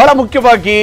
ಬಹಳ ಮುಖ್ಯವಾಗಿ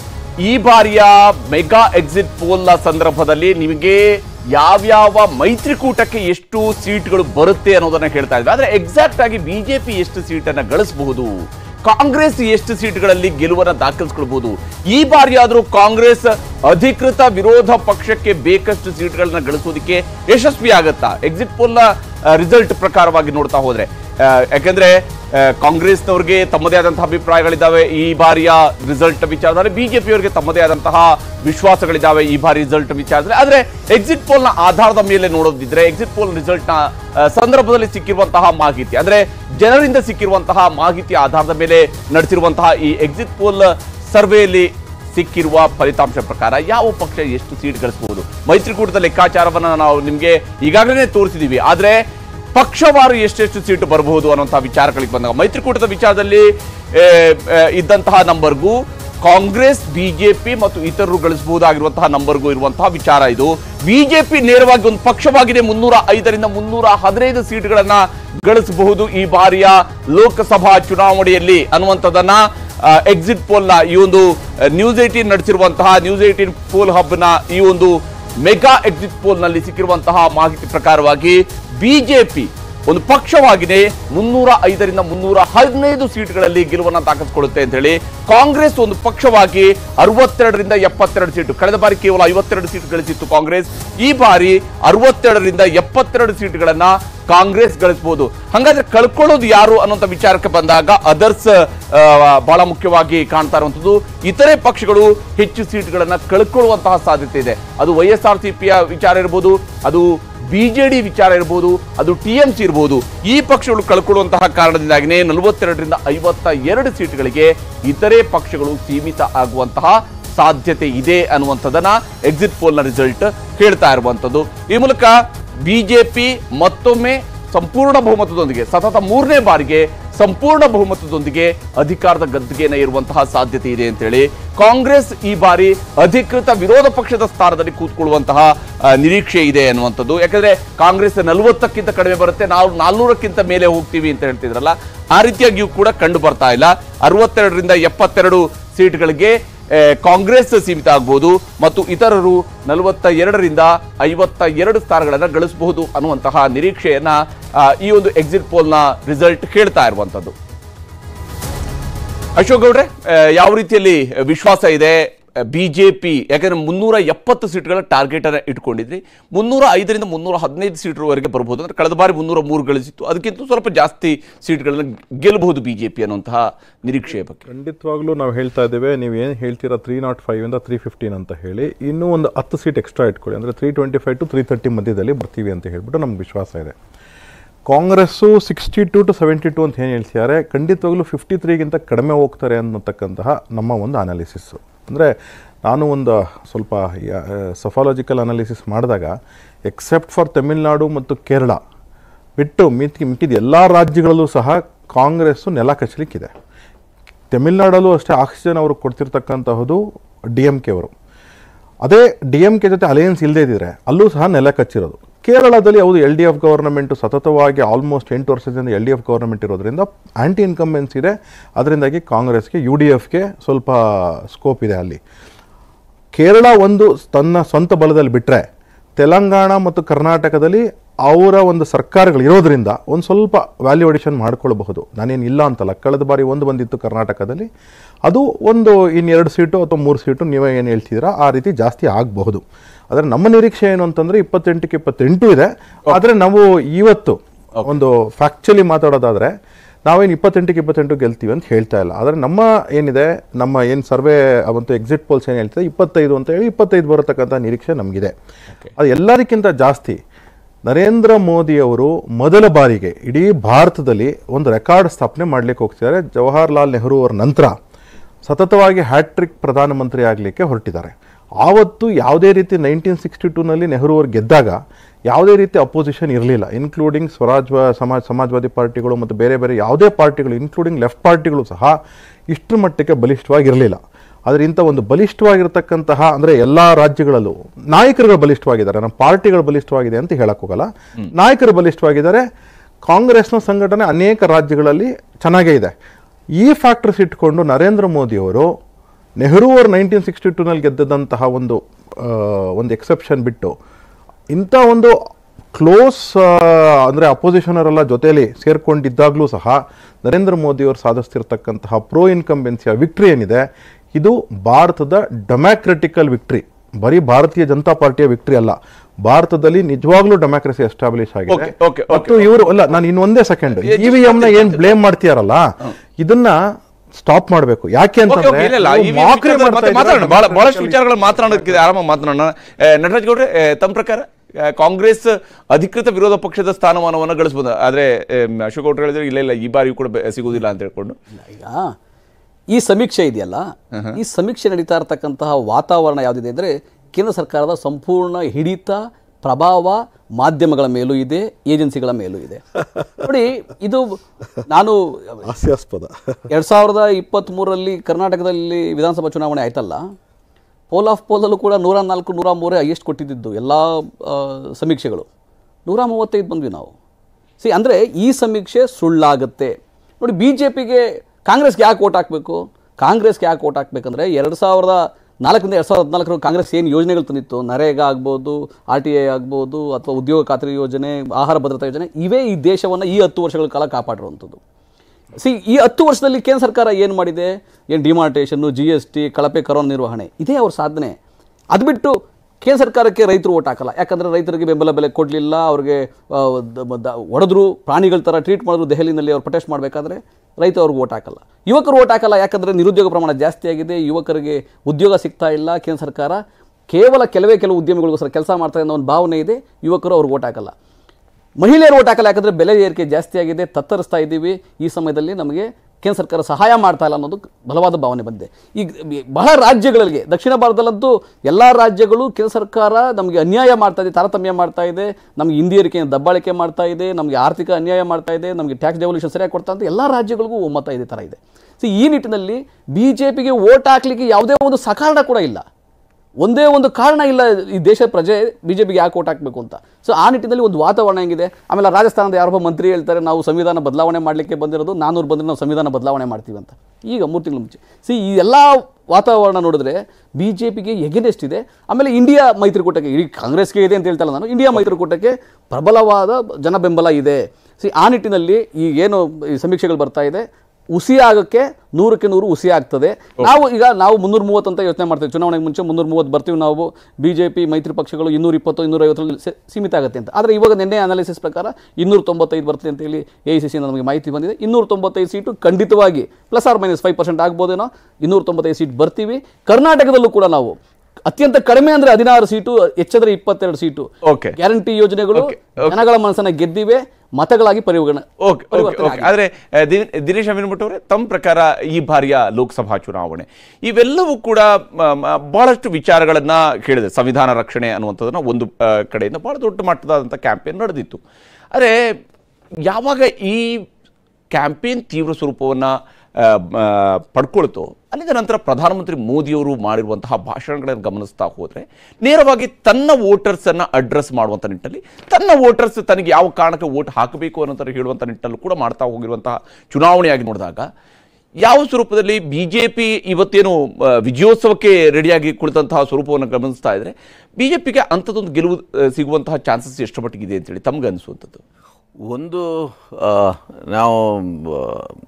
ಈ ಬಾರಿಯ ಮೆಗಾ ಎಕ್ಸಿಟ್ ಪೋಲ್ ನ ಸಂದರ್ಭದಲ್ಲಿ ನಿಮಗೆ ಯಾವ್ಯಾವ ಮೈತ್ರಿಕೂಟಕ್ಕೆ ಎಷ್ಟು ಸೀಟ್ಗಳು ಬರುತ್ತೆ ಅನ್ನೋದನ್ನ ಹೇಳ್ತಾ ಇದ್ವಿ ಆದ್ರೆ ಎಕ್ಸಾಕ್ಟ್ ಆಗಿ ಬಿಜೆಪಿ ಎಷ್ಟು ಸೀಟನ್ನ ಗಳಿಸಬಹುದು ಕಾಂಗ್ರೆಸ್ ಎಷ್ಟು ಸೀಟ್ಗಳಲ್ಲಿ ಗೆಲುವನ್ನ ದಾಖಲಿಸ್ಕೊಳ್ಬಹುದು ಈ ಬಾರಿ ಆದ್ರೂ ಕಾಂಗ್ರೆಸ್ ಅಧಿಕೃತ ವಿರೋಧ ಪಕ್ಷಕ್ಕೆ ಬೇಕಷ್ಟು ಸೀಟ್ಗಳನ್ನ ಗಳಿಸೋದಕ್ಕೆ ಯಶಸ್ವಿ ಆಗತ್ತಾ ಎಕ್ಸಿಟ್ ಪೋಲ್ ನ ರಿಸಲ್ಟ್ ಪ್ರಕಾರವಾಗಿ ನೋಡ್ತಾ ಹೋದ್ರೆ ಆ, ಯಾಕಂದ್ರೆ ಆ, ಕಾಂಗ್ರೆಸ್ನವ್ರಿಗೆ ತಮ್ಮದೇ ಆದಂತಹ ಅಭಿಪ್ರಾಯಗಳಿದ್ದಾವೆ ಈ ಬಾರಿಯ ರಿಸಲ್ಟ್ ವಿಚಾರದಲ್ಲಿ ಬಿಜೆಪಿಯವರಿಗೆ ತಮ್ಮದೇ ಆದಂತಹ ವಿಶ್ವಾಸಗಳಿದ್ದಾವೆ ಈ ಬಾರಿ ರಿಸಲ್ಟ್ ವಿಚಾರದಲ್ಲಿ ಆದ್ರೆ ಎಕ್ಸಿಟ್ ಪೋಲ್ ನ ಆಧಾರದ ಮೇಲೆ ನೋಡೋದಿದ್ರೆ ಎಕ್ಸಿಟ್ ಪೋಲ್ ರಿಸಲ್ಟ್ ನ ಆ, ಸಂದರ್ಭದಲ್ಲಿ ಸಿಕ್ಕಿರುವಂತಹ ಮಾಹಿತಿ ಅಂದ್ರೆ ಜನರಿಂದ ಸಿಕ್ಕಿರುವಂತಹ ಮಾಹಿತಿ ಆಧಾರದ ಮೇಲೆ ನಡೆಸಿರುವಂತಹ ಈ ಎಕ್ಸಿಟ್ ಪೋಲ್ ಸರ್ವೆಯಲ್ಲಿ ಸಿಕ್ಕಿರುವ ಫಲಿತಾಂಶ ಪ್ರಕಾರ ಯಾವ ಪಕ್ಷ ಎಷ್ಟು ಸೀಟ್ ಗಳಿಸಬಹುದು ಮೈತ್ರಿಕೂಟದ ಲೆಕ್ಕಾಚಾರವನ್ನ ನಾವು ನಿಮ್ಗೆ ಈಗಾಗಲೇ ತೋರಿಸಿದೀವಿ ಆದ್ರೆ ಪಕ್ಷವಾರು ಎಷ್ಟೆಷ್ಟು ಸೀಟು ಬರಬಹುದು ಅನ್ನುವಂತಹ ವಿಚಾರಗಳಿಗೆ ಬಂದಾಗ ಮೈತ್ರಿಕೂಟದ ವಿಚಾರದಲ್ಲಿ ಏ, ಏ, ಇದ್ದಂತಹ ನಂಬರ್ಗೂ ಕಾಂಗ್ರೆಸ್ ಬಿಜೆಪಿ ಮತ್ತು ಇತರರು ಗಳಿಸಬಹುದಾಗಿರುವಂತಹ ನಂಬರ್ಗೂ ಇರುವಂತಹ ವಿಚಾರ ಇದು ಬಿಜೆಪಿ ನೇರವಾಗಿ ಒಂದು ಪಕ್ಷವಾಗಿದೆ ಮುನ್ನೂರ ಐದರಿಂದ ಮುನ್ನೂರ ಹದಿನೈದು ಸೀಟ್ಗಳನ್ನ ಗಳಿಸಬಹುದು ಈ ಬಾರಿಯ ಲೋಕಸಭಾ ಚುನಾವಣೆಯಲ್ಲಿ ಅನ್ನುವಂಥದ್ದನ್ನ ಎಕ್ಸಿಟ್ ಪೋಲ್ ನ ಈ ಒಂದು ನ್ಯೂಸ್ ಏಟೀನ್ ನಡೆಸಿರುವಂತಹ ನ್ಯೂಸ್ ಏಟೀನ್ ಪೋಲ್ ಹಬ್ ನ ಈ ಒಂದು ಮೆಗಾ ಎಕ್ಸಿಟ್ ಪೋಲ್ ನಲ್ಲಿ ಸಿಕ್ಕಿರುವಂತಹ ಮಾಹಿತಿ ಪ್ರಕಾರವಾಗಿ ಬಿಜೆಪಿ ಒಂದು ಪಕ್ಷವಾಗಿದೆ ಮುನ್ನೂರ ಐದರಿಂದ ಮುನ್ನೂರ ಹದಿನೈದು ಸೀಟ್ಗಳಲ್ಲಿ ಗೆಲುವನ್ನ ದಾಖಲಿಸಿಕೊಳ್ಳುತ್ತೆ ಅಂತ ಹೇಳಿ ಕಾಂಗ್ರೆಸ್ ಒಂದು ಪಕ್ಷವಾಗಿ ಅರವತ್ತೆರಡರಿಂದ ಎಪ್ಪತ್ತೆರಡು ಸೀಟು ಕಳೆದ ಬಾರಿ ಕೇವಲ ಐವತ್ತೆರಡು ಸೀಟ್ ಗಳಿಸಿತ್ತು ಕಾಂಗ್ರೆಸ್ ಈ ಬಾರಿ ಅರವತ್ತೆರಡರಿಂದ ಎಪ್ಪತ್ತೆರಡು ಸೀಟ್ಗಳನ್ನ ಕಾಂಗ್ರೆಸ್ ಗಳಿಸಬಹುದು ಹಾಗಾದ್ರೆ ಕಳ್ಕೊಳ್ಳೋದು ಯಾರು ಅನ್ನುವಂಥ ವಿಚಾರಕ್ಕೆ ಬಂದಾಗ ಅದರ್ಸ್ ಬಹಳ ಮುಖ್ಯವಾಗಿ ಕಾಣ್ತಾ ಇರುವಂತದ್ದು ಇತರೆ ಪಕ್ಷಗಳು ಹೆಚ್ಚು ಸೀಟ್ಗಳನ್ನ ಕಳ್ಕೊಳ್ಳುವಂತಹ ಸಾಧ್ಯತೆ ಇದೆ ಅದು ವೈ ಎಸ್ ಆರ್ ಸಿ ಪಿಯ ವಿಚಾರ ಇರಬಹುದು ಅದು ಬಿಜೆಡಿ ವಿಚಾರ ಇರಬಹುದು ಅದು ಟಿ ಎಂ ಸಿ ಇರಬಹುದು ಈ ಪಕ್ಷಗಳು ಕಳ್ಕೊಳ್ಳುವಂತಹ ಕಾರಣದಿಂದಾಗಿನೇ ನಲವತ್ತೆರಡರಿಂದ ಐವತ್ತ ಎರಡು ಸೀಟ್ಗಳಿಗೆ ಇತರೆ ಪಕ್ಷಗಳು ಸೀಮಿತ ಆಗುವಂತಹ ಸಾಧ್ಯತೆ ಇದೆ ಅನ್ನುವಂಥದ್ದನ್ನ ಎಕ್ಸಿಟ್ ಪೋಲ್ನ ರಿಸಲ್ಟ್ ಹೇಳ್ತಾ ಇರುವಂಥದ್ದು ಈ ಮೂಲಕ ಬಿಜೆಪಿ ಮತ್ತೊಮ್ಮೆ ಸಂಪೂರ್ಣ ಬಹುಮತದೊಂದಿಗೆ ಸತತ ಮೂರನೇ ಬಾರಿಗೆ ಸಂಪೂರ್ಣ ಬಹುಮತದೊಂದಿಗೆ ಅಧಿಕಾರದ ಗದ್ದುಗೆನ ಇರುವಂತಹ ಸಾಧ್ಯತೆ ಇದೆ ಅಂತೇಳಿ ಕಾಂಗ್ರೆಸ್ ಈ ಬಾರಿ ಅಧಿಕೃತ ವಿರೋಧ ಪಕ್ಷದ ಸ್ಥಾನದಲ್ಲಿ ಕೂತ್ಕೊಳ್ಳುವಂತಹ ಆ, ನಿರೀಕ್ಷೆ ಇದೆ ಅನ್ನುವಂಥದ್ದು ಯಾಕಂದ್ರೆ ಕಾಂಗ್ರೆಸ್ ನಲವತ್ತಕ್ಕಿಂತ ಕಡಿಮೆ ಬರುತ್ತೆ ನಾವು ನಾಲ್ನೂರಕ್ಕಿಂತ ಮೇಲೆ ಹೋಗ್ತೀವಿ ಅಂತ ಹೇಳ್ತಿದ್ರಲ್ಲ ಆ ರೀತಿಯಾಗಿಯೂ ಕೂಡ ಕಂಡು ಬರ್ತಾ ಇಲ್ಲ ಅರವತ್ತೆರಡರಿಂದ ಎಪ್ಪತ್ತೆರಡು ಸೀಟ್ಗಳಿಗೆ ಆ, ಕಾಂಗ್ರೆಸ್ ಸೀಮಿತ ಆಗ್ಬೋದು ಮತ್ತು ಇತರರು ನಲವತ್ತ ಎರಡರಿಂದ ಐವತ್ತ ಎರಡು ಸ್ಥಾನಗಳನ್ನು ಗಳಿಸಬಹುದು ಅನ್ನುವಂತಹ ನಿರೀಕ್ಷೆಯನ್ನ ಆ, ಈ ಒಂದು ಎಕ್ಸಿಟ್ ಪೋಲ್ನ ರಿಸಲ್ಟ್ ಹೇಳ್ತಾ ಇರುವಂತದ್ದು ಅಶೋಕ್ ಗೌಡ್ರೆ ಆ, ಯಾವ ರೀತಿಯಲ್ಲಿ ವಿಶ್ವಾಸ ಇದೆ ಬಿಜೆಪಿ ಯಾಕಂದ್ರೆ ಮುನ್ನೂರ ಎಪ್ಪತ್ತು ಸೀಟ್ಗಳ ಟಾರ್ಗೆಟ್ ಅನ್ನ ಇಟ್ಕೊಂಡಿದ್ರಿ ಮುನ್ನೂರ ಐದರಿಂದ ಮುನ್ನೂರ ಹದಿನೈದು ಸೀಟ್ವರೆಗೆ ಬರಬಹುದು ಅಂದ್ರೆ ಕಳೆದ ಬಾರಿ ಮುನ್ನೂರ ಮೂರು ಗಳಿಸಿತ್ತು ಅದಕ್ಕಿಂತ ಸ್ವಲ್ಪ ಜಾಸ್ತಿ ಸೀಟ್ಗಳನ್ನ ಗೆಲ್ಲಬಹುದು ಬಿಜೆಪಿ ಅನ್ನುವಂತಹ ನಿರೀಕ್ಷೆಯ ಬಗ್ಗೆ ಖಂಡಿತವಾಗ್ಲೂ ನಾವು ಹೇಳ್ತಾ ಇದ್ದೇವೆ ನೀವು ಏನು ಹೇಳ್ತೀರಾ ತ್ರೀ ನಾಟ್ ಫೈವ್ ಇಂದ ತ್ರೀ ಫಿಫ್ಟೀನ್ ಅಂತ ಹೇಳಿ ಇನ್ನೂ ಒಂದು ಹತ್ತು ಸೀಟ್ ಎಕ್ಸ್ಟ್ರಾ ಇಟ್ಕೊಳ್ಳಿ ಅಂದರೆ three twenty five to three thirty ಮಧ್ಯದಲ್ಲಿ ಬರ್ತೀವಿ ಅಂತ ಹೇಳ್ಬಿಟ್ಟು ನಮ್ಗೆ ವಿಶ್ವಾಸ ಇದೆ Congress sixty two to seventy two ಅಂತ ಏನು ಹೇಳ್ತಿದ್ದಾರೆ ಖಂಡಿತವಾಗ್ಲೂ ಫಿಫ್ಟಿ ತ್ರೀಗಿಂತ ಕಡಿಮೆ ಹೋಗ್ತಾರೆ ಅನ್ನತಕ್ಕಂತಹ ನಮ್ಮ ಒಂದು ಅನಾಲಿಸಿಸ್ಸು ಅಂದರೆ ನಾನು ಒಂದು ಸ್ವಲ್ಪ ಸಫಾಲಜಿಕಲ್ ಅನಾಲಿಸಿಸ್ ಮಾಡಿದಾಗ ಎಕ್ಸೆಪ್ಟ್ ಫಾರ್ ತಮಿಳ್ನಾಡು ಮತ್ತು ಕೇರಳ ಬಿಟ್ಟು ಮಿತಿ ಮಿಕ್ಕಿದ ಎಲ್ಲ ರಾಜ್ಯಗಳಲ್ಲೂ ಸಹ ಕಾಂಗ್ರೆಸ್ಸು ನೆಲ ಕಚ್ಚಲಿಕ್ಕಿದೆ ತಮಿಳ್ನಾಡಲ್ಲೂ ಅಷ್ಟೇ ಆಕ್ಸಿಜನ್ ಅವರು ಕೊಡ್ತಿರ್ತಕ್ಕಂತಹದ್ದು ಡಿ ಎಮ್ ಕೆ ಅವರು ಅದೇ ಡಿ ಎಮ್ ಕೆ ಜೊತೆ ಅಲಯನ್ಸ್ ಇಲ್ಲದೇ ಇದ್ದಿದ್ರೆ ಅಲ್ಲೂ ಸಹ ನೆಲ ಕಚ್ಚಿರೋದು ಕೇರಳದಲ್ಲಿ ಹೌದು ಎಲ್ ಡಿ ಎಫ್ ಗವರ್ನಮೆಂಟು ಸತತವಾಗಿ ಆಲ್ಮೋಸ್ಟ್ ಎಂಟು ವರ್ಷದಿಂದ ಎಲ್ ಡಿ ಎಫ್ ಗವರ್ನಮೆಂಟ್ ಇರೋದ್ರಿಂದ ಆ್ಯಂಟಿ ಇನ್ಕಂಬೆನ್ಸ್ ಇದೆ ಅದರಿಂದಾಗಿ ಕಾಂಗ್ರೆಸ್ಗೆ ಯು ಡಿ ಎಫ್ಗೆ ಸ್ವಲ್ಪ ಸ್ಕೋಪ್ ಇದೆ ಅಲ್ಲಿ ಕೇರಳ ಒಂದು ತನ್ನ ಸ್ವಂತ ಬಲದಲ್ಲಿ ಬಿಟ್ಟರೆ ತೆಲಂಗಾಣ ಮತ್ತು ಕರ್ನಾಟಕದಲ್ಲಿ ಅವರ ಒಂದು ಸರ್ಕಾರಗಳು ಇರೋದ್ರಿಂದ ಒಂದು ಸ್ವಲ್ಪ ವ್ಯಾಲ್ಯೂ ಅಡಿಷನ್ ಮಾಡ್ಕೊಳ್ಬಹುದು ನಾನೇನು ಇಲ್ಲ ಅಂತಲ್ಲ ಕಳೆದ ಬಾರಿ ಒಂದು ಬಂದಿತ್ತು ಕರ್ನಾಟಕದಲ್ಲಿ ಅದು ಒಂದು ಇನ್ನೆರಡು ಸೀಟು ಅಥವಾ ಮೂರು ಸೀಟು ನೀವೇ ಏನು ಹೇಳ್ತಿದ್ದೀರಾ ಆ ರೀತಿ ಜಾಸ್ತಿ ಆಗಬಹುದು ಆದರೆ ನಮ್ಮ ನಿರೀಕ್ಷೆ ಏನು ಅಂತಂದರೆ ಇಪ್ಪತ್ತೆಂಟಕ್ಕೆ ಇಪ್ಪತ್ತೆಂಟು ಇದೆ ಆದರೆ ನಾವು ಇವತ್ತು ಒಂದು ಫ್ಯಾಕ್ಚುಲಿ ಮಾತಾಡೋದಾದರೆ ನಾವೇನು ಇಪ್ಪತ್ತೆಂಟಕ್ಕೆ ಇಪ್ಪತ್ತೆಂಟು ಗೆಲ್ತೀವಿ ಅಂತ ಹೇಳ್ತಾ ಇಲ್ಲ ಆದರೆ ನಮ್ಮ ಏನಿದೆ ನಮ್ಮ ಏನು ಸರ್ವೆ ಮತ್ತು ಎಕ್ಸಿಟ್ ಪೋಲ್ಸ್ ಏನು ಹೇಳ್ತದೆ ಇಪ್ಪತ್ತೈದು ಅಂತ ಹೇಳಿ ಇಪ್ಪತ್ತೈದು ಬರತಕ್ಕಂಥ ನಿರೀಕ್ಷೆ ನಮಗಿದೆ ಅದು ಎಲ್ಲದಕ್ಕಿಂತ ಜಾಸ್ತಿ ನರೇಂದ್ರ ಮೋದಿ ಅವರು ಮೊದಲ ಬಾರಿಗೆ ಇಡೀ ಭಾರತದಲ್ಲಿ ಒಂದು ರೆಕಾರ್ಡ್ ಸ್ಥಾಪನೆ ಮಾಡಲಿಕ್ಕೆ ಹೋಗ್ತಿದ್ದಾರೆ ಜವಾಹರ್ಲಾಲ್ ನೆಹರು ಅವರ ನಂತರ ಸತತವಾಗಿ ಹ್ಯಾಟ್ರಿಕ್ ಪ್ರಧಾನಮಂತ್ರಿ ಆಗಲಿಕ್ಕೆ ಹೊರಟಿದ್ದಾರೆ ಆವತ್ತು ಯಾವುದೇ ರೀತಿ ನೈನ್ಟೀನ್ ಸಿಕ್ಸ್ಟಿ ಟೂನಲ್ಲಿ ನೆಹರು ಅವರು ಗೆದ್ದಾಗ ಯಾವುದೇ ರೀತಿ ಅಪೋಸಿಷನ್ ಇರಲಿಲ್ಲ ಇನ್ಕ್ಲೂಡಿಂಗ್ ಸ್ವರಾಜ್ ಸಮಾಜ್ ಸಮಾಜವಾದಿ ಪಾರ್ಟಿಗಳು ಮತ್ತು ಬೇರೆ ಬೇರೆ ಯಾವುದೇ ಪಾರ್ಟಿಗಳು ಇನ್ಕ್ಲೂಡಿಂಗ್ ಲೆಫ್ಟ್ ಪಾರ್ಟಿಗಳು ಸಹ ಇಷ್ಟರ ಮಟ್ಟಕ್ಕೆ ಬಲಿಷ್ಠವಾಗಿರಲಿಲ್ಲ ಆದರೆ ಇಂಥ ಒಂದು ಬಲಿಷ್ಠವಾಗಿರ್ತಕ್ಕಂತಹ ಅಂದರೆ ಎಲ್ಲ ರಾಜ್ಯಗಳಲ್ಲೂ ನಾಯಕರುಗಳು ಬಲಿಷ್ಠವಾಗಿದ್ದಾರೆ ನಮ್ಮ ಪಾರ್ಟಿಗಳು ಬಲಿಷ್ಠವಾಗಿದೆ ಅಂತ ಹೇಳಕ್ ಹೋಗಲ್ಲ ನಾಯಕರು ಬಲಿಷ್ಠವಾಗಿದ್ದಾರೆ ಕಾಂಗ್ರೆಸ್ನ ಸಂಘಟನೆ ಅನೇಕ ರಾಜ್ಯಗಳಲ್ಲಿ ಚೆನ್ನಾಗೇ ಇದೆ ಈ ಫ್ಯಾಕ್ಟರ್ಸ್ ಇಟ್ಕೊಂಡು ನರೇಂದ್ರ ಮೋದಿ ಅವರು ನೆಹರು ಅವರು ನೈನ್ಟೀನ್ ಸಿಕ್ಸ್ಟಿ ಟೂನಲ್ಲಿ ಗೆದ್ದಂತಹ ಒಂದು ಆ, ಒಂದು ಎಕ್ಸೆಪ್ಷನ್ ಬಿಟ್ಟು ಇಂಥ ಒಂದು ಕ್ಲೋಸ್ ಅಂದರೆ ಅಪೋಸಿಷನರೆಲ್ಲ ಜೊತೆಯಲ್ಲಿ ಸೇರ್ಕೊಂಡಿದ್ದಾಗಲೂ ಸಹ ನರೇಂದ್ರ ಮೋದಿಯವರು ಸಾಧಿಸ್ತಿರ್ತಕ್ಕಂತಹ ಪ್ರೋ ಇನ್ಕಂಬೆನ್ಸಿಯ ವಿಕ್ಟ್ರಿ ಏನಿದೆ ಇದು ಭಾರತದ ಡೆಮ್ಯಾಕ್ರೆಟಿಕಲ್ ವಿಕ್ಟ್ರಿ ಬರೀ ಭಾರತೀಯ ಜನತಾ ಪಾರ್ಟಿಯ ವಿಕ್ಟ್ರಿ ಅಲ್ಲ ಭಾರತದಲ್ಲಿ ನಿಜವಾಗ್ಲೂ ಡೆಮ್ಯಾಕ್ರಸಿ ಎಸ್ಟಾಬ್ಲಿಷ್ ಆಗಿದೆ Okay, okay, ಮತ್ತು ಇವರು ಅಲ್ಲ ನಾನು ಇನ್ನೊಂದೇ ಸೆಕೆಂಡ್ ಇ ವಿ ನ ಏನ್ ಬ್ಲೇಮ್ ಮಾಡ್ತೀಯಾರಲ್ಲ ಇದನ್ನ ಸ್ಟಾಪ್ ಮಾಡಬೇಕು ಯಾಕೆ ಓಕೆ, ಅಂತಂದ್ರೆ ಓಕೆ, ಇಲ್ಲ, ಇಲ್ಲ, ನೀವು ಈ mockery ವಿಚಾರದಲ್ಲಿ ಮಾಡ್ತಾ ಮತ್ತೆ ಇದ್ದೀರಾ ಮಾತಾಡೋಣ ಬಹಳ democracy ಬಹಳಷ್ಟು ವಿಚಾರ. ವಿಚಾರಗಳು ಮಾತನಾಡೋದಕ್ಕಿದೆ ಆರಾಮ ಮಾತನಾಡೋಣ ಆ, ನಟರಾಜ್ ಗೌಡ್ರೆ ಆ, ತಮ್ಮ ಪ್ರಕಾರ ಆ, ಕಾಂಗ್ರೆಸ್ ಅಧಿಕೃತ ವಿರೋಧ ಪಕ್ಷದ ಸ್ಥಾನಮಾನವನ್ನು ಗಳಿಸಬಹುದು ಆದ್ರೆ ಆಮ್, ಅಶೋಕ್ ಗೌಡ್ರು ಹೇಳಿದ್ರೆ ಇಲ್ಲ ಇಲ್ಲ ಈ ಬಾರಿ ಕೂಡ ಬೆ- ಸಿಗುವುದಿಲ್ಲ ಅಂತ ಹೇಳ್ಕೊಂಡು ಈಗ ಈ ಸಮೀಕ್ಷೆ ಇದೆಯಲ್ಲ ಈ ಸಮೀಕ್ಷೆ ನಡೀತಾ ಇರತಕ್ಕಂತಹ ವಾತಾವರಣ ಯಾವುದಿದೆ ಅಂದರೆ ಕೇಂದ್ರ ಸರ್ಕಾರದ ಸಂಪೂರ್ಣ ಹಿಡಿತ ಪ್ರಭಾವ ಮಾಧ್ಯಮಗಳ ಮೇಲೂ ಇದೆ ಏಜೆನ್ಸಿಗಳ ಮೇಲೂ ಇದೆ ನೋಡಿ ಇದು ನಾನು ಹಾಸ್ಯಾಸ್ಪದ ಎರಡು ಸಾವಿರದ ಇಪ್ಪತ್ತ್ಮೂರರಲ್ಲಿ ಕರ್ನಾಟಕದಲ್ಲಿ ವಿಧಾನಸಭಾ ಚುನಾವಣೆ ಆಯ್ತಲ್ಲ ಪೋಲ್ ಆಫ್ ಪೋಲಲ್ಲೂ ಕೂಡ ನೂರ ನಾಲ್ಕು ನೂರ ಮೂರೇ ಹೈಯೆಸ್ಟ್ ಕೊಟ್ಟಿದ್ದು ಎಲ್ಲ ಆ, ಸಮೀಕ್ಷೆಗಳು ನೂರ ಮೂವತ್ತೈದು ಬಂದ್ವಿ ನಾವು ಸಿ ಅಂದರೆ ಈ ಸಮೀಕ್ಷೆ ಸುಳ್ಳಾಗುತ್ತೆ ನೋಡಿ ಬಿ ಜೆ ಪಿಗೆ ಕಾಂಗ್ರೆಸ್ಗೆ ಯಾಕೆ ಓಟ್ ಹಾಕಬೇಕು ಕಾಂಗ್ರೆಸ್ಗೆ ಯಾಕೆ ಓಟ್ ಹಾಕಬೇಕಂದ್ರೆ ಎರಡು ಸಾವಿರದ ನಾಲ್ಕರಿಂದ ಎರಡು ಸಾವಿರದ ಹದಿನಾಲ್ಕರ ಕಾಂಗ್ರೆಸ್ ಏನು ಯೋಜನೆಗಳು ತಂದಿತ್ತು ನರೇಗಾ ಆಗ್ಬೋದು ಆರ್ ಟಿ ಐ ಆಗ್ಬೋದು ಅಥವಾ ಉದ್ಯೋಗ ಖಾತ್ರಿ ಯೋಜನೆ ಆಹಾರ ಭದ್ರತಾ ಯೋಜನೆ ಇವೇ ಈ ದೇಶವನ್ನು ಈ ಹತ್ತು ವರ್ಷಗಳ ಕಾಲ ಕಾಪಾಡಿರುವಂಥದ್ದು ಸಿ ಈ ಹತ್ತು ವರ್ಷದಲ್ಲಿ ಕೇಂದ್ರ ಸರ್ಕಾರ ಏನು ಮಾಡಿದೆ ಏನು ಡಿಮಾರ್ಟೇಷನ್ನು ಜಿ ಎಸ್ ಟಿ ಕಳಪೆ ಕರೋನಾ ನಿರ್ವಹಣೆ ಇದೇ ಅವ್ರ ಸಾಧನೆ ಅದು ಬಿಟ್ಟು ಕೇಂದ್ರ ಸರ್ಕಾರಕ್ಕೆ ರೈತರು ಓಟ್ ಹಾಕಲ್ಲ ಯಾಕಂದರೆ ರೈತರಿಗೆ ಬೆಂಬಲ ಬೆಲೆ ಕೊಡಲಿಲ್ಲ ಅವ್ರಿಗೆ ಆ, ದ- ದ- ಹೊಡೆದ್ರು ಪ್ರಾಣಿಗಳ ಥರ ಟ್ರೀಟ್ ಮಾಡಿದ್ರು ದೆಹಲಿನಲ್ಲಿ ಅವ್ರು ಪ್ರೊಟೆಸ್ಟ್ ಮಾಡಬೇಕಾದ್ರೆ ರೈತ ಅವ್ರಿಗೆ ಓಟ್ ಹಾಕಲ್ಲ ಯುವಕರು ಓಟ್ ಹಾಕಲ್ಲ ಯಾಕಂದರೆ ನಿರುದ್ಯೋಗ ಪ್ರಮಾಣ ಜಾಸ್ತಿ ಆಗಿದೆ ಯುವಕರಿಗೆ ಉದ್ಯೋಗ ಸಿಗ್ತಾ ಇಲ್ಲ ಕೇಂದ್ರ ಸರ್ಕಾರ ಕೇವಲ ಕೆಲವೇ ಕೆಲವು ಉದ್ಯಮಿಗಳಿಗೋಸ್ಕರ ಕೆಲಸ ಮಾಡ್ತಾ ಅನ್ನೋ ಒಂದು ಭಾವನೆ ಇದೆ ಯುವಕರು ಅವ್ರಿಗೆ ಓಟ್ ಹಾಕಲ್ಲ ಮಹಿಳೆಯರು ಓಟ್ ಹಾಕಲ್ಲ ಯಾಕಂದರೆ ಬೆಲೆ ಏರಿಕೆ ಜಾಸ್ತಿ ಆಗಿದೆ ತತ್ತರಿಸ್ತಾ ಇದ್ದೀವಿ ಈ ಸಮಯದಲ್ಲಿ ನಮಗೆ ಕೇಂದ್ರ ಸರ್ಕಾರ ಸಹಾಯ ಮಾಡ್ತಾ ಇಲ್ಲ ಅನ್ನೋದು ಬಲವಾದ ಭಾವನೆ ಬಂದಿದೆ ಈಗ ಬಹಳ ರಾಜ್ಯಗಳಿಗೆ ದಕ್ಷಿಣ ಭಾರತದಲ್ಲಂತೂ ಎಲ್ಲ ರಾಜ್ಯಗಳು ಕೇಂದ್ರ ಸರ್ಕಾರ ನಮಗೆ ಅನ್ಯಾಯ ಮಾಡ್ತಾ ಇದೆ ತಾರತಮ್ಯ ಮಾಡ್ತಾ ಇದೆ ನಮಗೆ ಹಿಂದಿ ಏರಿಕೆಯನ್ನು ದಬ್ಬಾಳಿಕೆ ಮಾಡ್ತಾ ಇದೆ ನಮಗೆ ಆರ್ಥಿಕ ಅನ್ಯಾಯ ಮಾಡ್ತಾ ಇದೆ ನಮಗೆ ಟ್ಯಾಕ್ಸ್ ಡೆವಲ್ಯೂಷನ್ ಸರಿಯಾಗಿ ಕೊಡ್ತಾ ಅಂತ ಎಲ್ಲ ರಾಜ್ಯಗಳಿಗೂ ಒಮ್ಮತ ಇದೆ ಥರ ಇದೆ ಸೊ ಈ ನಿಟ್ಟಿನಲ್ಲಿ ಬಿ ಜೆ ಪಿಗೆ ಓಟ್ ಹಾಕ್ಲಿಕ್ಕೆ ಯಾವುದೇ ಒಂದು ಸಕಾರಣ ಕೂಡ ಇಲ್ಲ ಒಂದೇ ಒಂದು ಕಾರಣ ಇಲ್ಲ ಈ ದೇಶದ ಪ್ರಜೆ ಬಿಜೆಪಿಗೆ ಯಾಕೆ ಓಟ್ ಹಾಕಬೇಕು ಅಂತ ಸೊ ಆ ನಿಟ್ಟಿನಲ್ಲಿ ಒಂದು ವಾತಾವರಣ ಹೆಂಗಿದೆ ಆಮೇಲೆ ರಾಜಸ್ಥಾನದ ಯಾರೊಬ್ಬ ಮಂತ್ರಿ ಹೇಳ್ತಾರೆ ನಾವು ಸಂವಿಧಾನ ಬದಲಾವಣೆ ಮಾಡಲಿಕ್ಕೆ ಬಂದಿರೋದು ನಾನೂರು ಬಂದರೆ ನಾವು ಸಂವಿಧಾನ ಬದಲಾವಣೆ ಮಾಡ್ತೀವಿ ಅಂತ ಈಗ ಮೂರು ತಿಂಗಳು ಮುಂಚೆ ಸಿ ಈ ಎಲ್ಲ ವಾತಾವರಣ ನೋಡಿದ್ರೆ ಬಿ ಜೆ ಪಿಗೆ ಎಗೆನೆಸ್ಟ್ ಇದೆ ಆಮೇಲೆ ಇಂಡಿಯಾ ಮೈತ್ರಿಕೂಟಕ್ಕೆ ಇಡೀ ಕಾಂಗ್ರೆಸ್ಗೆ ಇದೆ ಅಂತ ಹೇಳ್ತಲ್ಲ ನಾನು ಇಂಡಿಯಾ ಮೈತ್ರಿಕೂಟಕ್ಕೆ ಪ್ರಬಲವಾದ ಜನ ಬೆಂಬಲ ಇದೆ ಸಿ ಆ ನಿಟ್ಟಿನಲ್ಲಿ ಈ ಏನು ಈ ಸಮೀಕ್ಷೆಗಳು ಬರ್ತಾ ಇದೆ ಹುಸಿ ಆಗೋಕ್ಕೆ ನೂರಕ್ಕೆ ನೂರು ಹುಸಿ ಆಗ್ತದೆ ನಾವು ಈಗ ನಾವು ಮುನ್ನೂರ ಮೂವತ್ತು ಅಂತ ಯೋಚನೆ ಮಾಡ್ತೀವಿ ಚುನಾವಣೆಗೆ ಮುಂಚೆ ಮುನ್ನೂರ ಮೂವತ್ತು ಬರ್ತೀವಿ ನಾವು ಬಿ ಜೆ ಪಿ ಮೈತ್ರಿ ಪಕ್ಷಗಳು ಇನ್ನೂರ ಇಪ್ಪತ್ತು ಇನ್ನೂರ ಐವತ್ತರಲ್ಲಿ ಸೆ- ಸೀಮಿತ ಆಗುತ್ತೆ ಅಂತ ಆದರೆ ಇವಾಗ ನಿನ್ನೆ ಅನಾಲಿಸಿಸ್ ಪ್ರಕಾರ ಇನ್ನೂರ ತೊಂಬತ್ತೈದು ಬರ್ತದೆ ಅಂತ ಹೇಳಿ ಎ ಐ ಸಿ ಸಿಯಿಂದ ನಮಗೆ ಮಾಹಿತಿ ಬಂದಿದೆ ಇನ್ನೂರ ತೊಂಬತ್ತೈದು ಸೀಟು ಖಂಡಿತವಾಗಿ plus or minus five percent ಆಗ್ಬೋದೇನೋ ಇನ್ನೂರ ತೊಂಬತ್ತೈದು ಸೀಟ್ ಬರ್ತೀವಿ ಕರ್ನಾಟಕದಲ್ಲೂ ಕೂಡ ನಾವು ಅತ್ಯಂತ ಕಡಿಮೆ ಅಂದ್ರೆ ಹದಿನಾರು ಸೀಟು ಹೆಚ್ಚಂದ್ರೆ ಇಪ್ಪತ್ತೆರಡು ಸೀಟು Okay. ಗ್ಯಾರಂಟಿ ಯೋಜನೆಗಳು Okay, okay. ಜನಗಳ ಮನಸ್ಸನ್ನ ಗೆದ್ದಿವೆ ಮತಗಳಾಗಿ ಪರಿವರ್ಗಣ ಓಕೆ ಓಕೆ ಪರಿವರ್ತನೆ ಓಕೆ ಆದರೆ ಆ, ದಿ- ದಿನೇಶ್ ಅಮೀನ್ಮಠ್ ಅವರೇ ತಮ್ಮ ಪ್ರಕಾರ ಈ ಬಾರಿಯ ಲೋಕಸಭಾ ಚುನಾವಣೆ ಇವೆಲ್ಲವೂ ಕೂಡ ಮ, ಮ, ಬಹಳಷ್ಟು ವಿಚಾರಗಳನ್ನ ಕೇಳಿದೆ ಸಂವಿಧಾನ ರಕ್ಷಣೆ ಅನ್ನುವಂಥದ್ದನ್ನ ಒಂದು ಆ, ಕಡೆಯಿಂದ ಬಹಳ ದೊಡ್ಡ ಮಟ್ಟದಾದಂಥ ಕ್ಯಾಂಪೇನ್ ನಡೆದಿತ್ತು ಆದರೆ ಯಾವಾಗ ಈ ಕ್ಯಾಂಪೇನ್ ತೀವ್ರ ಸ್ವರೂಪವನ್ನು ಪಡ್ಕೊಳ್ತು ಅಲ್ಲಿಂದ ನಂತರ ಪ್ರಧಾನಮಂತ್ರಿ ಮೋದಿಯವರು ಮಾಡಿರುವಂತಹ ಭಾಷಣಗಳನ್ನು ಗಮನಿಸ್ತಾ ಹೋದರೆ ನೇರವಾಗಿ ತನ್ನ ವೋಟರ್ಸನ್ನು ಅಡ್ರೆಸ್ ಮಾಡುವಂಥ ನಿಟ್ಟಿನಲ್ಲಿ ತನ್ನ ವೋಟರ್ಸ್ ತನಗೆ ಯಾವ ಕಾರಣಕ್ಕೆ ವೋಟ್ ಹಾಕಬೇಕು ಅನ್ನೋಂಥ ಹೇಳುವಂಥ ನಿಟ್ಟಿನಲ್ಲೂ ಕೂಡ ಮಾಡ್ತಾ ಹೋಗಿರುವಂತಹ ಚುನಾವಣೆಯಾಗಿ ನೋಡಿದಾಗ ಯಾವ ಸ್ವರೂಪದಲ್ಲಿ ಬಿ ಜೆ ಪಿ ಇವತ್ತೇನು ಆ, ವಿಜಯೋತ್ಸವಕ್ಕೆ ರೆಡಿಯಾಗಿ ಕುಳಿತಂತಹ ಸ್ವರೂಪವನ್ನು ಗಮನಿಸ್ತಾ ಇದ್ರೆ ಬಿ ಜೆ ಪಿಗೆ ಅಂಥದ್ದೊಂದು ಗೆಲುವು ಆ, ಸಿಗುವಂತಹ ಚಾನ್ಸಸ್ ಎಷ್ಟು ಮಟ್ಟಿಗಿದೆ ಅಂತೇಳಿ ತಮ್ಗೆ ಅನಿಸುವಂಥದ್ದು ಒಂದು ಆ, ನಾವು ಆ,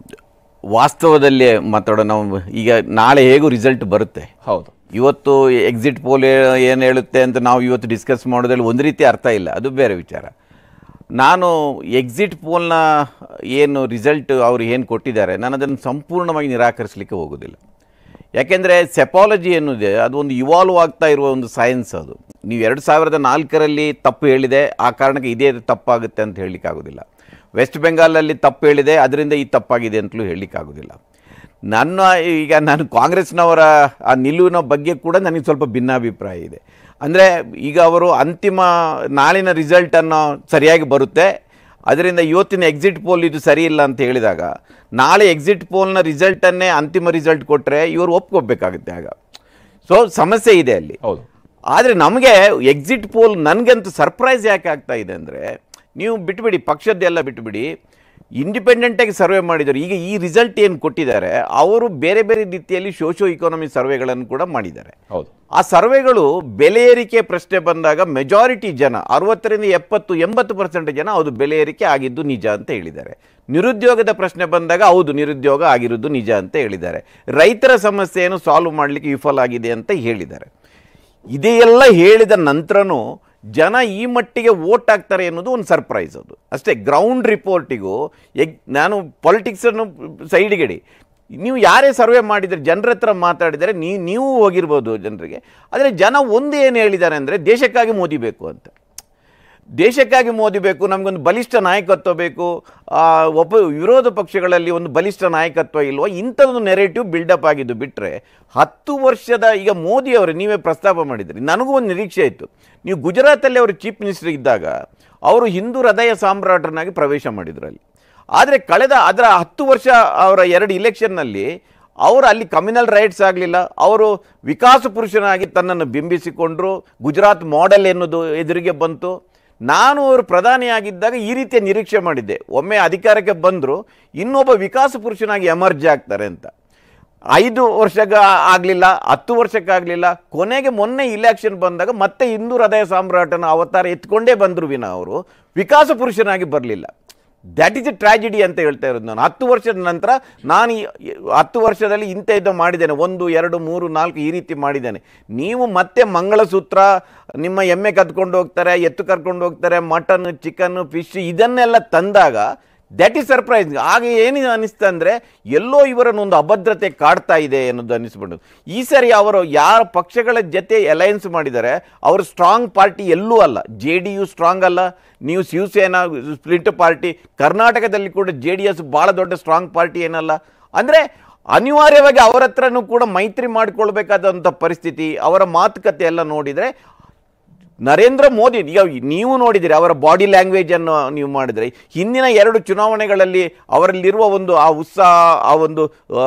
ವಾಸ್ತವದಲ್ಲಿ ಮಾತಾಡೋ ನಾವು ಈಗ ನಾಳೆ ಹೇಗೂ ರಿಸಲ್ಟ್ ಬರುತ್ತೆ ಹೌದು ಇವತ್ತು ಎಕ್ಸಿಟ್ ಪೋಲ್ ಏನು ಹೇಳುತ್ತೆ ಅಂತ ನಾವು ಇವತ್ತು ಡಿಸ್ಕಸ್ ಮಾಡೋದ್ರಲ್ಲಿ ಒಂದು ರೀತಿ ಅರ್ಥ ಇಲ್ಲ ಅದು ಬೇರೆ ವಿಚಾರ ನಾನು ಎಕ್ಸಿಟ್ ಪೋಲ್ನ ಏನು ರಿಸಲ್ಟ್ ಅವರು ಏನು ಕೊಟ್ಟಿದ್ದಾರೆ ನಾನು ಅದನ್ನು ಸಂಪೂರ್ಣವಾಗಿ ನಿರಾಕರಿಸಲಿಕ್ಕೆ ಹೋಗೋದಿಲ್ಲ ಯಾಕೆಂದರೆ ಸೆಪಾಲಜಿ ಎನ್ನುವುದೇ ಅದು ಒಂದು ಇವಾಲ್ವ್ ಆಗ್ತಾ ಇರುವ ಒಂದು ಸೈನ್ಸ್ ಅದು ನೀವು ಎರಡು ಸಾವಿರದ ನಾಲ್ಕರಲ್ಲಿ ತಪ್ಪು ಹೇಳಿದೆ ಆ ಕಾರಣಕ್ಕೆ ಇದೇ ತಪ್ಪಾಗುತ್ತೆ ಅಂತ ಹೇಳಲಿಕ್ಕಾಗೋದಿಲ್ಲ ವೆಸ್ಟ್ ಬೆಂಗಾಲಲ್ಲಿ ತಪ್ಪು ಹೇಳಿದೆ ಅದರಿಂದ ಈ ತಪ್ಪಾಗಿದೆ ಅಂತಲೂ ಹೇಳಲಿಕ್ಕಾಗೋದಿಲ್ಲ ನನ್ನ ಈಗ ನಾನು ಕಾಂಗ್ರೆಸ್ನವರ ಆ ನಿಲುವಿನ ಬಗ್ಗೆ ಕೂಡ ನನಗೆ ಸ್ವಲ್ಪ ಭಿನ್ನಾಭಿಪ್ರಾಯ ಇದೆ ಅಂದರೆ ಈಗ ಅವರು ಅಂತಿಮ ನಾಳಿನ ರಿಸಲ್ಟನ್ನು ಸರಿಯಾಗಿ ಬರುತ್ತೆ ಅದರಿಂದ ಇವತ್ತಿನ ಎಕ್ಸಿಟ್ ಪೋಲ್ ಇದು ಸರಿ ಇಲ್ಲ ಅಂತ ಹೇಳಿದಾಗ ನಾಳೆ ಎಕ್ಸಿಟ್ ಪೋಲ್ನ ರಿಸಲ್ಟನ್ನೇ ಅಂತಿಮ ರಿಸಲ್ಟ್ ಕೊಟ್ಟರೆ ಇವರು ಒಪ್ಕೋಬೇಕಾಗುತ್ತೆ ಆಗ ಸೊ ಸಮಸ್ಯೆ ಇದೆ ಅಲ್ಲಿ ಹೌದು ಆದರೆ ನಮಗೆ ಎಕ್ಸಿಟ್ ಪೋಲ್ ನನಗಂತೂ ಸರ್ಪ್ರೈಸ್ ಯಾಕೆ ಆಗ್ತಾ ಇದೆ ಅಂದರೆ ನೀವು ಬಿಟ್ಬಿಡಿ ಪಕ್ಷದ್ದೆಲ್ಲ ಬಿಟ್ಬಿಡಿ ಇಂಡಿಪೆಂಡೆಂಟ್ ಆಗಿ ಸರ್ವೆ ಮಾಡಿದ್ದಾರೆ ಈಗ ಈ ರಿಸಲ್ಟ್ ಏನು ಕೊಟ್ಟಿದ್ದಾರೆ ಅವರು ಬೇರೆ ಬೇರೆ ರೀತಿಯಲ್ಲಿ ಸೋಶೋ ಇಕಾನಮಿ ಸರ್ವೆಗಳನ್ನು ಕೂಡ ಮಾಡಿದ್ದಾರೆ ಹೌದು ಆ ಸರ್ವೆಗಳು ಬೆಲೆ ಏರಿಕೆ ಪ್ರಶ್ನೆ ಬಂದಾಗ ಮೆಜಾರಿಟಿ ಜನ ಅರವತ್ತರಿಂದ ಎಪ್ಪತ್ತು ಎಂಬತ್ತು ಪರ್ಸೆಂಟ್ ಜನ ಹೌದು ಬೆಲೆ ಏರಿಕೆ ಆಗಿದ್ದು ನಿಜ ಅಂತ ಹೇಳಿದ್ದಾರೆ ನಿರುದ್ಯೋಗದ ಪ್ರಶ್ನೆ ಬಂದಾಗ ಹೌದು ನಿರುದ್ಯೋಗ ಆಗಿರೋದು ನಿಜ ಅಂತ ಹೇಳಿದ್ದಾರೆ ರೈತರ ಸಮಸ್ಯೆಯನ್ನು ಸಾಲ್ವ್ ಮಾಡಲಿಕ್ಕೆ ವಿಫಲ ಆಗಿದೆ ಅಂತ ಹೇಳಿದ್ದಾರೆ ಇದೆಲ್ಲ ಹೇಳಿದ ನಂತರನೂ ಜನ ಈ ಮಟ್ಟಿಗೆ ವೋಟ್ ಆಗ್ತಾರೆ ಅನ್ನೋದು ಒಂದು ಸರ್ಪ್ರೈಸ್ ಅದು ಅಷ್ಟೇ ಗ್ರೌಂಡ್ ರಿಪೋರ್ಟಿಗೂ ಎಗ್ ನಾನು ಪಾಲಿಟಿಕ್ಸನ್ನು ಸೈಡ್ಗಿಡಿ ನೀವು ಯಾರೇ ಸರ್ವೆ ಮಾಡಿದರೆ ಜನರ ಹತ್ರ ಮಾತಾಡಿದರೆ ನೀ ನೀವು ಹೋಗಿರ್ಬೋದು ಜನರಿಗೆ ಆದರೆ ಜನ ಒಂದು ಏನು ಹೇಳಿದ್ದಾರೆ ಅಂದರೆ ದೇಶಕ್ಕಾಗಿ ಮೋದಿ ಬೇಕು ಅಂತ ದೇಶಕ್ಕಾಗಿ ಮೋದಿ ಬೇಕು ನಮಗೊಂದು ಬಲಿಷ್ಠ ನಾಯಕತ್ವ ಬೇಕು ಆ, ಒಬ್ಬ ವಿರೋಧ ಪಕ್ಷಗಳಲ್ಲಿ ಒಂದು ಬಲಿಷ್ಠ ನಾಯಕತ್ವ ಇಲ್ವಾ ಇಂಥದ್ದು ನೆರೇಟಿವ್ ಬಿಲ್ಡಪ್ ಆಗಿದ್ದು ಬಿಟ್ಟರೆ ಹತ್ತು ವರ್ಷದ ಈಗ ಮೋದಿ ಅವರು ನೀವೇ ಪ್ರಸ್ತಾಪ ಮಾಡಿದ್ರಿ ನನಗೂ ಒಂದು ನಿರೀಕ್ಷೆ ಇತ್ತು ನೀವು ಗುಜರಾತಲ್ಲಿ ಅವರು ಚೀಫ್ ಮಿನಿಸ್ಟರ್ ಇದ್ದಾಗ ಅವರು ಹಿಂದೂ ಹೃದಯ ಸಾಮ್ರಾಟನಾಗಿ ಪ್ರವೇಶ ಮಾಡಿದ್ರು ಅಲ್ಲಿ ಆದರೆ ಕಳೆದ ಅದರ ಹತ್ತು ವರ್ಷ ಅವರ ಎರಡು ಇಲೆಕ್ಷನ್ನಲ್ಲಿ ಅವರು ಅಲ್ಲಿ ಕಮ್ಯುನಲ್ ರೈಟ್ಸ್ ಆಗಲಿಲ್ಲ ಅವರು ವಿಕಾಸ ಪುರುಷನಾಗಿ ತನ್ನನ್ನು ಬಿಂಬಿಸಿಕೊಂಡ್ರು ಗುಜರಾತ್ ಮಾಡೆಲ್ ಎನ್ನುವುದು ಎದುರಿಗೆ ಬಂತು ನಾನು ಅವರು ಪ್ರಧಾನಿಯಾಗಿದ್ದಾಗ ಈ ರೀತಿಯ ನಿರೀಕ್ಷೆ ಮಾಡಿದ್ದೆ ಒಮ್ಮೆ ಅಧಿಕಾರಕ್ಕೆ ಬಂದರು ಇನ್ನೊಬ್ಬ ವಿಕಾಸ ಪುರುಷನಾಗಿ ಎಮರ್ಜ್ ಆಗ್ತಾರೆ ಅಂತ ಐದು ವರ್ಷಕ್ಕೆ ಆಗಲಿಲ್ಲ ಹತ್ತು ವರ್ಷಕ್ಕಾಗಲಿಲ್ಲ ಕೊನೆಗೆ ಮೊನ್ನೆ ಇಲೆಕ್ಷನ್ ಬಂದಾಗ ಮತ್ತೆ ಹಿಂದೂ ಹೃದಯ ಸಾಮ್ರಾಟನ ಅವತಾರ ಎತ್ಕೊಂಡೇ ಬಂದರು ವಿನ ಅವರು ವಿಕಾಸ ಪುರುಷನಾಗಿ ಬರಲಿಲ್ಲ ದ್ಯಾಟ್ ಇಸ್ ಎ ಟ್ರಾಜಿಡಿ ಅಂತ ಹೇಳ್ತಾ ಇರೋದು ನಾನು ಹತ್ತು ವರ್ಷದ ನಂತರ ನಾನು ಈ- ಈ- ಹತ್ತು ವರ್ಷದಲ್ಲಿ ಇಂಥ ಇದು ಮಾಡಿದ್ದೇನೆ ಒಂದು ಎರಡು ಮೂರು ನಾಲ್ಕು ಈ ರೀತಿ ಮಾಡಿದ್ದೇನೆ ನೀವು ಮತ್ತೆ ಮಂಗಳಸೂತ್ರ ನಿಮ್ಮ ಎಮ್ಮೆ ಕದ್ಕೊಂಡು ಹೋಗ್ತಾರೆ ಎತ್ತು ಕರ್ಕೊಂಡು ಹೋಗ್ತಾರೆ ಮಟನ್ ಚಿಕನ್ ಫಿಶ್ ಇದನ್ನೆಲ್ಲ ತಂದಾಗ ದಟ್ ಈಸ್ ಸರ್ಪ್ರೈಸ್ ಆಗ ಏನು ಅನಿಸ್ತಾ ಅಂದರೆ ಎಲ್ಲೋ ಇವರನ್ನು ಒಂದು ಅಭದ್ರತೆ ಕಾಡ್ತಾ ಇದೆ ಅನ್ನೋದು ಅನಿಸ್ಬಿಟ್ಟು ಈ ಸರಿ ಅವರು ಯಾರ ಪಕ್ಷಗಳ ಜೊತೆ ಅಲಯನ್ಸ್ ಮಾಡಿದ್ದಾರೆ ಅವರು ಸ್ಟ್ರಾಂಗ್ ಪಾರ್ಟಿ ಎಲ್ಲೂ ಅಲ್ಲ ಜೆ ಡಿ ಯು ಸ್ಟ್ರಾಂಗ್ ಅಲ್ಲ ನೀವು ಶಿವಸೇನಾ ಸ್ಪ್ಲಿಟ್ ಪಾರ್ಟಿ ಕರ್ನಾಟಕದಲ್ಲಿ ಕೂಡ ಜೆ ಡಿ ಎಸ್ ಭಾಳ ದೊಡ್ಡ ಸ್ಟ್ರಾಂಗ್ ಪಾರ್ಟಿ ಏನಲ್ಲ ಅಂದರೆ ಅನಿವಾರ್ಯವಾಗಿ ಅವರ ಹತ್ರನೂ ಕೂಡ ಮೈತ್ರಿ ಮಾಡಿಕೊಳ್ಬೇಕಾದಂಥ ಪರಿಸ್ಥಿತಿ ಅವರ ಮಾತುಕತೆ ಎಲ್ಲ ನೋಡಿದರೆ ನರೇಂದ್ರ ಮೋದಿ ಈಗ ನೀವು ನೋಡಿದಿರಿ ಅವರ ಬಾಡಿ ಲ್ಯಾಂಗ್ವೇಜ್ ಅನ್ನು ನೀವು ಮಾಡಿದರೆ ಹಿಂದಿನ ಎರಡು ಚುನಾವಣೆಗಳಲ್ಲಿ ಅವರಲ್ಲಿರುವ ಒಂದು ಆ ಉತ್ಸಾಹ ಆ ಒಂದು ಆ,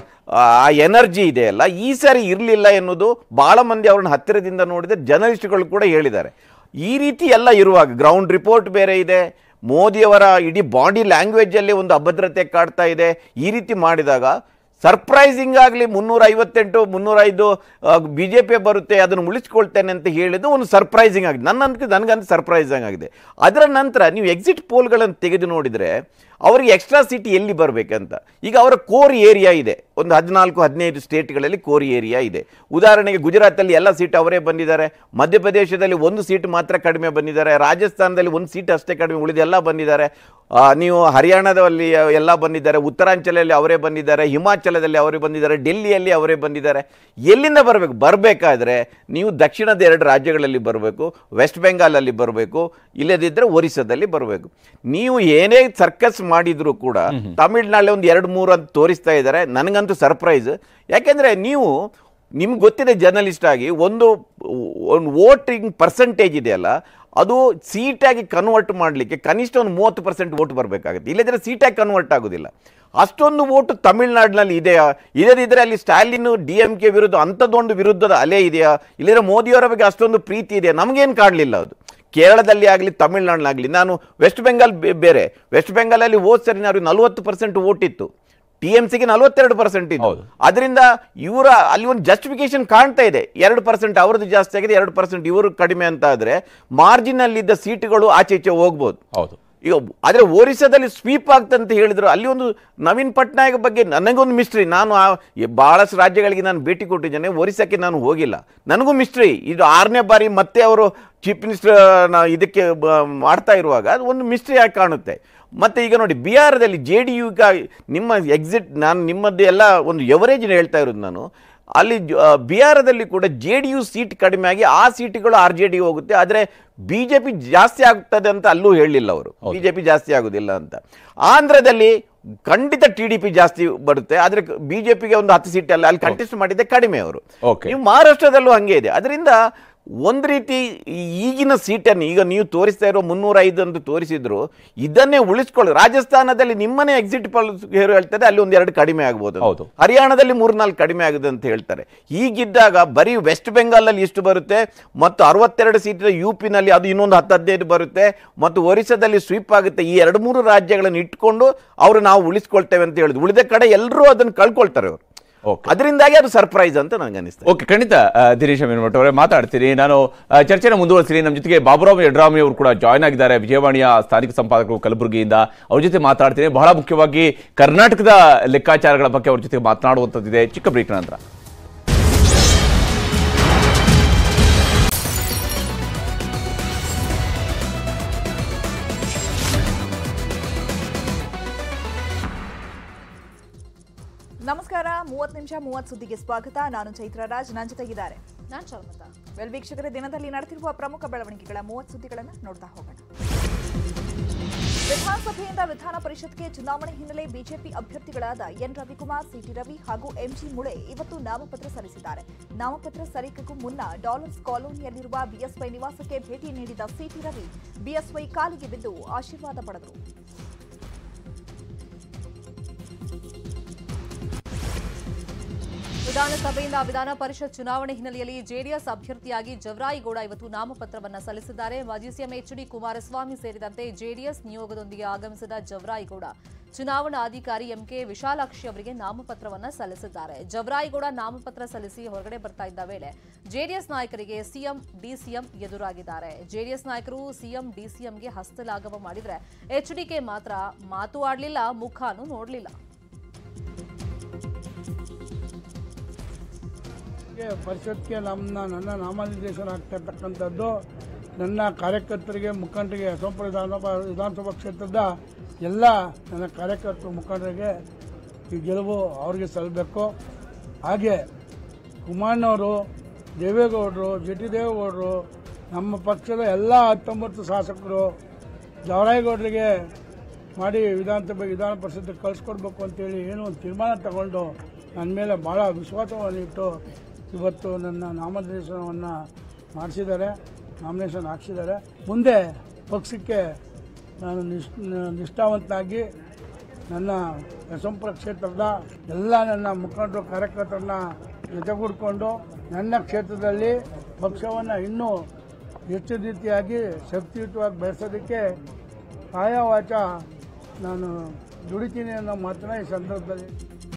ಆ ಎನರ್ಜಿ ಇದೆಯಲ್ಲ ಈ ಸಾರಿ ಇರಲಿಲ್ಲ ಎನ್ನುವುದು ಭಾಳ ಮಂದಿ ಅವ್ರನ್ನ ಹತ್ತಿರದಿಂದ ನೋಡಿದರೆ ಜರ್ನಲಿಸ್ಟ್ಗಳು ಕೂಡ ಹೇಳಿದ್ದಾರೆ ಈ ರೀತಿ ಎಲ್ಲ ಇರುವಾಗ ಗ್ರೌಂಡ್ ರಿಪೋರ್ಟ್ ಬೇರೆ ಇದೆ ಮೋದಿಯವರ ಇಡೀ ಬಾಡಿ ಲ್ಯಾಂಗ್ವೇಜಲ್ಲಿ ಒಂದು ಅಭದ್ರತೆ ಕಾಡ್ತಾ ಇದೆ ಈ ರೀತಿ ಮಾಡಿದಾಗ ಸರ್ಪ್ರೈಸಿಂಗ್ ಆಗಲಿ ಮುನ್ನೂರ ಐವತ್ತೆಂಟು ಮುನ್ನೂರೈದು ಬಿ ಜೆ ಪಿ ಬರುತ್ತೆ ಅದನ್ನು ಉಳಿಸ್ಕೊಳ್ತೇನೆ ಅಂತ ಹೇಳಿದ್ದು ಒಂದು ಸರ್ಪ್ರೈಸಿಂಗ್ ಆಗಿದೆ ನನ್ನ ಅನ್ಕ ನನಗಂತ ಸರ್ಪ್ರೈಸಿಂಗ್ ಆಗಿದೆ ಅದರ ನಂತರ ನೀವು ಎಕ್ಸಿಟ್ ಪೋಲ್ಗಳನ್ನು ತೆಗೆದು ನೋಡಿದರೆ ಅವರಿಗೆ ಎಕ್ಸ್ಟ್ರಾ ಸಿಟಿ ಎಲ್ಲಿ ಬರಬೇಕಂತ ಈಗ ಅವರ ಕೋರ್ ಏರಿಯಾ ಇದೆ ಒಂದು ಹದಿನಾಲ್ಕು ಹದಿನೈದು ಸ್ಟೇಟ್ಗಳಲ್ಲಿ ಕೋರ್ ಏರಿಯಾ ಇದೆ ಉದಾಹರಣೆಗೆ ಗುಜರಾತಲ್ಲಿ ಎಲ್ಲ ಸೀಟ್ ಅವರೇ ಬಂದಿದ್ದಾರೆ ಮಧ್ಯಪ್ರದೇಶದಲ್ಲಿ ಒಂದು ಸೀಟ್ ಮಾತ್ರ ಕಡಿಮೆ ಬಂದಿದ್ದಾರೆ ರಾಜಸ್ಥಾನದಲ್ಲಿ ಒಂದು ಸೀಟ್ ಅಷ್ಟೇ ಕಡಿಮೆ ಉಳಿದೆಲ್ಲ ಬಂದಿದ್ದಾರೆ ಆ, ನೀವು ಹರಿಯಾಣದಲ್ಲಿ ಎಲ್ಲ ಬಂದಿದ್ದಾರೆ ಉತ್ತರಾಂಚಲಲ್ಲಿ ಅವರೇ ಬಂದಿದ್ದಾರೆ ಹಿಮಾಚಲದಲ್ಲಿ ಅವರೇ ಬಂದಿದ್ದಾರೆ ಡೆಲ್ಲಿಯಲ್ಲಿ ಅವರೇ ಬಂದಿದ್ದಾರೆ ಎಲ್ಲಿಂದ ಬರಬೇಕು ಬರಬೇಕಾದ್ರೆ ನೀವು ದಕ್ಷಿಣದ ಎರಡು ರಾಜ್ಯಗಳಲ್ಲಿ ಬರಬೇಕು ವೆಸ್ಟ್ ಬೆಂಗಾಲಲ್ಲಿ ಬರಬೇಕು ಇಲ್ಲದಿದ್ದರೆ ಒರಿಸ್ಸಾದಲ್ಲಿ ಬರಬೇಕು ನೀವು ಏನೇ ಸರ್ಕಸ್ ಮಾಡಿದರೂ ಕೂಡ ತಮಿಳ್ನಾಡಲ್ಲಿ ಒಂದು ಎರಡು ಮೂರು ಅಂತ ತೋರಿಸ್ತಾ ಇದ್ದಾರೆ ನನಗಂತೂ ಸರ್ಪ್ರೈಸ್ ಯಾಕೆಂದರೆ ನೀವು ನಿಮ್ಗೆ ಗೊತ್ತಿದೆ ಜರ್ನಲಿಸ್ಟ್ ಆಗಿ ಒಂದು ಒಂದು ವೋಟಿಂಗ್ ಪರ್ಸೆಂಟೇಜ್ ಇದೆಯಲ್ಲ ಅದು ಸೀಟಾಗಿ ಕನ್ವರ್ಟ್ ಮಾಡಲಿಕ್ಕೆ ಕನಿಷ್ಠ ಒಂದು ಮೂವತ್ತು ಪರ್ಸೆಂಟ್ ವೋಟ್ ಬರಬೇಕಾಗುತ್ತೆ ಇಲ್ಲದಿದ್ದರೆ ಸೀಟಾಗಿ ಕನ್ವರ್ಟ್ ಆಗೋದಿಲ್ಲ ಅಷ್ಟೊಂದು ವೋಟು ತಮಿಳ್ನಾಡಿನಲ್ಲಿ ಇದೆಯಾ ಇಲ್ಲದಿದ್ದರೆ ಅಲ್ಲಿ ಸ್ಟಾಲಿನ್ ಡಿ ಎಂ ಕೆ ವಿರುದ್ಧ ಅಂಥದ್ದೊಂದು ವಿರುದ್ಧದ ಅಲೆ ಇದೆಯಾ ಇಲ್ಲದಿದ್ರೆ ಮೋದಿಯವರ ಬಗ್ಗೆ ಅಷ್ಟೊಂದು ಪ್ರೀತಿ ಇದೆಯಾ ನಮಗೇನು ಕಾಡಲಿಲ್ಲ ಅದು ಕೇರಳದಲ್ಲಿ ಆಗಲಿ ತಮಿಳ್ನಾಡಿನಾಗಲಿ ನಾನು ವೆಸ್ಟ್ ಬೆಂಗಾಲ್ ಬೇ- ಬೇರೆ ವೆಸ್ಟ್ ಬೆಂಗಾಲಲ್ಲಿ ಹೋದ್ ಸರಿ ನಾವು ನಲವತ್ತು ಪರ್ಸೆಂಟ್ ವೋಟ್ ಇತ್ತು ಟಿ ಎಂ ಸಿಗೆ ನಲವತ್ತೆರಡು ಪರ್ಸೆಂಟ್ ಇತ್ತು ಹೌದು. ಅದರಿಂದ ಇವರ ಅಲ್ಲಿ ಒಂದು ಜಸ್ಟಿಫಿಕೇಶನ್ ಕಾಣ್ತಾ ಇದೆ ಎರಡು ಪರ್ಸೆಂಟ್ ಅವ್ರದ್ದು ಜಾಸ್ತಿ ಆಗಿದೆ ಎರಡು ಪರ್ಸೆಂಟ್ ಇವರು ಕಡಿಮೆ ಅಂತ ಆದರೆ ಮಾರ್ಜಿನಲ್ಲಿದ್ದ ಸೀಟುಗಳು ಆಚೆ ಈಚೆ ಹೋಗ್ಬೋದು ಹೌದು ಈಗ ಆದರೆ ಒರಿಸ್ಸಾದಲ್ಲಿ ಸ್ವೀಪ್ ಆಗ್ತಂತ ಹೇಳಿದ್ರು ಅಲ್ಲಿ ಒಂದು ನವೀನ್ ಪಟ್ನಾಯಕ್ ಬಗ್ಗೆ ನನಗೊಂದು ಮಿಸ್ಟ್ರಿ ನಾನು ಆ ಈ ಬಹಳಷ್ಟು ರಾಜ್ಯಗಳಿಗೆ ನಾನು ಭೇಟಿ ಕೊಟ್ಟಿದ್ದೇನೆ ಒರಿಸ್ಸಾಕ್ಕೆ ನಾನು ಹೋಗಿಲ್ಲ ನನಗೂ ಮಿಸ್ಟ್ರಿ ಇದು ಆರನೇ ಬಾರಿ ಮತ್ತೆ ಅವರು ಚೀಫ್ ಮಿನಿಸ್ಟರ್ ಇದಕ್ಕೆ ಬ- ಮಾಡ್ತಾ ಇರುವಾಗ ಅದು ಒಂದು ಮಿಸ್ಟ್ರಿ ಆಗಿ ಕಾಣುತ್ತೆ ಮತ್ತು ಈಗ ನೋಡಿ ಬಿಹಾರದಲ್ಲಿ ಜೆ ಡಿ ಯು ನಿಮ್ಮ ಎಕ್ಸಿಟ್ ನಾನು ನಿಮ್ಮದು ಎಲ್ಲ ಒಂದು ಎವರೇಜ್ ಹೇಳ್ತಾ ಇರೋದು ನಾನು ಅಲ್ಲಿ ಜ- ಆ, ಬಿಹಾರದಲ್ಲಿ ಕೂಡ ಜೆ ಡಿ ಯು ಸೀಟ್ ಕಡಿಮೆ ಆಗಿ ಆ ಸೀಟ್ಗಳು ಆರ್ ಜೆ ಡಿ ಹೋಗುತ್ತೆ ಆದರೆ ಬಿ ಜೆ ಪಿ ಜಾಸ್ತಿ ಆಗ್ತದೆ ಅಂತ ಅಲ್ಲೂ ಹೇಳಲಿಲ್ಲ ಅವರು ಬಿ ಜೆ ಪಿ ಜಾಸ್ತಿ ಆಗೋದಿಲ್ಲ ಅಂತ ಆಂಧ್ರದಲ್ಲಿ ಖಂಡಿತ ಟಿ ಡಿ ಪಿ ಜಾಸ್ತಿ ಬರುತ್ತೆ ಆದರೆ ಬಿ ಜೆ ಪಿಗೆ ಒಂದು ಹತ್ತು ಸೀಟ್ ಅಲ್ಲ ಅಲ್ಲಿ ಕಂಟೆಸ್ಟ್ ಮಾಡಿದ್ದೆ ಕಡಿಮೆ ಅವರು Okay. ನೀವು ಮಹಾರಾಷ್ಟ್ರದಲ್ಲೂ ಹಂಗೆ ಇದೆ ಅದರಿಂದ ಒಂದು ರೀತಿ ಈ- ಈಗಿನ ಸೀಟನ್ನು ಈಗ ನೀವು ತೋರಿಸ್ತಾ ಇರೋ ಮುನ್ನೂರ ಐದು ಅಂತ ತೋರಿಸಿದ್ರು ಇದನ್ನೇ ಉಳಿಸ್ಕೊಳ್ಳಿ ರಾಜಸ್ಥಾನದಲ್ಲಿ ನಿಮ್ಮನೆ ಎಕ್ಸಿಟ್ ಪಲ್ ಹೇಳ್ತಾರೆ ಅಲ್ಲಿ ಒಂದೆರಡು ಕಡಿಮೆ ಆಗ್ಬೋದು ಅಂತ. ಹೌದು. ಹರಿಯಾಣದಲ್ಲಿ ಮೂರ್ನಾಲ್ಕು ಕಡಿಮೆ ಆಗಿದೆ ಅಂತ ಹೇಳ್ತಾರೆ ಹೀಗಿದ್ದಾಗ ಬರೀ ವೆಸ್ಟ್ ಬೆಂಗಾಲಲ್ಲಿ ಇಷ್ಟು ಬರುತ್ತೆ ಮತ್ತು ಅರವತ್ತೆರಡು ಸೀಟಿನ ಯು ಪಿನಲ್ಲಿ ಅದು ಇನ್ನೊಂದು ಹತ್ತು ಹದಿನೈದು ಬರುತ್ತೆ ಮತ್ತು ಒರಿಸ್ಸಾದಲ್ಲಿ ಸ್ವೀಪ್ ಆಗುತ್ತೆ ಈ ಎರಡು ಮೂರು ರಾಜ್ಯಗಳನ್ನು ಇಟ್ಕೊಂಡು ಅವರು ನಾವು ಉಳಿಸ್ಕೊಳ್ತೇವೆ ಅಂತ ಹೇಳಿದ್ರು ಉಳಿದ ಕಡೆ ಎಲ್ಲರೂ ಅದನ್ನು ಕಳ್ಕೊಳ್ತಾರೆ ಅವರು ಓಕೆ ಅದರಿಂದಾಗಿ ಅದು ಸರ್ಪ್ರೈಸ್ ಅಂತ ನನಗೆ ಅನಿಸ್ತದೆ ಓಕೆ ಖಂಡಿತ ಆ, ದಿನೇಶ್ ಅಮೀನ್ಮಠ್ ಅವರೇ ಮಾತಾಡ್ತೀನಿ ನಾನು ಆ, ಚರ್ಚೆನ ಮುಂದುವರಿಸ್ತೀನಿ ನಮ್ಮ ಜೊತೆಗೆ ಬಾಬುರಾವ್ ಯಡ್ರಾಮಿ ಅವರು ಕೂಡ ಜಾಯ್ನ್ ಆಗಿದ್ದಾರೆ ವಿಜಯವಾಣಿಯ ಸ್ಥಾನಿಕ ಸಂಪಾದಕರು ಕಲಬುರಗಿಯಿಂದ ಅವ್ರ ಜೊತೆ ಮಾತಾಡ್ತೀನಿ ಬಹಳ ಮುಖ್ಯವಾಗಿ ಕರ್ನಾಟಕದ ಲೆಕ್ಕಾಚಾರಗಳ ಬಗ್ಗೆ ಅವ್ರ ಜೊತೆ ಮಾತನಾಡುವಂಥದ್ದಿದೆ ಚಿಕ್ಕ ಬ್ರೇಕ್ ನಂತರ ನಮಸ್ಕಾರ ಮೂವತ್ತು ನಿಮಿಷ ಮೂವತ್ತು ಸುದ್ದಿಗೆ ಸ್ವಾಗತ ನಾನು ಚೈತ್ರ ರಾಜ್ ನನ್ನ ಜೊತೆಗಿದ್ದಾರೆ ನಾನ್ ಶರ್ಮತಾ ವೆಲ್ ವೀಕ್ಷಕರ ದಿನದಲ್ಲಿ ನಡೆದಿರುವ ಪ್ರಮುಖ ಬೆಳವಣಿಗೆಗಳ ಮೂವತ್ತು ಸುದ್ದಿಗಳನ್ನು ನೋಡ್ತಾ ಹೋಗೋಣ ವಿಧಾನಸಭೆಯಿಂದ ವಿಧಾನ ಪರಿಷತ್ಗೆ ಚುನಾವಣೆ ಹಿನ್ನೆಲೆ ಬಿಜೆಪಿ ಅಭ್ಯರ್ಥಿಗಳಾದ ಎನ್ ರವಿಕುಮಾರ್ ಸಿಟಿ ರವಿ ಹಾಗೂ ಎಂಜಿ ಮುಳೆ ಇವತ್ತು ನಾಮಪತ್ರ ಸಲ್ಲಿಸಿದ್ದಾರೆ ನಾಮಪತ್ರ ಸಲ್ಲಿಕೆಗೂ ಮುನ್ನ ಡಾಲರ್ಸ್ ಕಾಲೋನಿಯಲ್ಲಿರುವ ಬಿಎಸ್ವೈ ನಿವಾಸಕ್ಕೆ ಭೇಟಿ ನೀಡಿದ ಸಿಟಿ ರವಿ ಬಿಎಸ್ವೈ ಕಾಲಿಗೆ ಬಿದ್ದು ಆಶೀರ್ವಾದ ಪಡೆದರು ವಿಧಾನಸಭೆಯಿಂದ ವಿಧಾನ ಪರಿಷತ್ ಚುನಾವಣೆ ಹಿನ್ನೆಲೆಯಲ್ಲಿ ಜೆಡಿಎಸ್ ಅಭ್ಯರ್ಥಿಯಾಗಿ ಜವರಾಯಿಗೌಡ ಇವತ್ತು ನಾಮಪತ್ರವನ್ನ ಸಲ್ಲಿಸಿದ್ದಾರೆ ಮಾಜಿ ಸಿಎಂ ಎಚ್ ಡಿ ಕುಮಾರಸ್ವಾಮಿ ಸೇರಿದಂತೆ ಜೆಡಿಎಸ್ ನಿಯೋಗದೊಂದಿಗೆ ಆಗಮಿಸಿದ ಜವರಾಯಿಗೌಡ ಚುನಾವಣಾ ಅಧಿಕಾರಿ ಎಂಕೆ ವಿಶಾಲಾಕ್ಷಿ ಅವರಿಗೆ ನಾಮಪತ್ರವನ್ನ ಸಲ್ಲಿಸಿದ್ದಾರೆ ಜವರಾಯಿಗೌಡ ನಾಮಪತ್ರ ಸಲ್ಲಿಸಿ ಹೊರಗಡೆ ಬರ್ತಾ ಇದ್ದ ವೇಳೆ ಜೆಡಿಎಸ್ ನಾಯಕರಿಗೆ ಸಿಎಂ ಡಿಸಿಎಂ ಎದುರಾಗಿದ್ದಾರೆ ಜೆಡಿಎಸ್ ನಾಯಕರು ಸಿಎಂ ಡಿಸಿಎಂಗೆ ಹಸ್ತಲಾಘವ ಮಾಡಿದ್ರೆ ಎಚ್ಡಿಕೆ ಮಾತ್ರ ಮಾತು ಆಡ್ಲಿಲ್ಲ ಮುಖಾನೂ ನೋಡ್ಲಿಲ್ಲ ಗೆ ಪರಿಷತ್ಗೆ ನಮ್ಮ ನನ್ನ ನಾಮನಿರ್ದೇಶನ ಆಗ್ತಾ ಇರ್ತಕ್ಕಂಥದ್ದು ನನ್ನ ಕಾರ್ಯಕರ್ತರಿಗೆ ಮುಖಂಡರಿಗೆ ಅಸಂಪುರ ವಿಧಾನಸಭಾ ವಿಧಾನಸಭಾ ಕ್ಷೇತ್ರದ ಎಲ್ಲ ನನ್ನ ಕಾರ್ಯಕರ್ತರು ಮುಖಂಡರಿಗೆ ಈ ಗೆಲುವು ಅವ್ರಿಗೆ ಸಲ್ಲಬೇಕು ಹಾಗೆ ಕುಮಾರನವರು ದೇವೇಗೌಡರು ಜಿ ಟಿ ದೇವೇಗೌಡರು ನಮ್ಮ ಪಕ್ಷದ ಎಲ್ಲ ಹತ್ತೊಂಬತ್ತು ಶಾಸಕರು ಜವರಾಯಗೌಡರಿಗೆ ಮಾಡಿ ವಿಧಾನಸಭೆ ವಿಧಾನ ಪರಿಷತ್ತಿಗೆ ಕಳಿಸ್ಕೊಡ್ಬೇಕು ಅಂತೇಳಿ ಏನೋ ಒಂದು ತೀರ್ಮಾನ ತಗೊಂಡು ನನ್ನ ಮೇಲೆ ಭಾಳ ವಿಶ್ವಾಸವನ್ನು ಇಟ್ಟು ಇವತ್ತು ನನ್ನ ನಾಮನಿರ್ದೇಶನವನ್ನು ಮಾಡಿಸಿದ್ದಾರೆ ನಾಮಿನೇಷನ್ ಹಾಕ್ಸಿದ್ದಾರೆ ಮುಂದೆ ಪಕ್ಷಕ್ಕೆ ನಾನು ನಿಷ್ ನಿಷ್ಠಾವಂತನಾಗಿ ನನ್ನ ಯಶವಂತಪುರ ಕ್ಷೇತ್ರದ ಎಲ್ಲ ನನ್ನ ಮುಖಂಡರು ಕಾರ್ಯಕರ್ತರನ್ನ ಜೊತೆಗೂಡಿಕೊಂಡು ನನ್ನ ಕ್ಷೇತ್ರದಲ್ಲಿ ಪಕ್ಷವನ್ನು ಇನ್ನೂ ಹೆಚ್ಚು ರೀತಿಯಾಗಿ ಶಕ್ತಿಯುತವಾಗಿ ಬೆಳೆಸೋದಕ್ಕೆ ಕಾಯವಾಚ ನಾನು ದುಡಿತೀನಿ ಅನ್ನೋ ಮಾತನ್ನ ಈ ಸಂದರ್ಭದಲ್ಲಿ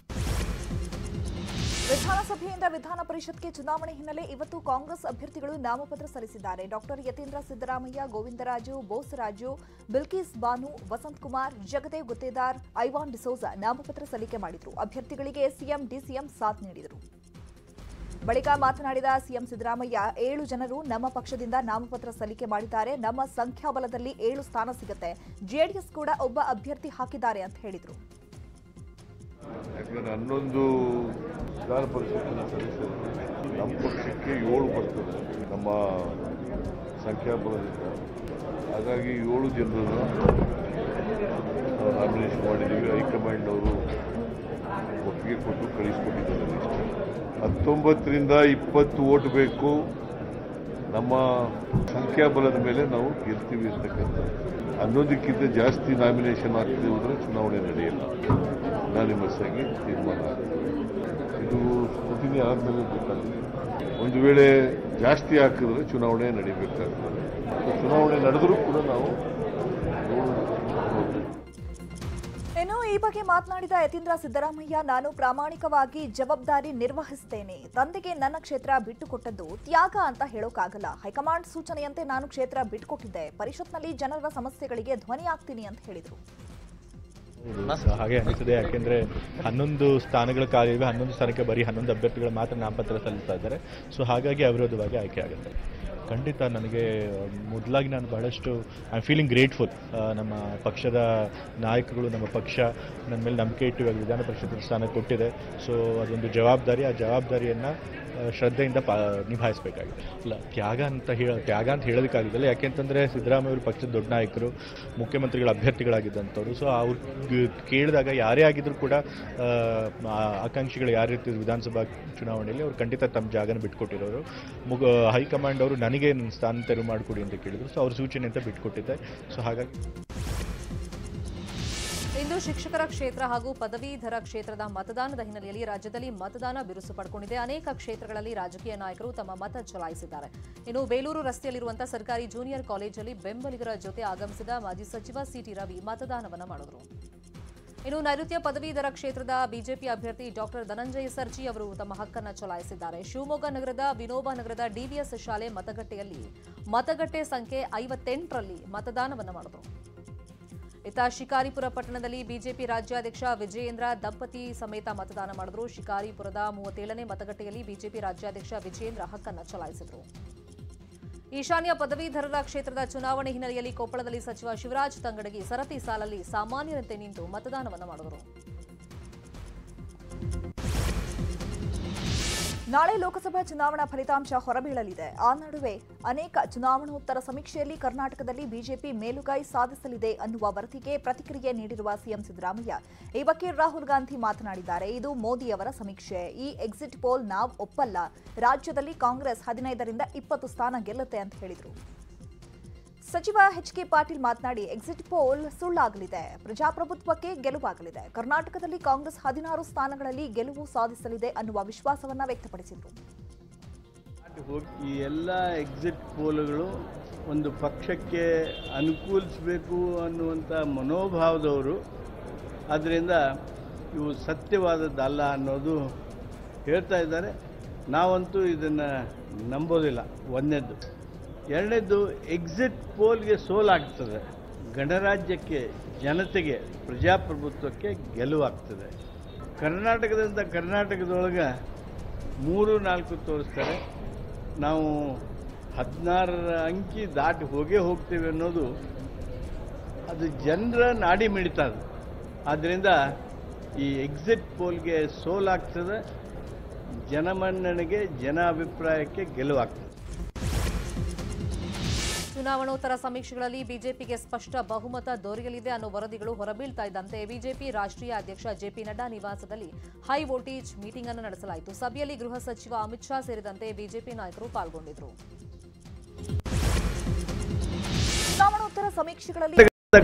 ವಿಧಾನಸಭೆಯಿಂದ ವಿಧಾನ ಪರಿಷತ್ಗೆ ಚುನಾವಣೆ ಹಿನ್ನೆಲೆ ಇವತ್ತು ಕಾಂಗ್ರೆಸ್ ಅಭ್ಯರ್ಥಿಗಳು ನಾಮಪತ್ರ ಸಲ್ಲಿಸಿದ್ದಾರೆ ಡಾಕ್ಟರ್ ಯತೀಂದ್ರ ಸಿದ್ದರಾಮಯ್ಯ ಗೋವಿಂದರಾಜು ಬೋಸರಾಜು ಬಿಲ್ಕಿಸ್ ಬಾನು ವಸಂತ್ ಕುಮಾರ್ ಜಗದೇವ್ ಗುತ್ತೇದಾರ್ ಐವಾನ್ ಡಿಸೋಜ ನಾಮಪತ್ರ ಸಲ್ಲಿಕೆ ಮಾಡಿದರು ಅಭ್ಯರ್ಥಿಗಳಿಗೆ ಸಿಎಂ ಡಿಸಿಎಂ ಸಾಥ್ ನೀಡಿದರು ಬಳಿಕ ಮಾತನಾಡಿದ ಸಿಎಂ ಸಿದ್ದರಾಮಯ್ಯ ಏಳು ಜನರು ನಮ್ಮ ಪಕ್ಷದಿಂದ ನಾಮಪತ್ರ ಸಲ್ಲಿಕೆ ಮಾಡಿದ್ದಾರೆ ನಮ್ಮ ಸಂಖ್ಯಾಬಲದಲ್ಲಿ ಏಳು ಸ್ಥಾನ ಸಿಗುತ್ತೆ ಜೆಡಿಎಸ್ ಕೂಡ ಒಬ್ಬ ಅಭ್ಯರ್ಥಿ ಹಾಕಿದ್ದಾರೆ ಅಂತ ಹೇಳಿದರು ಯಾಕಂದ್ರೆ ಹನ್ನೊಂದು ವಿಧಾನ ಪರಿಷತ್ತಿನ ಸದಸ್ಯರು ನಮ್ಮ ಪಕ್ಷಕ್ಕೆ ಏಳು ಬರ್ತದೆ ನಮ್ಮ ಸಂಖ್ಯಾಬಲದಿಂದ ಹಾಗಾಗಿ ಏಳು ಜನರನ್ನು ನಾವು ನಾಮಿನೇಷನ್ ಮಾಡಿದ್ದೀವಿ ಹೈಕಮಾಂಡ್ ಅವರು ಒಪ್ಪಿಗೆ ಕೊಟ್ಟು ಕಳಿಸ್ಕೊಟ್ಟಿದ್ದಾರೆ ಲಿಸ್ಟ್ ಹತ್ತೊಂಬತ್ತರಿಂದ ಇಪ್ಪತ್ತು ಓಟ್ ಬೇಕು ನಮ್ಮ ಸಂಖ್ಯಾಬಲದ ಮೇಲೆ ನಾವು ಗೆಲ್ತೀವಿ ಅಂತಕ್ಕಂಥ ಹನ್ನೊಂದಕ್ಕಿಂತ ಜಾಸ್ತಿ ನಾಮಿನೇಷನ್ ಆಗ್ತದೆ ಹೋದರೆ ಚುನಾವಣೆ ನಡೆಯಲ್ಲ ಅನಾನಿಮಸ್ ಆಗಿ ತೀರ್ಮಾನ ಆಗ್ತದೆ ಇದು ಸ್ಕ್ರೂಟಿನಿ ಆದಮೇಲೆ ಗೊತ್ತಾಗ್ತದೆ ಒಂದು ವೇಳೆ ಜಾಸ್ತಿ ಹಾಕಿದ್ರೆ ಚುನಾವಣೆ ನಡೀಬೇಕಾಗ್ತದೆ ಚುನಾವಣೆ ನಡೆದರೂ ಕೂಡ ನಾವು ನೋಡ್ಬೇಕು. ಇನ್ನು ಈ ಬಗ್ಗೆ ಮಾತನಾಡಿದ ಯತೀಂದ್ರ ಸಿದ್ದರಾಮಯ್ಯ ನಾನು ಪ್ರಾಮಾಣಿಕವಾಗಿ ಜವಾಬ್ದಾರಿ ನಿರ್ವಹಿಸುತ್ತೇನೆ ತಂದೆಗೆ ನನ್ನ ಕ್ಷೇತ್ರ ಬಿಟ್ಟುಕೊಟ್ಟದ್ದು ತ್ಯಾಗ ಅಂತ ಹೇಳೋಕ್ಕಾಗಲ್ಲ ಹೈಕಮಾಂಡ್ ಸೂಚನೆಯಂತೆ ನಾನು ಕ್ಷೇತ್ರ ಬಿಟ್ಟುಕೊಟ್ಟಿದ್ದೆ ಪರಿಷತ್ನಲ್ಲಿ ಜನರ ಸಮಸ್ಯೆಗಳಿಗೆ ಧ್ವನಿ ಆಗ್ತೀನಿ ಅಂತ ಹೇಳಿದರು ಹಾಗೆ ಅನಿಸಿದೆ ಯಾಕೆಂದ್ರೆ ಹನ್ನೊಂದು ಸ್ಥಾನಗಳ ಖಾಲಿ ಇವೆ ಹನ್ನೊಂದು ಸ್ಥಾನಕ್ಕೆ ಬರೀ ಹನ್ನೊಂದು ಅಭ್ಯರ್ಥಿಗಳು ಮಾತ್ರ ನಾಮಪತ್ರ ಸಲ್ಲಿಸ್ತಾ ಇದ್ದಾರೆ ಸೊ ಹಾಗಾಗಿ ಅವಿರೋಧವಾಗಿ ಆಯ್ಕೆ ಆಗುತ್ತೆ ಖಂಡಿತ ನನಗೆ ಮೊದಲಾಗಿ ನಾನು ಬಹಳಷ್ಟು ಐ ಆಮ್ ಫೀಲಿಂಗ್ ಗ್ರೇಟ್ಫುಲ್ ನಮ್ಮ ಪಕ್ಷದ ನಾಯಕರುಗಳು ನಮ್ಮ ಪಕ್ಷ ನನ್ನ ಮೇಲೆ ನಂಬಿಕೆ ಇಟ್ಟು ಇವಾಗ ವಿಧಾನ ಪರಿಷತ್ ಸ್ಥಾನ ಕೊಟ್ಟಿದೆ ಸೊ ಅದೊಂದು ಜವಾಬ್ದಾರಿ ಆ ಜವಾಬ್ದಾರಿಯನ್ನು ಶ್ರದ್ಧೆಯಿಂದ ಪಾ ನಿಭಾಯಿಸಬೇಕಾಗಿದೆ ಅಲ್ಲ ತ್ಯಾಗ ಅಂತ ಹೇಳ ತ್ಯಾಗ ಅಂತ ಹೇಳೋದಕ್ಕಾಗಿದ್ದಲ್ಲ ಯಾಕೆಂತಂದರೆ ಸಿದ್ದರಾಮಯ್ಯ ಅವರು ಪಕ್ಷದ ದೊಡ್ಡ ನಾಯಕರು ಮುಖ್ಯಮಂತ್ರಿಗಳ ಅಭ್ಯರ್ಥಿಗಳಾಗಿದ್ದಂಥವ್ರು ಸೊ ಅವ್ರು ಗ- ಕೇಳಿದಾಗ ಯಾರೇ ಆಗಿದ್ರು ಕೂಡ ಆ, ಆ- ಆಕಾಂಕ್ಷಿಗಳು ಯಾರು ಇರ್ತಿದ್ರು ವಿಧಾನಸಭಾ ಚುನಾವಣೆಯಲ್ಲಿ ಅವ್ರು ಖಂಡಿತ ತಮ್ಮ ಜಾಗನ ಬಿಟ್ಕೊಟ್ಟಿರೋರು ಮುಗ ಹೈಕಮಾಂಡ್ ಅವರು ನನಗೆ ನನ್ನ ಸ್ಥಾನ ತೆರವು ಮಾಡಿಕೊಡಿ ಅಂತ ಕೇಳಿದ್ರು ಸೊ ಅವ್ರ ಸೂಚನೆ ಅಂತ ಬಿಟ್ಕೊಟ್ಟಿದ್ದೆ ಸೊ ಹಾಗಾಗಿ ಇಂದು ಶಿಕ್ಷಕರ ಕ್ಷೇತ್ರ ಹಾಗೂ ಪದವೀಧರ ಕ್ಷೇತ್ರದ ಮತದಾನದ ಹಿನ್ನೆಲೆಯಲ್ಲಿ ರಾಜ್ಯದಲ್ಲಿ ಮತದಾನ ಬಿರುಸು ಪಡ್ಕೊಂಡಿದೆ ಅನೇಕ ಕ್ಷೇತ್ರಗಳಲ್ಲಿ ರಾಜಕೀಯ ನಾಯಕರು ತಮ್ಮ ಮತ ಚಲಾಯಿಸಿದ್ದಾರೆ ಇನ್ನು ಬೇಲೂರು ರಸ್ತೆಯಲ್ಲಿರುವಂತಹ ಸರ್ಕಾರಿ ಜೂನಿಯರ್ ಕಾಲೇಜಲ್ಲಿ ಬೆಂಬಲಿಗರ ಜೊತೆ ಆಗಮಿಸಿದ ಮಾಜಿ ಸಚಿವ ಸಿಟಿ ರವಿ ಮತದಾನವನ್ನ ಮಾಡಿದರು ಇನ್ನು ನೈಋತ್ಯ ಪದವೀಧರ ಕ್ಷೇತ್ರದ ಬಿಜೆಪಿ ಅಭ್ಯರ್ಥಿ ಡಾಕ್ಟರ್ ಧನಂಜಯ ಸರ್ಜಿ ಅವರು ತಮ್ಮ ಹಕ್ಕನ್ನು ಚಲಾಯಿಸಿದ್ದಾರೆ ಶಿವಮೊಗ್ಗ ನಗರದ ವಿನೋಬಾ ನಗರದ ಡಿವಿಎಸ್ ಶಾಲೆ ಮತಗಟ್ಟೆಯಲ್ಲಿ ಮತಗಟ್ಟೆ ಸಂಖ್ಯೆ ಐವತ್ತೆಂಟರಲ್ಲಿ ಮತದಾನವನ್ನು ಮಾಡಿದರು ಇತ್ತ ಶಿಕಾರಿಪುರ ಪಟ್ಟಣದಲ್ಲಿ ಬಿಜೆಪಿ ರಾಜ್ಯಾಧ್ಯಕ್ಷ ವಿಜಯೇಂದ್ರ ದಂಪತಿ ಸಮೇತ ಮತದಾನ ಮಾಡಿದ್ರು ಶಿಕಾರಿಪುರದ ಮೂವತ್ತೇಳನೇ ಮತಗಟ್ಟೆಯಲ್ಲಿ ಬಿಜೆಪಿ ರಾಜ್ಯಾಧ್ಯಕ್ಷ ವಿಜಯೇಂದ್ರ ಹಕ್ಕನ್ನು ಚಲಾಯಿಸಿದರು ಈಶಾನ್ಯ ಪದವೀಧರರ ಕ್ಷೇತ್ರದ ಚುನಾವಣೆ ಹಿನ್ನೆಲೆಯಲ್ಲಿ ಕೊಪ್ಪಳದಲ್ಲಿ ಸಚಿವ ಶಿವರಾಜ್ ತಂಗಡಗಿ ಸರತಿ ಸಾಲಲ್ಲಿ ಸಾಮಾನ್ಯರಂತೆ ನಿಂತು ಮತದಾನವನ್ನು ಮಾಡಿದರು ನಾಳೆ ಲೋಕಸಭಾ ಚುನಾವಣಾ ಫಲಿತಾಂಶ ಹೊರಬೀಳಲಿದೆ ಆ ನಡುವೆ ಅನೇಕ ಚುನಾವಣೋತ್ತರ ಸಮೀಕ್ಷೆಯಲ್ಲಿ ಕರ್ನಾಟಕದಲ್ಲಿ ಬಿಜೆಪಿ ಮೇಲುಗೈ ಸಾಧಿಸಲಿದೆ ಅನ್ನುವ ವರದಿಗೆ ಪ್ರತಿಕ್ರಿಯೆ ನೀಡಿರುವ ಸಿಎಂ ಸಿದ್ದರಾಮಯ್ಯ ಈ ಬಗ್ಗೆ ರಾಹುಲ್ ಗಾಂಧಿ ಮಾತನಾಡಿದ್ದಾರೆ ಇದು ಮೋದಿಯವರ ಸಮೀಕ್ಷೆ ಈ ಎಕ್ಸಿಟ್ ಪೋಲ್ ನಾವು ಒಪ್ಪಲ್ಲ ರಾಜ್ಯದಲ್ಲಿ ಕಾಂಗ್ರೆಸ್ ಹದಿನೈದರಿಂದ ಇಪ್ಪತ್ತು ಸ್ಥಾನ ಗೆಲ್ಲುತ್ತೆ ಅಂತ ಹೇಳಿದರು ಸಚಿವ ಎಚ್ ಕೆ ಪಾಟೀಲ್ ಮಾತನಾಡಿ ಎಕ್ಸಿಟ್ ಪೋಲ್ ಸುಳ್ಳಾಗಲಿದೆ ಪ್ರಜಾಪ್ರಭುತ್ವಕ್ಕೆ ಗೆಲುವಾಗಲಿದೆ ಕರ್ನಾಟಕದಲ್ಲಿ ಕಾಂಗ್ರೆಸ್ ಹದಿನಾರು ಸ್ಥಾನಗಳಲ್ಲಿ ಗೆಲುವು ಸಾಧಿಸಲಿದೆ ಅನ್ನುವ ವಿಶ್ವಾಸವನ್ನ ವ್ಯಕ್ತಪಡಿಸಿದರು ಹೋಗಿ ಈ ಎಲ್ಲ ಎಕ್ಸಿಟ್ ಪೋಲ್ಗಳು ಒಂದು ಪಕ್ಷಕ್ಕೆ ಅನುಕೂಲಿಸಬೇಕು ಅನ್ನುವಂಥ ಮನೋಭಾವದವರು ಆದ್ದರಿಂದ ಇವು ಸತ್ಯವಾದದ್ದಲ್ಲ ಅನ್ನೋದು ಹೇಳ್ತಾ ಇದ್ದಾರೆ ನಾವಂತೂ ಇದನ್ನು ನಂಬೋದಿಲ್ಲ ಒಂದನೇದ್ದು ಎರಡನೇದ್ದು ಎಕ್ಸಿಟ್ ಪೋಲ್ಗೆ ಸೋಲಾಗ್ತದೆ ಗಣರಾಜ್ಯಕ್ಕೆ ಜನತೆಗೆ ಪ್ರಜಾಪ್ರಭುತ್ವಕ್ಕೆ ಗೆಲುವಾಗ್ತದೆ ಕರ್ನಾಟಕದಿಂದ ಕರ್ನಾಟಕದೊಳಗೆ ಮೂರು ನಾಲ್ಕು ತೋರಿಸ್ತಾರೆ ನಾವು ಹದಿನಾರರ ಅಂಕಿ ದಾಟಿ ಹೋಗೇ ಹೋಗ್ತೇವೆ ಅನ್ನೋದು ಅದು ಜನರ ನಾಡಿ ಮಿಡಿತ ಅದು ಆದ್ದರಿಂದ ಈ ಎಕ್ಸಿಟ್ ಪೋಲ್ಗೆ ಸೋಲಾಗ್ತದೆ ಜನಮನ್ನಣೆಗೆ ಜನ ಅಭಿಪ್ರಾಯಕ್ಕೆ ಗೆಲುವಾಗ್ತದೆ ಚುನಾವಣೋತ್ತರ ಸಮೀಕ್ಷೆಗಳಲ್ಲಿ ಬಿಜೆಪಿಗೆ ಸ್ಪಷ್ಟ ಬಹುಮತ ದೊರೆಯಲಿದೆ ಅನ್ನೋ ವರದಿಗಳು ಹೊರಬೀಳ್ತಾ ಇದ್ದಂತೆ ಬಿಜೆಪಿ ರಾಷ್ಟ್ರೀಯ ಅಧ್ಯಕ್ಷ ಜೆಪಿ ನಡ್ಡಾ ನಿವಾಸದಲ್ಲಿ ಹೈ ವೋಲ್ಟೇಜ್ ಮೀಟಿಂಗ್ ಅನ್ನು ನಡೆಸಲಾಯಿತು ಸಭೆಯಲ್ಲಿ ಗೃಹ ಸಚಿವ ಅಮಿತ್ ಶಾ ಸೇರಿದಂತೆ ಬಿಜೆಪಿ ನಾಯಕರು ಪಾಲ್ಗೊಂಡಿದ್ದರು ಚುನಾವಣೋತ್ತರ ಸಮೀಕ್ಷೆಗಳಲ್ಲಿ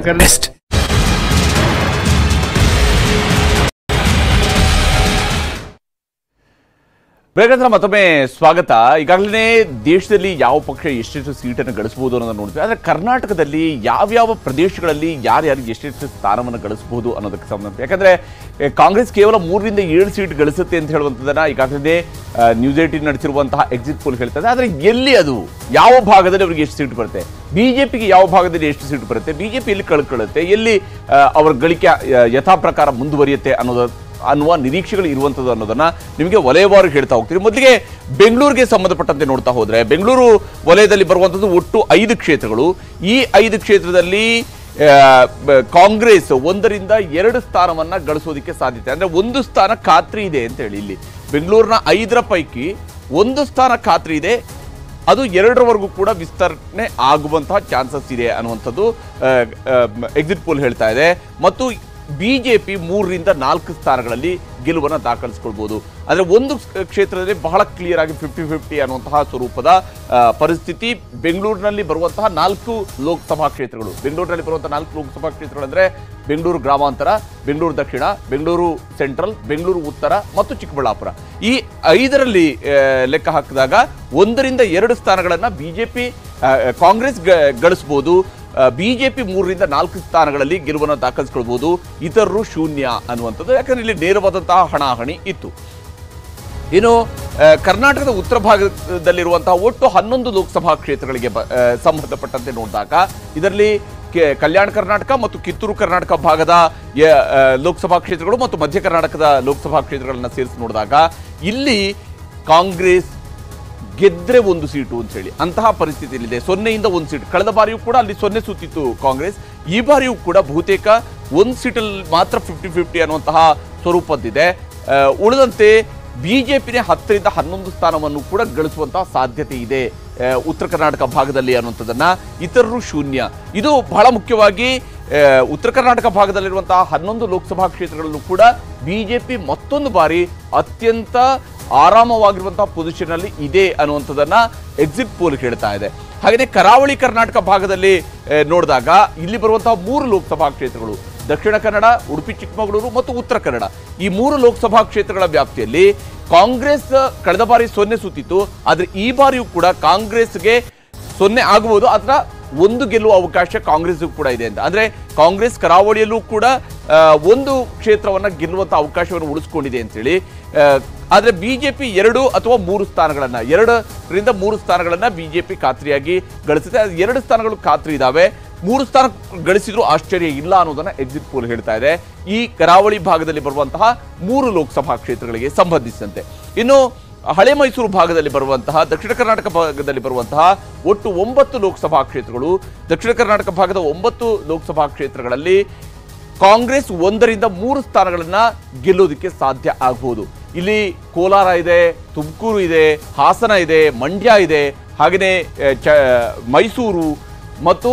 ಬೇಗಂದ್ರೆ ಮತ್ತೊಮ್ಮೆ ಸ್ವಾಗತ ಈಗಾಗಲೇ ದೇಶದಲ್ಲಿ ಯಾವ ಪಕ್ಷ ಎಷ್ಟೆಷ್ಟು ಸೀಟನ್ನು ಗಳಿಸಬಹುದು ಅನ್ನೋದನ್ನು ನೋಡ್ತೀವಿ ಆದರೆ ಕರ್ನಾಟಕದಲ್ಲಿ ಯಾವ್ಯಾವ ಪ್ರದೇಶಗಳಲ್ಲಿ ಯಾರ್ಯಾರು ಎಷ್ಟೆಷ್ಟು ಸ್ಥಾನವನ್ನು ಗಳಿಸಬಹುದು ಅನ್ನೋದಕ್ಕೆ ಸಂಬಂಧ ಯಾಕಂದ್ರೆ ಎ, ಕಾಂಗ್ರೆಸ್ ಕೇವಲ ಮೂರರಿಂದ ಏಳು ಸೀಟ್ ಗಳಿಸುತ್ತೆ ಅಂತ ಹೇಳುವಂಥದ್ದನ್ನ ಈಗಾಗಲೇ ಆ, ನ್ಯೂಸ್ ಏಟಿನ್ ನಡೆಸಿರುವಂತಹ ಎಕ್ಸಿಟ್ ಪೋಲ್ ಹೇಳ್ತದೆ ಆದರೆ ಎಲ್ಲಿ ಅದು ಯಾವ ಭಾಗದಲ್ಲಿ ಅವರಿಗೆ ಎಷ್ಟು ಸೀಟ್ ಬರುತ್ತೆ ಬಿಜೆಪಿಗೆ ಯಾವ ಭಾಗದಲ್ಲಿ ಎಷ್ಟು ಸೀಟ್ ಬರುತ್ತೆ ಬಿಜೆಪಿ ಎಲ್ಲಿ ಕಳ್ಕೊಳ್ಳುತ್ತೆ ಎಲ್ಲಿ ಆ, ಅವರ ಗಳಿಕೆ ಆ, ಯಥಾ ಪ್ರಕಾರ ಮುಂದುವರಿಯುತ್ತೆ ಅನ್ನೋದು ಅನ್ನುವ ನಿರೀಕ್ಷೆಗಳು ಇರುವಂಥದ್ದು ಅನ್ನೋದನ್ನ ನಿಮಗೆ ವಲಯವಾರು ಹೇಳ್ತಾ ಹೋಗ್ತೀವಿ ಮೊದಲಿಗೆ ಬೆಂಗಳೂರಿಗೆ ಸಂಬಂಧಪಟ್ಟಂತೆ ನೋಡ್ತಾ ಹೋದ್ರೆ ಬೆಂಗಳೂರು ವಲಯದಲ್ಲಿ ಬರುವಂಥದ್ದು ಒಟ್ಟು ಐದು ಕ್ಷೇತ್ರಗಳು ಈ ಐದು ಕ್ಷೇತ್ರದಲ್ಲಿ ಆ, ಬ- ಕಾಂಗ್ರೆಸ್ ಒಂದರಿಂದ ಎರಡು ಸ್ಥಾನವನ್ನ ಗಳಿಸೋದಕ್ಕೆ ಸಾಧ್ಯತೆ ಅಂದ್ರೆ ಒಂದು ಸ್ಥಾನ ಖಾತ್ರಿ ಇದೆ ಅಂತ ಹೇಳಿ ಇಲ್ಲಿ ಬೆಂಗಳೂರಿನ ಐದರ ಪೈಕಿ ಒಂದು ಸ್ಥಾನ ಖಾತ್ರಿ ಇದೆ ಅದು ಎರಡರವರೆಗೂ ಕೂಡ ವಿಸ್ತರಣೆ ಆಗುವಂತಹ ಚಾನ್ಸಸ್ ಇದೆ ಅನ್ನುವಂಥದ್ದು ಎಕ್ಸಿಟ್ ಪೋಲ್ ಹೇಳ್ತಾ ಇದೆ ಮತ್ತು ಬಿಜೆಪಿ ಮೂರರಿಂದ ನಾಲ್ಕು ಸ್ಥಾನಗಳಲ್ಲಿ ಗೆಲುವನ್ನು ದಾಖಲಿಸ್ಕೊಳ್ಬಹುದು ಅಂದ್ರೆ ಒಂದು ಕ್ಷೇತ್ರದಲ್ಲಿ ಬಹಳ ಕ್ಲಿಯರ್ ಆಗಿ ಫಿಫ್ಟಿ ಫಿಫ್ಟಿ ಅನ್ನುವಂತಹ ಸ್ವರೂಪದ ಆ, ಪರಿಸ್ಥಿತಿ ಬೆಂಗಳೂರಿನಲ್ಲಿ ಬರುವಂತಹ ನಾಲ್ಕು ಲೋಕಸಭಾ ಕ್ಷೇತ್ರಗಳು ಬೆಂಗಳೂರಿನಲ್ಲಿ ಬರುವಂತಹ ನಾಲ್ಕು ಲೋಕಸಭಾ ಕ್ಷೇತ್ರಗಳಂದ್ರೆ ಬೆಂಗಳೂರು ಗ್ರಾಮಾಂತರ ಬೆಂಗಳೂರು ದಕ್ಷಿಣ ಬೆಂಗಳೂರು ಸೆಂಟ್ರಲ್ ಬೆಂಗಳೂರು ಉತ್ತರ ಮತ್ತು ಚಿಕ್ಕಬಳ್ಳಾಪುರ ಈ ಐದರಲ್ಲಿ ಆ, ಲೆಕ್ಕ ಹಾಕಿದಾಗ ಒಂದರಿಂದ ಎರಡು ಸ್ಥಾನಗಳನ್ನ ಬಿಜೆಪಿ ಕಾಂಗ್ರೆಸ್ ಗ- ಗಳಿಸ್ಬೋದು ಬಿಜೆಪಿ ಮೂರರಿಂದ ನಾಲ್ಕು ಸ್ಥಾನಗಳಲ್ಲಿ ಗೆಲುವನ್ನು ದಾಖಲಿಸ್ಕೊಳ್ಬಹುದು ಇತರರು ಶೂನ್ಯ ಅನ್ನುವಂಥದ್ದು ಯಾಕಂದ್ರೆ ಇಲ್ಲಿ ನೇರವಾದಂತಹ ಹಣಾಹಣಿ ಇತ್ತು ಇನ್ನು ಆ, ಕರ್ನಾಟಕದ ಉತ್ತರ ಭಾಗದಲ್ಲಿರುವಂತಹ ಒಟ್ಟು ಹನ್ನೊಂದು ಲೋಕಸಭಾ ಕ್ಷೇತ್ರಗಳಿಗೆ ಬ- ಆ, ಸಂಬಂಧಪಟ್ಟಂತೆ ನೋಡಿದಾಗ ಇದರಲ್ಲಿ ಕೆ- ಕಲ್ಯಾಣ ಕರ್ನಾಟಕ ಮತ್ತು ಕಿತ್ತೂರು ಕರ್ನಾಟಕ ಭಾಗದ ಯ- ಆ, ಲೋಕಸಭಾ ಕ್ಷೇತ್ರಗಳು ಮತ್ತು ಮಧ್ಯ ಕರ್ನಾಟಕದ ಲೋಕಸಭಾ ಕ್ಷೇತ್ರಗಳನ್ನ ಸೇರಿಸಿ ನೋಡಿದಾಗ ಇಲ್ಲಿ ಕಾಂಗ್ರೆಸ್ ಗೆದ್ರೆ ಒಂದು ಸೀಟು ಅಂತ ಹೇಳಿ ಅಂತಹ ಪರಿಸ್ಥಿತಿಯಲ್ಲಿದೆ ಸೊನ್ನೆಯಿಂದ ಒಂದು ಸೀಟ್ ಕಳೆದ ಬಾರಿಯೂ ಕೂಡ ಅಲ್ಲಿ ಸೊನ್ನೆ ಸುತ್ತಿತ್ತು ಕಾಂಗ್ರೆಸ್ ಈ ಬಾರಿಯೂ ಕೂಡ ಬಹುತೇಕ ಒಂದು ಸೀಟಲ್ಲಿ ಮಾತ್ರ ಫಿಫ್ಟಿ ಫಿಫ್ಟಿ ಅನ್ನುವಂತಹ ಸ್ವರೂಪದ್ದಿದೆ ಆ, ಉಳಿದಂತೆ ಬಿಜೆಪಿನೇ ಹತ್ತರಿಂದ ಹನ್ನೊಂದು ಸ್ಥಾನವನ್ನು ಕೂಡ ಗಳಿಸುವಂತಹ ಸಾಧ್ಯತೆ ಇದೆ ಆ, ಉತ್ತರ ಕರ್ನಾಟಕ ಭಾಗದಲ್ಲಿ ಅನ್ನುವಂಥದ್ದನ್ನ ಇತರರು ಶೂನ್ಯ ಇದು ಬಹಳ ಮುಖ್ಯವಾಗಿ ಆ, ಉತ್ತರ ಕರ್ನಾಟಕ ಭಾಗದಲ್ಲಿರುವಂತಹ ಹನ್ನೊಂದು ಲೋಕಸಭಾ ಕ್ಷೇತ್ರಗಳಲ್ಲೂ ಕೂಡ ಬಿಜೆಪಿ ಮತ್ತೊಂದು ಬಾರಿ ಅತ್ಯಂತ ಆರಾಮವಾಗಿರುವಂತಹ ಪೊಸಿಷನ್ ಅಲ್ಲಿ ಇದೆ ಅನ್ನುವಂಥದ್ದನ್ನ ಎಕ್ಸಿಟ್ ಪೋಲ್ ಹೇಳ್ತಾ ಇದೆ ಹಾಗೆಯೇ ಕರಾವಳಿ ಕರ್ನಾಟಕ ಭಾಗದಲ್ಲಿ ಆ, ನೋಡಿದಾಗ ಇಲ್ಲಿ ಬರುವಂತಹ ಮೂರು ಲೋಕಸಭಾ ಕ್ಷೇತ್ರಗಳು ದಕ್ಷಿಣ ಕನ್ನಡ ಉಡುಪಿ ಚಿಕ್ಕಮಗಳೂರು ಮತ್ತು ಉತ್ತರ ಕನ್ನಡ ಈ ಮೂರು ಲೋಕಸಭಾ ಕ್ಷೇತ್ರಗಳ ವ್ಯಾಪ್ತಿಯಲ್ಲಿ ಕಾಂಗ್ರೆಸ್ ಕಳೆದ ಬಾರಿ ಸೊನ್ನೆ ಸುತ್ತಿತ್ತು ಆದ್ರೆ ಈ ಬಾರಿಯೂ ಕೂಡ ಕಾಂಗ್ರೆಸ್ಗೆ ಸೊನ್ನೆ ಆಗಬಹುದು ಅಥವಾ ಒಂದು ಗೆಲ್ಲುವ ಅವಕಾಶ ಕಾಂಗ್ರೆಸ್ಗೂ ಕೂಡ ಇದೆ ಅಂತ ಅಂದ್ರೆ ಕಾಂಗ್ರೆಸ್ ಕರಾವಳಿಯಲ್ಲೂ ಕೂಡ ಆ, ಒಂದು ಕ್ಷೇತ್ರವನ್ನ ಗೆಲ್ಲುವಂತ ಅವಕಾಶವನ್ನು ಉಳಿಸ್ಕೊಂಡಿದೆ ಅಂತೇಳಿ ಆ, ಆದ್ರೆ ಬಿಜೆಪಿ ಎರಡು ಅಥವಾ ಮೂರು ಸ್ಥಾನಗಳನ್ನ ಎರಡರಿಂದ ಮೂರು ಸ್ಥಾನಗಳನ್ನ ಬಿಜೆಪಿ ಖಾತ್ರಿಯಾಗಿ ಗಳಿಸುತ್ತೆ ಅದು ಎರಡು ಸ್ಥಾನಗಳು ಖಾತ್ರಿ ಇದಾವೆ ಮೂರು ಸ್ಥಾನ ಗಳಿಸಿದ್ರು ಆಶ್ಚರ್ಯ ಇಲ್ಲ ಅನ್ನೋದನ್ನ ಎಕ್ಸಿಟ್ ಪೋಲ್ ಹೇಳ್ತಾ ಇದೆ ಈ ಕರಾವಳಿ ಭಾಗದಲ್ಲಿ ಬರುವಂತಹ ಮೂರು ಲೋಕಸಭಾ ಕ್ಷೇತ್ರಗಳಿಗೆ ಸಂಬಂಧಿಸಿದಂತೆ ಇನ್ನು ಹಳೆ ಮೈಸೂರು ಭಾಗದಲ್ಲಿ ಬರುವಂತಹ ದಕ್ಷಿಣ ಕರ್ನಾಟಕ ಭಾಗದಲ್ಲಿ ಬರುವಂತಹ ಒಟ್ಟು ಒಂಬತ್ತು ಲೋಕಸಭಾ ಕ್ಷೇತ್ರಗಳು ದಕ್ಷಿಣ ಕರ್ನಾಟಕ ಭಾಗದ ಒಂಬತ್ತು ಲೋಕಸಭಾ ಕ್ಷೇತ್ರಗಳಲ್ಲಿ ಕಾಂಗ್ರೆಸ್ ಒಂದರಿಂದ ಮೂರು ಸ್ಥಾನಗಳನ್ನ ಗೆಲ್ಲೋದಕ್ಕೆ ಸಾಧ್ಯ ಆಗಬಹುದು ಇಲ್ಲಿ ಕೋಲಾರ ಇದೆ ತುಮಕೂರು ಇದೆ ಹಾಸನ ಇದೆ ಮಂಡ್ಯ ಇದೆ ಹಾಗೆಯೇ ಆ, ಚ ಮೈಸೂರು ಮತ್ತು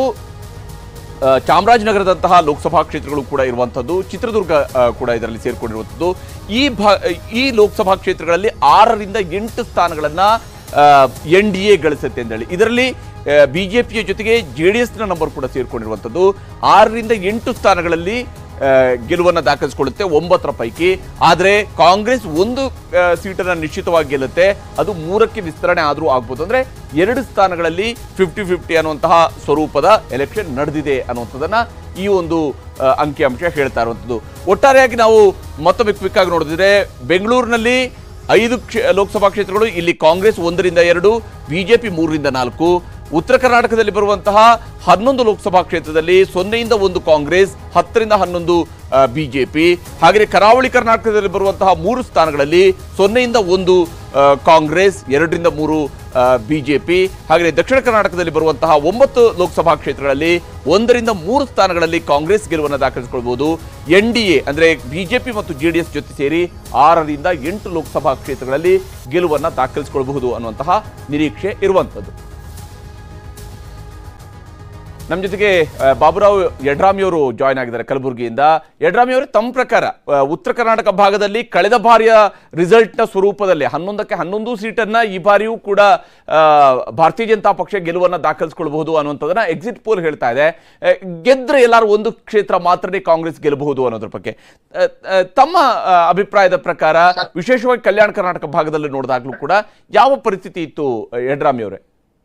ಆ, ಚಾಮರಾಜನಗರದಂತಹ ಲೋಕಸಭಾ ಕ್ಷೇತ್ರಗಳು ಕೂಡ ಇರುವಂಥದ್ದು ಚಿತ್ರದುರ್ಗ ಆ, ಕೂಡ ಇದರಲ್ಲಿ ಸೇರ್ಕೊಂಡಿರುವಂಥದ್ದು ಈ ಭಾ ಈ ಲೋಕಸಭಾ ಕ್ಷೇತ್ರಗಳಲ್ಲಿ ಆರರಿಂದ ಎಂಟು ಸ್ಥಾನಗಳನ್ನ ಎನ್ ಡಿ ಎ ಗಳಿಸುತ್ತೆ ಅಂತೇಳಿ ಇದರಲ್ಲಿ ಬಿಜೆಪಿಯ ಜೊತೆಗೆ ಜೆ ಡಿ ಎಸ್ನ ನಂಬರ್ ಕೂಡ ಸೇರ್ಕೊಂಡಿರುವಂಥದ್ದು ಆರರಿಂದ ಎಂಟು ಸ್ಥಾನಗಳಲ್ಲಿ ಆ, ಗೆಲುವನ್ನು ದಾಖಲಿಸಿಕೊಳ್ಳುತ್ತೆ ಒಂಬತ್ತರ ಪೈಕಿ ಆದರೆ ಕಾಂಗ್ರೆಸ್ ಒಂದು ಆ, ಸೀಟನ್ನ ನಿಶ್ಚಿತವಾಗಿ ಗೆಲ್ಲುತ್ತೆ ಅದು ಮೂರಕ್ಕೆ ವಿಸ್ತರಣೆ ಆದರೂ ಆಗ್ಬೋದು ಅಂದ್ರೆ ಎರಡು ಸ್ಥಾನಗಳಲ್ಲಿ ಫಿಫ್ಟಿ ಫಿಫ್ಟಿ ಅನ್ನುವಂತಹ ಸ್ವರೂಪದ ಎಲೆಕ್ಷನ್ ನಡೆದಿದೆ ಅನ್ನುವಂಥದ್ದನ್ನ ಈ ಒಂದು ಆ, ಅಂಕಿಅಂಶ ಹೇಳ್ತಾ ಇರುವಂಥದ್ದು ಒಟ್ಟಾರೆಯಾಗಿ ನಾವು ಮತ್ತೊಮ್ಮೆ ಕ್ವಿಕ್ ಆಗಿ ನೋಡಿದ್ರೆ ಬೆಂಗಳೂರಿನಲ್ಲಿ ಐದು ಕ್ಷೇ ಲೋಕಸಭಾ ಕ್ಷೇತ್ರಗಳು ಇಲ್ಲಿ ಕಾಂಗ್ರೆಸ್ ಒಂದರಿಂದ ಎರಡು ಬಿಜೆಪಿ ಮೂರರಿಂದ ನಾಲ್ಕು ಉತ್ತರ ಕರ್ನಾಟಕದಲ್ಲಿ ಬರುವಂತಹ ಹನ್ನೊಂದು ಲೋಕಸಭಾ ಕ್ಷೇತ್ರದಲ್ಲಿ ಸೊನ್ನೆಯಿಂದ ಒಂದು ಕಾಂಗ್ರೆಸ್ ಹತ್ತರಿಂದ ಹನ್ನೊಂದು ಬಿಜೆಪಿ ಹಾಗೆಯೇ ಕರಾವಳಿ ಕರ್ನಾಟಕದಲ್ಲಿ ಬರುವಂತಹ ಮೂರು ಸ್ಥಾನಗಳಲ್ಲಿ ಸೊನ್ನೆಯಿಂದ ಒಂದು ಆ, ಕಾಂಗ್ರೆಸ್ ಎರಡರಿಂದ ಮೂರು ಬಿಜೆಪಿ ಹಾಗೆಯೇ ದಕ್ಷಿಣ ಕರ್ನಾಟಕದಲ್ಲಿ ಬರುವಂತಹ ಒಂಬತ್ತು ಲೋಕಸಭಾ ಕ್ಷೇತ್ರಗಳಲ್ಲಿ ಒಂದರಿಂದ ಮೂರು ಸ್ಥಾನಗಳಲ್ಲಿ ಕಾಂಗ್ರೆಸ್ ಗೆಲುವನ್ನು ದಾಖಲಿಸಿಕೊಳ್ಬಹುದು ಎನ್ ಡಿ ಎ ಅಂದ್ರೆ ಬಿಜೆಪಿ ಮತ್ತು ಜೆಡಿಎಸ್ ಜೊತೆ ಸೇರಿ ಆರರಿಂದ ಎಂಟು ಲೋಕಸಭಾ ಕ್ಷೇತ್ರಗಳಲ್ಲಿ ಗೆಲುವನ್ನು ದಾಖಲಿಸಿಕೊಳ್ಳಬಹುದು ಅನ್ನುವಂತಹ ನಿರೀಕ್ಷೆ ಇರುವಂಥದ್ದು ನಮ್ಮ ಜೊತೆಗೆ ಆ, ಬಾಬುರಾವ್ ಯಡ್ರಾಮಿ ಅವರು ಜಾಯ್ನ್ ಆಗಿದ್ದಾರೆ ಕಲಬುರಗಿಯಿಂದ ಯಡ್ರಾಮಿ ಅವರೇ ತಮ್ಮ ಪ್ರಕಾರ ಆ, ಉತ್ತರ ಕರ್ನಾಟಕ ಭಾಗದಲ್ಲಿ ಕಳೆದ ಬಾರಿಯ ರಿಸಲ್ಟ್ನ ಸ್ವರೂಪದಲ್ಲಿ ಹನ್ನೊಂದಕ್ಕೆ ಹನ್ನೊಂದು ಸೀಟನ್ನ ಈ ಬಾರಿಯೂ ಕೂಡ ಆ, ಭಾರತೀಯ ಜನತಾ ಪಕ್ಷ ಗೆಲುವನ್ನ ದಾಖಲಿಸಿಕೊಳ್ಳಬಹುದು ಅನ್ನುವಂಥದ್ದನ್ನ ಎಕ್ಸಿಟ್ ಪೋಲ್ ಹೇಳ್ತಾ ಇದೆ ಆ, ಗೆದ್ರೆ ಎಲ್ಲರೂ ಒಂದು ಕ್ಷೇತ್ರ ಮಾತ್ರನೇ ಕಾಂಗ್ರೆಸ್ ಗೆಲ್ಲಬಹುದು ಅನ್ನೋದ್ರ ಬಗ್ಗೆ ಆ, ಆ, ತಮ್ಮ ಆ, ಅಭಿಪ್ರಾಯದ ಪ್ರಕಾರ ವಿಶೇಷವಾಗಿ ಕಲ್ಯಾಣ ಕರ್ನಾಟಕ ಭಾಗದಲ್ಲಿ ನೋಡಿದಾಗಲೂ ಕೂಡ ಯಾವ ಪರಿಸ್ಥಿತಿ ಇತ್ತು ಆ, ಯಡ್ರಾಮಿ ಅವರೇ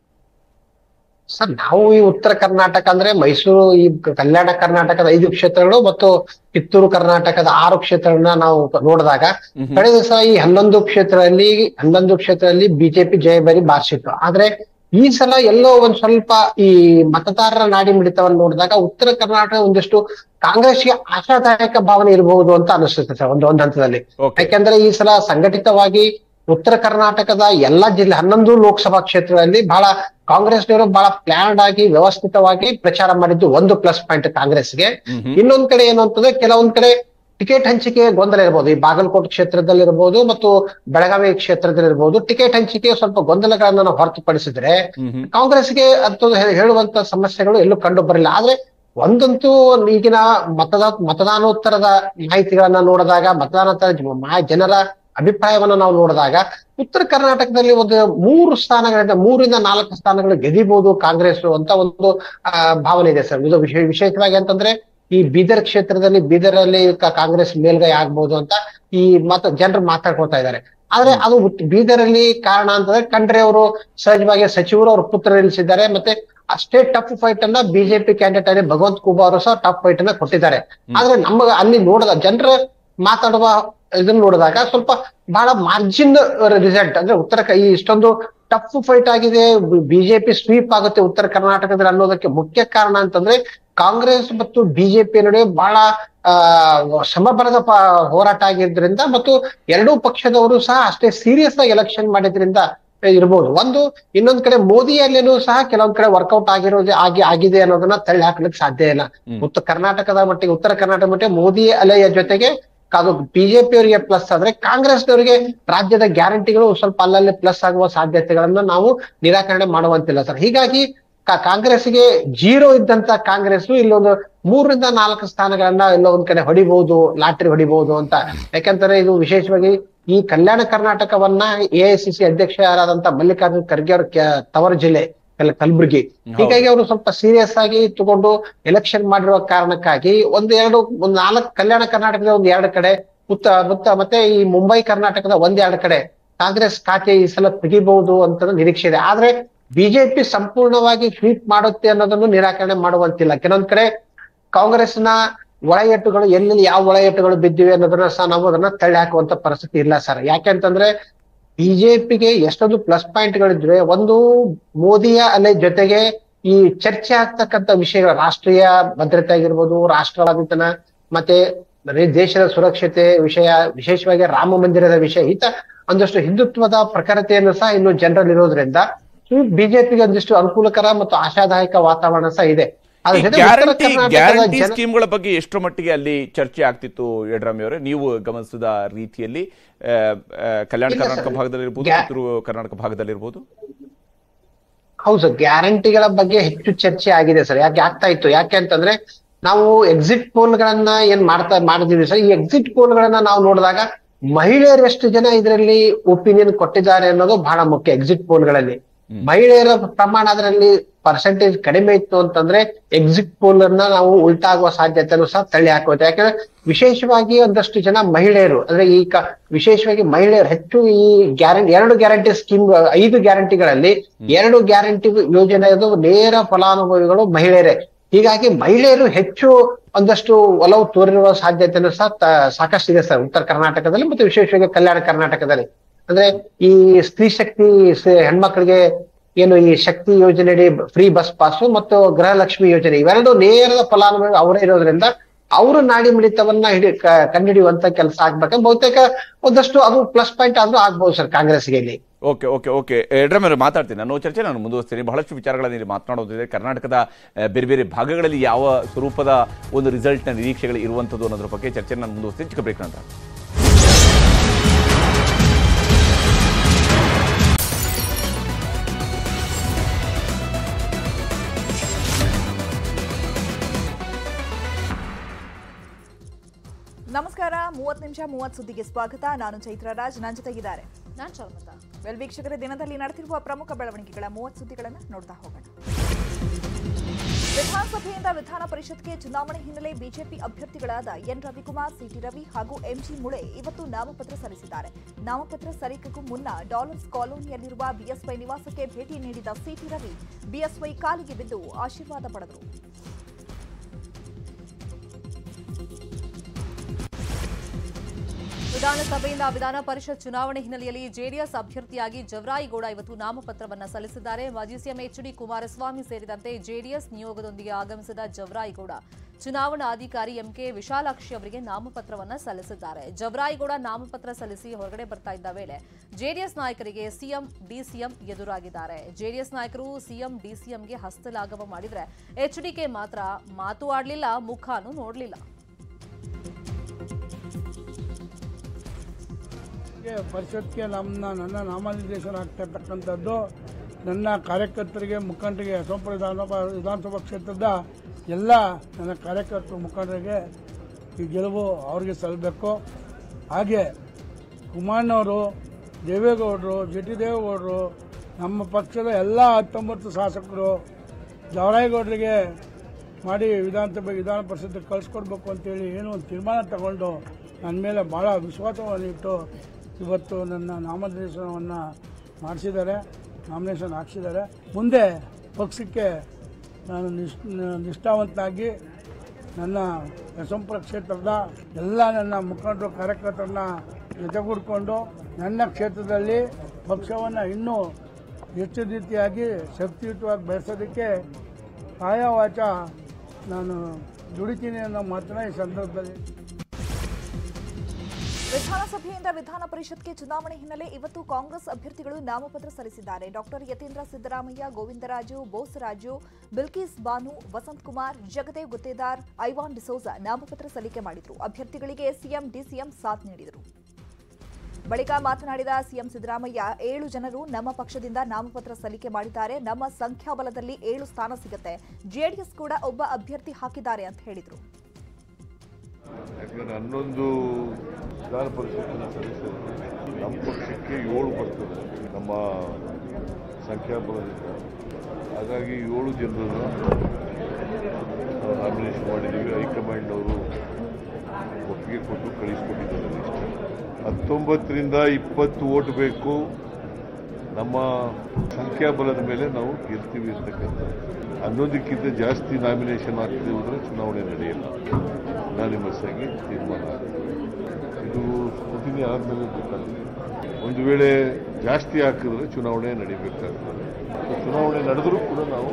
ಸರ್ ನಾವು ಈ ಉತ್ತರ ಕರ್ನಾಟಕ ಅಂದ್ರೆ ಮೈಸೂರು ಈ ಕಲ್ಯಾಣ ಕರ್ನಾಟಕದ ಐದು ಕ್ಷೇತ್ರಗಳು ಮತ್ತು ಕಿತ್ತೂರು ಕರ್ನಾಟಕದ ಆರು ಕ್ಷೇತ್ರಗಳನ್ನ ನಾವು ನೋಡಿದಾಗ ಕಳೆದ ಸಲ ಈ ಹನ್ನೊಂದು ಕ್ಷೇತ್ರದಲ್ಲಿ ಹನ್ನೊಂದು ಕ್ಷೇತ್ರದಲ್ಲಿ ಬಿಜೆಪಿ ಜಯಬರಿ ಬಾರಿಸಿತ್ತು ಆದ್ರೆ ಈ ಸಲ ಎಲ್ಲೋ ಒಂದ್ ಸ್ವಲ್ಪ ಈ ಮತದಾರರ ನಾಡಿ ಮಿಡಿತವನ್ನು ನೋಡಿದಾಗ ಉತ್ತರ ಕರ್ನಾಟಕ ಒಂದಿಷ್ಟು ಕಾಂಗ್ರೆಸ್ಗೆ ಆಶಾದಾಯಕ ಭಾವನೆ ಇರಬಹುದು ಅಂತ ಅನಿಸುತ್ತೆ ಸರ್ ಒಂದು ಒಂದ್ ಹಂತದಲ್ಲಿ Okay. ಯಾಕೆಂದ್ರೆ ಈ ಸಲ ಸಂಘಟಿತವಾಗಿ ಉತ್ತರ ಕರ್ನಾಟಕದ ಎಲ್ಲಾ ಜಿಲ್ಲೆ ಹನ್ನೊಂದು ಲೋಕಸಭಾ ಕ್ಷೇತ್ರಗಳಲ್ಲಿ ಬಹಳ ಕಾಂಗ್ರೆಸ್ನವರು ಬಹಳ ಪ್ಲಾನ್ಡ್ ಆಗಿ ವ್ಯವಸ್ಥಿತವಾಗಿ ಪ್ರಚಾರ ಮಾಡಿದ್ದು ಒಂದು ಪ್ಲಸ್ ಪಾಯಿಂಟ್ ಕಾಂಗ್ರೆಸ್ಗೆ ಇನ್ನೊಂದ್ ಕಡೆ ಏನು ಅಂತಂದ್ರೆ ಕೆಲವೊಂದ್ ಕಡೆ ಟಿಕೆಟ್ ಹಂಚಿಕೆ ಗೊಂದಲ ಇರಬಹುದು ಈ ಬಾಗಲಕೋಟೆ ಕ್ಷೇತ್ರದಲ್ಲಿರ್ಬೋದು ಮತ್ತು ಬೆಳಗಾವಿ ಕ್ಷೇತ್ರದಲ್ಲಿರ್ಬೋದು ಟಿಕೆಟ್ ಹಂಚಿಕೆ ಸ್ವಲ್ಪ ಗೊಂದಲಗಳನ್ನ ನಾವು ಹೊರತುಪಡಿಸಿದ್ರೆ ಕಾಂಗ್ರೆಸ್ಗೆ ಅಂತ ಹೇಳುವಂತ ಸಮಸ್ಯೆಗಳು ಎಲ್ಲೂ ಕಂಡು ಬರಲಿಲ್ಲ ಆದ್ರೆ ಒಂದಂತೂ ಈಗಿನ ಮತದಾ ಮತದಾನೋತ್ತರದ ಮಾಹಿತಿಗಳನ್ನ ನೋಡಿದಾಗ ಮತದಾನೋತ್ತರ ಜ- ಮಾ- ಜನರ ಅಭಿಪ್ರಾಯವನ್ನ ನಾವು ನೋಡಿದಾಗ ಉತ್ತರ ಕರ್ನಾಟಕದಲ್ಲಿ ಒಂದು ಮೂರು ಸ್ಥಾನಗಳಿಂದ ಮೂರಿಂದ ನಾಲ್ಕು ಸ್ಥಾನಗಳು ಗೆದಿಬಹುದು ಕಾಂಗ್ರೆಸ್ ಅಂತ ಒಂದು ಆ, ಭಾವನೆ ಇದೆ ಸರ್ ಇದು ವಿಶೇ ವಿಶೇಷವಾಗಿ ಅಂತಂದ್ರೆ ಈ ಬೀದರ್ ಕ್ಷೇತ್ರದಲ್ಲಿ ಬೀದರಲ್ಲಿ ಕ- ಕಾಂಗ್ರೆಸ್ ಮೇಲ್ಗೈ ಆಗ್ಬಹುದು ಅಂತ ಈ ಮತ ಜನರು ಮಾತಾಡ್ಕೊಳ್ತಾ ಇದ್ದಾರೆ ಆದ್ರೆ ಅದು ಉತ್- ಬೀದರಲ್ಲಿ ಕಾರಣ ಅಂತಂದ್ರೆ ಖಂಡ್ರೆ ಅವರು ಸಹಜವಾಗಿ ಸಚಿವರು ಅವ್ರ ಪುತ್ರ ನಿಲ್ಲಿಸಿದ್ದಾರೆ ಮತ್ತೆ ಅಷ್ಟೇ ಟಫ್ ಫೈಟ್ ಅನ್ನ ಬಿಜೆಪಿ ಕ್ಯಾಂಡಿಡೇಟ್ ಆಗಿ ಭಗವಂತ ಖೂಬಾ ಅವರು ಸಹ ಟಫ್ ಫೈಟ್ ಅನ್ನ ಕೊಟ್ಟಿದ್ದಾರೆ ಆದ್ರೆ ನಮಗೆ ಅಲ್ಲಿ ನೋಡಿದ ಜನರ ಮಾತಾಡುವ ಇದನ್ನ ನೋಡಿದಾಗ ಸ್ವಲ್ಪ ಬಹಳ ಮಾರ್ಜಿನ್ ರಿಸಲ್ಟ್ ಅಂದ್ರೆ ಉತ್ತರ ಕ- ಈ ಇಷ್ಟೊಂದು ಟಫ್ ಫೈಟ್ ಆಗಿದೆ ಬಿಜೆಪಿ ಸ್ವೀಪ್ ಆಗುತ್ತೆ ಉತ್ತರ ಕರ್ನಾಟಕದಲ್ಲಿ ಅನ್ನೋದಕ್ಕೆ ಮುಖ್ಯ ಕಾರಣ ಅಂತಂದ್ರೆ ಕಾಂಗ್ರೆಸ್ ಮತ್ತು ಬಿಜೆಪಿ ನಡುವೆ ಬಹಳ ಆ ಸಮಬಲದ ಪ- ಹೋರಾಟ ಆಗಿದ್ರಿಂದ ಮತ್ತು ಎರಡೂ ಪಕ್ಷದವರು ಸಹ ಅಷ್ಟೇ ಸೀರಿಯಸ್ ಆಗಿ ಎಲೆಕ್ಷನ್ ಮಾಡಿದ್ರಿಂದ ಇರ್ಬೋದು ಒಂದು ಇನ್ನೊಂದ್ ಕಡೆ ಮೋದಿ ಅಲ್ಲೇನೂ ಸಹ ಕೆಲವೊಂದ್ ಕಡೆ ವರ್ಕೌಟ್ ಆಗಿರೋದು ಆಗಿ ಆಗಿದೆ ಅನ್ನೋದನ್ನ ತಳ್ಳಿ ಹಾಕ್ಲಿಕ್ಕೆ ಸಾಧ್ಯ ಇಲ್ಲ ಉತ್ತರ ಕರ್ನಾಟಕದ ಮಟ್ಟಿಗೆ ಉತ್ತರ ಕರ್ನಾಟಕ ಮಟ್ಟಿಗೆ ಮೋದಿ ಅಲೆಯ ಜೊತೆಗೆ ಅದು ಬಿಜೆಪಿ ಅವರಿಗೆ ಪ್ಲಸ್ ಆದ್ರೆ ಕಾಂಗ್ರೆಸ್ನವರಿಗೆ ರಾಜ್ಯದ ಗ್ಯಾರಂಟಿಗಳು ಸ್ವಲ್ಪ ಅಲ್ಲಲ್ಲಿ ಪ್ಲಸ್ ಆಗುವ ಸಾಧ್ಯತೆಗಳನ್ನ ನಾವು ನಿರಾಕರಣೆ ಮಾಡುವಂತಿಲ್ಲ ಸರ್ ಹೀಗಾಗಿ ಕಾ- ಕಾಂಗ್ರೆಸ್ಗೆ ಜೀರೋ ಇದ್ದಂತ ಕಾಂಗ್ರೆಸ್ ಇಲ್ಲೊಂದು ಮೂರರಿಂದ ನಾಲ್ಕು ಸ್ಥಾನಗಳನ್ನ ಎಲ್ಲೋ ಒಂದ್ ಕಡೆ ಹೊಡಿಬಹುದು ಲಾಟ್ರಿ ಹೊಡಿಬಹುದು ಅಂತ ಯಾಕಂದ್ರೆ ಇದು ವಿಶೇಷವಾಗಿ ಈ ಕಲ್ಯಾಣ ಕರ್ನಾಟಕವನ್ನ ಎ ಐ ಸಿ ಸಿ ಅಧ್ಯಕ್ಷರಾದಂತ ಮಲ್ಲಿಕಾರ್ಜುನ್ ಖರ್ಗೆ ಅವ್ರ ಕೆ- ತವರು ಜಿಲ್ಲೆ ಕಲ್- ಕಲಬುರಗಿ ಹೀಗಾಗಿ ಅವರು ಸ್ವಲ್ಪ ಸೀರಿಯಸ್ ಆಗಿ ತಗೊಂಡು ಎಲೆಕ್ಷನ್ ಮಾಡಿರುವ ಕಾರಣಕ್ಕಾಗಿ ಒಂದ್ ಎರಡು ಒಂದ್ ನಾಲ್ಕು ಕಲ್ಯಾಣ ಕರ್ನಾಟಕದ ಒಂದ್ ಎರಡು ಕಡೆ ಉತ್ತ ಮುತ್ತ ಮತ್ತೆ ಈ ಮುಂಬೈ ಕರ್ನಾಟಕದ ಒಂದ್ ಎರಡು ಕಡೆ ಕಾಂಗ್ರೆಸ್ ಖಾತೆ ಈ ಸಲ ತೆಗಿಬಹುದು ಅಂತ ನಿರೀಕ್ಷೆ ಇದೆ ಆದ್ರೆ ಬಿಜೆಪಿ ಸಂಪೂರ್ಣವಾಗಿ ಸ್ವೀಪ್ ಮಾಡುತ್ತೆ ಅನ್ನೋದನ್ನು ನಿರಾಕರಣೆ ಮಾಡುವಂತಿಲ್ಲ ಕೆಲವೊಂದ್ ಕಡೆ ಕಾಂಗ್ರೆಸ್ನ ಒಳ ಎಟ್ಟುಗಳು ಎಲ್ಲೆಲ್ಲಿ ಯಾವ ಒಳ ಎಟ್ಟುಗಳು ಬಿದ್ದಿವೆ ಅನ್ನೋದನ್ನ ಸಹ ನಾವು ಅದನ್ನ ತಳ್ಳಿ ಹಾಕುವಂತ ಪರಿಸ್ಥಿತಿ ಇಲ್ಲ ಸರ್ ಯಾಕೆಂತಂದ್ರೆ ಬಿಜೆಪಿಗೆ ಎಷ್ಟೊಂದು ಪ್ಲಸ್ ಪಾಯಿಂಟ್ಗಳಿದ್ವೆ ಒಂದು ಮೋದಿಯ ಅಲೆ ಜೊತೆಗೆ ಈ ಚರ್ಚೆ ಆಗ್ತಕ್ಕಂಥ ವಿಷಯಗಳು ರಾಷ್ಟ್ರೀಯ ಭದ್ರತೆ ಆಗಿರ್ಬೋದು ರಾಷ್ಟ್ರವಾದಿತನ ಮತ್ತೆ ರೇ- ದೇಶದ ಸುರಕ್ಷತೆ ವಿಷಯ ವಿಶೇಷವಾಗಿ ರಾಮ ಮಂದಿರದ ವಿಷಯ ಈತ ಒಂದಷ್ಟು ಹಿಂದುತ್ವದ ಪ್ರಖರತೆಯನ್ನು ಸಹ ಇನ್ನು ಜನರಲ್ಲಿ ಇರೋದ್ರಿಂದ ಬಿಜೆಪಿಗೆ ಒಂದಿಷ್ಟು ಅನುಕೂಲಕರ ಮತ್ತು ಆಶಾದಾಯಕ ವಾತಾವರಣ ಸಹ ಇದೆ ಅದ್ರ ಜೊತೆ ಉತ್ತರ ಗ್ಯಾರಂಟಿ ಕರ್ನಾಟಕದ ಗ್ಯಾರಂಟಿ ಜನ- ಸ್ಕೀಮ್ಗಳ ಬಗ್ಗೆ ಎಷ್ಟರ ಮಟ್ಟಿಗೆ ಅಲ್ಲಿ ಚರ್ಚೆ ಆಗ್ತಿತ್ತು ಯಡ್ರಾಮಿ ಅವರೇ ನೀವು ಗಮನಿಸಿದ ರೀತಿಯಲ್ಲಿ ಆ, ಆ, ಕಲ್ಯಾಣ ಇಲ್ಲ ಕರ್ನಾಟಕ ಸರ್. ಭಾಗದಲ್ಲಿರ್ಬೋದು ಗ್ಯಾ- ಉತ್ತರ ಕರ್ನಾಟಕ ಭಾಗದಲ್ಲಿರ್ಬೋದು ಹೌದು ಸರ್ ಗ್ಯಾರಂಟಿಗಳ ಬಗ್ಗೆ ಹೆಚ್ಚು ಚರ್ಚೆ ಆಗಿದೆ ಸರ್ ಯಾಕೆ ಆಗ್ತಾ ಇತ್ತು ಯಾಕೆ ಅಂತಂದ್ರೆ ನಾವು ಎಕ್ಸಿಟ್ ಪೋಲ್ ಗಳನ್ನ ಏನ್ ಮಾಡ್ತಾ ಮಾಡಿದೀವಿ ಸರ್ ಈ ಎಕ್ಸಿಟ್ ಪೋಲ್ ಗಳನ್ನ ನಾವು ನೋಡಿದಾಗ ಮಹಿಳೆಯರು ಎಷ್ಟು ಜನ ಇದರಲ್ಲಿ ಒಪಿನಿಯನ್ ಕೊಟ್ಟಿದ್ದಾರೆ ಅನ್ನೋದು ಬಹಳ ಮುಖ್ಯ ಎಕ್ಸಿಟ್ ಪೋಲ್ ಗಳಲ್ಲಿ ಮಹಿಳೆಯರ ಪ್ರಮಾಣ ಅದರಲ್ಲಿ ಪರ್ಸೆಂಟೇಜ್ ಕಡಿಮೆ ಇತ್ತು ಅಂತಂದ್ರೆ ಎಕ್ಸಿಟ್ ಪೋಲ್ ಅನ್ನ ನಾವು ಉಲ್ಟಾ ಆಗುವ ಸಾಧ್ಯತೆನೂ ಸಹ ತಳ್ಳಿ ಹಾಕುತ್ತೆ ಯಾಕಂದ್ರೆ ವಿಶೇಷವಾಗಿ ಒಂದಷ್ಟು ಜನ ಮಹಿಳೆಯರು ಅಂದ್ರೆ ಈ ಕ ವಿಶೇಷವಾಗಿ ಮಹಿಳೆಯರು ಹೆಚ್ಚು ಈ ಗ್ಯಾರಂಟಿ ಎರಡು ಗ್ಯಾರಂಟಿ ಸ್ಕೀಮ್ ಐದು ಗ್ಯಾರಂಟಿಗಳಲ್ಲಿ ಎರಡು ಗ್ಯಾರಂಟಿ ಯೋಜನೆಯದು ನೇರ ಫಲಾನುಭವಿಗಳು ಮಹಿಳೆಯರೇ ಹೀಗಾಗಿ ಮಹಿಳೆಯರು ಹೆಚ್ಚು ಒಂದಷ್ಟು ಒಲವು ತೋರಿರುವ ಸಾಧ್ಯತೆನೂ ಸಹ ತ- ಸಾಕಷ್ಟಿದೆ ಸರ್ ಉತ್ತರ ಕರ್ನಾಟಕದಲ್ಲಿ ಮತ್ತು ವಿಶೇಷವಾಗಿ ಕಲ್ಯಾಣ ಕರ್ನಾಟಕದಲ್ಲಿ ಅಂದ್ರೆ ಈ ಸ್ತ್ರೀ ಶಕ್ತಿ ಸ- ಹೆಣ್ಮಕ್ಳಿಗೆ ಏನು ಈ ಶಕ್ತಿ ಯೋಜನೆಯಡಿ ಫ್ರೀ ಬಸ್ ಪಾಸು ಮತ್ತು ಗೃಹಲಕ್ಷ್ಮಿ ಯೋಜನೆ ಇವೆರಡು ನೇರದ ಫಲಾನುಭವಿ ಅವರೇ ಇರೋದ್ರಿಂದ ಅವರು ನಾಡಿ ಮಿಡಿತವನ್ನ ಹಿಡಿ ಕ- ಕಂಡುಹಿಡಿಯುವಂತ ಕೆಲಸ ಆಗ್ಬೇಕು ಬಹುತೇಕ ಒಂದಷ್ಟು ಅದು ಪ್ಲಸ್ ಪಾಯಿಂಟ್ ಆದ್ರೂ ಆಗ್ಬಹುದು ಸರ್ ಕಾಂಗ್ರೆಸ್ಗೆ ಇಲ್ಲಿ ಓಕೆ ಓಕೆ ಓಕೆ ಯಡ್ರಾಮಿ ಅವರು ಮಾತಾಡ್ತೀನಿ ನಾನು ಚರ್ಚೆ ನಾನು ಮುಂದುವರಿಸ್ತೀನಿ ಬಹಳಷ್ಟು ವಿಚಾರಗಳನ್ನು ಇಲ್ಲಿ ಮಾತನಾಡೋದಿದೆ ಕರ್ನಾಟಕದ ಆ, ಬೇರೆ ಬೇರೆ ಭಾಗಗಳಲ್ಲಿ ಯಾವ ಸ್ವರೂಪದ ಒಂದು ರಿಸಲ್ಟ್ನ ನಿರೀಕ್ಷೆಗಳು ಇರುವಂಥದ್ದು ಅನ್ನೋದ್ರ ಬಗ್ಗೆ ಚರ್ಚೆ ನಾನು ಮುಂದುವರಿಸ್ತೀನಿ ಚಿಕ್ಕ ಬ್ರೇಕ್ ನಂತರ ನಮಸ್ಕಾರ ಮೂವತ್ತು ನಿಮಿಷ ಮೂವತ್ತು ಸುದ್ದಿಗೆ ಸ್ವಾಗತ ನಾನು ಚೈತ್ರ ರಾಜ್ ನನ್ನ ಜೊತೆಗಿದ್ದಾರೆ ನಾನ್ ಚಲ್ಮತ ವೆಲ್ ವೀಕ್ಷಕರ ದಿನದಲ್ಲಿ ನಡೆದಿರುವ ಪ್ರಮುಖ ಬೆಳವಣಿಗೆಗಳ ಮೂವತ್ತು ಸುದ್ದಿಗಳನ್ನು ನೋಡ್ತಾ ಹೋಗೋಣ ವಿಧಾನಸಭೆಯಿಂದ ವಿಧಾನ ಪರಿಷತ್ಗೆ ಚುನಾವಣೆ ಹಿನ್ನೆಲೆ ಬಿಜೆಪಿ ಅಭ್ಯರ್ಥಿಗಳಾದ ಎನ್ ರವಿಕುಮಾರ್ ಸಿಟಿ ರವಿ ಹಾಗೂ ಎಂಜಿ ಮುಳೆ ಇವತ್ತು ನಾಮಪತ್ರ ಸಲ್ಲಿಸಿದ್ದಾರೆ ನಾಮಪತ್ರ ಸಲ್ಲಿಕೆಗೂ ಮುನ್ನ ಡಾಲರ್ಸ್ ಕಾಲೋನಿಯಲ್ಲಿರುವ ಬಿಎಸ್ವೈ ನಿವಾಸಕ್ಕೆ ಭೇಟಿ ನೀಡಿದ ಸಿಟಿ ರವಿ ಬಿಎಸ್ವೈ ಕಾಲಿಗೆ ಬಿದ್ದು ಆಶೀರ್ವಾದ ಪಡೆದರು ವಿಧಾನಸಭೆಯಿಂದ ವಿಧಾನ ಪರಿಷತ್ ಚುನಾವಣೆ ಹಿನ್ನೆಲೆಯಲ್ಲಿ ಜೆಡಿಎಸ್ ಅಭ್ಯರ್ಥಿಯಾಗಿ ಜವರಾಯಿಗೌಡ ಇವತ್ತು ನಾಮಪತ್ರವನ್ನ ಸಲ್ಲಿಸಿದ್ದಾರೆ ಮಾಜಿ ಸಿಎಂ ಎಚ್ ಡಿ ಕುಮಾರಸ್ವಾಮಿ ಸೇರಿದಂತೆ ಜೆಡಿಎಸ್ ನಿಯೋಗದೊಂದಿಗೆ ಆಗಮಿಸಿದ ಜವರಾಯಿಗೌಡ ಚುನಾವಣಾ ಅಧಿಕಾರಿ ಎಂಕೆ ವಿಶಾಲಾಕ್ಷಿ ಅವರಿಗೆ ನಾಮಪತ್ರವನ್ನ ಸಲ್ಲಿಸಿದ್ದಾರೆ ಜವರಾಯಿಗೌಡ ನಾಮಪತ್ರ ಸಲ್ಲಿಸಿ ಹೊರಗಡೆ ಬರ್ತಾ ಇದ್ದ ವೇಳೆ ಜೆಡಿಎಸ್ ನಾಯಕರಿಗೆ ಸಿಎಂ ಡಿಸಿಎಂ ಎದುರಾಗಿದ್ದಾರೆ ಜೆಡಿಎಸ್ ನಾಯಕರು ಸಿಎಂ ಡಿಸಿಎಂಗೆ ಹಸ್ತಲಾಘವ ಮಾಡಿದ್ರೆ ಎಚ್ಡಿಕೆ ಮಾತ್ರ ಮಾತು ಆಡಲಿಲ್ಲ ಮುಖಾನೂ ನೋಡಲಿಲ್ಲ ಗೆ ಪರಿಷತ್ಗೆ ನಮ್ಮ ನನ್ನ ನಾಮನಿರ್ದೇಶನ ಆಗ್ತಾ ಇರ್ತಕ್ಕಂಥದ್ದು ನನ್ನ ಕಾರ್ಯಕರ್ತರಿಗೆ ಮುಖಂಡರಿಗೆ ಅಸಂಪುರ ವಿಧಾನಸಭಾ ವಿಧಾನಸಭಾ ಕ್ಷೇತ್ರದ ಎಲ್ಲ ನನ್ನ ಕಾರ್ಯಕರ್ತರು ಮುಖಂಡರಿಗೆ ಈ ಗೆಲುವು ಅವ್ರಿಗೆ ಸಲ್ಲಬೇಕು ಹಾಗೆ ಕುಮಾರಣ್ಣವರು ದೇವೇಗೌಡರು ಜಿ ಟಿ ದೇವೇಗೌಡರು ನಮ್ಮ ಪಕ್ಷದ ಎಲ್ಲ ಹತ್ತೊಂಬತ್ತು ಶಾಸಕರು ಜವರಾಯಗೌಡರಿಗೆ ಮಾಡಿ ವಿಧಾನಸಭೆ ವಿಧಾನ ಪರಿಷತ್ಗೆ ಕಳಿಸ್ಕೊಡ್ಬೇಕು ಅಂತೇಳಿ ಏನೋ ಒಂದು ತೀರ್ಮಾನ ತಗೊಂಡು ನನ್ನ ಮೇಲೆ ಭಾಳ ವಿಶ್ವಾಸವನ್ನು ಇಟ್ಟು ಇವತ್ತು ನನ್ನ ನಾಮನಿರ್ದೇಶನವನ್ನು ಮಾಡಿಸಿದ್ದಾರೆ ನಾಮಿನೇಷನ್ ಹಾಕ್ಸಿದ್ದಾರೆ ಮುಂದೆ ಪಕ್ಷಕ್ಕೆ ನಾನು ನಿಷ್ ನಿಷ್ಠಾವಂತನಾಗಿ ನನ್ನ ಯಶವಂಪುರ ಕ್ಷೇತ್ರದ ಎಲ್ಲ ನನ್ನ ಮುಖಂಡರು ಕಾರ್ಯಕರ್ತರನ್ನ ಜೊತೆಗೂಡಿಕೊಂಡು ನನ್ನ ಕ್ಷೇತ್ರದಲ್ಲಿ ಪಕ್ಷವನ್ನು ಇನ್ನೂ ಹೆಚ್ಚು ರೀತಿಯಾಗಿ ಶಕ್ತಿಯುತವಾಗಿ ಬೆಳೆಸೋದಕ್ಕೆ ಕಾಯವಾಚ ನಾನು ದುಡಿತೀನಿ ಅನ್ನೋ ಮಾತನ್ನ ಈ ಸಂದರ್ಭದಲ್ಲಿ ವಿಧಾನಸಭೆಯಿಂದ ವಿಧಾನ ಪರಿಷತ್ಗೆ ಚುನಾವಣೆ ಹಿನ್ನೆಲೆ ಇವತ್ತು ಕಾಂಗ್ರೆಸ್ ಅಭ್ಯರ್ಥಿಗಳು ನಾಮಪತ್ರ ಸಲ್ಲಿಸಿದ್ದಾರೆ ಡಾಕ್ಟರ್ ಯತೀಂದ್ರ ಸಿದ್ದರಾಮಯ್ಯ ಗೋವಿಂದರಾಜು ಬೋಸರಾಜು ಬಿಲ್ಕಿಸ್ ಬಾನು ವಸಂತ್ ಕುಮಾರ್ ಜಗದೇವ್ ಗುತ್ತೇದಾರ್ ಐವಾನ್ ಡಿಸೋಜಾ ನಾಮಪತ್ರ ಸಲ್ಲಿಕೆ ಮಾಡಿದರು ಅಭ್ಯರ್ಥಿಗಳಿಗೆ ಸಿಎಂ ಡಿಸಿಎಂ ಸಾಥ್ ನೀಡಿದರು ಬಳಿಕ ಮಾತನಾಡಿದ ಸಿಎಂ ಸಿದ್ದರಾಮಯ್ಯ ಏಳು ಜನರು ನಮ್ಮ ಪಕ್ಷದಿಂದ ನಾಮಪತ್ರ ಸಲ್ಲಿಕೆ ಮಾಡಿದ್ದಾರೆ ನಮ್ಮ ಸಂಖ್ಯಾಬಲದಲ್ಲಿ ಏಳು ಸ್ಥಾನ ಸಿಗುತ್ತೆ ಜೆಡಿಎಸ್ ಕೂಡ ಒಬ್ಬ ಅಭ್ಯರ್ಥಿ ಹಾಕಿದ್ದಾರೆ ಅಂತ ಹೇಳಿದರು ಯಾಕಂದ್ರೆ ಹನ್ನೊಂದು ವಿಧಾನ ಪರಿಷತ್ತಿನ ಸದಸ್ಯರು ನಮ್ಮ ಪಕ್ಷಕ್ಕೆ ಏಳು ಬರ್ತದೆ ನಮ್ಮ ಸಂಖ್ಯಾಬಲದಿಂದ ಹಾಗಾಗಿ ಏಳು ಜನರನ್ನು ನಾವು ನಾಮಿನೇಷನ್ ಮಾಡಿದ್ದೀವಿ ಹೈಕಮಾಂಡ್ ಅವರು ಒಪ್ಪಿಗೆ ಕೊಟ್ಟು ಕಳಿಸ್ಕೊಟ್ಟಿದ್ದಾರೆ ಲಿಸ್ಟ್ ಹತ್ತೊಂಬತ್ತರಿಂದ ಇಪ್ಪತ್ತು ಓಟ್ ಬೇಕು ನಮ್ಮ ಸಂಖ್ಯಾಬಲದ ಮೇಲೆ ನಾವು ಗೆಲ್ತೀವಿ ಅಂತಕ್ಕಂಥ ಹನ್ನೊಂದಕ್ಕಿಂತ ಜಾಸ್ತಿ ನಾಮಿನೇಷನ್ ಆಗ್ತದೆ ಹೋದರೆ ಚುನಾವಣೆ ನಡೆಯಲ್ಲ ಅನಾನಿಮಸ್ ಆಗಿ ತೀರ್ಮಾನ ಆಗ್ತದೆ ಇದು ಸ್ಕ್ರೂಟಿನಿ ಆದಮೇಲೆ ಗೊತ್ತಾಗ್ತದೆ ಒಂದು ವೇಳೆ ಜಾಸ್ತಿ ಹಾಕಿದ್ರೆ ಚುನಾವಣೆ ನಡೀಬೇಕಾಗ್ತದೆ ಚುನಾವಣೆ ನಡೆದರೂ ಕೂಡ ನಾವು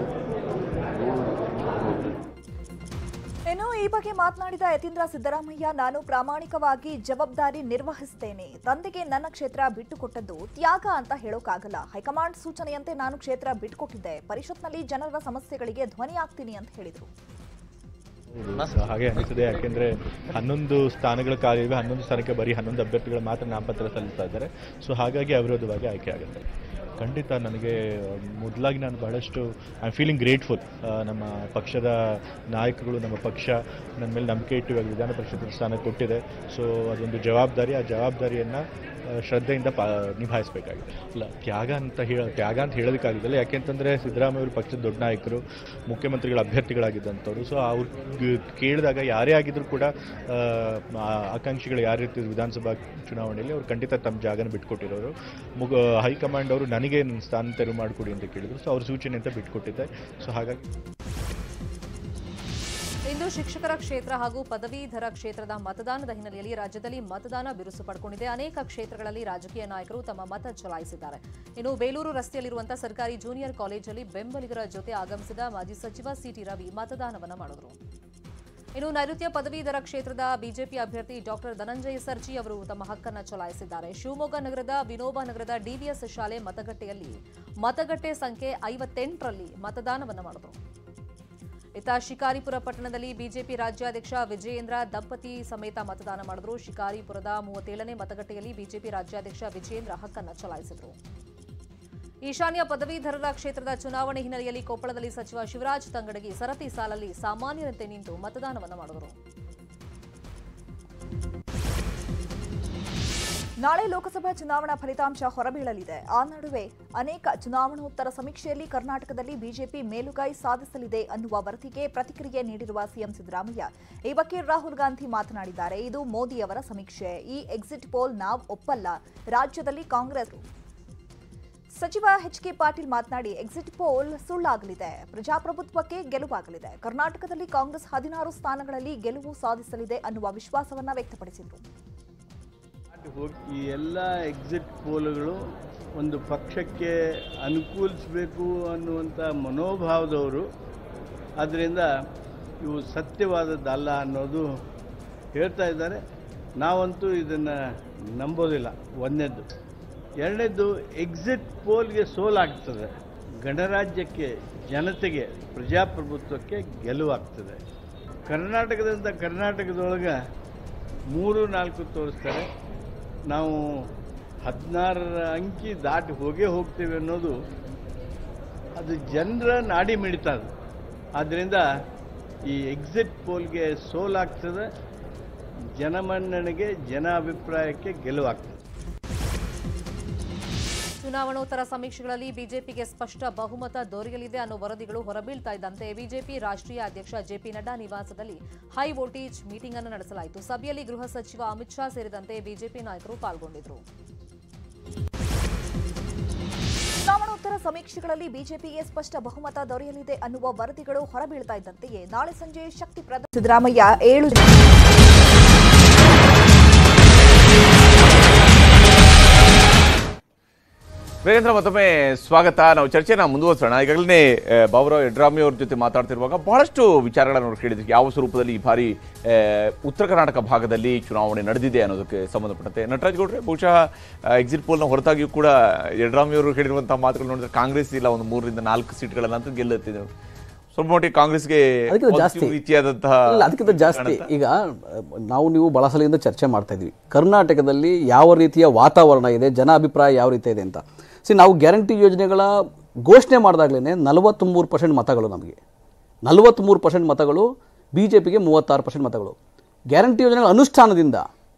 ಇನ್ನು ಈ ಬಗ್ಗೆ ಮಾತನಾಡಿದ ಯತೀಂದ್ರ ಸಿದ್ದರಾಮಯ್ಯ ನಾನು ಪ್ರಾಮಾಣಿಕವಾಗಿ ಜವಾಬ್ದಾರಿ ನಿರ್ವಹಿಸುತ್ತೇನೆ ತಂದೆಗೆ ನನ್ನ ಕ್ಷೇತ್ರ ಬಿಟ್ಟುಕೊಟ್ಟದ್ದು ತ್ಯಾಗ ಅಂತ ಹೇಳೋಕ್ಕಾಗಲ್ಲ ಹೈಕಮಾಂಡ್ ಸೂಚನೆಯಂತೆ ನಾನು ಕ್ಷೇತ್ರ ಬಿಟ್ಟುಕೊಟ್ಟಿದ್ದೆ ಪರಿಷತ್ನಲ್ಲಿ ಜನರ ಸಮಸ್ಯೆಗಳಿಗೆ ಧ್ವನಿಯಾಗ್ತೀನಿ ಅಂತ ಹೇಳಿದರು ಸೊ ಹಾಗೆ ಅನಿಸಿದೆ ಯಾಕೆಂದ್ರೆ ಹನ್ನೊಂದು ಸ್ಥಾನಗಳ ಖಾಲಿವೆ ಹನ್ನೊಂದು ಸ್ಥಾನಕ್ಕೆ ಬರೀ ಹನ್ನೊಂದು ಅಭ್ಯರ್ಥಿಗಳು ಮಾತ್ರ ನಾಮಪತ್ರ ಸಲ್ಲಿಸ್ತಾ ಇದ್ದಾರೆ ಸೊ ಹಾಗಾಗಿ ಅವಿರೋಧವಾಗಿ ಆಯ್ಕೆ ಆಗುತ್ತೆ ಖಂಡಿತ ನನಗೆ ಮೊದಲಾಗಿ ನಾನು ಬಹಳಷ್ಟು ಐ ಆಮ್ ಫೀಲಿಂಗ್ ಗ್ರೇಟ್ಫುಲ್ ನಮ್ಮ ಪಕ್ಷದ ನಾಯಕರುಗಳು ನಮ್ಮ ಪಕ್ಷ ನನ್ನ ಮೇಲೆ ನಂಬಿಕೆ ಇಟ್ಟು ಇವಾಗ ವಿಧಾನ ಪರಿಷತ್ ಸ್ಥಾನ ಕೊಟ್ಟಿದೆ ಸೊ ಅದೊಂದು ಜವಾಬ್ದಾರಿ ಆ ಜವಾಬ್ದಾರಿಯನ್ನು ಶ್ರದ್ಧೆಯಿಂದ ಪಾ ನಿಭಾಯಿಸಬೇಕಾಗಿದೆ ಅಲ್ಲ ತ್ಯಾಗ ಅಂತ ಹೇಳ ತ್ಯಾಗ ಅಂತ ಹೇಳೋದಕ್ಕಾಗಿದ್ದಲ್ಲ ಯಾಕೆಂತಂದರೆ ಸಿದ್ದರಾಮಯ್ಯ ಅವರು ಪಕ್ಷದ ದೊಡ್ಡ ನಾಯಕರು ಮುಖ್ಯಮಂತ್ರಿಗಳ ಅಭ್ಯರ್ಥಿಗಳಾಗಿದ್ದಂಥವ್ರು ಸೊ ಅವ್ರು ಕೇಳಿದಾಗ ಯಾರೇ ಆಗಿದ್ರು ಕೂಡ ಆ, ಆ ಆಕಾಂಕ್ಷಿಗಳು ಯಾರು ಇರ್ತಿದ್ರು ವಿಧಾನಸಭಾ ಚುನಾವಣೆಯಲ್ಲಿ ಅವ್ರು ಖಂಡಿತ ತಮ್ಮ ಜಾಗನ ಬಿಟ್ಕೊಟ್ಟಿರೋರು ಮುಗ ಹೈಕಮಾಂಡ್ ಅವರು ನನಗೆ ನನ್ನ ಸ್ಥಾನ ತೆರವು ಮಾಡಿಕೊಡಿ ಅಂತ ಕೇಳಿದ್ರು ಸೊ ಅವ್ರ ಸೂಚನೆ ಅಂತ ಬಿಟ್ಕೊಟ್ಟಿದ್ದೆ ಸೊ ಹಾಗಾಗಿ ಇಂದು ಶಿಕ್ಷಕರ ಕ್ಷೇತ್ರ ಹಾಗೂ ಪದವೀಧರ ಕ್ಷೇತ್ರದ ಮತದಾನದ ಹಿನ್ನೆಲೆಯಲ್ಲಿ ರಾಜ್ಯದಲ್ಲಿ ಮತದಾನ ಬಿರುಸು ಪಡ್ಕೊಂಡಿದೆ ಅನೇಕ ಕ್ಷೇತ್ರಗಳಲ್ಲಿ ರಾಜಕೀಯ ನಾಯಕರು ತಮ್ಮ ಮತ ಚಲಾಯಿಸಿದ್ದಾರೆ ಇನ್ನು ಬೇಲೂರು ರಸ್ತೆಯಲ್ಲಿರುವಂತಹ ಸರ್ಕಾರಿ ಜೂನಿಯರ್ ಕಾಲೇಜಲ್ಲಿ ಬೆಂಬಲಿಗರ ಜೊತೆ ಆಗಮಿಸಿದ ಮಾಜಿ ಸಚಿವ ಸಿಟಿ ರವಿ ಮತದಾನವನ್ನು ಮಾಡಿದರು ಇನ್ನು ನೈಋತ್ಯ ಪದವೀಧರ ಕ್ಷೇತ್ರದ ಬಿಜೆಪಿ ಅಭ್ಯರ್ಥಿ ಡಾಕ್ಟರ್ ಧನಂಜಯ ಸರ್ಜಿ ಅವರು ತಮ್ಮ ಹಕ್ಕನ್ನು ಚಲಾಯಿಸಿದ್ದಾರೆ ಶಿವಮೊಗ್ಗ ನಗರದ ವಿನೋಬ ನಗರದ ಡಿವಿಎಸ್ ಶಾಲೆ ಮತಗಟ್ಟೆಯಲ್ಲಿ ಮತಗಟ್ಟೆ ಸಂಖ್ಯೆ ಐವತ್ತೆಂಟರಲ್ಲಿ ಮತದಾನವನ್ನು ಮಾಡಿದರು ಇತ್ತ ಶಿಕಾರಿಪುರ ಪಟ್ಟಣದಲ್ಲಿ ಬಿಜೆಪಿ ರಾಜ್ಯಾಧ್ಯಕ್ಷ ವಿಜಯೇಂದ್ರ ದಂಪತಿ ಸಮೇತ ಮತದಾನ ಮಾಡಿದ್ರು ಶಿಕಾರಿಪುರದ ಮೂವತ್ತೇಳನೇ ಮತಗಟ್ಟೆಯಲ್ಲಿ ಬಿಜೆಪಿ ರಾಜ್ಯಾಧ್ಯಕ್ಷ ವಿಜಯೇಂದ್ರ ಹಕ್ಕನ್ನು ಚಲಾಯಿಸಿದರು ಈಶಾನ್ಯ ಪದವೀಧರರ ಕ್ಷೇತ್ರದ ಚುನಾವಣೆ ಹಿನ್ನೆಲೆಯಲ್ಲಿ ಕೊಪ್ಪಳದಲ್ಲಿ ಸಚಿವ ಶಿವರಾಜ್ ತಂಗಡಗಿ ಸರತಿ ಸಾಲಲ್ಲಿ ಸಾಮಾನ್ಯರಂತೆ ನಿಂತು ಮತದಾನವನ್ನು ಮಾಡಿದರು ನಾಳೆ ಲೋಕಸಭಾ ಚುನಾವಣಾ ಫಲಿತಾಂಶ ಹೊರಬೀಳಲಿದೆ ಆ ನಡುವೆ ಅನೇಕ ಚುನಾವಣೋತ್ತರ ಸಮೀಕ್ಷೆಯಲ್ಲಿ ಕರ್ನಾಟಕದಲ್ಲಿ ಬಿಜೆಪಿ ಮೇಲುಗೈ ಸಾಧಿಸಲಿದೆ ಅನ್ನುವ ವರದಿಗೆ ಪ್ರತಿಕ್ರಿಯೆ ನೀಡಿರುವ ಸಿಎಂ ಸಿದ್ದರಾಮಯ್ಯ ಈ ಬಗ್ಗೆ ರಾಹುಲ್ ಗಾಂಧಿ ಮಾತನಾಡಿದ್ದಾರೆ ಇದು ಮೋದಿಯವರ ಸಮೀಕ್ಷೆ ಈ ಎಕ್ಸಿಟ್ ಪೋಲ್ ನಾವು ಒಪ್ಪಲ್ಲ ರಾಜ್ಯದಲ್ಲಿ ಕಾಂಗ್ರೆಸ್ ಸಚಿವ ಎಚ್ ಕೆ ಪಾಟೀಲ್ ಮಾತನಾಡಿ ಎಕ್ಸಿಟ್ ಪೋಲ್ ಸುಳ್ಳಾಗಲಿದೆ ಪ್ರಜಾಪ್ರಭುತ್ವಕ್ಕೆ ಗೆಲುವಾಗಲಿದೆ ಕರ್ನಾಟಕದಲ್ಲಿ ಕಾಂಗ್ರೆಸ್ ಹದಿನಾರು ಸ್ಥಾನಗಳಲ್ಲಿ ಗೆಲುವು ಸಾಧಿಸಲಿದೆ ಅನ್ನುವ ವಿಶ್ವಾಸವನ್ನ ವ್ಯಕ್ತಪಡಿಸಿದರು ಹೋಗಿ ಈ ಎಲ್ಲ ಎಕ್ಸಿಟ್ ಪೋಲ್ಗಳು ಒಂದು ಪಕ್ಷಕ್ಕೆ ಅನುಕೂಲಿಸಬೇಕು ಅನ್ನುವಂಥ ಮನೋಭಾವದವರು ಅದರಿಂದ ಇವು ಸತ್ಯವಾದದ್ದಲ್ಲ ಅನ್ನೋದು ಹೇಳ್ತಾ ಇದ್ದಾರೆ ನಾವಂತೂ ಇದನ್ನು ನಂಬೋದಿಲ್ಲ ಒಂದನೇದ್ದು ಎರಡನೇದ್ದು ಎಕ್ಸಿಟ್ ಪೋಲ್ಗೆ ಸೋಲಾಗ್ತದೆ ಗಣರಾಜ್ಯಕ್ಕೆ ಜನತೆಗೆ ಪ್ರಜಾಪ್ರಭುತ್ವಕ್ಕೆ ಗೆಲುವಾಗ್ತದೆ ಕರ್ನಾಟಕದಿಂದ ಕರ್ನಾಟಕದೊಳಗೆ ಮೂರು ನಾಲ್ಕು ತೋರಿಸ್ತಾರೆ ನಾವು ಹದಿನಾರರ ಅಂಕಿ ದಾಟಿ ಹೋಗೇ ಹೋಗ್ತೇವೆ ಅನ್ನೋದು ಅದು ಜನರ ನಾಡಿ ಮಿಡಿತ ಅದು ಆದ್ದರಿಂದ ಈ ಎಕ್ಸಿಟ್ ಪೋಲ್ಗೆ ಸೋಲಾಗ್ತದೆ ಜನಮನ್ನಣೆಗೆ ಜನ ಅಭಿಪ್ರಾಯಕ್ಕೆ ಗೆಲುವಾಗ್ತದೆ ಚುನಾವಣೋತ್ತರ ಸಮೀಕ್ಷೆಗಳಲ್ಲಿ ಬಿಜೆಪಿಗೆ ಸ್ಪಷ್ಟ ಬಹುಮತ ದೊರೆಯಲಿದೆ ಅನ್ನೋ ವರದಿಗಳು ಹೊರಬೀಳ್ತಾ ಇದ್ದಂತೆ ಬಿಜೆಪಿ ರಾಷ್ಟ್ರೀಯ ಅಧ್ಯಕ್ಷ ಜೆಪಿ ನಡ್ಡಾ ನಿವಾಸದಲ್ಲಿ ಹೈ ವೋಲ್ಟೇಜ್ ಮೀಟಿಂಗ್ ಅನ್ನು ನಡೆಸಲಾಯಿತು ಸಭೆಯಲ್ಲಿ ಗೃಹ ಸಚಿವ ಅಮಿತ್ ಶಾ ಸೇರಿದಂತೆ ಬಿಜೆಪಿ ನಾಯಕರು ಪಾಲ್ಗೊಂಡಿದ್ದರು ಚುನಾವಣೋತ್ತರ ಸಮೀಕ್ಷೆಗಳಲ್ಲಿ ಬಿಜೆಪಿಗೆ ಸ್ಪಷ್ಟ ಬಹುಮತ ದೊರೆಯಲಿದೆ ಅನ್ನುವ ವರದಿಗಳು ಹೊರಬೀಳ್ತಾ ಇದ್ದಂತೆಯೇ ನಾಳೆ ಸಂಜೆ ಶಕ್ತಿ ಪ್ರದ ಸಿದ್ದರಾಮಯ್ಯ ಏಳು ವೀರೇಂದ್ರ ಮತ್ತೊಮ್ಮೆ ಸ್ವಾಗತ ನಾವು ಚರ್ಚೆನ ಮುಂದುವರಿಸೋಣ ಈಗಾಗಲೇ ಆ, ಬಾಬುರಾವ್ ಯಡ್ರಾಮಿ ಅವ್ರ ಜೊತೆ ಮಾತಾಡ್ತಿರುವಾಗ ಬಹಳಷ್ಟು ವಿಚಾರಗಳನ್ನು ಅವ್ರು ಕೇಳಿದ್ರು ಯಾವ ಸ್ವರೂಪದಲ್ಲಿ ಈ ಬಾರಿ ಆ, ಉತ್ತರ ಕರ್ನಾಟಕ ಭಾಗದಲ್ಲಿ ಚುನಾವಣೆ ನಡೆದಿದೆ ಅನ್ನೋದಕ್ಕೆ ಸಂಬಂಧಪಟ್ಟಂತೆ ನಟರಾಜ್ ಗೌಡ್ರೆ ಬಹುಶಃ ಎಕ್ಸಿಟ್ ಪೋಲ್ನ ಹೊರತಾಗಿಯೂ ಕೂಡ ಯಡ್ರಾಮಿ ಅವರು ಹೇಳಿರುವಂತಹ ಮಾತುಗಳು ನೋಡಿದ್ರೆ ಕಾಂಗ್ರೆಸ್ ಇಲ್ಲ ಒಂದು ಮೂರರಿಂದ ನಾಲ್ಕು ಸೀಟ್ಗಳನ್ನಂತೂ ಗೆಲ್ಲುತ್ತೆ ಸ್ವಲ್ಪ ಮಟ್ಟಿಗೆ ಕಾಂಗ್ರೆಸ್ಗೆ ಅದಕ್ಕಿಂತ ಜಾಸ್ತಿ positive ರೀತಿಯಾದಂತಹ ಇಲ್ಲ ಅದಕ್ಕಿಂತ ಜಾಸ್ತಿ ಈಗ ಅಹ್, ನಾವು ನೀವು ಬಹಳ ಸಲಿಂದ ಚರ್ಚೆ ಮಾಡ್ತಾ ಇದ್ವಿ ಕರ್ನಾಟಕದಲ್ಲಿ ಯಾವ ರೀತಿಯ ವಾತಾವರಣ ಇದೆ ಜನ ಅಭಿಪ್ರಾಯ ಯಾವ ರೀತಿ ಇದೆ ಅಂತ ಸಿ ನಾವು ಗ್ಯಾರಂಟಿ ಯೋಜನೆಗಳ ಘೋಷಣೆ ಮಾಡಿದಾಗಲೇ ನಲವತ್ತ್ಮೂರು ಪರ್ಸೆಂಟ್ ಮತಗಳು ನಮಗೆ ನಲವತ್ತ್ಮೂರು ಪರ್ಸೆಂಟ್ ಮತಗಳು ಬಿ ಜೆ ಪಿಗೆ ಮೂವತ್ತಾರು ಪರ್ಸೆಂಟ್ ಮತಗಳು ಗ್ಯಾರಂಟಿ ಯೋಜನೆಗಳ ಅನುಷ್ಠಾನದಿಂದ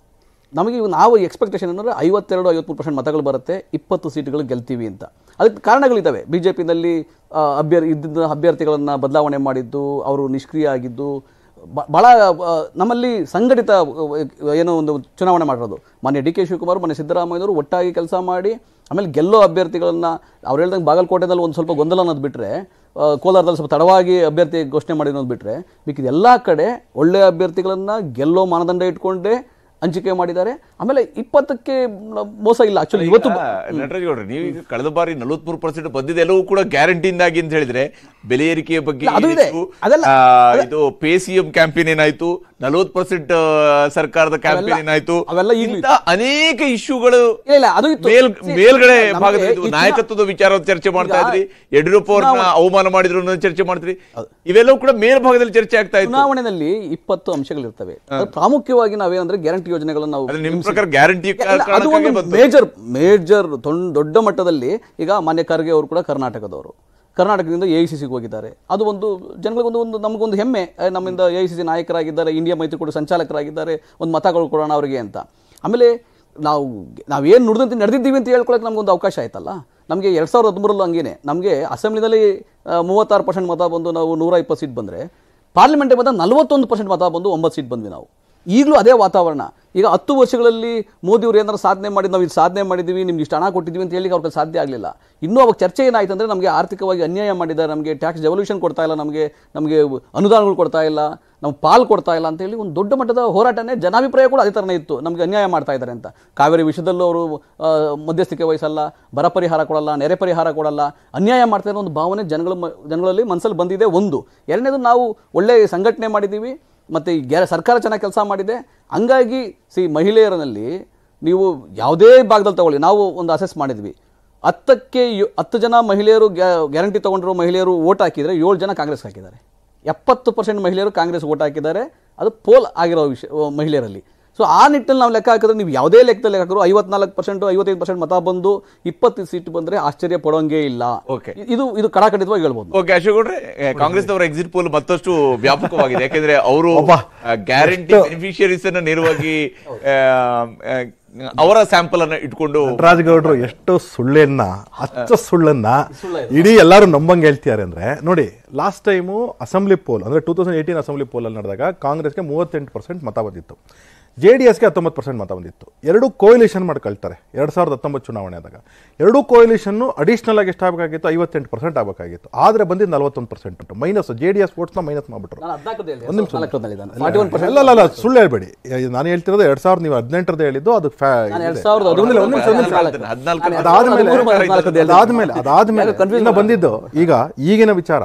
ನಮಗೆ ಇವು ನಾವು ಎಕ್ಸ್ಪೆಕ್ಟೇಷನ್ ಅಂದರೆ ಐವತ್ತೆರಡು ಐವತ್ಮೂರು ಪರ್ಸೆಂಟ್ ಮತಗಳು ಬರುತ್ತೆ ಇಪ್ಪತ್ತು ಸೀಟ್ಗಳು ಗೆಲ್ತೀವಿ ಅಂತ ಅದಕ್ಕೆ ಕಾರಣಗಳಿದ್ದಾವೆ ಬಿ ಜೆ ಪಿನಲ್ಲಿ ಅಭ್ಯರ್ಥಿ ಇದ್ದಿದ್ದ ಅಭ್ಯರ್ಥಿಗಳನ್ನು ಬದಲಾವಣೆ ಮಾಡಿದ್ದು ಅವರು ನಿಷ್ಕ್ರಿಯ ಆಗಿದ್ದು ಬ- ಭಾಳ ಆ, ನಮ್ಮಲ್ಲಿ ಸಂಘಟಿತ ಆ, ಏನೋ ಒಂದು ಚುನಾವಣೆ ಮಾಡಿರೋದು ಮೊನ್ನೆ ಡಿ ಕೆ ಶಿವಕುಮಾರ್ ಮೊನ್ನೆ ಸಿದ್ದರಾಮಯ್ಯನವರು ಒಟ್ಟಾಗಿ ಕೆಲಸ ಮಾಡಿ ಆಮೇಲೆ ಗೆಲ್ಲೋ ಅಭ್ಯರ್ಥಿಗಳನ್ನ ಅವ್ರು ಹೇಳ್ದಂಗೆ ಬಾಗಲಕೋಟೆದಲ್ಲಿ ಒಂದು ಸ್ವಲ್ಪ ಗೊಂದಲ ಅನ್ನೋದು ಬಿಟ್ಟರೆ ಕೋಲಾರದಲ್ಲಿ ಸ್ವಲ್ಪ ತಡವಾಗಿ ಅಭ್ಯರ್ಥಿ ಘೋಷಣೆ ಮಾಡಿರೋದು ಬಿಟ್ಟರೆ ಮಿಕ್ಕಿದ ಎಲ್ಲ ಕಡೆ ಒಳ್ಳೆಯ ಅಭ್ಯರ್ಥಿಗಳನ್ನು ಗೆಲ್ಲೋ ಮಾನದಂಡ ಇಟ್ಕೊಂಡೇ ಹಂಚಿಕೆ ಮಾಡಿದ್ದಾರೆ ಆಮೇಲೆ ಇಪ್ಪತ್ತಕ್ಕೆ ಮೋಸ ಇಲ್ಲ ಆಕ್ಚುಲಿ ಇವತ್ತು ನಟರಾಜ್ ಗೌಡ್ರೆ ನೀವು ಈಗ ಕಳೆದ ಬಾರಿ ನಲವತ್ಮೂರು ಪರ್ಸೆಂಟ್ ಬಂದಿದೆ ಎಲ್ಲವೂ ಕೂಡ ಗ್ಯಾರಂಟಿಯಿಂದಾಗಿ ಅಂತ ಹೇಳಿದ್ರೆ ಬೆಲೆ ಏರಿಕೆಯ ಬಗ್ಗೆ ಇಲ್ಲ, ಅದು ಇದೆ. ಏನಿತ್ತು, ಅದೆಲ್ಲ- ಆ, ಇದು ಪೇ ಸಿಎಂ ಕ್ಯಾಂಪೇನ್ ಏನಾಯ್ತು ನಲವತ್ತು ಪರ್ಸೆಂಟ್ ಸರ್ಕಾರದ ಕ್ಯಾಂಪೇನ್ ಅವೆಲ್ಲ- ಏನಾಯ್ತು ಅವೆಲ್ಲ ಈಗ್ಲೂ ಇಂಥ ಅನೇಕ ಇಶ್ಯೂಗಳು ಇಲ್ಲ, ಇಲ್ಲ, ಅದು ಇತ್ತು. ಮೇಲ್ See, ಮೇಲ್ಗಡೆ ನಮ್ಗೆ ಭಾಗದಲ್ಲಿ ಈ ಚುನಾ- ನಾಯಕತ್ವದ ವಿಚಾರ ಚರ್ಚೆ ಮಾಡ್ತಾ ಈಗ ಇದ್ರಿ ಯಡಿಯೂರಪ್ಪ ಅವ್ರನ್ನ ಚುನಾವಣೆ- ಅವಮಾನ ಮಾಡಿದ್ರು ಅನ್ನೋದು ಚರ್ಚೆ ಮಾಡ್ತೀರಿ ಇವೆಲ್ಲವೂ ಕೂಡ ಮೇಲ್ಭಾಗದಲ್ಲಿ ಚರ್ಚೆ ಆಗ್ತಾ ಇತ್ತು ಚುನಾವಣೆಯಲ್ಲಿ ಇಪ್ಪತ್ತು ಅಂಶಗಳಿರ್ತವೆ ಅದು ಪ್ರಾಮುಖ್ಯವಾಗಿ ನಾವೇನಂದ್ರೆ ಗ್ಯಾರಂಟಿ ಯೋಜನೆಗಳನ್ನು ನಾವು ಅದು ನಿಮ್ಮ ಪ್ರಕಾರ ಗ್ಯಾರಂಟಿ ಇಲ್ಲ, ಅದು ಒಂದು ಮೇಜರ್ ಮೇಜರ್ ದೊಡ್ಡ ಮಟ್ಟದಲ್ಲಿ ಈಗ ಮಾನ್ಯ ಖರ್ಗೆ ಅವರು ಕೂಡ ಕರ್ನಾಟಕದವರು ಕರ್ನಾಟಕದಿಂದ ಎ ಐ ಸಿ ಸಿಗೆ ಹೋಗಿದ್ದಾರೆ ಅದು ಒಂದು ಜನಗಳಿಗೊಂದು ಒಂದು ನಮಗೊಂದು ಹೆಮ್ಮೆ ಏ, ನಮ್ಮಿಂದ ಎ ಐ ಸಿ ಸಿ ನಾಯಕರಾಗಿದ್ದಾರೆ ಇಂಡಿಯಾ ಮೈತ್ರಿಕೂಟ ಸಂಚಾಲಕರಾಗಿದ್ದಾರೆ ಒಂದು ಮತಗಳು ಕೊಡೋಣ ಅವರಿಗೆ ಅಂತ ಆಮೇಲೆ ನಾವು ನಾವೇನು ನುಡಿದಂತೆ ನಡೆದಿದ್ದೀವಿ ಅಂತ ಹೇಳ್ಕೊಳಕ್ಕೆ ನಮಗೊಂದು ಅವಕಾಶ ಆಯ್ತಲ್ಲ ನಮಗೆ ಎರಡು ಸಾವಿರದ ಹದಿಮೂರಲ್ಲೂ ಹಂಗೇನೆ ನಮಗೆ ಅಸೆಂಬ್ಲಿನಲ್ಲಿ ಆ, ಮೂವತ್ತಾರು ಪರ್ಸೆಂಟ್ ಮತ ಬಂದು ನಾವು ನೂರ ಇಪ್ಪತ್ತು ಸೀಟ್ ಬಂದರೆ ಪಾರ್ಲಿಮೆಂಟ್ಗೆ ಬಂದ ನಲವತ್ತೊಂದು ಪರ್ಸೆಂಟ್ ಮತ ಬಂದು ಒಂಬತ್ತು ಸೀಟ್ ಬಂದ್ವಿ ನಾವು ಈಗಲೂ ಅದೇ ವಾತಾವರಣ ಈಗ ಹತ್ತು ವರ್ಷಗಳಲ್ಲಿ ಮೋದಿಯವರು ಏನಾದ್ರು ಸಾಧನೆ ಮಾಡಿ ನಾವು ಇದು ಸಾಧನೆ ಮಾಡಿದ್ದೀವಿ ನಿಮ್ಗೆ ಇಷ್ಟು ಹಣ ಕೊಟ್ಟಿದ್ದೀವಿ ಅಂತ ಹೇಳಿ ಅವ್ರಿಗೆ ಸಾಧ್ಯ ಆಗಲಿಲ್ಲ ಇನ್ನೂ ಅವಾಗ ಚರ್ಚೆ ಏನಾಯ್ತು ಅಂದರೆ ನಮಗೆ ಆರ್ಥಿಕವಾಗಿ ಅನ್ಯಾಯ ಮಾಡಿದ್ದಾರೆ ನಮಗೆ ಟ್ಯಾಕ್ಸ್ ಡೆವಲ್ಯೂಷನ್ ಕೊಡ್ತಾ ಇಲ್ಲ ನಮಗೆ ನಮಗೆ ಅನುದಾನಗಳು ಕೊಡ್ತಾ ಇಲ್ಲ ನಮ್ಮ ಪಾಲ್ ಕೊಡ್ತಾ ಇಲ್ಲ ಅಂತ ಹೇಳಿ ಒಂದು ದೊಡ್ಡ ಮಟ್ಟದ ಹೋರಾಟನೇ ಜನಾಭಿಪ್ರಾಯ ಕೂಡ ಅದೇ ಥರನೇ ಇತ್ತು ನಮಗೆ ಅನ್ಯಾಯ ಮಾಡ್ತಾ ಇದ್ದಾರೆ ಅಂತ ಕಾವೇರಿ ವಿಷಯದಲ್ಲೂ ಅವರು ಆ, ಮಧ್ಯಸ್ಥಿಕೆ ವಹಿಸಲ್ಲ ಬರ ಪರಿಹಾರ ಕೊಡಲ್ಲ ನೆರೆ ಪರಿಹಾರ ಕೊಡಲ್ಲ ಅನ್ಯಾಯ ಮಾಡ್ತಾ ಇರೋ ಒಂದು ಭಾವನೆ ಜನಗಳ ಮ- ಜನಗಳಲ್ಲಿ ಮನಸ್ಸಲ್ಲಿ ಬಂದಿದೆ ಒಂದು ಎರಡನೇದು ನಾವು ಒಳ್ಳೆ ಸಂಘಟನೆ ಮಾಡಿದ್ದೀವಿ ಮತ್ತು ಈ ಗ್ಯಾ ಸರ್ಕಾರ ಚೆನ್ನಾಗಿ ಕೆಲಸ ಮಾಡಿದೆ ಹಂಗಾಗಿ ಸಿ ಮಹಿಳೆಯರಲ್ಲಿ ನೀವು ಯಾವುದೇ ಭಾಗದಲ್ಲಿ ತಗೊಳ್ಳಿ ನಾವು ಒಂದು ಅಸೆಸ್ ಮಾಡಿದ್ವಿ ಹತ್ತಕ್ಕೆ ಯೋ- ಹತ್ತು ಜನ ಮಹಿಳೆಯರು ಗ್ಯಾರಂಟಿ ತಗೊಂಡಿರೋ ಮಹಿಳೆಯರು ಓಟ್ ಹಾಕಿದರೆ ಏಳು ಜನ ಕಾಂಗ್ರೆಸ್ ಹಾಕಿದ್ದಾರೆ ಎಪ್ಪತ್ತು ಪರ್ಸೆಂಟ್ ಮಹಿಳೆಯರು ಕಾಂಗ್ರೆಸ್ ಓಟ್ ಹಾಕಿದ್ದಾರೆ ಅದು ಪೋಲ್ ಆಗಿರೋ ವಿಷಯ ಮಹಿಳೆಯರಲ್ಲಿ ಸೊ ಆ ನಿಟ್ಟಿನಲ್ಲಿ ನಾವು ಲೆಕ್ಕ ಹಾಕಿದ್ರೆ ನೀವು ಯಾವುದೇ ಲೆಕ್ಕದಲ್ಲಿ ಲೆಕ್ಕ ಹಾಕಿದ್ರು ಐವತ್ನಾಲ್ಕು ಪರ್ಸೆಂಟು ಐವತ್ತೈದು ಪರ್ಸೆಂಟ್ ಮತ ಬಂದು ಇಪ್ಪತ್ತು ಸೀಟ್ ಬಂದರೆ ಆಶ್ಚರ್ಯ ಪಡೋಂಗೇ ಇಲ್ಲ Okay. ಇದು ಇದು ಕಡಾಖಂಡಿತವಾಗಿ ಹೇಳ್ಬೋದು ಓಕೆ ಅಶೋಕ್ ಗೌಡ್ರೆ ಕಾಂಗ್ರೆಸ್ನವರ ಎಕ್ಸಿಟ್ ಪೋಲ್ ಮತ್ತಷ್ಟು ವ್ಯಾಪಕವಾಗಿದೆ ಯಾಕೆಂದ್ರೆ ಅವರು ಗ್ಯಾರಂಟಿ ಬೆನಿಫಿಷಿಯರೀಸ್ ಅನ್ನ ನೇರವಾಗಿ ಆ, ಆ, ಅವರ ಸ್ಯಾಂಪಲ್ ಅನ್ನ ಇಟ್ಕೊಂಡು ರಾಜಗೌಡರು ಎಷ್ಟು ಸುಳ್ಳನ್ನ ಅಚ್ಚ ಸುಳ್ಳನ್ನ ಇಡೀ ಎಲ್ಲರೂ ನಂಬಂಗೆ ಹೇಳ್ತಿದ್ದಾರೆ ಅಂದ್ರೆ ನೋಡಿ ಲಾಸ್ಟ್ ಟೈಮು ಅಸೆಂಬ್ಲಿ ಪೋಲ್ ಅಂದ್ರೆ two thousand eighteen assembly poll ಅಲ್ಲಿ ನಡೆದಾಗ ಕಾಂಗ್ರೆಸ್ಗೆ ಮೂವತ್ತೆಂಟು ಪರ್ಸೆಂಟ್ ಮತ ಬಂದಿತ್ತು ಜೆ ಡಿ ಎಸ್ಗೆ ಹತ್ತೊಂಬತ್ತು ಪರ್ಸೆಂಟ್ ಮತ ಬಂದಿತ್ತು ಎರಡು ಕೋಯಿಲೇಷನ್ ಮಾಡ್ಕೊಳ್ತಾರೆ ಎರಡು ಸಾವಿರದ ಹತ್ತೊಂಬತ್ತು ಚುನಾವಣೆ ಆದಾಗ ಎರಡು ಕೋಯಿಲೇಷನ್ ಅಡಿಷನಲ್ ಆಗಿ ಎಷ್ಟಾಗಬೇಕಾಗಿತ್ತು ಐವತ್ತೆಂಟು ಪರ್ಸೆಂಟ್ ಆಗಬೇಕಾಗಿತ್ತು ಆದ್ರೆ ಬಂದಿದ್ದು ನಲವತ್ತೊಂದು ಪರ್ಸೆಂಟ್ ಉಂಟು ಮೈನಸ್ ಜೆ ಡಿ ಎಸ್ ವೋಟ್ಸ್ನ ಮೈನಸ್ ಮಾಡ್ಬಿಟ್ರು ನಾನು ಹದಿನಾಲ್ಕದ್ದು ಹೇಳಿದೆ, ಒಂದು ನಿಮಿಷ ಹದಿನಾಲ್ಕರಲ್ಲಿ ಇದ್ದಾನೆ. 41% ಅಲ್ಲ ಅಲ್ಲ ಅಲ್ಲ ಸುಳ್ಳು ಹೇಳ್ಬೇಡಿ ನಾನು ಹೇಳ್ತಿರೋದು ಎರಡ್ ಸಾವಿರದ ನೀವು ಹದಿನೆಂಟರದ್ದು ಹೇಳಿದ್ದು ಅದು ಫ್ಯಾ- ನಾನು ಎರಡ್ ಇದೆ. ಸಾವಿರದ ಒಂದ್ ನಿಮಿಷ, ಒಂದ್ ನಿಮಿಷ, ಒಂದ್ ನಿಮಿಷ. ಹದಿನಾಲ್ಕು. ಹದಿನಾಲ್ಕು ನಾನು ಅದಾದ್ಮೇಲೆ ಹದಿಮೂರು ಮತ್ತು ಹದಿನಾಲ್ಕದ್ದು ಹೇಳಿದೆ. ಅದಾದ್ಮೇಲೆ ಅದಾದ್ಮೇಲೆ ಯಾಕೆ confuse ಇನ್ನು ಮಾಡ್ದೆ? ಬಂದಿದ್ದು ಈಗ ಈಗಿನ ವಿಚಾರ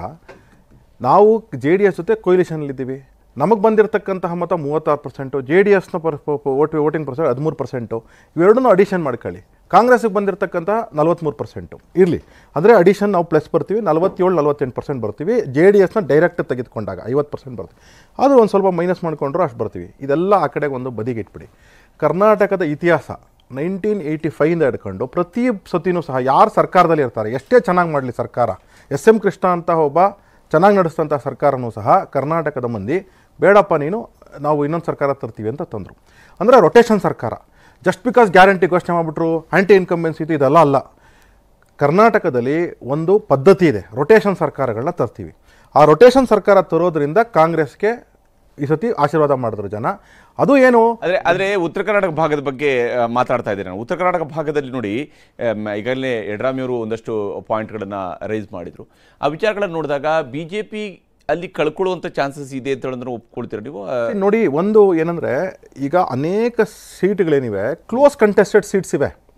ನಾವು ಜೆ ಡಿ ಎಸ್ ಜೊತೆ coalition ಅಲ್ಲಿ ಇದ್ದೀವಿ ನಮಗೆ ಬಂದಿರತಕ್ಕಂತಹ ಮತ ಮೂವತ್ತಾರು ಪರ್ಸೆಂಟು ಜೆ ಡಿ ಎಸ್ನ ವೋಟ್ ವೋಟಿಂಗ್ ಪರ್ಸೆಂಟ್ ಹದಿಮೂರು ಪರ್ಸೆಂಟು ಇವೆರಡನ್ನೂ ಅಡಿಷನ್ ಮಾಡ್ಕೊಳ್ಳಿ ಕಾಂಗ್ರೆಸ್ಗೆ ಬಂದಿರತಕ್ಕಂಥ ನಲವತ್ತ್ಮೂರು ಪರ್ಸೆಂಟು ಇರಲಿ ಅಂದರೆ ಅಡಿಷನ್ ನಾವು ಪ್ಲಸ್ ಬರ್ತೀವಿ ನಲವತ್ತೇಳು ನಲವತ್ತೆಂಟು ಪರ್ಸೆಂಟ್ ಬರ್ತೀವಿ ಜೆ ಡಿ ಎಸ್ನ ಡೈರೆಕ್ಟ್ ತೆಗೆದುಕೊಂಡಾಗ ಐವತ್ತು ಪರ್ಸೆಂಟ್ ಬರ್ತೀವಿ ಆದರೂ ಒಂದು ಸ್ವಲ್ಪ ಮೈನಸ್ ಮಾಡಿಕೊಂಡ್ರು ಅಷ್ಟು ಬರ್ತೀವಿ ಇದೆಲ್ಲ ಆ ಕಡೆಗೆ ಒಂದು ಬದಿಗೆ ಇಟ್ಬಿಡಿ ಕರ್ನಾಟಕದ ಇತಿಹಾಸ ನೈನ್ಟೀನ್ ಏಯ್ಟಿ ಫೈವಿಂದ ಹಿಡ್ಕೊಂಡು ಪ್ರತಿ ಸತಿನೂ ಸಹ ಯಾರು ಸರ್ಕಾರದಲ್ಲಿ ಇರ್ತಾರೆ ಎಷ್ಟೇ ಚೆನ್ನಾಗಿ ಮಾಡಲಿ ಸರ್ಕಾರ ಎಸ್ ಎಂ ಕೃಷ್ಣ ಅಂತ ಒಬ್ಬ ಚೆನ್ನಾಗಿ ನಡೆಸಿದಂಥ ಸರ್ಕಾರನೂ ಸಹ ಕರ್ನಾಟಕದ ಮಂದಿ ಬೇಡಪ್ಪ ನೀನು ನಾವು ಇನ್ನೊಂದು ಸರ್ಕಾರ ತರ್ತೀವಿ ಅಂತ ತಂದರು ಅಂದರೆ ರೊಟೇಷನ್ ಸರ್ಕಾರ ಜಸ್ಟ್ ಬಿಕಾಸ್ ಗ್ಯಾರಂಟಿ ಘೋಷಣೆ ಮಾಡಿಬಿಟ್ರು ಆ್ಯಂಟಿ ಇನ್ಕಂಬೆನ್ಸಿ ಇದು ಇದೆಲ್ಲ ಅಲ್ಲ ಕರ್ನಾಟಕದಲ್ಲಿ ಒಂದು ಪದ್ಧತಿ ಇದೆ ರೊಟೇಷನ್ ಸರ್ಕಾರಗಳನ್ನ ತರ್ತೀವಿ ಆ ರೊಟೇಷನ್ ಸರ್ಕಾರ ತರೋದ್ರಿಂದ ಕಾಂಗ್ರೆಸ್ಗೆ ಈ ಸತಿ ಆಶೀರ್ವಾದ ಮಾಡಿದ್ರು ಜನ ಅದು ಏನು ಆದ್ರೆ ಆದ್ರೆ ಉತ್ತರ ಕರ್ನಾಟಕ ಭಾಗದ ಬಗ್ಗೆ ಆ, ಮಾತಾಡ್ತಾ ಇದ್ದೀನಿ ನಾನು ಉತ್ತರ ಕರ್ನಾಟಕ ಭಾಗದಲ್ಲಿ ನೋಡಿ ಆಮ್, ಈಗಾಗಲೇ ಯಡ್ರಾಮಿ ಅವರು ಒಂದಷ್ಟು ಪಾಯಿಂಟ್ಗಳನ್ನ ರೈಸ್ ಮಾಡಿದ್ರು ಆ ವಿಚಾರಗಳನ್ನ ನೋಡಿದಾಗ ಬಿಜೆಪಿ ಅಲ್ಲಿ ಕಳ್ಕೊಳ್ಳುವಂತ ಚಾನ್ಸಸ್ ಇದೆ ಅಂತ ಹೇಳಿದ್ರೆ ಒಪ್ಕೊಳ್ತೀರಾ ನೀವು ಆ, ನೋಡಿ ಒಂದು ಏನಂದ್ರೆ ಈಗ ಅನೇಕ ಸೀಟ್ಗಳೇನಿವೆ ಕ್ಲೋಸ್ ಕಂಟೆಸ್ಟೆಡ್ ಸೀಟ್ಸ್ ಇವೆ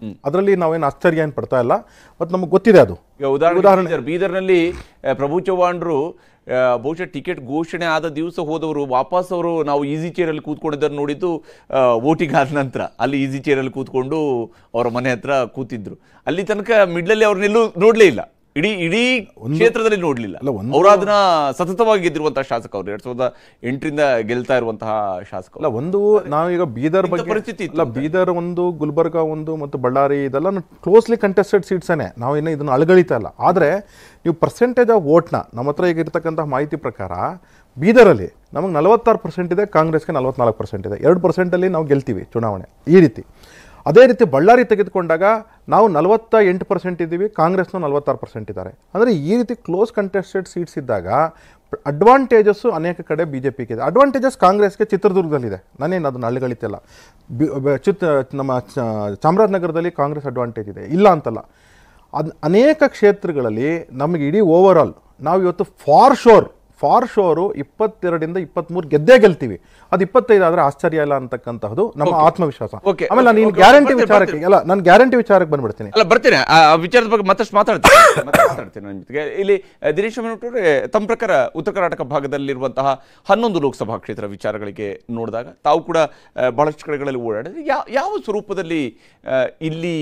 ಅದರಲ್ಲಿ ನಾವೇನು ಆಶ್ಚರ್ಯ ಏನು ಪಡ್ತಾ ಇಲ್ಲ ಮತ್ತು ನಮಗೆ ಗೊತ್ತಿದೆ ಅದು ಈಗ ಉದಾಹರಣೆ ಬೀದರ್ ಬೀದರ್ನಲ್ಲಿ ಆ, ಪ್ರಭು ಚವ್ಹಾಣ್ರು ಆ, ಬಹುಶಃ ಟಿಕೆಟ್ ಘೋಷಣೆ ಆದ ದಿವಸ ಹೋದವರು ವಾಪಸ್ ಅವರು ನಾವು ಈಸಿ ಚೇರಲ್ಲಿ ಕೂತ್ಕೊಂಡಿದ್ದನ್ನು ನೋಡಿದ್ದು ವೋಟಿಂಗ್ ಆದ ನಂತರ ಅಲ್ಲಿ ಈಸಿ ಚೇರಲ್ಲಿ ಕೂತ್ಕೊಂಡು ಅವರ ಮನೆ ಹತ್ರ ಕೂತಿದ್ರು ಅಲ್ಲಿ ತನಕ ಮಿಡ್ಲಲ್ಲಿ ಅವ್ರನ್ನೆಲ್ಲೂ ನೋಡ್ಲೇ ಇಲ್ಲ ಇಡೀ ಇಡೀ ಕ್ಷೇತ್ರದಲ್ಲಿ ನೋಡ್ಲಿಲ್ಲ ಅವರು ಅದನ್ನ ಸತತವಾಗಿ ಗೆದ್ದಿರುವಂತಹ ಶಾಸಕ ಅವರು ಎರಡ್ ಸಾವಿರದ ಎಂಟರಿಂದ ಗೆಲ್ತಾ ಇರುವಂತಹ ಶಾಸಕ ಅಲ್ಲ ಒಂದು ನಾವೀಗ ಬೀದರ್ ಇಂಥ ಬಗ್ಗೆ ಪರಿಸ್ಥಿತಿ ಇತ್ತು ಅಲ್ಲ ಬೀದರ್ ಒಂದು ಗುಲ್ಬರ್ಗ ಒಂದು ಮತ್ತು ಬಳ್ಳಾರಿ ಇದೆಲ್ಲ ಕ್ಲೋಸ್ಲಿ ಕಂಟೆಸ್ಟೆಡ್ ಸೀಟ್ಸೇನೆ ನಾವು ಇನ್ನು ಇದನ್ನು ಅಳಗಳಿತಾ ಇಲ್ಲ ಆದರೆ ನೀವು ಪರ್ಸೆಂಟೇಜ್ ಆಫ್ ವೋಟ್ನ ನಮ್ಮ ಹತ್ರ ಈಗ ಇರ್ತಕ್ಕಂಥ ಮಾಹಿತಿ ಪ್ರಕಾರ ಬೀದರಲ್ಲಿ ನಮಗೆ ನಲವತ್ತಾರು ಪರ್ಸೆಂಟ್ ಇದೆ ಕಾಂಗ್ರೆಸ್ಗೆ ನಲವತ್ನಾಲ್ಕು ಪರ್ಸೆಂಟ್ ಇದೆ ಎರಡು ಪರ್ಸೆಂಟಲ್ಲಿ ನಾವು ಗೆಲ್ತೀವಿ ಚುನಾವಣೆ ಈ ರೀತಿ ಅದೇ ರೀತಿ ಬಳ್ಳಾರಿ ತೆಗೆದುಕೊಂಡಾಗ ನಾವು ನಲವತ್ತ ಎಂಟು ಪರ್ಸೆಂಟ್ ಇದ್ದೀವಿ ಕಾಂಗ್ರೆಸ್ನ ನಲವತ್ತಾರು ಪರ್ಸೆಂಟ್ ಇದ್ದಾರೆ ಅಂದರೆ ಈ ರೀತಿ ಕ್ಲೋಸ್ ಕಂಟೆಸ್ಟೆಡ್ ಸೀಟ್ಸ್ ಇದ್ದಾಗ ಅಡ್ವಾಂಟೇಜಸ್ಸು ಅನೇಕ ಕಡೆ ಬಿ ಜೆ ಪಿಗೆ ಇದೆ ಅಡ್ವಾಂಟೇಜಸ್ ಕಾಂಗ್ರೆಸ್ಗೆ ಚಿತ್ರದುರ್ಗದಲ್ಲಿದೆ ನಾನೇನು ಅದನ್ನು ಅಳ್ಗಳಿತಿಲ್ಲ ಬಿ ಬ- ಚಿತ್ ನಮ್ಮ ಚ- ಚಾಮರಾಜನಗರದಲ್ಲಿ ಕಾಂಗ್ರೆಸ್ ಅಡ್ವಾಂಟೇಜ್ ಇದೆ ಇಲ್ಲ ಅಂತಲ್ಲ ಅದು ಅನೇಕ ಕ್ಷೇತ್ರಗಳಲ್ಲಿ ನಮಗೆ ಇಡೀ ಓವರ್ ಆಲ್ ನಾವು ಇವತ್ತು ಫಾರ್ ಶೋರ್ ಫಾರ್ ಶೋರು ಇಪ್ಪತ್ತೆರಡರಿಂದ ಇಪ್ಪತ್ತ್ಮೂರು ಗೆದ್ದೇ ಗೆಲ್ತೀವಿ ಅದು ಇಪ್ಪತ್ತೈದು ಆದರೆ ಆಶ್ಚರ್ಯ ಇಲ್ಲ ಅಂತಕ್ಕಂಥದ್ದು ನಮ್ಮ Okay. ಆತ್ಮವಿಶ್ವಾಸ Okay. ಆಮೇಲೆ ನಾನು Okay, ಗ್ಯಾರಂಟಿ ಬರ್ತೀನಿ, ವಿಚಾರಕ್ಕೆ ಬರ್ತೀನಿ. ಅಲ್ಲ ನಾನು ಗ್ಯಾರಂಟಿ ವಿಚಾರಕ್ಕೆ ಬಂದ್ಬಿಡ್ತೀನಿ ಅಲ್ಲ ಬರ್ತೇನೆ ಆ ಆ ವಿಚಾರದ ಬಗ್ಗೆ ಮತ್ತಷ್ಟು ಮಾತಾಡ್ತೇನೆ ಮತ್ತೆ ಮಾತಾಡ್ತೇನೆ ನನ್ನ ಜೊತೆಗೆ ಇಲ್ಲಿ ಆ, ದಿನೇಶ್ ಅವರೇ ತಮ್ಮ ಪ್ರಕಾರ ಉತ್ತರ ಕರ್ನಾಟಕ ಭಾಗದಲ್ಲಿರುವಂತಹ ಹನ್ನೊಂದು ಲೋಕಸಭಾ ಕ್ಷೇತ್ರ ವಿಚಾರಗಳಿಗೆ ನೋಡಿದಾಗ ತಾವು ಕೂಡ ಆ, ಬಹಳಷ್ಟು ಕಡೆಗಳಲ್ಲಿ ಓಡಾಡಿದ್ರೆ ಯಾವ ಯಾವ ಸ್ವರೂಪದಲ್ಲಿ ಆ, ಇಲ್ಲಿ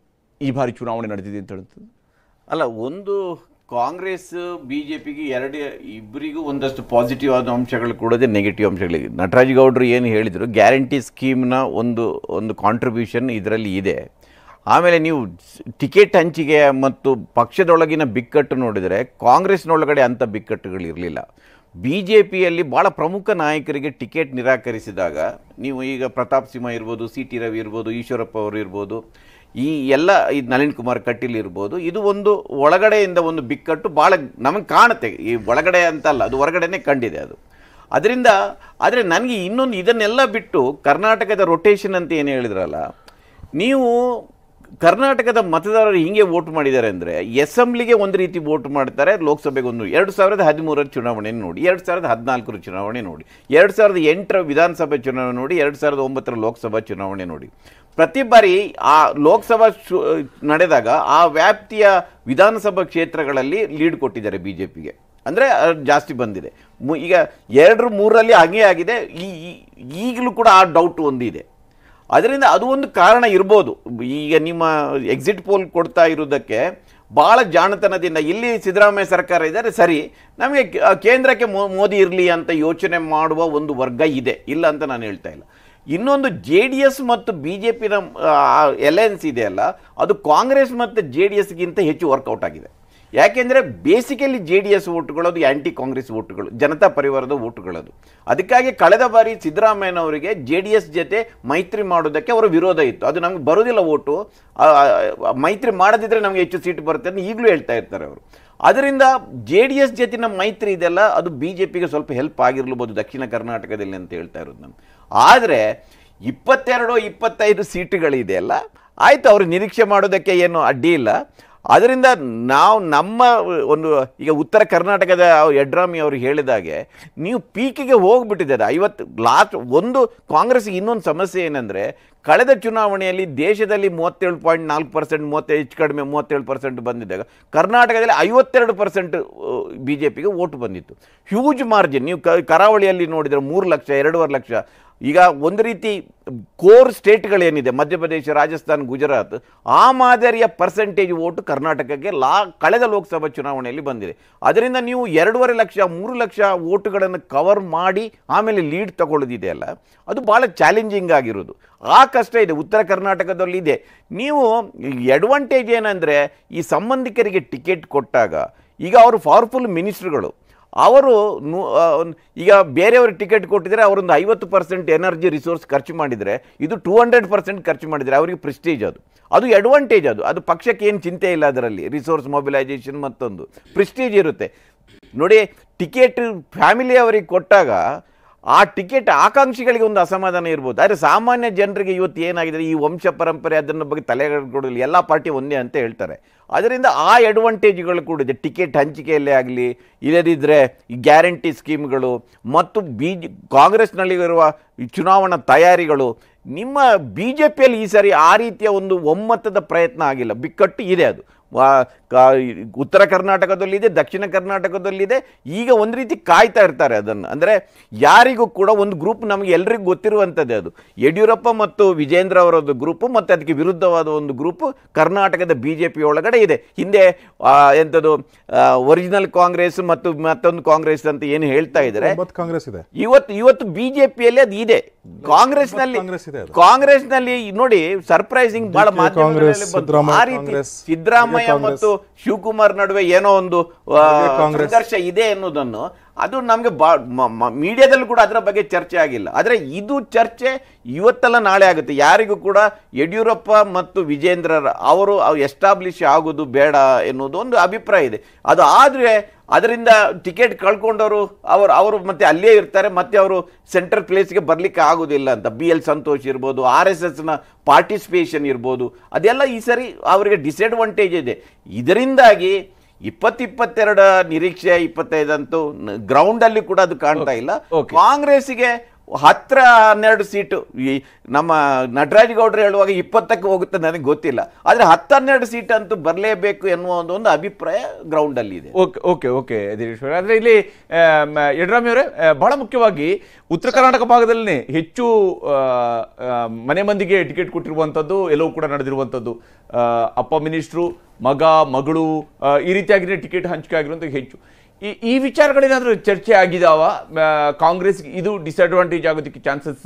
ಈ ಬಾರಿ ಚುನಾವಣೆ ನಡೆದಿದೆ ಅಂತ ಹೇಳ್ತದೆ ಅಲ್ಲ ಒಂದು ಕಾಂಗ್ರೆಸ್ ಬಿ ಜೆ ಪಿಗೆ ಎರಡು ಇಬ್ಬರಿಗೂ ಒಂದಷ್ಟು ಪಾಸಿಟಿವ್ ಆದ ಅಂಶಗಳು ಕೊಡೋದೇ ನೆಗೆಟಿವ್ ಅಂಶಗಳಿಗೆ ನಟರಾಜ್ ಗೌಡ್ರು ಏನು ಹೇಳಿದರು ಗ್ಯಾರಂಟಿ ಸ್ಕೀಮ್ನ ಒಂದು ಒಂದು ಕಾಂಟ್ರಿಬ್ಯೂಷನ್ ಇದರಲ್ಲಿ ಇದೆ ಆಮೇಲೆ ನೀವು ಟಿಕೆಟ್ ಹಂಚಿಕೆ ಮತ್ತು ಪಕ್ಷದೊಳಗಿನ ಬಿಕ್ಕಟ್ಟು ನೋಡಿದರೆ ಕಾಂಗ್ರೆಸ್ನೊಳಗಡೆ ಅಂಥ ಬಿಕ್ಕಟ್ಟುಗಳಿರಲಿಲ್ಲ ಬಿ ಜೆ ಪಿಯಲ್ಲಿ ಭಾಳ ಪ್ರಮುಖ ನಾಯಕರಿಗೆ ಟಿಕೆಟ್ ನಿರಾಕರಿಸಿದಾಗ ನೀವು ಈಗ ಪ್ರತಾಪ್ ಸಿಂಹ ಇರ್ಬೋದು ಸಿ ಟಿ ರವಿ ಇರ್ಬೋದು ಈಶ್ವರಪ್ಪ ಅವರು ಇರ್ಬೋದು ಈ ಎಲ್ಲ ಈ ನಳಿನ್ ಕುಮಾರ್ ಕಟೀಲ್ ಇರ್ಬೋದು ಇದು ಒಂದು ಒಳಗಡೆಯಿಂದ ಒಂದು ಬಿಕ್ಕಟ್ಟು ಭಾಳ ನಮಗೆ ಕಾಣುತ್ತೆ ಈ ಒಳಗಡೆ ಅಂತಲ್ಲ ಅದು ಹೊರಗಡೆನೇ ಕಂಡಿದೆ ಅದು ಅದರಿಂದ ಆದರೆ ನನಗೆ ಇನ್ನೊಂದು ಇದನ್ನೆಲ್ಲ ಬಿಟ್ಟು ಕರ್ನಾಟಕದ ರೊಟೇಷನ್ ಅಂತ ಏನು ಹೇಳಿದ್ರಲ್ಲ ನೀವು ಕರ್ನಾಟಕದ ಮತದಾರರು ಹಿಂಗೆ ವೋಟ್ ಮಾಡಿದ್ದಾರೆ ಅಂದರೆ ಅಸೆಂಬ್ಲಿಗೆ ಒಂದು ರೀತಿ ವೋಟ್ ಮಾಡ್ತಾರೆ ಲೋಕಸಭೆಗೆ ಒಂದು ಎರಡು ಸಾವಿರದ ಹದಿಮೂರರ ಚುನಾವಣೆ ನೋಡಿ ಎರಡು ಸಾವಿರದ ಹದಿನಾಲ್ಕರ ಚುನಾವಣೆ ನೋಡಿ ಎರಡು ಸಾವಿರದ ಎಂಟರ ವಿಧಾನಸಭೆ ಚುನಾವಣೆ ನೋಡಿ ಎರಡು ಸಾವಿರದ ಒಂಬತ್ತರ ಲೋಕಸಭಾ ಚುನಾವಣೆ ನೋಡಿ ಪ್ರತಿ ಬಾರಿ ಆ ಲೋಕಸಭಾ ಚು- ನಡೆದಾಗ ಆ ವ್ಯಾಪ್ತಿಯ ವಿಧಾನಸಭಾ ಕ್ಷೇತ್ರಗಳಲ್ಲಿ ಲೀಡ್ ಕೊಟ್ಟಿದ್ದಾರೆ ಬಿ ಜೆ ಪಿಗೆ ಅಂದರೆ ಜಾಸ್ತಿ ಬಂದಿದೆ ಮು- ಈಗ ಎರಡು ಮೂರರಲ್ಲಿ ಹಾಗೆ ಆಗಿದೆ ಈ ಈ- ಈಗಲೂ ಕೂಡ ಆ ಡೌಟ್ ಒಂದಿದೆ ಅದರಿಂದ ಅದು ಒಂದು ಕಾರಣ ಇರ್ಬೋದು ಈಗ ನಿಮ್ಮ ಎಕ್ಸಿಟ್ ಪೋಲ್ ಕೊಡ್ತಾ ಇರೋದಕ್ಕೆ ಭಾಳ ಜಾಣತನದಿಂದ ಇಲ್ಲಿ ಸಿದ್ದರಾಮಯ್ಯ ಸರ್ಕಾರ ಇದ್ದಾರೆ ಸರಿ ನಮಗೆ ಕೆ- ಕೇಂದ್ರಕ್ಕೆ ಮೋ- ಮೋದಿ ಇರಲಿ ಅಂತ ಯೋಚನೆ ಮಾಡುವ ಒಂದು ವರ್ಗ ಇದೆ ಇಲ್ಲ ಅಂತ ನಾನು ಹೇಳ್ತಾ ಇಲ್ಲ ಇನ್ನೊಂದು ಜೆ ಡಿ ಎಸ್ ಮತ್ತು ಬಿ ಜೆ ಪಿನ ಎಲಯನ್ಸ್ ಇದೆಯಲ್ಲ ಅದು ಕಾಂಗ್ರೆಸ್ ಮತ್ತು ಜೆ ಡಿ ಎಸ್ಗಿಂತ ಹೆಚ್ಚು ವರ್ಕೌಟ್ ಆಗಿದೆ ಯಾಕೆಂದರೆ ಬೇಸಿಕಲಿ ಜೆ ಡಿ ಎಸ್ ಓಟುಗಳು ಅದು ಆ್ಯಂಟಿ ಕಾಂಗ್ರೆಸ್ ಓಟುಗಳು ಜನತಾ ಪರಿವಾರದ ಓಟುಗಳದು ಅದಕ್ಕಾಗಿ ಕಳೆದ ಬಾರಿ ಸಿದ್ದರಾಮಯ್ಯನವರಿಗೆ ಜೆ ಡಿ ಎಸ್ ಜೊತೆ ಮೈತ್ರಿ ಮಾಡೋದಕ್ಕೆ ಅವರ ವಿರೋಧ ಇತ್ತು ಅದು ನಮ್ಗೆ ಬರೋದಿಲ್ಲ ಓಟು ಆ, ಆ, ಮೈತ್ರಿ ಮಾಡದಿದ್ರೆ ನಮಗೆ ಹೆಚ್ಚು ಸೀಟ್ ಬರುತ್ತೆ ಅಂತ ಈಗಲೂ ಹೇಳ್ತಾ ಇರ್ತಾರೆ ಅವರು ಅದರಿಂದ ಜೆ ಡಿ ಎಸ್ ಜೊತಿನ ಮೈತ್ರಿ ಇದೆಲ್ಲ ಅದು ಬಿ ಜೆ ಪಿಗೆ ಸ್ವಲ್ಪ ಹೆಲ್ಪ್ ಆಗಿರ್ಲಬೋದು ದಕ್ಷಿಣ ಕರ್ನಾಟಕದಲ್ಲಿ ಅಂತ ಹೇಳ್ತಾ ಇರೋದು ನಾನು ಆದರೆ ಇಪ್ಪತ್ತೆರಡು ಇಪ್ಪತ್ತೈದು ಸೀಟುಗಳಿದೆಯಲ್ಲ ಆಯಿತು ಅವರು ನಿರೀಕ್ಷೆ ಮಾಡೋದಕ್ಕೆ ಏನು ಅಡ್ಡಿ ಇಲ್ಲ ಅದರಿಂದ ನಾವು ನಮ್ಮ ಒಂದು ಈಗ ಉತ್ತರ ಕರ್ನಾಟಕದ ಅವ್ರು ಯಡ್ರಾಮಿ ಅವರು ಹೇಳಿದಾಗೆ ನೀವು ಪೀಕಿಗೆ ಹೋಗ್ಬಿಟ್ಟಿದ್ದಾರೆ ಐವತ್ತು ಲಾಸ್ಟ್ ಒಂದು ಕಾಂಗ್ರೆಸ್ಗೆ ಇನ್ನೊಂದು ಸಮಸ್ಯೆ ಏನಂದರೆ ಕಳೆದ ಚುನಾವಣೆಯಲ್ಲಿ ದೇಶದಲ್ಲಿ ಮೂವತ್ತೇಳು ಪಾಯಿಂಟ್ ನಾಲ್ಕು ಪರ್ಸೆಂಟ್ ಮೂವತ್ತೈದು ಹೆಚ್ಚು ಕಡಿಮೆ ಮೂವತ್ತೇಳು ಪರ್ಸೆಂಟ್ ಬಂದಿದ್ದಾಗ ಕರ್ನಾಟಕದಲ್ಲಿ ಐವತ್ತೆರಡು ಪರ್ಸೆಂಟ್ ಬಿ ಜೆ ಪಿಗೆ ಓಟು ಬಂದಿತ್ತು ಹ್ಯೂಜ್ ಮಾರ್ಜಿನ್ ನೀವು ಕ ಕರಾವಳಿಯಲ್ಲಿ ನೋಡಿದರೆ ಮೂರು ಲಕ್ಷ ಎರಡೂವರೆ ಲಕ್ಷ ಈಗ ಒಂದು ರೀತಿ ಕೋರ್ ಸ್ಟೇಟ್ಗಳೇನಿದೆ ಮಧ್ಯಪ್ರದೇಶ ರಾಜಸ್ಥಾನ್ ಗುಜರಾತ್ ಆ ಮಾದರಿಯ ಪರ್ಸೆಂಟೇಜ್ ಓಟು ಕರ್ನಾಟಕಕ್ಕೆ ಲಾ ಕಳೆದ ಲೋಕಸಭಾ ಚುನಾವಣೆಯಲ್ಲಿ ಬಂದಿದೆ ಅದರಿಂದ ನೀವು ಎರಡೂವರೆ ಲಕ್ಷ ಮೂರು ಲಕ್ಷ ಓಟುಗಳನ್ನು ಕವರ್ ಮಾಡಿ ಆಮೇಲೆ ಲೀಡ್ ತಗೊಳ್ಳೋದಿದೆಯಲ್ಲ ಅದು ಭಾಳ ಚಾಲೆಂಜಿಂಗ್ ಆಗಿರೋದು ಆ ಕಷ್ಟ ಇದೆ ಉತ್ತರ ಕರ್ನಾಟಕದಲ್ಲಿ ಇದೆ ನೀವು ಅಡ್ವಾಂಟೇಜ್ ಏನಂದರೆ ಈ ಸಂಬಂಧಿಕರಿಗೆ ಟಿಕೆಟ್ ಕೊಟ್ಟಾಗ ಈಗ ಅವರು ಪವರ್ಫುಲ್ ಮಿನಿಸ್ಟ್ರುಗಳು ಅವರು ನು- ಆ, ಒಂದ್- ಈಗ ಬೇರೆಯವ್ರಿಗೆ ಟಿಕೆಟ್ ಕೊಟ್ಟಿದ್ರೆ ಅವರೊಂದು ಐವತ್ತು ಪರ್ಸೆಂಟ್ ಎನರ್ಜಿ ರಿಸೋರ್ಸ್ ಖರ್ಚು ಮಾಡಿದರೆ ಇದು ಟೂ ಹಂಡ್ರೆಡ್ ಪರ್ಸೆಂಟ್ ಖರ್ಚು ಮಾಡಿದರೆ ಅವರಿಗೆ ಪ್ರೆಸ್ಟೀಜ್ ಅದು ಅದು ಅಡ್ವಾಂಟೇಜ್ ಅದು ಅದು ಪಕ್ಷಕ್ಕೆ ಏನು ಚಿಂತೆ ಇಲ್ಲ ಅದರಲ್ಲಿ ರಿಸೋರ್ಸ್ ಮೊಬಿಲೈಸೇಷನ್ ಮತ್ತೊಂದು ಪ್ರೆಸ್ಟೀಜ್ ಇರುತ್ತೆ ನೋಡಿ ಟಿಕೆಟ್ ಫ್ಯಾಮಿಲಿ ಅವರಿಗೆ ಕೊಟ್ಟಾಗ ಆ ಟಿಕೆಟ್ ಆಕಾಂಕ್ಷಿಗಳಿಗೆ ಒಂದು ಅಸಮಾಧಾನ ಇರ್ಬೋದು ಆದರೆ ಸಾಮಾನ್ಯ ಜನರಿಗೆ ಇವತ್ತು ಏನಾಗಿದೆ ಈ ವಂಶ ಪರಂಪರೆ ಅದನ್ನ ಬಗ್ಗೆ ತಲೆಗೊಡಲಿ ಎಲ್ಲ ಪಾರ್ಟಿ ಒಂದೇ ಅಂತ ಹೇಳ್ತಾರೆ ಅದರಿಂದ ಆ ಅಡ್ವಾಂಟೇಜ್ಗಳು ಕೂಡ ಇದೆ ಟಿಕೆಟ್ ಹಂಚಿಕೆಯಲ್ಲೇ ಆಗಲಿ ಇಲ್ಲದಿದ್ದರೆ ಈ ಗ್ಯಾರಂಟಿ ಸ್ಕೀಮ್ಗಳು ಮತ್ತು ಬಿ ಜೆ ಕಾಂಗ್ರೆಸ್ನಲ್ಲಿರುವ ಈ ಚುನಾವಣಾ ತಯಾರಿಗಳು ನಿಮ್ಮ ಬಿ ಜೆ ಪಿಯಲ್ಲಿ ಈ ಸಾರಿ ಆ ರೀತಿಯ ಒಂದು ಒಮ್ಮತದ ಪ್ರಯತ್ನ ಆಗಿಲ್ಲ ಬಿಕ್ಕಟ್ಟು ಇದೆ ಅದು ವಾ- ಕಾ- ಉತ್ತರ ಕರ್ನಾಟಕದಲ್ಲಿದೆ ದಕ್ಷಿಣ ಕರ್ನಾಟಕದಲ್ಲಿದೆ ಈಗ ಒಂದು ರೀತಿ ಕಾಯ್ತಾ ಇರ್ತಾರೆ ಅದನ್ನು ಅಂದರೆ ಯಾರಿಗೂ ಕೂಡ ಒಂದು ಗ್ರೂಪ್ ನಮಗೆ ಎಲ್ರಿಗೂ ಗೊತ್ತಿರುವಂಥದ್ದೇ ಅದು ಯಡಿಯೂರಪ್ಪ ಮತ್ತು ವಿಜೇಂದ್ರ ಅವರದ್ದು ಗ್ರೂಪು ಮತ್ತು ಅದಕ್ಕೆ ವಿರುದ್ಧವಾದ ಒಂದು ಗ್ರೂಪು ಕರ್ನಾಟಕದ ಬಿ ಜೆ ಪಿ ಒಳಗಡೆ ಇದೆ ಹಿಂದೆ ಆ, ಎಂಥದ್ದು ಒರಿಜಿನಲ್ ಕಾಂಗ್ರೆಸ್ ಮತ್ತು ಮತ್ತೊಂದು ಕಾಂಗ್ರೆಸ್ ಅಂತ ಏನು ಹೇಳ್ತಾ ಇದ್ದಾರೆ ಒಂಬತ್ತು ಕಾಂಗ್ರೆಸ್ ಇದೆ ಇವತ್ತು ಇವತ್ತು ಬಿಜೆಪಿಯಲ್ಲಿ ಅದು ಇದೆ ಕಾಂಗ್ರೆಸ್ನಲ್ಲಿ ಕಾಂಗ್ರೆಸ್ ಇದೆ ಅದು. ಕಾಂಗ್ರೆಸ್ನಲ್ಲಿ ನೋಡಿ ಸರ್ಪ್ರೈಸಿಂಗ್ ಬಹಳ DK ಮಾಧ್ಯಮಗಳಲ್ಲಿ ಕಾಂಗ್ರೆಸ್, ಬಂತು. ಸಿದ್ದರಾಮಯ್ಯ ಆ ರೀತಿ ಕಾಂಗ್ರೆಸ್, ಸಿದ್ದರಾಮಯ್ಯ ಕಾಂಗ್ರೆಸ್. ಮತ್ತು ಶಿವಕುಮಾರ್ ನಡುವೆ ಏನೋ ಒಂದು ಆ, ಕಾಂಗ್ರೆಸ್. ಸಂಘರ್ಷ ಇದೆ ಎನ್ನುವುದನ್ನು ಅದು ನಮಗೆ ಬಾ ಮೀಡಿಯಾದಲ್ಲೂ ಕೂಡ ಅದರ ಬಗ್ಗೆ ಚರ್ಚೆ ಆಗಿಲ್ಲ ಆದರೆ ಇದು ಚರ್ಚೆ ಇವತ್ತೆಲ್ಲ ನಾಳೆ ಆಗುತ್ತೆ ಯಾರಿಗೂ ಕೂಡ ಯಡಿಯೂರಪ್ಪ ಮತ್ತು ವಿಜೇಂದ್ರ ಅವರು ಎಸ್ಟಾಬ್ಲಿಷ್ ಆಗೋದು ಬೇಡ ಎನ್ನುವುದು ಒಂದು ಅಭಿಪ್ರಾಯ ಇದೆ ಅದು ಆದರೆ ಅದರಿಂದ ಟಿಕೆಟ್ ಕಳ್ಕೊಂಡವರು ಅವರು ಅವರು ಮತ್ತೆ ಅಲ್ಲೇ ಇರ್ತಾರೆ ಮತ್ತೆ ಅವರು ಸೆಂಟ್ರಲ್ ಪ್ಲೇಸ್ಗೆ ಬರಲಿಕ್ಕೆ ಆಗೋದಿಲ್ಲ ಅಂತ ಬಿ ಎಲ್ ಸಂತೋಷ್ ಇರ್ಬೋದು ಆರ್ ಎಸ್ ಎಸ್ನ ಪಾರ್ಟಿಸಿಪೇಷನ್ ಇರ್ಬೋದು ಅದೆಲ್ಲ ಈ ಸರಿ ಅವರಿಗೆ ಡಿಸಡ್ವಾಂಟೇಜ್ ಇದೆ ಇದರಿಂದಾಗಿ ಇಪ್ಪತ್ತಿಪ್ಪತ್ತೆರಡ ನಿರೀಕ್ಷೆ ಇಪ್ಪತ್ತೈದಂತೂ ಗ್ರೌಂಡಲ್ಲಿ ಕೂಡ ಅದು ಕಾಣ್ತಾ ಇಲ್ಲ ಕಾಂಗ್ರೆಸ್ಸಿಗೆ ಹತ್ರ ಹನ್ನೆರಡು ಸೀಟು ಈ ನಮ್ಮ ನಟರಾಜ್ ಗೌಡ್ರು ಹೇಳುವಾಗ ಇಪ್ಪತ್ತಕ್ಕೆ ಹೋಗುತ್ತೆ ನನಗೆ ಗೊತ್ತಿಲ್ಲ ಆದರೆ ಹತ್ತು ಹನ್ನೆರಡು ಸೀಟ್ ಅಂತೂ ಬರಲೇಬೇಕು ಎನ್ನುವ ಒಂದು ಒಂದು ಅಭಿಪ್ರಾಯ ಗ್ರೌಂಡಲ್ಲಿ ಇದೆ ಓಕೆ ಓಕೆ ಓಕೆ ದಿನೇಶ್ವರ ಆದರೆ ಇಲ್ಲಿ ಆಮ್, ಯಡ್ರಾಮಿ ಅವರೇ ಆ, ಬಹಳ ಮುಖ್ಯವಾಗಿ ಉತ್ತರ ಕರ್ನಾಟಕ ಭಾಗದಲ್ಲಿ ಹೆಚ್ಚು ಆ, ಆ, ಮನೆ ಮಂದಿಗೆ ಟಿಕೆಟ್ ಕೊಟ್ಟಿರುವಂಥದ್ದು ಎಲ್ಲವೂ ಕೂಡ ನಡೆದಿರುವಂಥದ್ದು ಆ, ಅಪ್ಪ ಮಿನಿಸ್ಟ್ರು ಮಗ ಮಗಳು ಆ, ಈ ರೀತಿಯಾಗಿ ಟಿಕೆಟ್ ಹಂಚಿಕೆ ಆಗಿರುವಂಥದ್ದು ಹೆಚ್ಚು ಈ ಈ ವಿಚಾರಗಳೇನಾದರೂ ಚರ್ಚೆ ಆಗಿದಾವ ಆ, ಕಾಂಗ್ರೆಸ್ ಇದು ಡಿಸ್ಅಡ್ವಾಂಟೇಜ್ ಆಗೋದಕ್ಕೆ ಚಾನ್ಸಸ್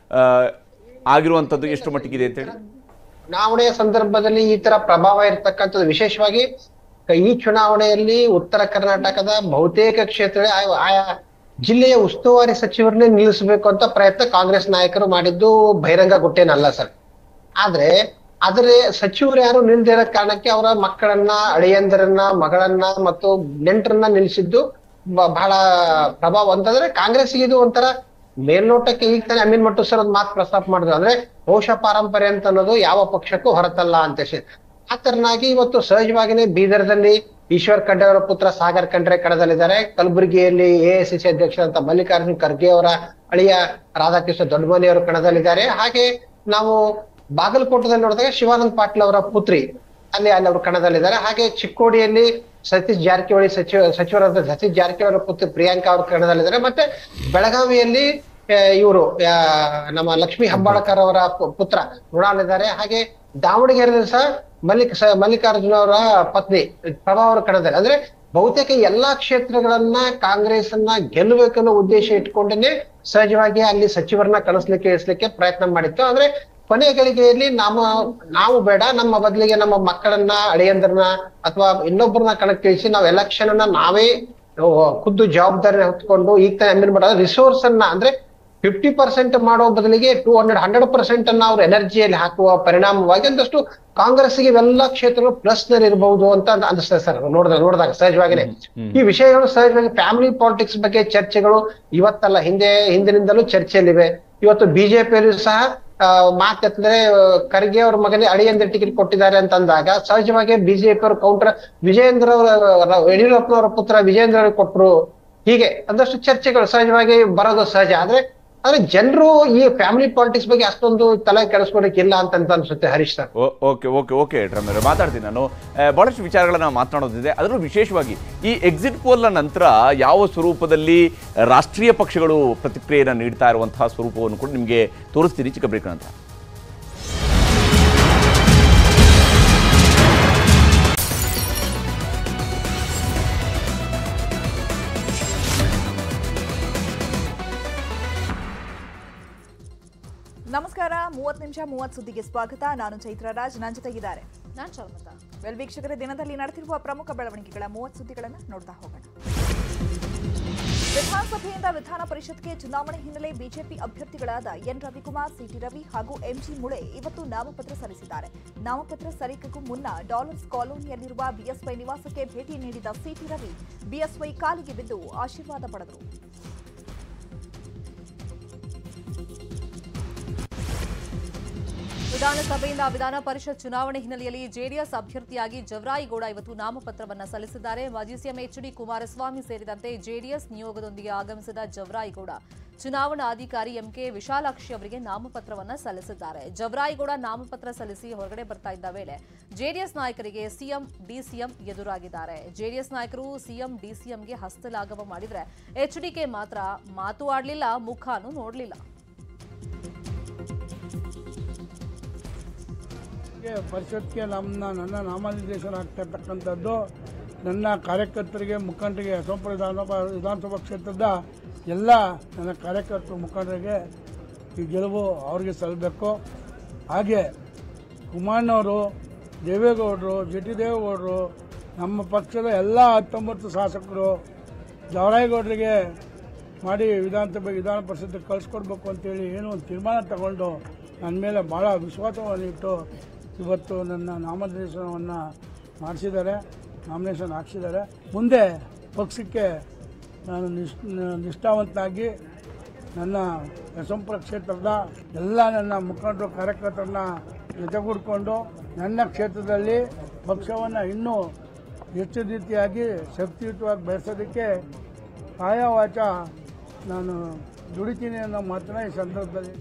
ಆಗಿರುವಂಥದ್ದು ಎಷ್ಟು ಮಟ್ಟಿಗಿದೆ ಅಂತೇಳಿ ಚುನಾವಣೆಯ ಸಂದರ್ಭದಲ್ಲಿ ಈ ತರ ಪ್ರಭಾವ ಇರ್ತಕ್ಕಂಥದ್ದು ವಿಶೇಷವಾಗಿ ಈ ಚುನಾವಣೆಯಲ್ಲಿ ಉತ್ತರ ಕರ್ನಾಟಕದ ಬಹುತೇಕ ಕ್ಷೇತ್ರ ಆಯಾ- ಆಯಾ ಜಿಲ್ಲೆಯ ಉಸ್ತುವಾರಿ ಸಚಿವರನ್ನೇ ನಿಲ್ಲಿಸಬೇಕು ಅಂತ ಪ್ರಯತ್ನ ಕಾಂಗ್ರೆಸ್ ನಾಯಕರು ಮಾಡಿದ್ದು ಬಹಿರಂಗ ಗುಟ್ಟೇನಲ್ಲ ಸರ್ ಆದ್ರೆ ಆದ್ರೆ ಸಚಿವರು ಯಾರು ನಿಲ್ದಿರೋ ಕಾರಣಕ್ಕೆ ಅವರ ಮಕ್ಕಳನ್ನ ಅಳಿಯಂದರನ್ನ ಮಗಳನ್ನ ಮತ್ತು ನೆಂಟರನ್ನ ನಿಲ್ಲಿಸಿದ್ದು ಬ- ಬಹಳ ಪ್ರಭಾವ ಅಂತಂದ್ರೆ ಕಾಂಗ್ರೆಸ್ಗೆ ಇದು ಒಂಥರ ಮೇಲ್ನೋಟಕ್ಕೆ ಈಗ ತಾನೇ ಅಮೀನ್ ಮಟ್ಟು ಸರ್ ಒಂದು ಮಾತು ಪ್ರಸ್ತಾಪ ಮಾಡಿದ್ರು ಅಂದ್ರೆ ವಂಶ ಪಾರಂಪರ್ಯ ಅಂತ ಅನ್ನೋದು ಯಾವ ಪಕ್ಷಕ್ಕೂ ಹೊರತಲ್ಲ ಅಂತ ಹೇಳಿ ಆ ತರನಾಗಿ ಇವತ್ತು ಸಹಜವಾಗಿನೇ ಬೀದರ್ದಲ್ಲಿ ಈಶ್ವರ್ ಖಂಡ್ರೆ ಅವರ ಪುತ್ರ ಸಾಗರ್ ಖಂಡ್ರೆ ಕಣದಲ್ಲಿದ್ದಾರೆ ಕಲಬುರಗಿಯಲ್ಲಿ ಎಐಸಿಸಿ ಅಧ್ಯಕ್ಷ ಅಂತ ಮಲ್ಲಿಕಾರ್ಜುನ್ ಖರ್ಗೆ ಅವರ ಅಳಿಯ ರಾಧಾಕೃಷ್ಣ ದೊಡ್ಡಮನಿ ಅವರು ಕಣದಲ್ಲಿದ್ದಾರೆ ಹಾಗೆ ನಾವು ಬಾಗಲಕೋಟದಲ್ಲಿ ನೋಡಿದಾಗ ಶಿವಾನಂದ್ ಪಾಟೀಲ್ ಅವರ ಪುತ್ರಿ ಅಲ್ಲಿ ಅಲ್ಲಿ ಅವರು ಕಣದಲ್ಲಿದ್ದಾರೆ ಹಾಗೆ ಚಿಕ್ಕೋಡಿಯಲ್ಲಿ ಸತೀಶ್ ಜಾರಕಿಹೊಳಿ ಸಚಿವ ಸಚಿವರಾದ ಸತೀಶ್ ಜಾರಕಿಹೊಳಿ ಅವರ ಪುತ್ರಿ ಪ್ರಿಯಾಂಕಾ ಅವರು ಕಣದಲ್ಲಿದ್ದಾರೆ ಮತ್ತೆ ಬೆಳಗಾವಿಯಲ್ಲಿ ಇವರು ನಮ್ಮ ಲಕ್ಷ್ಮೀ ಹೆಬ್ಬಾಳಕರ್ ಅವರ ಪು- ಪುತ್ರ ಮೃಣಾಲ್ ಹಾಗೆ ದಾವಣಗೆರೆಯಲ್ಲಿ ಸಹ ಮಲ್ಲಿಕ್ ಸ- ಮಲ್ಲಿಕಾರ್ಜುನ ಅವರ ಪತ್ನಿ ಪ್ರಭಾ ಅವರ ಕಣದಲ್ಲಿ ಅಂದ್ರೆ ಬಹುತೇಕ ಎಲ್ಲಾ ಕ್ಷೇತ್ರಗಳನ್ನ ಕಾಂಗ್ರೆಸ್ ಅನ್ನ ಗೆಲ್ಲಬೇಕನ್ನೋ ಉದ್ದೇಶ ಇಟ್ಕೊಂಡೇನೆ ಸಹಜವಾಗಿ ಅಲ್ಲಿ ಸಚಿವರನ್ನ ಕಳಿಸ್ಲಿಕ್ಕೆ ಇಳಿಸ್ಲಿಕ್ಕೆ ಪ್ರಯತ್ನ ಮಾಡಿತ್ತು ಆದ್ರೆ ಕೊನೆ ಗಳಿಗೆಯಲ್ಲಿ ನಮ್ಮ ನಾವು ಬೇಡ ನಮ್ಮ ಬದಲಿಗೆ ನಮ್ಮ ಮಕ್ಕಳನ್ನ ಅಳಿಯಂದ್ರನ್ನ ಅಥವಾ ಇನ್ನೊಬ್ಬರನ್ನ ಕಣಕ್ಕೆ ಇಳಿಸಿ ನಾವು ಎಲೆಕ್ಷನ್ ಅನ್ನ ನಾವೇ ಆ, ಖುದ್ದು ಜವಾಬ್ದಾರಿ ಹೊತ್ಕೊಂಡು ಈಗ ತಾನೇ ಅಮೀನ್ ಮಾಡೋದು ರಿಸೋರ್ಸ್ ಅನ್ನ ಅಂದ್ರೆ ಫಿಫ್ಟಿ ಪರ್ಸೆಂಟ್ ಮಾಡೋ ಬದಲಿಗೆ ಟೂ ಹಂಡ್ರೆಡ್ ಹಂಡ್ರೆಡ್ ಪರ್ಸೆಂಟ್ ಅನ್ನ ಅವ್ರ ಎನರ್ಜಿಯಲ್ಲಿ ಹಾಕುವ ಪರಿಣಾಮವಾಗಿ ಒಂದಷ್ಟು ಕಾಂಗ್ರೆಸ್ಗೆ ಇವೆಲ್ಲ ಕ್ಷೇತ್ರಗಳು ಪ್ಲಸ್ ನಲ್ಲಿ ಇರಬಹುದು ಅಂತ ಅನಿಸ್ತದೆ ಸರ್ ನೋಡಿದಾಗ ನೋಡಿದಾಗ ಸಹಜವಾಗಿನೇ ಈ ವಿಷಯಗಳು ಸಹಜವಾಗಿ ಫ್ಯಾಮಿಲಿ ಪಾಲಿಟಿಕ್ಸ್ ಬಗ್ಗೆ ಚರ್ಚೆಗಳು ಇವತ್ತಲ್ಲ ಹಿಂದೆ ಹಿಂದಿನಿಂದಲೂ ಚರ್ಚೆಯಲ್ಲಿವೆ ಇವತ್ತು ಬಿಜೆಪಿಯಲ್ಲೂ ಸಹ ಆ, ಮಾತೆತ್ತಿದ್ರೆ ಖರ್ಗೆ ಅವ್ರ ಮಗನಿಗೆ ಅಳಿಯಂದ್ರ ಟಿಕೆಟ್ ಕೊಟ್ಟಿದ್ದಾರೆ ಅಂತ ಅಂದಾಗ ಸಹಜವಾಗಿ ಬಿಜೆಪಿ ಅವರು ಕೌಂಟರ್ ವಿಜಯೇಂದ್ರ ಅವರ ಯಡಿಯೂರಪ್ಪನವರ ಪುತ್ರ ವಿಜಯೇಂದ್ರ ಅವ್ರಿಗೆ ಕೊಟ್ರು ಹೀಗೆ ಒಂದಷ್ಟು ಚರ್ಚೆಗಳು ಸಹಜವಾಗಿ ಬರೋದು ಸಹಜ ಆದ್ರೆ ಆದ್ರೆ ಜನರು ಈ ಫ್ಯಾಮಿಲಿ ಪಾಲಿಟಿಕ್ಸ್ ಬಗ್ಗೆ ಅಷ್ಟೊಂದು ತಲೆ ಕೆಡಿಸ್ಕೊಳಕ್ ಇಲ್ಲ ಅಂತ ಅಂತ ಅನ್ಸುತ್ತೆ ಹರೀಶ್ ಸರ್ ಓ- ಓಕೆ ಓಕೆ ಓಕೆ ರಮ್ಯ ಮಾತಾಡ್ತೀನಿ ನಾನು ಆ, ಬಹಳಷ್ಟು ವಿಚಾರಗಳನ್ನ ಮಾತನಾಡೋದಿದೆ ಅದರಲ್ಲೂ ವಿಶೇಷವಾಗಿ ಈ ಎಕ್ಸಿಟ್ ಪೋಲ್ನ ನಂತರ ಯಾವ ಸ್ವರೂಪದಲ್ಲಿ ರಾಷ್ಟ್ರೀಯ ಪಕ್ಷಗಳು ಪ್ರತಿಕ್ರಿಯೆಯನ್ನು ನೀಡ್ತಾ ಇರುವಂತಹ ಸ್ವರೂಪವನ್ನು ಕೂಡ ನಿಮಗೆ ತೋರಿಸ್ತೀನಿ ಚಿಕ್ಕ ಬ್ರೇಕ್ ನಂತರ ನಮಸ್ಕಾರ ಮೂವತ್ತು ನಿಮಿಷ ಮೂವತ್ತು ಸುದ್ದಿಗೆ ಸ್ವಾಗತ ನಾನು ಚೈತ್ರ ರಾಜ್ ನನ್ನ ಜೊತೆಗಿದ್ದಾರೆ ನಾನ್ ಚಲ್ಮತ ವೆಲ್ ವೀಕ್ಷಕರ ದಿನದಲ್ಲಿ ನಡೆದಿರುವ ಪ್ರಮುಖ ಬೆಳವಣಿಗೆಗಳ ಮೂವತ್ತು ಸುದ್ದಿಗಳನ್ನು ನೋಡ್ತಾ ಹೋಗೋಣ ವಿಧಾನಸಭೆಯಿಂದ ವಿಧಾನ ಪರಿಷತ್ಗೆ ಚುನಾವಣೆ ಹಿನ್ನೆಲೆ ಬಿಜೆಪಿ ಅಭ್ಯರ್ಥಿಗಳಾದ ಎನ್ ರವಿಕುಮಾರ್ ಸಿಟಿ ರವಿ ಹಾಗೂ ಎಂಜಿ ಮುಳೆ ಇವತ್ತು ನಾಮಪತ್ರ ಸಲ್ಲಿಸಿದ್ದಾರೆ ನಾಮಪತ್ರ ಸಲ್ಲಿಕೆಗೂ ಮುನ್ನ ಡಾಲರ್ಸ್ ಕಾಲೋನಿಯಲ್ಲಿರುವ ಬಿಎಸ್ವೈ ನಿವಾಸಕ್ಕೆ ಭೇಟಿ ನೀಡಿದ ಸಿಟಿ ರವಿ ಬಿಎಸ್ವೈ ಕಾಲಿಗೆ ಬಿದ್ದು ಆಶೀರ್ವಾದ ಪಡೆದರು ವಿಧಾನಸಭೆಯಿಂದ ವಿಧಾನ ಪರಿಷತ್ ಚುನಾವಣೆ ಹಿನ್ನೆಲೆಯಲ್ಲಿ ಜೆಡಿಎಸ್ ಅಭ್ಯರ್ಥಿಯಾಗಿ ಜವರಾಯಿಗೌಡ ಇವತ್ತು ನಾಮಪತ್ರವನ್ನ ಸಲ್ಲಿಸಿದ್ದಾರೆ ಮಾಜಿ ಸಿಎಂ ಎಚ್ ಡಿ ಕುಮಾರಸ್ವಾಮಿ ಸೇರಿದಂತೆ ಜೆಡಿಎಸ್ ನಿಯೋಗದೊಂದಿಗೆ ಆಗಮಿಸಿದ ಜವರಾಯಿಗೌಡ ಚುನಾವಣಾ ಅಧಿಕಾರಿ ಎಂಕೆ ವಿಶಾಲಾಕ್ಷಿ ಅವರಿಗೆ ನಾಮಪತ್ರವನ್ನ ಸಲ್ಲಿಸಿದ್ದಾರೆ ಜವರಾಯಿಗೌಡ ನಾಮಪತ್ರ ಸಲ್ಲಿಸಿ ಹೊರಗಡೆ ಬರ್ತಾ ಇದ್ದ ವೇಳೆ ಜೆಡಿಎಸ್ ನಾಯಕರಿಗೆ ಸಿಎಂ ಡಿಸಿಎಂ ಎದುರಾಗಿದ್ದಾರೆ ಜೆಡಿಎಸ್ ನಾಯಕರು ಸಿಎಂ ಡಿಸಿಎಂಗೆ ಹಸ್ತಲಾಘವ ಮಾಡಿದ್ರೆ ಎಚ್ಡಿಕೆ ಮಾತ್ರ ಮಾತು ಆಡ್ಲಿಲ್ಲ ಮುಖಾನು ನೋಡ್ಲಿಲ್ಲ ಗೆ ಪರಿಷತ್ಗೆ ನಮ್ಮ ನನ್ನ ನಾಮನಿರ್ದೇಶನ ಆಗ್ತಾ ಇರ್ತಕ್ಕಂಥದ್ದು ನನ್ನ ಕಾರ್ಯಕರ್ತರಿಗೆ ಮುಖಂಡರಿಗೆ ಅಸಂಪುರ ವಿಧಾನಸಭಾ ವಿಧಾನಸಭಾ ಕ್ಷೇತ್ರದ ಎಲ್ಲ ನನ್ನ ಕಾರ್ಯಕರ್ತರು ಮುಖಂಡರಿಗೆ ಈ ಗೆಲುವು ಅವ್ರಿಗೆ ಸಲ್ಲಬೇಕು ಹಾಗೆ ಕುಮಾರನವರು ದೇವೇಗೌಡರು ಜಿ ಟಿ ದೇವೇಗೌಡರು ನಮ್ಮ ಪಕ್ಷದ ಎಲ್ಲ ಹತ್ತೊಂಬತ್ತು ಶಾಸಕರು ಜವರಾಯಗೌಡರಿಗೆ ಮಾಡಿ ವಿಧಾನಸಭೆ ವಿಧಾನ ಪರಿಷತ್ಗೆ ಕಳಿಸ್ಕೊಡ್ಬೇಕು ಅಂತೇಳಿ ಏನೋ ಒಂದು ತೀರ್ಮಾನ ತಗೊಂಡು ನನ್ನ ಮೇಲೆ ಭಾಳ ವಿಶ್ವಾಸವನ್ನು ಇಟ್ಟು ಇವತ್ತು ನನ್ನ ನಾಮನಿರ್ದೇಶನವನ್ನು ಮಾಡಿಸಿದ್ದಾರೆ ನಾಮಿನೇಷನ್ ಹಾಕ್ಸಿದ್ದಾರೆ ಮುಂದೆ ಪಕ್ಷಕ್ಕೆ ನಾನು ನಿಷ್ ನಿಷ್ಠಾವಂತನಾಗಿ ನನ್ನ ಯಶವಂಪುರ ಕ್ಷೇತ್ರದ ಎಲ್ಲ ನನ್ನ ಮುಖಂಡರು ಕಾರ್ಯಕರ್ತರನ್ನ ಜೊತೆಗೂಡಿಕೊಂಡು ನನ್ನ ಕ್ಷೇತ್ರದಲ್ಲಿ ಪಕ್ಷವನ್ನು ಇನ್ನೂ ಹೆಚ್ಚು ರೀತಿಯಾಗಿ ಶಕ್ತಿಯುತವಾಗಿ ಬೆಳೆಸೋದಕ್ಕೆ ಕಾಯವಾಚ ನಾನು ದುಡಿತೀನಿ ಅನ್ನೋ ಮಾತನ್ನ ಈ ಸಂದರ್ಭದಲ್ಲಿ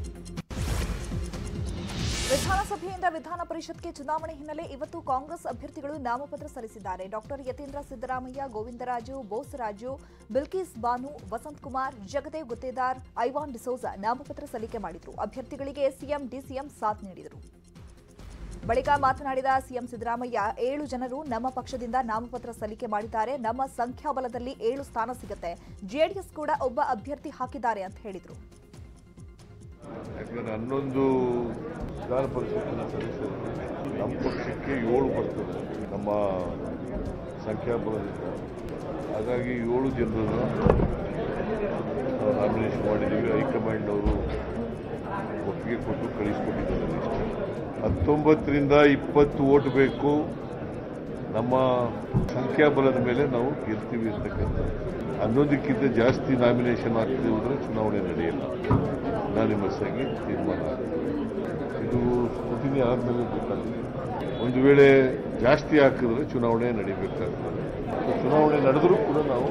ವಿಧಾನಸಭೆಯಿಂದ ವಿಧಾನ ಪರಿಷತ್ಗೆ ಚುನಾವಣೆ ಹಿನ್ನೆಲೆ ಇವತ್ತು ಕಾಂಗ್ರೆಸ್ ಅಭ್ಯರ್ಥಿಗಳು ನಾಮಪತ್ರ ಸಲ್ಲಿಸಿದ್ದಾರೆ ಡಾಕ್ಟರ್ ಯತೀಂದ್ರ ಸಿದ್ದರಾಮಯ್ಯ ಗೋವಿಂದರಾಜು ಬೋಸರಾಜು ಬಿಲ್ಕಿಸ್ ಬಾನು ವಸಂತ್ ಕುಮಾರ್ ಜಗದೇವ್ ಗುತ್ತೇದಾರ್ ಐವಾನ್ ಡಿಸೋಜಾ ನಾಮಪತ್ರ ಸಲ್ಲಿಕೆ ಮಾಡಿದರು ಅಭ್ಯರ್ಥಿಗಳಿಗೆ ಸಿಎಂ ಡಿಸಿಎಂ ಸಾಥ್ ನೀಡಿದರು ಬಳಿಕ ಮಾತನಾಡಿದ ಸಿಎಂ ಸಿದ್ದರಾಮಯ್ಯ ಏಳು ಜನರು ನಮ್ಮ ಪಕ್ಷದಿಂದ ನಾಮಪತ್ರ ಸಲ್ಲಿಕೆ ಮಾಡಿದ್ದಾರೆ ನಮ್ಮ ಸಂಖ್ಯಾಬಲದಲ್ಲಿ ಏಳು ಸ್ಥಾನ ಸಿಗುತ್ತೆ ಜೆಡಿಎಸ್ ಕೂಡ ಒಬ್ಬ ಅಭ್ಯರ್ಥಿ ಹಾಕಿದ್ದಾರೆ ಅಂತ ಹೇಳಿದರು ಯಾಕಂದ್ರೆ ಹನ್ನೊಂದು ವಿಧಾನ ಪರಿಷತ್ತಿನ ಸದಸ್ಯರು ನಮ್ಮ ಪಕ್ಷಕ್ಕೆ ಏಳು ಬರ್ತದೆ ನಮ್ಮ ಸಂಖ್ಯಾಬಲದಿಂದ ಹಾಗಾಗಿ ಏಳು ಜನರನ್ನು ನಾವು ನಾಮಿನೇಷನ್ ಮಾಡಿದ್ದೀವಿ ಹೈಕಮಾಂಡ್ ಅವರು ಒಪ್ಪಿಗೆ ಕೊಟ್ಟು ಕಳಿಸ್ಕೊಟ್ಟಿದ್ದಾರೆ ಲಿಸ್ಟ್ ಹತ್ತೊಂಬತ್ತರಿಂದ ಇಪ್ಪತ್ತು ಓಟ್ ಬೇಕು ನಮ್ಮ ಸಂಖ್ಯಾಬಲದ ಮೇಲೆ ನಾವು ಗೆಲ್ತೀವಿ ಅಂತಕ್ಕಂಥ ಹನ್ನೊಂದಕ್ಕಿಂತ ಜಾಸ್ತಿ ನಾಮಿನೇಷನ್ ಆಗ್ತದೆ ಹೋದರೆ ಚುನಾವಣೆ ನಡೆಯಲ್ಲ ಅನಾನಿಮಸ್ ಆಗಿ ತೀರ್ಮಾನ ಆಗ್ತದೆ ಇದು ಸ್ಕ್ರೂಟಿನಿ ಆದಮೇಲೆ ಗೊತ್ತಾಗ್ತದೆ ಒಂದು ವೇಳೆ ಜಾಸ್ತಿ ಹಾಕಿದ್ರೆ ಚುನಾವಣೆ ನಡೀಬೇಕಾಗ್ತದೆ ಚುನಾವಣೆ ನಡೆದರೂ ಕೂಡ ನಾವು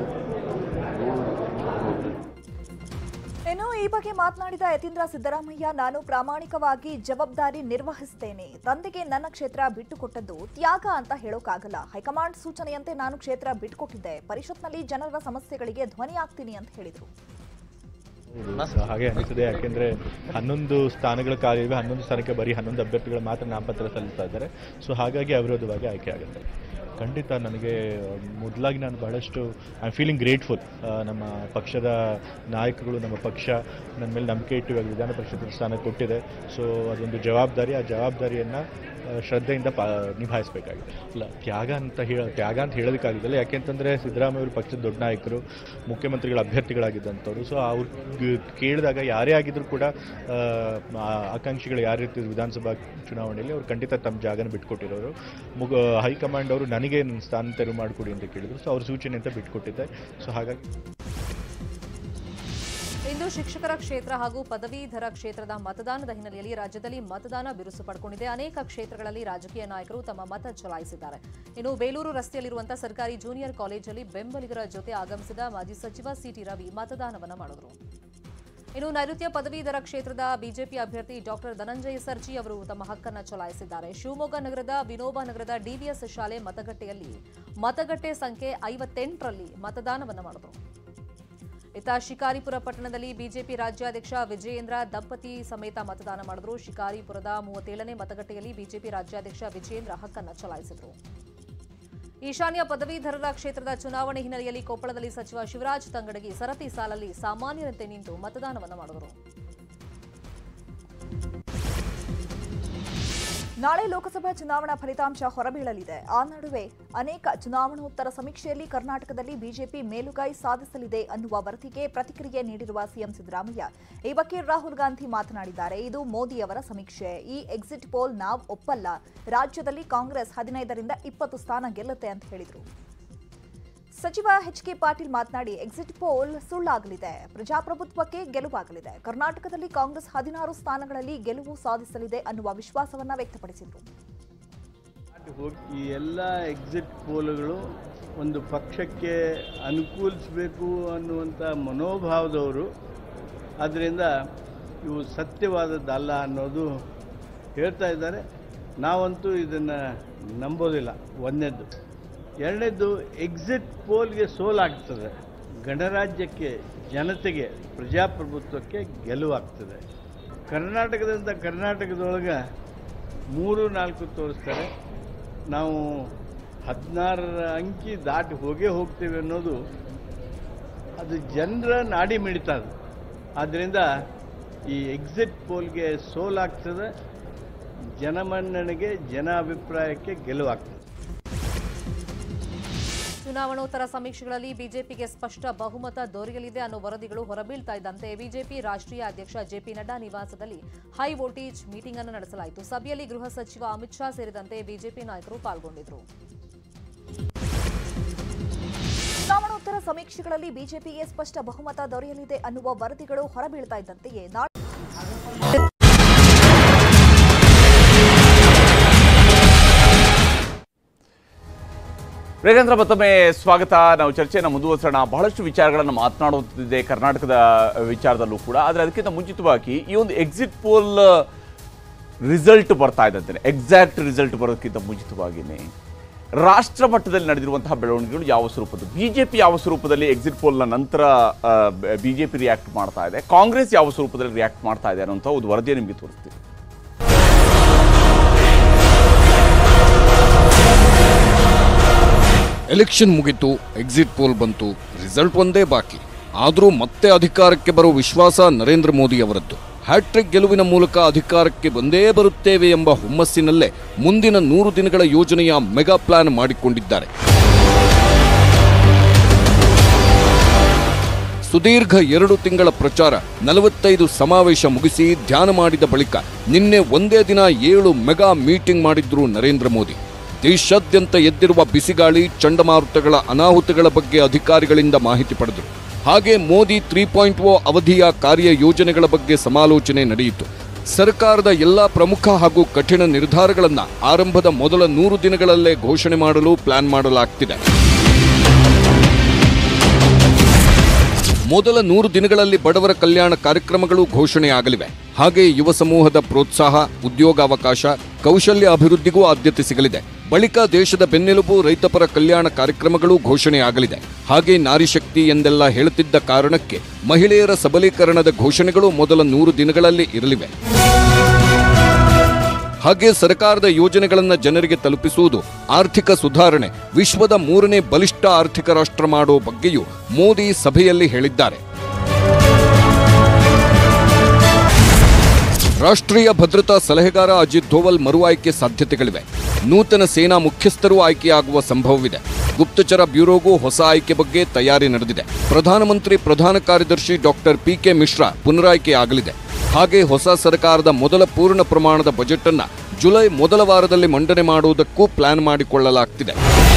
ಇನ್ನು ಈ ಬಗ್ಗೆ ಮಾತನಾಡಿದ ಯತೀಂದ್ರ ಸಿದ್ದರಾಮಯ್ಯ ನಾನು ಪ್ರಾಮಾಣಿಕವಾಗಿ ಜವಾಬ್ದಾರಿ ನಿರ್ವಹಿಸುತ್ತೇನೆ ತಂದೆಗೆ ನನ್ನ ಕ್ಷೇತ್ರ ಬಿಟ್ಟುಕೊಟ್ಟದ್ದು ತ್ಯಾಗ ಅಂತ ಹೇಳೋಕ್ಕಾಗಲ್ಲ ಹೈಕಮಾಂಡ್ ಸೂಚನೆಯಂತೆ ನಾನು ಕ್ಷೇತ್ರ ಬಿಟ್ಟುಕೊಟ್ಟಿದ್ದೆ ಪರಿಷತ್ನಲ್ಲಿ ಜನರ ಸಮಸ್ಯೆಗಳಿಗೆ ಧ್ವನಿಯಾಗ್ತೀನಿ ಅಂತ ಹೇಳಿದರು ಹೌದು, ಹಾಗೆ ಅನಿಸಿದೆ ಯಾಕೆಂದ್ರೆ ಹನ್ನೊಂದು ಸ್ಥಾನಗಳ ಖಾಲಿ ಹನ್ನೊಂದು ಸ್ಥಾನಕ್ಕೆ ಬರೀ ಹನ್ನೊಂದು ಅಭ್ಯರ್ಥಿಗಳು ಮಾತ್ರ ನಾಮಪತ್ರ ಸಲ್ಲಿಸ್ತಾ ಇದ್ದಾರೆ ಸೊ ಹಾಗಾಗಿ ಅವಿರೋಧವಾಗಿ ಆಯ್ಕೆ ಆಗುತ್ತೆ ಖಂಡಿತ ನನಗೆ ಮೊದಲಾಗಿ ನಾನು ಬಹಳಷ್ಟು ಐ ಆಮ್ ಫೀಲಿಂಗ್ ಗ್ರೇಟ್ಫುಲ್ ನಮ್ಮ ಪಕ್ಷದ ನಾಯಕರು ನಮ್ಮ ಪಕ್ಷ ನನ್ನ ಮೇಲೆ ನಂಬಿಕೆ ಇಟ್ಟು ಇವಾಗ ವಿಧಾನ ಪರಿಷತ್ ಸ್ಥಾನ ಕೊಟ್ಟಿದೆ ಸೊ ಅದೊಂದು ಜವಾಬ್ದಾರಿ ಆ ಜವಾಬ್ದಾರಿಯನ್ನು ಶ್ರದ್ಧೆಯಿಂದ ಪಾ ನಿಭಾಯಿಸಬೇಕಾಗಿದೆ ಇಲ್ಲ ತ್ಯಾಗ ಅಂತ ಹೇಳ ತ್ಯಾಗ ಅಂತ ಹೇಳೋದಕ್ಕಾಗಿದ್ದಲ್ಲ ಯಾಕೆಂತಂದರೆ ಸಿದ್ದರಾಮಯ್ಯ ಅವರು ಪಕ್ಷದ ದೊಡ್ಡ ನಾಯಕರು ಮುಖ್ಯಮಂತ್ರಿಗಳ ಅಭ್ಯರ್ಥಿಗಳಾಗಿದ್ದಂಥವ್ರು ಸೊ ಅವ್ರು ಕೇಳಿದಾಗ ಯಾರೇ ಆಗಿದ್ರು ಕೂಡ ಆ, ಆ ಆಕಾಂಕ್ಷಿಗಳು ಯಾರು ಇರ್ತಿದ್ರು ವಿಧಾನಸಭಾ ಚುನಾವಣೆಯಲ್ಲಿ ಅವ್ರು ಖಂಡಿತ ತಮ್ಮ ಜಾಗನ ಬಿಟ್ಕೊಟ್ಟಿರೋರು ಮುಗ ಹೈಕಮಾಂಡ್ ಅವರು ನನಗೆ ನನ್ನ ಸ್ಥಾನ ತೆರವು ಮಾಡಿಕೊಡಿ ಅಂತ ಕೇಳಿದ್ರು ಸೊ ಅವ್ರ ಸೂಚನೆ ಅಂತ ಬಿಟ್ಕೊಟ್ಟಿದ್ದೆ ಸೊ ಹಾಗಾಗಿ ಇಂದು ಶಿಕ್ಷಕರ ಕ್ಷೇತ್ರ ಹಾಗೂ ಪದವೀಧರ ಕ್ಷೇತ್ರದ ಮತದಾನದ ಹಿನ್ನೆಲೆಯಲ್ಲಿ ರಾಜ್ಯದಲ್ಲಿ ಮತದಾನ ಬಿರುಸು ಪಡ್ಕೊಂಡಿದೆ ಅನೇಕ ಕ್ಷೇತ್ರಗಳಲ್ಲಿ ರಾಜಕೀಯ ನಾಯಕರು ತಮ್ಮ ಮತ ಚಲಾಯಿಸಿದ್ದಾರೆ ಇನ್ನು ಬೇಲೂರು ರಸ್ತೆಯಲ್ಲಿರುವಂತಹ ಸರ್ಕಾರಿ ಜೂನಿಯರ್ ಕಾಲೇಜಲ್ಲಿ ಬೆಂಬಲಿಗರ ಜೊತೆ ಆಗಮಿಸಿದ ಮಾಜಿ ಸಚಿವ ಸಿಟಿ ರವಿ ಮತದಾನವನ್ನು ಮಾಡಿದರು ಇನ್ನು ನೈಋತ್ಯ ಪದವೀಧರ ಕ್ಷೇತ್ರದ ಬಿಜೆಪಿ ಅಭ್ಯರ್ಥಿ ಡಾಕ್ಟರ್ ಧನಂಜಯ ಸರ್ಜಿ ಅವರು ತಮ್ಮ ಹಕ್ಕನ್ನು ಚಲಾಯಿಸಿದ್ದಾರೆ ಶಿವಮೊಗ್ಗ ನಗರದ ವಿನೋಬ ನಗರದ ಡಿವಿಎಸ್ ಶಾಲೆ ಮತಗಟ್ಟೆಯಲ್ಲಿ ಮತಗಟ್ಟೆ ಸಂಖ್ಯೆ ಐವತ್ತೆಂಟರಲ್ಲಿ ಮತದಾನವನ್ನು ಮಾಡಿದರು ಇತ್ತ ಶಿಕಾರಿಪುರ ಪಟ್ಟಣದಲ್ಲಿ ಬಿಜೆಪಿ ರಾಜ್ಯಾಧ್ಯಕ್ಷ ವಿಜಯೇಂದ್ರ ದಂಪತಿ ಸಮೇತ ಮತದಾನ ಮಾಡಿದ್ರು ಶಿಕಾರಿಪುರದ ಮೂವತ್ತೇಳನೇ ಮತಗಟ್ಟೆಯಲ್ಲಿ ಬಿಜೆಪಿ ರಾಜ್ಯಾಧ್ಯಕ್ಷ ವಿಜಯೇಂದ್ರ ಹಕ್ಕನ್ನು ಚಲಾಯಿಸಿದರು ಈಶಾನ್ಯ ಪದವೀಧರರ ಕ್ಷೇತ್ರದ ಚುನಾವಣೆ ಹಿನ್ನೆಲೆಯಲ್ಲಿ ಕೊಪ್ಪಳದಲ್ಲಿ ಸಚಿವ ಶಿವರಾಜ್ ತಂಗಡಗಿ ಸರತಿ ಸಾಲಲ್ಲಿ ಸಾಮಾನ್ಯರಂತೆ ನಿಂತು ಮತದಾನವನ್ನು ಮಾಡಿದರು ನಾಳೆ ಲೋಕಸಭಾ ಚುನಾವಣಾ ಫಲಿತಾಂಶ ಹೊರಬೀಳಲಿದೆ ಆ ನಡುವೆ ಅನೇಕ ಚುನಾವಣೋತ್ತರ ಸಮೀಕ್ಷೆಯಲ್ಲಿ ಕರ್ನಾಟಕದಲ್ಲಿ ಬಿಜೆಪಿ ಮೇಲುಗೈ ಸಾಧಿಸಲಿದೆ ಅನ್ನುವ ವರದಿಗೆ ಪ್ರತಿಕ್ರಿಯೆ ನೀಡಿರುವ ಸಿಎಂ ಸಿದ್ದರಾಮಯ್ಯ ಈ ಬಗ್ಗೆ ರಾಹುಲ್ ಗಾಂಧಿ ಮಾತನಾಡಿದ್ದಾರೆ ಇದು ಮೋದಿಯವರ ಸಮೀಕ್ಷೆ ಈ ಎಕ್ಸಿಟ್ ಪೋಲ್ ನಾವ್ ಒಪ್ಪಲ್ಲ ರಾಜ್ಯದಲ್ಲಿ ಕಾಂಗ್ರೆಸ್ ಹದಿನೈದರಿಂದ ಇಪ್ಪತ್ತು ಸ್ಥಾನ ಗೆಲ್ಲುತ್ತೆ ಅಂತ ಹೇಳಿದರು ಸಚಿವ ಎಚ್ ಕೆ ಪಾಟೀಲ್ ಮಾತನಾಡಿ ಎಕ್ಸಿಟ್ ಪೋಲ್ ಸುಳ್ಳಾಗಲಿದೆ ಪ್ರಜಾಪ್ರಭುತ್ವಕ್ಕೆ ಗೆಲುವಾಗಲಿದೆ ಕರ್ನಾಟಕದಲ್ಲಿ ಕಾಂಗ್ರೆಸ್ ಹದಿನಾರು ಸ್ಥಾನಗಳಲ್ಲಿ ಗೆಲುವು ಸಾಧಿಸಲಿದೆ ಅನ್ನುವ ವಿಶ್ವಾಸವನ್ನ ವ್ಯಕ್ತಪಡಿಸಿದರು ಈ ಎಲ್ಲ ಎಕ್ಸಿಟ್ ಪೋಲ್ಗಳು ಒಂದು ಪಕ್ಷಕ್ಕೆ ಅನುಕೂಲಿಸಬೇಕು ಅನ್ನುವಂಥ ಮನೋಭಾವದವರು ಆದ್ದರಿಂದ ಇವು ಸತ್ಯವಾದದ್ದಲ್ಲ ಅನ್ನೋದು ಹೇಳ್ತಾ ಇದ್ದಾರೆ ನಾವಂತೂ ಇದನ್ನು ನಂಬೋದಿಲ್ಲ ಒಂದನೇದ್ದು ಎರಡನೇದ್ದು ಎಕ್ಸಿಟ್ ಪೋಲ್ಗೆ ಸೋಲಾಗ್ತದೆ ಗಣರಾಜ್ಯಕ್ಕೆ ಜನತೆಗೆ ಪ್ರಜಾಪ್ರಭುತ್ವಕ್ಕೆ ಗೆಲುವಾಗ್ತದೆ ಕರ್ನಾಟಕದಿಂದ ಕರ್ನಾಟಕದೊಳಗೆ ಮೂರು ನಾಲ್ಕು ತೋರಿಸ್ತಾರೆ ನಾವು ಹದಿನಾರರ ಅಂಕಿ ದಾಟಿ ಹೋಗೇ ಹೋಗ್ತೇವೆ ಅನ್ನೋದು ಅದು ಜನರ ನಾಡಿ ಮಿಡಿತ ಅದು ಆದ್ದರಿಂದ ಈ ಎಕ್ಸಿಟ್ ಪೋಲ್ಗೆ ಸೋಲಾಗ್ತದೆ ಜನಮನ್ನಣೆಗೆ ಜನ ಅಭಿಪ್ರಾಯಕ್ಕೆ ಗೆಲುವಾಗ್ತದೆ ಚುನಾವಣೋತ್ತರ ಸಮೀಕ್ಷೆಗಳಲ್ಲಿ ಬಿಜೆಪಿಗೆ ಸ್ಪಷ್ಟ ಬಹುಮತ ದೊರೆಯಲಿದೆ ಅನ್ನೋ ವರದಿಗಳು ಹೊರಬೀಳ್ತಾ ಇದ್ದಂತೆ ಬಿಜೆಪಿ ರಾಷ್ಟ್ರೀಯ ಅಧ್ಯಕ್ಷ ಜೆಪಿ ನಡ್ಡಾ ನಿವಾಸದಲ್ಲಿ ಹೈ ವೋಲ್ಟೇಜ್ ಮೀಟಿಂಗ್ ಅನ್ನು ನಡೆಸಲಾಯಿತು ಸಭೆಯಲ್ಲಿ ಗೃಹ ಸಚಿವ ಅಮಿತ್ ಶಾ ಸೇರಿದಂತೆ ಬಿಜೆಪಿ ನಾಯಕರು ಪಾಲ್ಗೊಂಡಿದ್ದರು ಚುನಾವಣೋತ್ತರ ಸಮೀಕ್ಷೆಗಳಲ್ಲಿ ಬಿಜೆಪಿಗೆ ಸ್ಪಷ್ಟ ಬಹುಮತ ದೊರೆಯಲಿದೆ ಅನ್ನುವ ವರದಿಗಳು ಹೊರಬೀಳ್ತಾ ಇದ್ದಂತೆಯೇ ನಾಳೆ ರೇಗೇಂದ್ರ ಮತ್ತೊಮ್ಮೆ ಸ್ವಾಗತ ನಾವು ಚರ್ಚೆಯನ್ನು ಮುಂದುವರಿಸೋಣ ಬಹಳಷ್ಟು ವಿಚಾರಗಳನ್ನು ಮಾತನಾಡುತ್ತಿದೆ ಕರ್ನಾಟಕದ ವಿಚಾರದಲ್ಲೂ ಕೂಡ ಆದರೆ ಅದಕ್ಕಿಂತ ಮುಂಚಿತವಾಗಿ ಈ ಒಂದು ಎಕ್ಸಿಟ್ ಪೋಲ್ ರಿಸಲ್ಟ್ ಬರ್ತಾ ಇದೆ ಎಕ್ಸಾಕ್ಟ್ ರಿಸಲ್ಟ್ ಬರೋದಕ್ಕಿಂತ ಮುಂಚಿತವಾಗಿಯೇ ರಾಷ್ಟ್ರ ಮಟ್ಟದಲ್ಲಿ ನಡೆದಿರುವಂತಹ ಬೆಳವಣಿಗೆಗಳು ಯಾವ ಸ್ವರೂಪದ್ದು ಬಿಜೆಪಿ ಯಾವ ಸ್ವರೂಪದಲ್ಲಿ ಎಕ್ಸಿಟ್ ಪೋಲ್ನ ನಂತರ ಬಿಜೆಪಿ ರಿಯಾಕ್ಟ್ ಮಾಡ್ತಾ ಇದೆ ಕಾಂಗ್ರೆಸ್ ಯಾವ ಸ್ವರೂಪದಲ್ಲಿ ರಿಯಾಕ್ಟ್ ಮಾಡ್ತಾ ಇದೆ ಅನ್ನೋಂಥ ಒಂದು ವರದಿயை ನಿಮಗೆ ತೋರಿಸ್ತೀವಿ ಎಲೆಕ್ಷನ್ ಮುಗಿತು ಎಕ್ಸಿಟ್ ಪೋಲ್ ಬಂತು ರಿಸಲ್ಟ್ ಒಂದೇ ಬಾಕಿ ಆದರೂ ಮತ್ತೆ ಅಧಿಕಾರಕ್ಕೆ ಬರೋ ವಿಶ್ವಾಸ ನರೇಂದ್ರ ಮೋದಿ ಅವರದ್ದು ಹ್ಯಾಟ್ರಿಕ್ ಗೆಲುವಿನ ಮೂಲಕ ಅಧಿಕಾರಕ್ಕೆ ಬಂದೇ ಬರುತ್ತೇವೆ ಎಂಬ ಹುಮ್ಮಸ್ಸಿನಲ್ಲೇ ಮುಂದಿನ ನೂರು ದಿನಗಳ ಯೋಜನೆಯ ಮೆಗಾ ಪ್ಲಾನ್ ಮಾಡಿಕೊಂಡಿದ್ದಾರೆ ಸುದೀರ್ಘ ಎರಡು ತಿಂಗಳ ಪ್ರಚಾರ ನಲವತ್ತೈದು ಸಮಾವೇಶ ಮುಗಿಸಿ ಧ್ಯಾನ ಮಾಡಿದ ಬಳಿಕ ನಿನ್ನೆ ಒಂದೇ ದಿನ ಏಳು ಮೆಗಾ ಮೀಟಿಂಗ್ ಮಾಡಿದ್ರು ನರೇಂದ್ರ ಮೋದಿ ದೇಶಾದ್ಯಂತ ಎದ್ದಿರುವ ಬಿಸಿಗಾಳಿ ಚಂಡಮಾರುತಗಳ ಅನಾಹುತಗಳ ಬಗ್ಗೆ ಅಧಿಕಾರಿಗಳಿಂದ ಮಾಹಿತಿ ಪಡೆದರು ಹಾಗೆ ಮೋದಿ ತ್ರೀ ಪಾಯಿಂಟ್ ಓ ಅವಧಿಯ ಕಾರ್ಯ ಯೋಜನೆಗಳ ಬಗ್ಗೆ ಸಮಾಲೋಚನೆ ನಡೆಯಿತು ಸರ್ಕಾರದ ಎಲ್ಲಾ ಪ್ರಮುಖ ಹಾಗೂ ಕಠಿಣ ನಿರ್ಧಾರಗಳನ್ನು ಆರಂಭದ ಮೊದಲ ನೂರು ದಿನಗಳಲ್ಲೇ ಘೋಷಣೆ ಮಾಡಲು ಪ್ಲಾನ್ ಮಾಡಲಾಗ್ತಿದೆ ಮೊದಲ ನೂರು ದಿನಗಳಲ್ಲಿ ಬಡವರ ಕಲ್ಯಾಣ ಕಾರ್ಯಕ್ರಮಗಳು ಘೋಷಣೆಯಾಗಲಿವೆ ಹಾಗೆ ಯುವ ಸಮೂಹದ ಪ್ರೋತ್ಸಾಹ ಉದ್ಯೋಗಾವಕಾಶ ಕೌಶಲ್ಯ ಅಭಿವೃದ್ಧಿಗೂ ಆದ್ಯತೆ ಸಿಗಲಿದೆ ಬಳಿಕ ದೇಶದ ಬೆನ್ನೆಲುಬು ರೈತಪರ ಕಲ್ಯಾಣ ಕಾರ್ಯಕ್ರಮಗಳು ಘೋಷಣೆಯಾಗಲಿದೆ ಹಾಗೆ ನಾರಿ ಶಕ್ತಿ ಎಂದೆಲ್ಲ ಹೇಳುತ್ತಿದ್ದ ಕಾರಣಕ್ಕೆ ಮಹಿಳೆಯರ ಸಬಲೀಕರಣದ ಘೋಷಣೆಗಳು ಮೊದಲ ನೂರು ದಿನಗಳಲ್ಲಿ ಇರಲಿವೆ ಹಾಗೆ ಸರ್ಕಾರದ ಯೋಜನೆಗಳನ್ನು ಜನರಿಗೆ ತಲುಪಿಸುವುದು ಆರ್ಥಿಕ ಸುಧಾರಣೆ ವಿಶ್ವದ ಮೂರನೇ ಬಲಿಷ್ಠ ಆರ್ಥಿಕ ರಾಷ್ಟ್ರ ಮಾಡೋ ಬಗ್ಗೆಯೂ ಮೋದಿ ಸಭೆಯಲ್ಲಿ ಹೇಳಿದ್ದಾರೆ ರಾಷ್ಟ್ರೀಯ ಭದ್ರತಾ ಸಲಹೆಗಾರ ಅಜಿತ್ ಧೋವಲ್ ಮರು ಆಯ್ಕೆ ಸಾಧ್ಯತೆಗಳಿವೆ ನೂತನ ಸೇನಾ ಮುಖ್ಯಸ್ಥರು ಆಯ್ಕೆಯಾಗುವ ಸಂಭವವಿದೆ ಗುಪ್ತಚರ ಬ್ಯೂರೋಗೂ ಹೊಸ ಆಯ್ಕೆ ಬಗ್ಗೆ ತಯಾರಿ ನಡೆದಿದೆ ಪ್ರಧಾನಮಂತ್ರಿ ಪ್ರಧಾನ ಕಾರ್ಯದರ್ಶಿ ಡಾಕ್ಟರ್ ಪಿ ಕೆ ಮಿಶ್ರಾ ಪುನರಾಯ್ಕೆಯಾಗಲಿದೆ ಹಾಗೆ ಹೊಸ ಸರ್ಕಾರದ ಮೊದಲ ಪೂರ್ಣ ಪ್ರಮಾಣದ ಬಜೆಟ್ ಅನ್ನ ಜುಲೈ ಮೊದಲ ವಾರದಲ್ಲಿ ಮಂಡನೆ ಮಾಡುವುದಕ್ಕೂ ಪ್ಲಾನ್ ಮಾಡಿಕೊಳ್ಳಲಾಗ್ತಿದೆ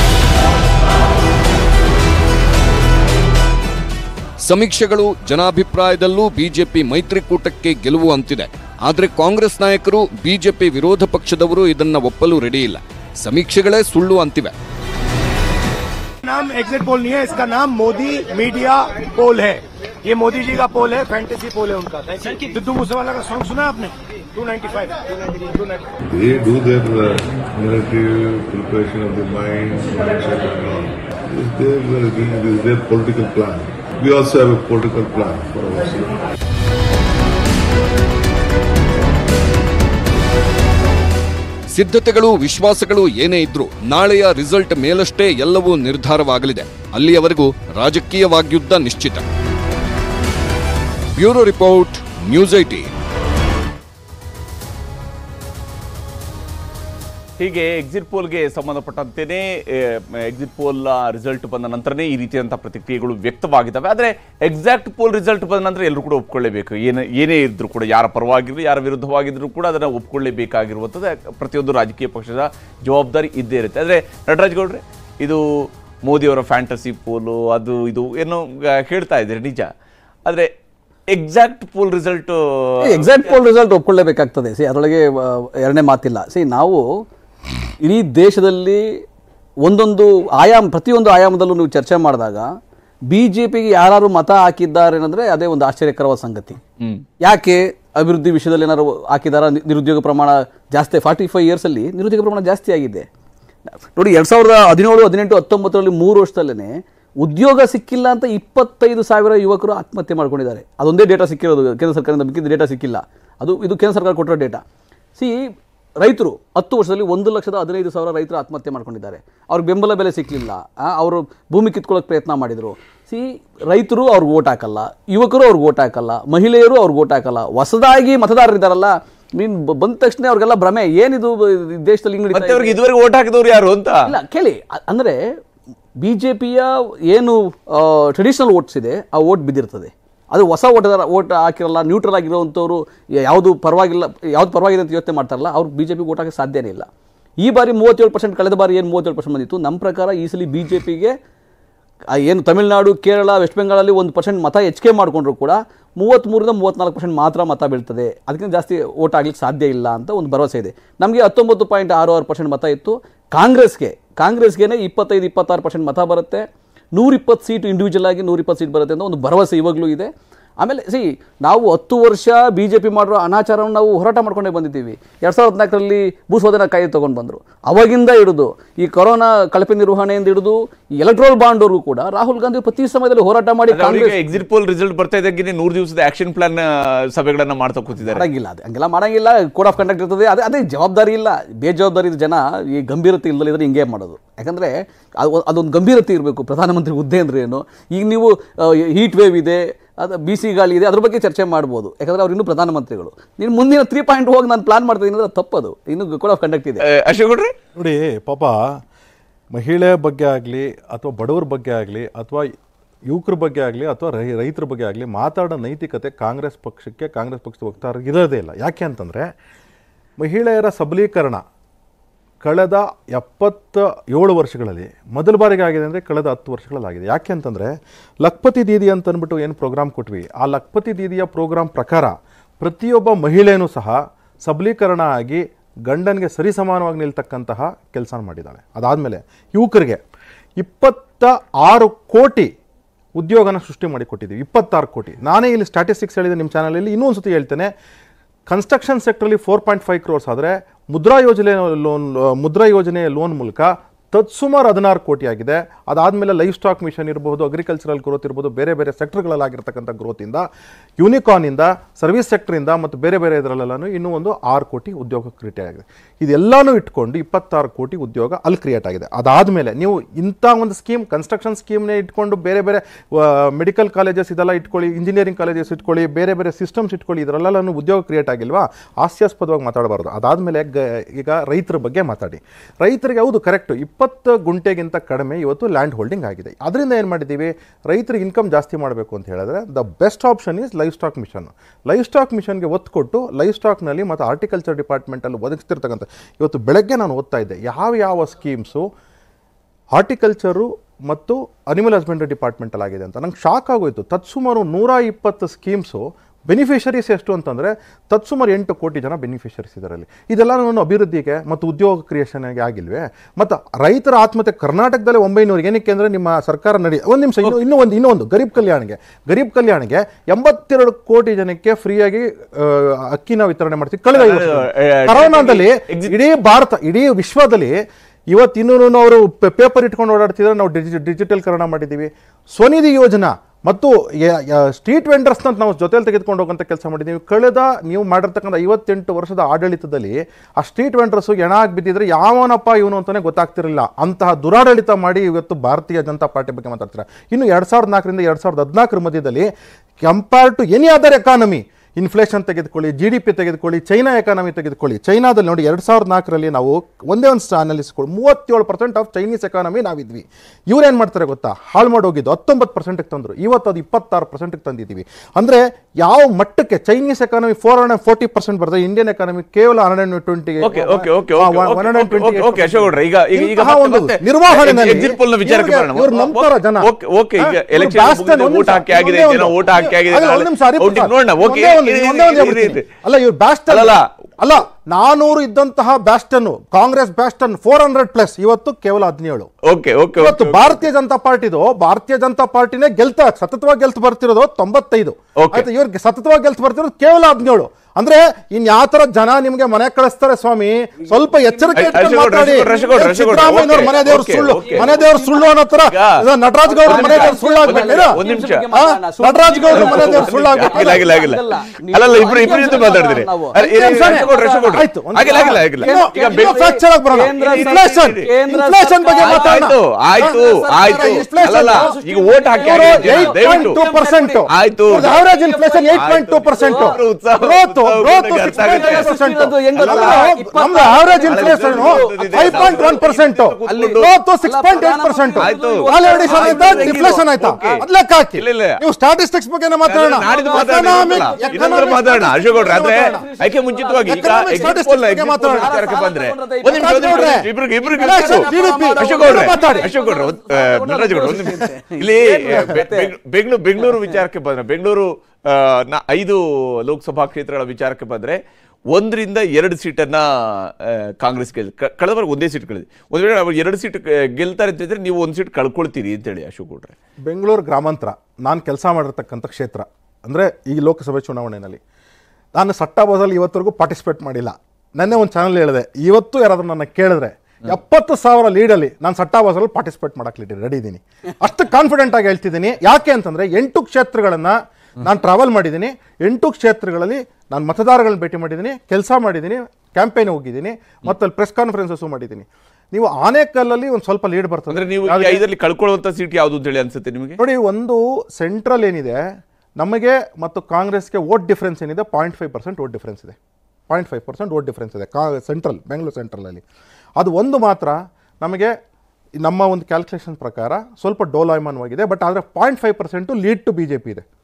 ಸಮೀಕ್ಷೆಗಳು ಜನಾಭಿಪ್ರಾಯದಲ್ಲೂ ಬಿಜೆಪಿ ಮೈತ್ರಿಕೂಟಕ್ಕೆ ಗೆಲುವು ಅಂತಿದೆ ಆದರೆ ಕಾಂಗ್ರೆಸ್ ನಾಯಕರು ಬಿಜೆಪಿ ವಿರೋಧ ಪಕ್ಷದವರು ಇದನ್ನ ಒಪ್ಪಲು ರೆಡಿ ಇಲ್ಲ ಸಮೀಕ್ಷೆಗಳೇ ಸುಳ್ಳು ಅಂತಿವೆ नाम एग्जिट पोल नहीं है इसका नाम मोदी मीडिया पोल है ये मोदी जी का पोल है फैंटेसी पोल है उनका सिद्धू मूसेवाला का सॉन्ग सुना आपने 295 295 They do their uh, narrative preparation of the mind, mindset and all. It's their, uh, it is their political plan. We also have a political plan for ourselves. ಸಿದ್ಧತೆಗಳು ವಿಶ್ವಾಸಗಳು ಏನೇ ಇದ್ರೂ ನಾಳೆಯ ರಿಸಲ್ಟ್ ಮೇಲಷ್ಟೇ ಎಲ್ಲವೂ ನಿರ್ಧಾರವಾಗಲಿದೆ ಅಲ್ಲಿಯವರೆಗೂ ರಾಜಕೀಯ ವಾಗ್ಯುದ್ಧ ನಿಶ್ಚಿತ ಬ್ಯೂರೋ ರಿಪೋರ್ಟ್ ನ್ಯೂಸ್ ಐಟಿ ಹೀಗೆ ಎಕ್ಸಿಟ್ ಪೋಲ್ಗೆ ಸಂಬಂಧಪಟ್ಟಂತೆಯೇ ಎಕ್ಸಿಟ್ ಪೋಲ್ ರಿಸಲ್ಟ್ ಬಂದ ನಂತರನೇ ಈ ರೀತಿಯಾದಂಥ ಪ್ರತಿಕ್ರಿಯೆಗಳು ವ್ಯಕ್ತವಾಗಿದ್ದಾವೆ ಆದರೆ ಎಕ್ಸಾಕ್ಟ್ ಪೋಲ್ ರಿಸಲ್ಟ್ ಬಂದ ನಂತರ ಎಲ್ಲರೂ ಕೂಡ ಒಪ್ಕೊಳ್ಳೇಬೇಕು ಏನೇ ಏನೇ ಇದ್ರೂ ಕೂಡ ಯಾರ ಪರವಾಗಿರಲಿ ಯಾರ ವಿರುದ್ಧವಾಗಿದ್ರೂ ಕೂಡ ಅದನ್ನು ಒಪ್ಕೊಳ್ಳೇಬೇಕಾಗಿರುವಂಥದ್ದು ಪ್ರತಿಯೊಂದು ರಾಜಕೀಯ ಪಕ್ಷದ ಜವಾಬ್ದಾರಿ ಇದ್ದೇ ಇರುತ್ತೆ ಆದರೆ ನಟರಾಜ್ ಗೌಡ್ರೆ ಇದು ಮೋದಿಯವರ ಫ್ಯಾಂಟಸಿ ಪೋಲು ಅದು ಇದು ಏನೋ ಆ, ಹೇಳ್ತಾ ಇದ್ದೀರಿ ನಿಜ ಆದರೆ exact poll result exact poll result ಒಪ್ಕೊಳ್ಳೇಬೇಕಾಗ್ತದೆ ಸಿ ಅದರೊಳಗೆ ಆ, ಎರಡನೇ ಮಾತಿಲ್ಲ ಸಿ ನಾವು ಇಡೀ ದೇಶದಲ್ಲಿ ಒಂದೊಂದು ಆಯಾಮ ಪ್ರತಿಯೊಂದು ಆಯಾಮದಲ್ಲೂ ನೀವು ಚರ್ಚೆ ಮಾಡಿದಾಗ ಬಿ ಜೆ ಪಿಗೆ ಯಾರು ಮತ ಹಾಕಿದ್ದಾರೆ ಅಂದರೆ ಅದೇ ಒಂದು ಆಶ್ಚರ್ಯಕರವಾದ ಸಂಗತಿ ಯಾಕೆ ಅಭಿವೃದ್ಧಿ ವಿಷಯದಲ್ಲಿ ಏನಾದ್ರು ಹಾಕಿದಾರ ನಿರುದ್ಯೋಗ ಪ್ರಮಾಣ ಜಾಸ್ತಿ ಫಾರ್ಟಿ ಫೈವ್ ಇಯರ್ಸಲ್ಲಿ ನಿರುದ್ಯೋಗ ಪ್ರಮಾಣ ಜಾಸ್ತಿ ಆಗಿದೆ ನೋಡಿ ಎರಡು ಸಾವಿರದ ಹದಿನೇಳು ಹದಿನೆಂಟು ಹತ್ತೊಂಬತ್ತರಲ್ಲಿ ಮೂರು ವರ್ಷದಲ್ಲೇ ಉದ್ಯೋಗ ಸಿಕ್ಕಿಲ್ಲ ಅಂತ ಇಪ್ಪತ್ತೈದು ಸಾವಿರ ಯುವಕರು ಆತ್ಮಹತ್ಯೆ ಮಾಡ್ಕೊಂಡಿದ್ದಾರೆ ಅದೊಂದೇ ಡೇಟಾ ಸಿಕ್ಕಿರೋದು ಕೇಂದ್ರ ಸರ್ಕಾರದಿಂದ ಮಿಕ್ಕಿದ ಡೇಟಾ ಸಿಕ್ಕಿಲ್ಲ ಅದು ಇದು ಕೇಂದ್ರ ಸರ್ಕಾರ ಕೊಟ್ಟಿರೋ ಡೇಟಾ ಸಿ ರೈತರು ಹತ್ತು ವರ್ಷದಲ್ಲಿ ಒಂದು ಲಕ್ಷದ ಹದಿನೈದು ಸಾವಿರ ರೈತರು ಆತ್ಮಹತ್ಯೆ ಮಾಡ್ಕೊಂಡಿದ್ದಾರೆ ಅವ್ರಿಗೆ ಬೆಂಬಲ ಬೆಲೆ ಸಿಕ್ಕಲಿಲ್ಲ ಅವರು ಭೂಮಿ ಕಿತ್ಕೊಳ್ಳೋಕೆ ಪ್ರಯತ್ನ ಮಾಡಿದರು ಸಿ ರೈತರು ಅವ್ರಿಗೆ ಓಟ್ ಹಾಕಲ್ಲ ಯುವಕರು ಅವ್ರಿಗೆ ಓಟ್ ಹಾಕಲ್ಲ ಮಹಿಳೆಯರು ಅವ್ರಿಗೆ ಓಟ್ ಹಾಕಲ್ಲ ಹೊಸದಾಗಿ ಮತದಾರರಿದ್ದಾರಲ್ಲ ಮೀನ್ ಬ- ಬಂದ ತಕ್ಷಣ ಅವ್ರಿಗೆಲ್ಲ ಭ್ರಮೆ ಏನಿದು ಬ- ದೇಶದಲ್ಲಿ ಹಿಂಗ್ ನಡೀತಾ ಮತ್ತೆ ಅವ್ರಿಗೆ ಇದೆ? ಇದುವರೆಗೆ ಓಟ್ ಹಾಕಿದವ್ರು ಯಾರು ಅಂತ ಇಲ್ಲ ಕೇಳಿ ಅ- ಅಂದ್ರೆ ಬಿ ಜೆ ಪಿಯ ಏನು ಟ್ರೆಡಿಷನಲ್ ಓಟ್ಸ್ ಇದೆ ಆ ಓಟ್ ಬಿದ್ದಿರ್ತದೆ ಅದು ಹೊಸ ಓಟದಾರ ಓಟ್ ಹಾಕಿರಲ್ಲ ನ್ಯೂಟ್ರಲ್ ಆಗಿರೋವಂಥವ್ರು ಯಾವುದು ಪರವಾಗಿಲ್ಲ ಯಾವ್ದು ಪರವಾಗಿದೆ ಅಂತ ಯೋಚನೆ ಮಾಡ್ತಾರಲ್ಲ ಅವ್ರು ಬಿ ಜೆ ಪಿಗೆ ಓಟ್ ಹಾಕಕ್ಕೆ ಸಾಧ್ಯನೇ ಇಲ್ಲ ಈ ಬಾರಿ ಮೂವತ್ತೇಳು ಪರ್ಸೆಂಟ್ ಕಳೆದ ಬಾರಿ ಏನು ಮೂವತ್ತೇಳು ಪರ್ಸೆಂಟ್ ಬಂದಿತ್ತು ನಮ್ಮ ಪ್ರಕಾರ ಈ ಸಲ ಬಿ ಜೆ ಪಿಗೆ ಏನು ತಮಿಳುನಾಡು ಕೇರಳ ವೆಸ್ಟ್ ಬೆಂಗಾಳಲ್ಲಿ ಒಂದು ಪರ್ಸೆಂಟ್ ಮತ ಹೆಚ್ಚಿಗೆ ಮಾಡಿಕೊಂಡ್ರು ಕೂಡ ಮೂವತ್ತ್ಮೂರಿಂದ ಮೂವತ್ತ್ನಾಲ್ಕು ಪರ್ಸೆಂಟ್ ಮಾತ್ರ ಮತ ಬೀಳ್ತದೆ ಅದಕ್ಕಿಂತ ಜಾಸ್ತಿ ಓಟ್ ಆಗ್ಲಿಕ್ಕೆ ಸಾಧ್ಯ ಇಲ್ಲ ಅಂತ ಒಂದು ಭರವಸೆ ಇದೆ ನಮಗೆ ಹತ್ತೊಂಬತ್ತು ಪಾಯಿಂಟ್ ಆರು ಆರು ಪರ್ಸೆಂಟ್ ಮತ ಇತ್ತು ಕಾಂಗ್ರೆಸ್ಗೆ ಕಾಂಗ್ರೆಸ್ಗೆ ಇಪ್ಪತ್ತೈದು ಇಪ್ಪತ್ತಾರು ಪರ್ಸೆಂಟ್ ಮತ ಬರುತ್ತೆ ನೂರಿಪ್ಪತ್ತು ಸೀಟ್ ಇಂಡಿವಿಜುವಲ್ ಆಗಿ ನೂರಿಪ್ಪತ್ತು ಸೀಟ್ ಬರುತ್ತೆ ಅಂತ ಒಂದು ಭರವಸೆ ಇವಾಗಲೂ ಇದೆ ಆಮೇಲೆ ಸಿ ನಾವು ಹತ್ತು ವರ್ಷ ಬಿ ಜೆ ಪಿ ಮಾಡಿರೋ ಅನಾಚಾರವನ್ನು ನಾವು ಹೋರಾಟ ಮಾಡ್ಕೊಂಡೇ ಬಂದಿದ್ದೀವಿ ಎರಡು ಸಾವಿರದ ಹದಿನಾಲ್ಕರಲ್ಲಿ ಭೂಸ್ವಾಧೀನ ಕಾಯ್ದೆ ತೊಗೊಂಡು ಬಂದರು ಅವಾಗಿಂದ ಹಿಡಿದು ಈ ಕೊರೋನಾ ಕಳಪೆ ನಿರ್ವಹಣೆಯಿಂದ ಹಿಡಿದು ಈ ಎಲೆಕ್ಟ್ರೋಲ್ ಬಾಂಡ್ವರೆಗೂ ಕೂಡ ರಾಹುಲ್ ಗಾಂಧಿ ಪ್ರತಿ ಸಮಯದಲ್ಲಿ ಹೋರಾಟ ಮಾಡಿ ಕಾಂಗ್ರೆಸ್ ಎಕ್ಸಿಟ್ ಪೋಲ್ ರಿಸಲ್ಟ್ ಬರ್ತಾ ಇದ್ದಂಗೆ ನೂರು ದಿವಸದ ಆಕ್ಷನ್ ಪ್ಲಾನ್ ಸಭೆಗಳನ್ನ ಮಾಡ್ತಾ ಕೂತಿದ್ದಾರೆ ಮಾಡಂಗಿಲ್ಲ ಅದು ಹಂಗೆಲ್ಲ ಮಾಡಂಗಿಲ್ಲ ಕೋಡ್ ಆಫ್ ಕಂಡಕ್ಟ್ ಇರ್ತದೆ ಅದೇ ಅದೇ ಜವಾಬ್ದಾರಿ ಇಲ್ಲ ಬೇಜವಾಬ್ದಾರಿ ಜನ ಈ ಗಂಭೀರತೆ ಇಲ್ಲದಿದ್ರೆ ಹಿಂಗೆ ಮಾಡೋದು ಯಾಕಂದರೆ ಅದೊಂದು ಗಂಭೀರತೆ ಇರಬೇಕು ಪ್ರಧಾನಮಂತ್ರಿ ಹುದ್ದೆ ಅಂದ್ರೆ ಏನು ಈಗ ನೀವು ಹೀಟ್ ವೇವ್ ಇದೆ ಅದು ಬಿಸಿ ಗಾಳಿ ಇದೆ ಅದ್ರ ಬಗ್ಗೆ ಚರ್ಚೆ ಮಾಡ್ಬೋದು ಯಾಕಂದ್ರೆ ಅವ್ರು ಇನ್ನೂ ಪ್ರಧಾನಮಂತ್ರಿಗಳು ನೀನು ಮುಂದಿನ ತ್ರೀ ಪಾಯಿಂಟ್ ಹೋಗಿ ನಾನು ಪ್ಲಾನ್ ಮಾಡ್ತೀನಿ ಅಂದ್ರೆ ಅದು ತಪ್ಪದು ಇನ್ನು ಕೋಡ್ ಆಫ್ ಕಂಡಕ್ಟ್ ಇದೆ ಅಶೋಕ್ ನೋಡಿ ಪಾಪ ಮಹಿಳೆ ಬಗ್ಗೆ ಆಗಲಿ ಅಥವಾ ಬಡವರ ಬಗ್ಗೆ ಆಗಲಿ ಅಥವಾ ಯುವಕರ ಬಗ್ಗೆ ಆಗಲಿ ಅಥವಾ ರೈ ರೈತರ ಬಗ್ಗೆ ಆಗಲಿ ಮಾತಾಡೋ ನೈತಿಕತೆ ಕಾಂಗ್ರೆಸ್ ಪಕ್ಷಕ್ಕೆ ಕಾಂಗ್ರೆಸ್ ಪಕ್ಷದ ವಕ್ತಾರರಿಗೆ ಇರೋದೇ ಇಲ್ಲ ಯಾಕೆ ಅಂತಂದರೆ ಮಹಿಳೆಯರ ಸಬಲೀಕರಣ ಕಳೆದ ಎಪ್ಪತ್ತ ಏಳು ವರ್ಷಗಳಲ್ಲಿ ಮೊದಲ ಬಾರಿಗೆ ಆಗಿದೆ ಅಂದರೆ ಕಳೆದ ಹತ್ತು ವರ್ಷಗಳಲ್ಲಿ ಆಗಿದೆ ಯಾಕೆ ಅಂತಂದರೆ ಲಕ್ಪತಿ ದೀದಿ ಅಂತ ಅಂದ್ಬಿಟ್ಟು ಏನು ಪ್ರೋಗ್ರಾಮ್ ಕೊಟ್ವಿ ಆ ಲಕ್ಪತಿ ದೀದಿಯ ಪ್ರೋಗ್ರಾಮ್ ಪ್ರಕಾರ ಪ್ರತಿಯೊಬ್ಬ ಮಹಿಳೆಯೂ ಸಹ ಸಬಲೀಕರಣ ಆಗಿ ಗಂಡನಿಗೆ ಸರಿಸಮಾನವಾಗಿ ನಿಲ್ತಕ್ಕಂತಹ ಕೆಲಸ ಮಾಡಿದ್ದಾಳೆ ಅದಾದಮೇಲೆ ಯುವಕರಿಗೆ ಇಪ್ಪತ್ತ ಆರು ಕೋಟಿ ಉದ್ಯೋಗನ ಸೃಷ್ಟಿ ಮಾಡಿ ಕೊಟ್ಟಿದ್ದೀವಿ ಇಪ್ಪತ್ತಾರು ಕೋಟಿ ನಾನೇ ಇಲ್ಲಿ ಸ್ಟ್ಯಾಟಿಸ್ಟಿಕ್ಸ್ ಹೇಳಿದೆ ನಿಮ್ಮ ಚಾನಲಲ್ಲಿ ಇನ್ನೂ ಒಂದು ಸತಿ ಹೇಳ್ತೇನೆ ಕನ್ಸ್ಟ್ರಕ್ಷನ್ ಸೆಕ್ಟ್ರಲ್ಲಿ ಫೋರ್ ಪಾಯಿಂಟ್ ಫೈವ್ ಕ್ರೋರ್ಸ್ ಆದರೆ ಮುದ್ರಾ ಯೋಜನೆ ಲೋನ್ ಮುದ್ರಾ ಯೋಜನೆಯ ಲೋನ್ ಮೂಲಕ ತತ್ಸುಮಾರು ಹದಿನಾರು ಕೋಟಿ ಆಗಿದೆ ಅದಾದಮೇಲೆ ಲೈಫ್ ಸ್ಟಾಕ್ ಮಿಷನ್ ಇರಬಹುದು ಅಗ್ರಿಕಲ್ಚರಲ್ ಗ್ರೋತ್ ಇರ್ಬೋದು ಬೇರೆ ಬೇರೆ ಸೆಕ್ಟರ್ಗಳಲ್ಲಾಗಿರ್ತಕ್ಕಂಥ ಗ್ರೋತಿಂದ ಯೂನಿಕಾರ್ನಿಂದ ಸರ್ವಿಸ್ ಸೆಕ್ಟರಿಂದ ಮತ್ತು ಬೇರೆ ಬೇರೆ ಇದರಲ್ಲೆಲ್ಲನೂ ಇನ್ನೂ ಒಂದು ಆರು ಕೋಟಿ ಉದ್ಯೋಗ ಕ್ರಿಯೇಟ್ ಆಗಿದೆ ಇದೆಲ್ಲನೂ ಇಟ್ಕೊಂಡು ಇಪ್ಪತ್ತಾರು ಕೋಟಿ ಉದ್ಯೋಗ ಅಲ್ಲಿ ಕ್ರಿಯೇಟ್ ಆಗಿದೆ ಅದಾದಮೇಲೆ ನೀವು ಇಂಥ ಒಂದು ಸ್ಕೀಮ್ ಕನ್ಸ್ಟ್ರಕ್ಷನ್ ಸ್ಕೀಮ್ನೇ ಇಟ್ಕೊಂಡು ಬೇರೆ ಬೇರೆ ಮೆಡಿಕಲ್ ಕಾಲೇಜಸ್ ಇದೆಲ್ಲ ಇಟ್ಕೊಳ್ಳಿ ಇಂಜಿನಿಯರಿಂಗ್ ಕಾಲೇಜಸ್ ಇಟ್ಕೊಳ್ಳಿ ಬೇರೆ ಬೇರೆ ಸಿಸ್ಟಮ್ಸ್ ಇಟ್ಕೊಳ್ಳಿ ಇದರಲ್ಲೆಲ್ಲನೂ ಉದ್ಯೋಗ ಕ್ರಿಯೇಟ್ ಆಗಿಲ್ವಾ ಹಾಸ್ಯಾಸ್ಪದವಾಗಿ ಮಾತಾಡಬಾರ್ದು ಅದಾದಮೇಲೆ ಈಗ ರೈತರ ಬಗ್ಗೆ ಮಾತಾಡಿ ರೈತರಿಗೆ ಹೌದು ಕರೆಕ್ಟ್ ಇಪ್ಪತ್ತು ಗುಂಟೆಗಿಂತ ಕಡಿಮೆ ಇವತ್ತು ಲ್ಯಾಂಡ್ ಹೋಲ್ಡಿಂಗ್ ಆಗಿದೆ ಅದರಿಂದ ಏನು ಮಾಡಿದ್ದೀವಿ ರೈತರಿಗೆ ಇನ್ಕಮ್ ಜಾಸ್ತಿ ಮಾಡಬೇಕು ಅಂತ ಹೇಳಿದ್ರೆ the best option is livestock mission livestock ಮಿಷನ್ಗೆ ಒತ್ತು ಕೊಟ್ಟು ಲೈಫ್ ಸ್ಟಾಕ್ನಲ್ಲಿ ಮತ್ತು ಆರ್ಟಿಕಲ್ಚರ್ ಡಿಪಾರ್ಟ್ಮೆಂಟಲ್ಲಿ ಒದಗಿಸ್ತಿರ್ತಕ್ಕಂಥ ಇವತ್ತು ಬೆಳಗ್ಗೆ ನಾನು ಓದ್ತಾ ಇದ್ದೆ ಯಾವ ಯಾವ ಸ್ಕೀಮ್ಸು ಹಾರ್ಟಿಕಲ್ಚರು ಮತ್ತು ಅನಿಮಲ್ ಹಸ್ಬೆಂಡ್ರಿ ಡಿಪಾರ್ಟ್ಮೆಂಟಲ್ಲಿ ಆಗಿದೆ ಅಂತ ನಂಗೆ ಶಾಕ್ ಆಗೋಯ್ತು ತತ್ಸುಮಾರು ನೂರ ಇಪ್ಪತ್ತು ಸ್ಕೀಮ್ಸು ಬೆನಿಫಿಷರೀಸ್ ಎಷ್ಟು ಅಂತಂದರೆ ತತ್ಸುಮಾರು ಎಂಟು ಕೋಟಿ ಜನ ಬೆನಿಫಿಷರೀಸ್ ಇದರಲ್ಲಿ ಇದೆಲ್ಲ ನಾನು ಅಭಿವೃದ್ಧಿಗೆ ಮತ್ತು ಉದ್ಯೋಗ ಕ್ರಿಯೇಷನ್ಗೆ ಆಗಿಲ್ವೇ ಮತ್ತು ರೈತರ ಆತ್ಮಹತ್ಯೆ ಕರ್ನಾಟಕದಲ್ಲಿ ಒಂಬೈನೂರು ಏನಕ್ಕೆ ಅಂದರೆ ನಿಮ್ಮ ಸರ್ಕಾರ ನಡಿ ಒಂದು ನಿಮಿಷ ಇನ್ನೂ ಇನ್ನೂ ಒಂದು ಇನ್ನೂ ಒಂದು ಗರೀಬ್ ಕಲ್ಯಾಣಿಗೆ ಗರೀಬ್ ಕಲ್ಯಾಣಿಗೆ ಎಂಬತ್ತೆರಡು ಕೋಟಿ ಜನಕ್ಕೆ ಫ್ರೀಯಾಗಿ ಆ, ಅಕ್ಕಿನ ವಿತರಣೆ ಮಾಡ್ತೀವಿ ಕಳೆದ ಐದು ವರ್ಷದಲ್ಲಿ. ಕರೋನಾದಲ್ಲಿ ಇಡೀ ಭಾರತ ಇಡೀ ವಿಶ್ವದಲ್ಲಿ ಇವತ್ತು ಇನ್ನೂ ಅವರು ಪೇಪರ್ ಇಟ್ಕೊಂಡು ಓಡಾಡ್ತಿದ್ರೆ ನಾವು ಡಿಜಿ ಡಿಜಿಟಲ್ಕರಣ ಮಾಡಿದ್ದೀವಿ ಸ್ವನಿಧಿ ಯೋಜನಾ ಮತ್ತು ಸ್ಟ್ರೀಟ್ ವೆಂಡರ್ಸ್ನ ನಾವು ಜೊತೆಲಿ ತೆಗೆದುಕೊಂಡು ಹೋಗುವಂಥ ಕೆಲಸ ಮಾಡಿದ್ದೀವಿ ಕಳೆದ ನೀವು ಮಾಡಿರ್ತಕ್ಕಂಥ ಐವತ್ತೆಂಟು ವರ್ಷದ ಆಡಳಿತದಲ್ಲಿ ಆ ಸ್ಟ್ರೀಟ್ ವೆಂಡರ್ಸು ಎಣ ಆಗಿ ಬಿದ್ದಿದ್ರೆ ಯಾವನಪ್ಪ ಇವನು ಅಂತಲೇ ಗೊತ್ತಾಗ್ತಿರಲಿಲ್ಲ ಅಂತಹ ದುರಾಡಳಿತ ಮಾಡಿ ಇವತ್ತು ಭಾರತೀಯ ಜನತಾ ಪಾರ್ಟಿ ಬಗ್ಗೆ ಮಾತಾಡ್ತಾರೆ ಇನ್ನು ಎರಡು ಸಾವಿರದ ನಾಲ್ಕರಿಂದ ಎರಡು ಸಾವಿರದ ಹದಿನಾಲ್ಕರ ಮಧ್ಯದಲ್ಲಿ compare to any other economy inflation ತೆಗೆದುಕೊಳ್ಳಿ ಜಿ ಡಿ ಪಿ ತೆಗೆದುಕೊಳ್ಳಿ ಚೈನಾ ಎಕಾನಮಿ ತೆಗೆದುಕೊಳ್ಳಿ ಚೈನಾದಲ್ಲಿ ನೋಡಿ ಎರಡು ಸಾವಿರದ ನಾಲ್ಕರಲ್ಲಿ ನಾವು ಒಂದೇ ಒಂದು ಅನಾಲಿಸ್ ಕೊಡಿ ಮೂವತ್ತೇಳು ಪರ್ಸೆಂಟ್ ಆಫ್ ಚೈನೀಸ್ ಎಕಾನಮಿ ನಾವಿದ್ವಿ ಇವ್ರೇನು ಮಾಡ್ತಾರೆ ಗೊತ್ತಾ ಹಾಳು ಮಾಡೋಗಿದ್ದು ಹತ್ತೊಂಬತ್ತು ಪರ್ಸೆಂಟ್ಗೆ ತಂದರು ಇವತ್ತು ಅದು ಇಪ್ಪತ್ತಾರು ಪರ್ಸೆಂಟ್ಗೆ ತಂದಿದ್ದೀವಿ ಅಂದರೆ ಯಾವ ಮಟ್ಟಕ್ಕೆ Chinese economy four hundred forty percent ಬರ್ತದೆ ಇಂಡಿಯನ್ ಎಕಾನಮಿ ಕೇವಲ hundred twenty okay okay okay okay okay Ashok ಗೌಡ್ರೆ ಈಗ ಈಗ ಈಗ ಒಂದು ಮತ್ತೆ ನಿರ್ವಹಣೆಯಲ್ಲಿ ಎಕ್ಸಿಟ್ ಪೋಲ್ ನ ವಿಚಾರಕ್ಕೆ ಇವ್ರಿಗೆ- ಬರೋಣ ಇವ್ರು ನಂಬ್ತಾರ ಜನ ಓಕೆ ಓಕೆ ಈಗ ಹಾ? ಇವ್ರು ಎಲೆಕ್ಷನ್ ಬ್ಯಾಸ್ಟನ್ ಒಂದ್ ವೋಟ್ ನಿಮಿಷ, ಹಾಕಿ ಆಗಿದೆ ಒಂದೇ ಏನೋ ಒಂದು- ವೋಟ್ ಹಾಕಿ ಆಗಿದೆ ಅಲ್ಲ, ನಾಳೆ ಒಂದ್ ನಿಮಿಷ, ಹರಿಪ್ರಸಾದ್. voting ನೋಡೋಣ ಓಕೆ ಒಂದೇ ಒಂದು- ಒಂದೇ ಒಂದು ಹೇಳ್ಬಿಡ್ತೀನಿ. ಅಲ್ಲ ಇವ್ರು ಬ್ಯಾಸ್ಟನ್ ಅಲ್ಲ ಅಲ್ಲ ನಾನೂರು ಇದ್ದಂತಹ ಬ್ಯಾಸ್ಟನ್ ಕಾಂಗ್ರೆಸ್ ಬ್ಯಾಸ್ಟನ್ ಫೋರ್ ಹಂಡ್ರೆಡ್ ಪ್ಲಸ್ ಇವತ್ತು ಕೇವಲ ಹದಿನೇಳು ಓಕೆ ಓಕೆ ಇವತ್ತು ಭಾರತೀಯ ಜನತಾ ಪಾರ್ಟಿದು ಭಾರತೀಯ ಜನತಾ ಪಾರ್ಟಿನೇ ಗೆಲ್ತಾ ಸತತವಾಗಿ ಗೆಲ್ತು ಬರ್ತಿರೋದು ತೊಂಬತ್ತೈದು Okay. ಆಯ್ತು ಇವ್ರಿಗೆ ಸತತವಾಗಿ ಗೆಲ್ತು ಬರ್ತಿರೋದು ಕೇವಲ ಹದಿನೇಳು ಅಂದ್ರೆ ಇನ್ ಯಾವ ತರ ಜನ ನಿಮ್ಗೆ ಮನೆ ಕಳಿಸ್ತಾರೆ ಸ್ವಾಮಿ ಸ್ವಲ್ಪ ಎಚ್ಚರಿಕೆ ಅಶ್- ಇಟ್ಕೊಂಡು ಅಶೋಕ್ ಗೌಡ್ರು, ಮಾತಾಡಿ ಅಶೋಕ್ ಗೌಡ್ರು, ಅಶೋಕ್ ಗೌಡ್ರು, ಸಿದ್ದರಾಮಯ್ಯನವ್ರ okay, ಮನೆ ದೇವ್ರ okay, ಸುಳ್ಳು okay. ಮನೆ ದೇವ್ರ ಸುಳ್ಳು ಅನ್ನೋ ತರ ಈಗ ಇದು ನಟರಾಜ್ ಗೌಡ್ರ ಮನೆ ದೇವ್ರ ಸುಳ್ಳು ಆಗ್ಬೇಕೇನೋ ಒಂದ್ ನಿಮಿಷ ನಟರಾಜ್ ಗೌಡ್ರ ಮನೆ ದೇವ್ರ ಸುಳ್ಳು ಆಗ್ಬೇಕು ಆಗಿಲ್ಲ ಆಗಿಲ್ಲ ಆಗಿಲ್ಲ ಅಲ್ಲಲ್ಲ ಇಬ್ರು ಇಬ್ರು ಜೊತೆ ಮಾತಾಡಿದ್ರಿ ಅಲ್ಲ, ಇರಿ, ಇರಿ, ಅಶೋಕ್ ಗೌಡ್ರು, ಅಶೋಕ್ ಗೌಡ್ರು. ಆಯ್ತು, ಒಂದು- ಆಗಿಲ್ಲ ಆಗಿಲ್ಲ ಆಗಿಲ್ಲ ಇನ್ನು- ಈಗ ಇನ್ನು ಬೆಂಗಳೂರು- facts ಹೇಳಕ್ ಬರೋಣ. ಕೇಂದ್ರ Inflation, ಸರ್ಕಾರ- ಕೇಂದ್ರ inflation ಬಗ್ಗೆ ಸರ್ಕಾರ- ಮಾತಾಡೋಣ. ಆಯ್ತು ಆಯ್ತು ಆಯ್ತು Inflation ಅಲ್ಲಲ್ಲ ಈಗ ಓಟ್ ಹಾಕಿ ಇವರು ಹಾಕಿ ಜನ, ದಯವಿಟ್ಟು 8.2%. ಆಯ್ತು average inflation eight point two percent ಇಬ್ರು ಉತ್ಸಾಹ- ಗ್ರೋತ್ ಉತ್ಸಾಹ ಗ್ರೋತ್ ನನಗೆ ಅರ್ಥ ಆಗುತ್ತೆ. ಅದು ಹೆಂಗ್ ಗೊತ್ತಾ? ನಮ್ದು average inflation five point one percent ಅಲ್ಲಿ growth six point eight percent ಆಯ್ತು. ವ್ಯಾಲ್ಯೂಡೇಷನ್ ಆಯ್ತಾ ಆಯ್ತು. ಡಿಫ್ಲೇಷನ್ ಆಯ್ತಾ Okay. ಅದ್ ಲೆಕ್ಕ ಹಾಕಿ ಇಲ್ಲ, ಇಲ್ಲ. ನೀವು ಸ್ಟಾಟಿಸ್ಟಿಕ್ಸ್ ಬಗ್ಗೆ ಮಾತಾಡೋಣ ನಾಡಿದ್ದು ಮಾತಾಡೋಣ Economic- ಇನ್ನೊಂದ್ರ economic ಮಾತಾಡೋಣ statistics ಅಶೋಕ್ ಗೌಡ್ರೆ ಆದ್ರೆ ಮಾತಾಡೋಣ. ಆಯ್ಕೆ ಮುಂಚಿತವಾಗಿ ಈಗ Economic exit statistics poll ನ ಬಗ್ಗೆ exit poll ಮಾತಾಡೋಣ. ವಿಚಾರಕ್ಕೆ ಬಂದ್ರೆ ಸಾಲ ಒಂದ್ ನಿಮಿಷ ಒಂದ್ ನಿಮಿಷ ಗೌಡ್ರೆ. ಇಬ್ರಿಗೆ ಇಬ್ರಿಗೆ Inflation, GDP, ಅಶೋಕ್ ಗೌಡ್ರೆ ಮಾತಾಡಿ. ಅಶೋಕ್ ಗೌಡ್ರೆ ಒಂದ್- ಆ, ನಟರಾಜ್ ಗೌಡ್ರೆ ಒಂದ್ ನಿಮಿಷ ಇಲ್ಲಿ ಬೆಂಗಳೂರು ಬೆಂಗಳೂರು ವಿಚಾರಕ್ಕೆ ಬಂದ್ರೆ ಬೆಂಗಳೂರು ಆ, ನ ಐದು ಲೋಕಸಭಾ ಕ್ಷೇತ್ರಗಳ ವಿಚಾರಕ್ಕೆ ಬಂದ್ರೆ ಒಂದರಿಂದ ಎರಡು ಸೀಟನ್ನ ಆ, ಕಾಂಗ್ರೆಸ್ ಗೆಲ್ ಕ- ಕಳೆದ ಬಾರಿ ಒಂದೇ ಸೀಟ್ ಕಳೆದಿ ಒಂದ್ ವೇಳೆ ಅವ್ರು ಎರಡು ಸೀಟ್ ಗೆಲ್ತಾರೆ ಅಂತಿದ್ರೆ ನೀವು ಒಂದ್ ಸೀಟ್ ಕಳ್ಕೊಳ್ತೀರಿ ಅಂತೇಳಿ ಅಶೋಕ್ ಗೌಡ್ರೆ ಬೆಂಗಳೂರು ಗ್ರಾಮಾಂತರ ನಾನು ಕೆಲಸ ಮಾಡಿರ್ತಕ್ಕಂಥ ಕ್ಷೇತ್ರ ಅಂದರೆ ಈ ಲೋಕಸಭೆ ಚುನಾವಣೆಯಲ್ಲಿ ನಾನು ಸಟ್ಟಾಬಾಸಲ್ಲಿ ಇವತ್ತರೆಗೂ ಪಾರ್ಟಿಸಿಪೇಟ್ ಮಾಡಿಲ್ಲ ನೆನ್ನೆ ಒಂದು ಚಾನಲ್ ಹೇಳಿದೆ ಇವತ್ತು ಯಾರಾದ್ರೂ ನನ್ನ ಕೇಳಿದ್ರೆ ಎಪ್ಪತ್ತು ಸಾವಿರ ಲೀಡಲ್ಲಿ ನಾನು ಸಟ್ಟಾಬಾಸಲ್ಲಿ ಪಾರ್ಟಿಸಿಪೇಟ್ ಮಾಡಕ್ಕೆ ರೆಡಿ ಇದ್ದೀನಿ ಅಷ್ಟು ಕಾನ್ಫಿಡೆಂಟ್ ಆಗಿ ಹೇಳ್ತಿದ್ದೀನಿ ಯಾಕೆ ಅಂತಂದರೆ ಎಂಟು ಕ್ಷೇತ್ರಗಳನ್ನು ನಾನು ಟ್ರಾವೆಲ್ ಮಾಡಿದ್ದೀನಿ ಎಂಟು ಕ್ಷೇತ್ರಗಳಲ್ಲಿ ನಾನು ಮತದಾರಗಳನ್ನ ಭೇಟಿ ಮಾಡಿದ್ದೀನಿ ಕೆಲಸ ಮಾಡಿದ್ದೀನಿ ಕ್ಯಾಂಪೇನ್ ಹೋಗಿದ್ದೀನಿ ಮತ್ತು ಅಲ್ಲಿ ಪ್ರೆಸ್ ಕಾನ್ಫರೆನ್ಸಸ್ಸು ಮಾಡಿದ್ದೀನಿ ನೀವು ಆನೇಕಲ್ಲಲ್ಲಿ ಒಂದು ಸ್ವಲ್ಪ ಲೀಡ್ ಬರ್ತದೆ ಅಂದ್ರೆ ನೀವು ಈ ಐದರಲ್ಲಿ ಕಳ್ಕೊಳ್ಳುವಂತ ಸೀಟ್ ಯಾವ್ದು ಅಂತ ಹೇಳಿ ಅನ್ಸುತ್ತೆ ನಿಮಗೆ ನೋಡಿ ಒಂದು ಸೆಂಟ್ರಲ್ ಏನಿದೆ ನಮಗೆ ಮತ್ತು ಕಾಂಗ್ರೆಸ್ಗೆ ವೋಟ್ ಡಿಫ್ರೆನ್ಸ್ ಏನಿದೆ point five percent vote difference ಇದೆ point five percent vote difference ಇದೆ ಕಾ ಸೆಂಟ್ರಲ್ ಬೆಂಗಳೂರು ಸೆಂಟ್ರಲಲ್ಲಿ ಅದು ಒಂದು ಮಾತ್ರ ನಮಗೆ ನಮ್ಮ ಒಂದು ಕ್ಯಾಲ್ಕುಲೇಷನ್ ಪ್ರಕಾರ ಸ್ವಲ್ಪ ಡೋಲಾಯಮಾನವಾಗಿದೆ ಬಟ್ ಆದರೆ point five percent lead to B J P ಇದೆ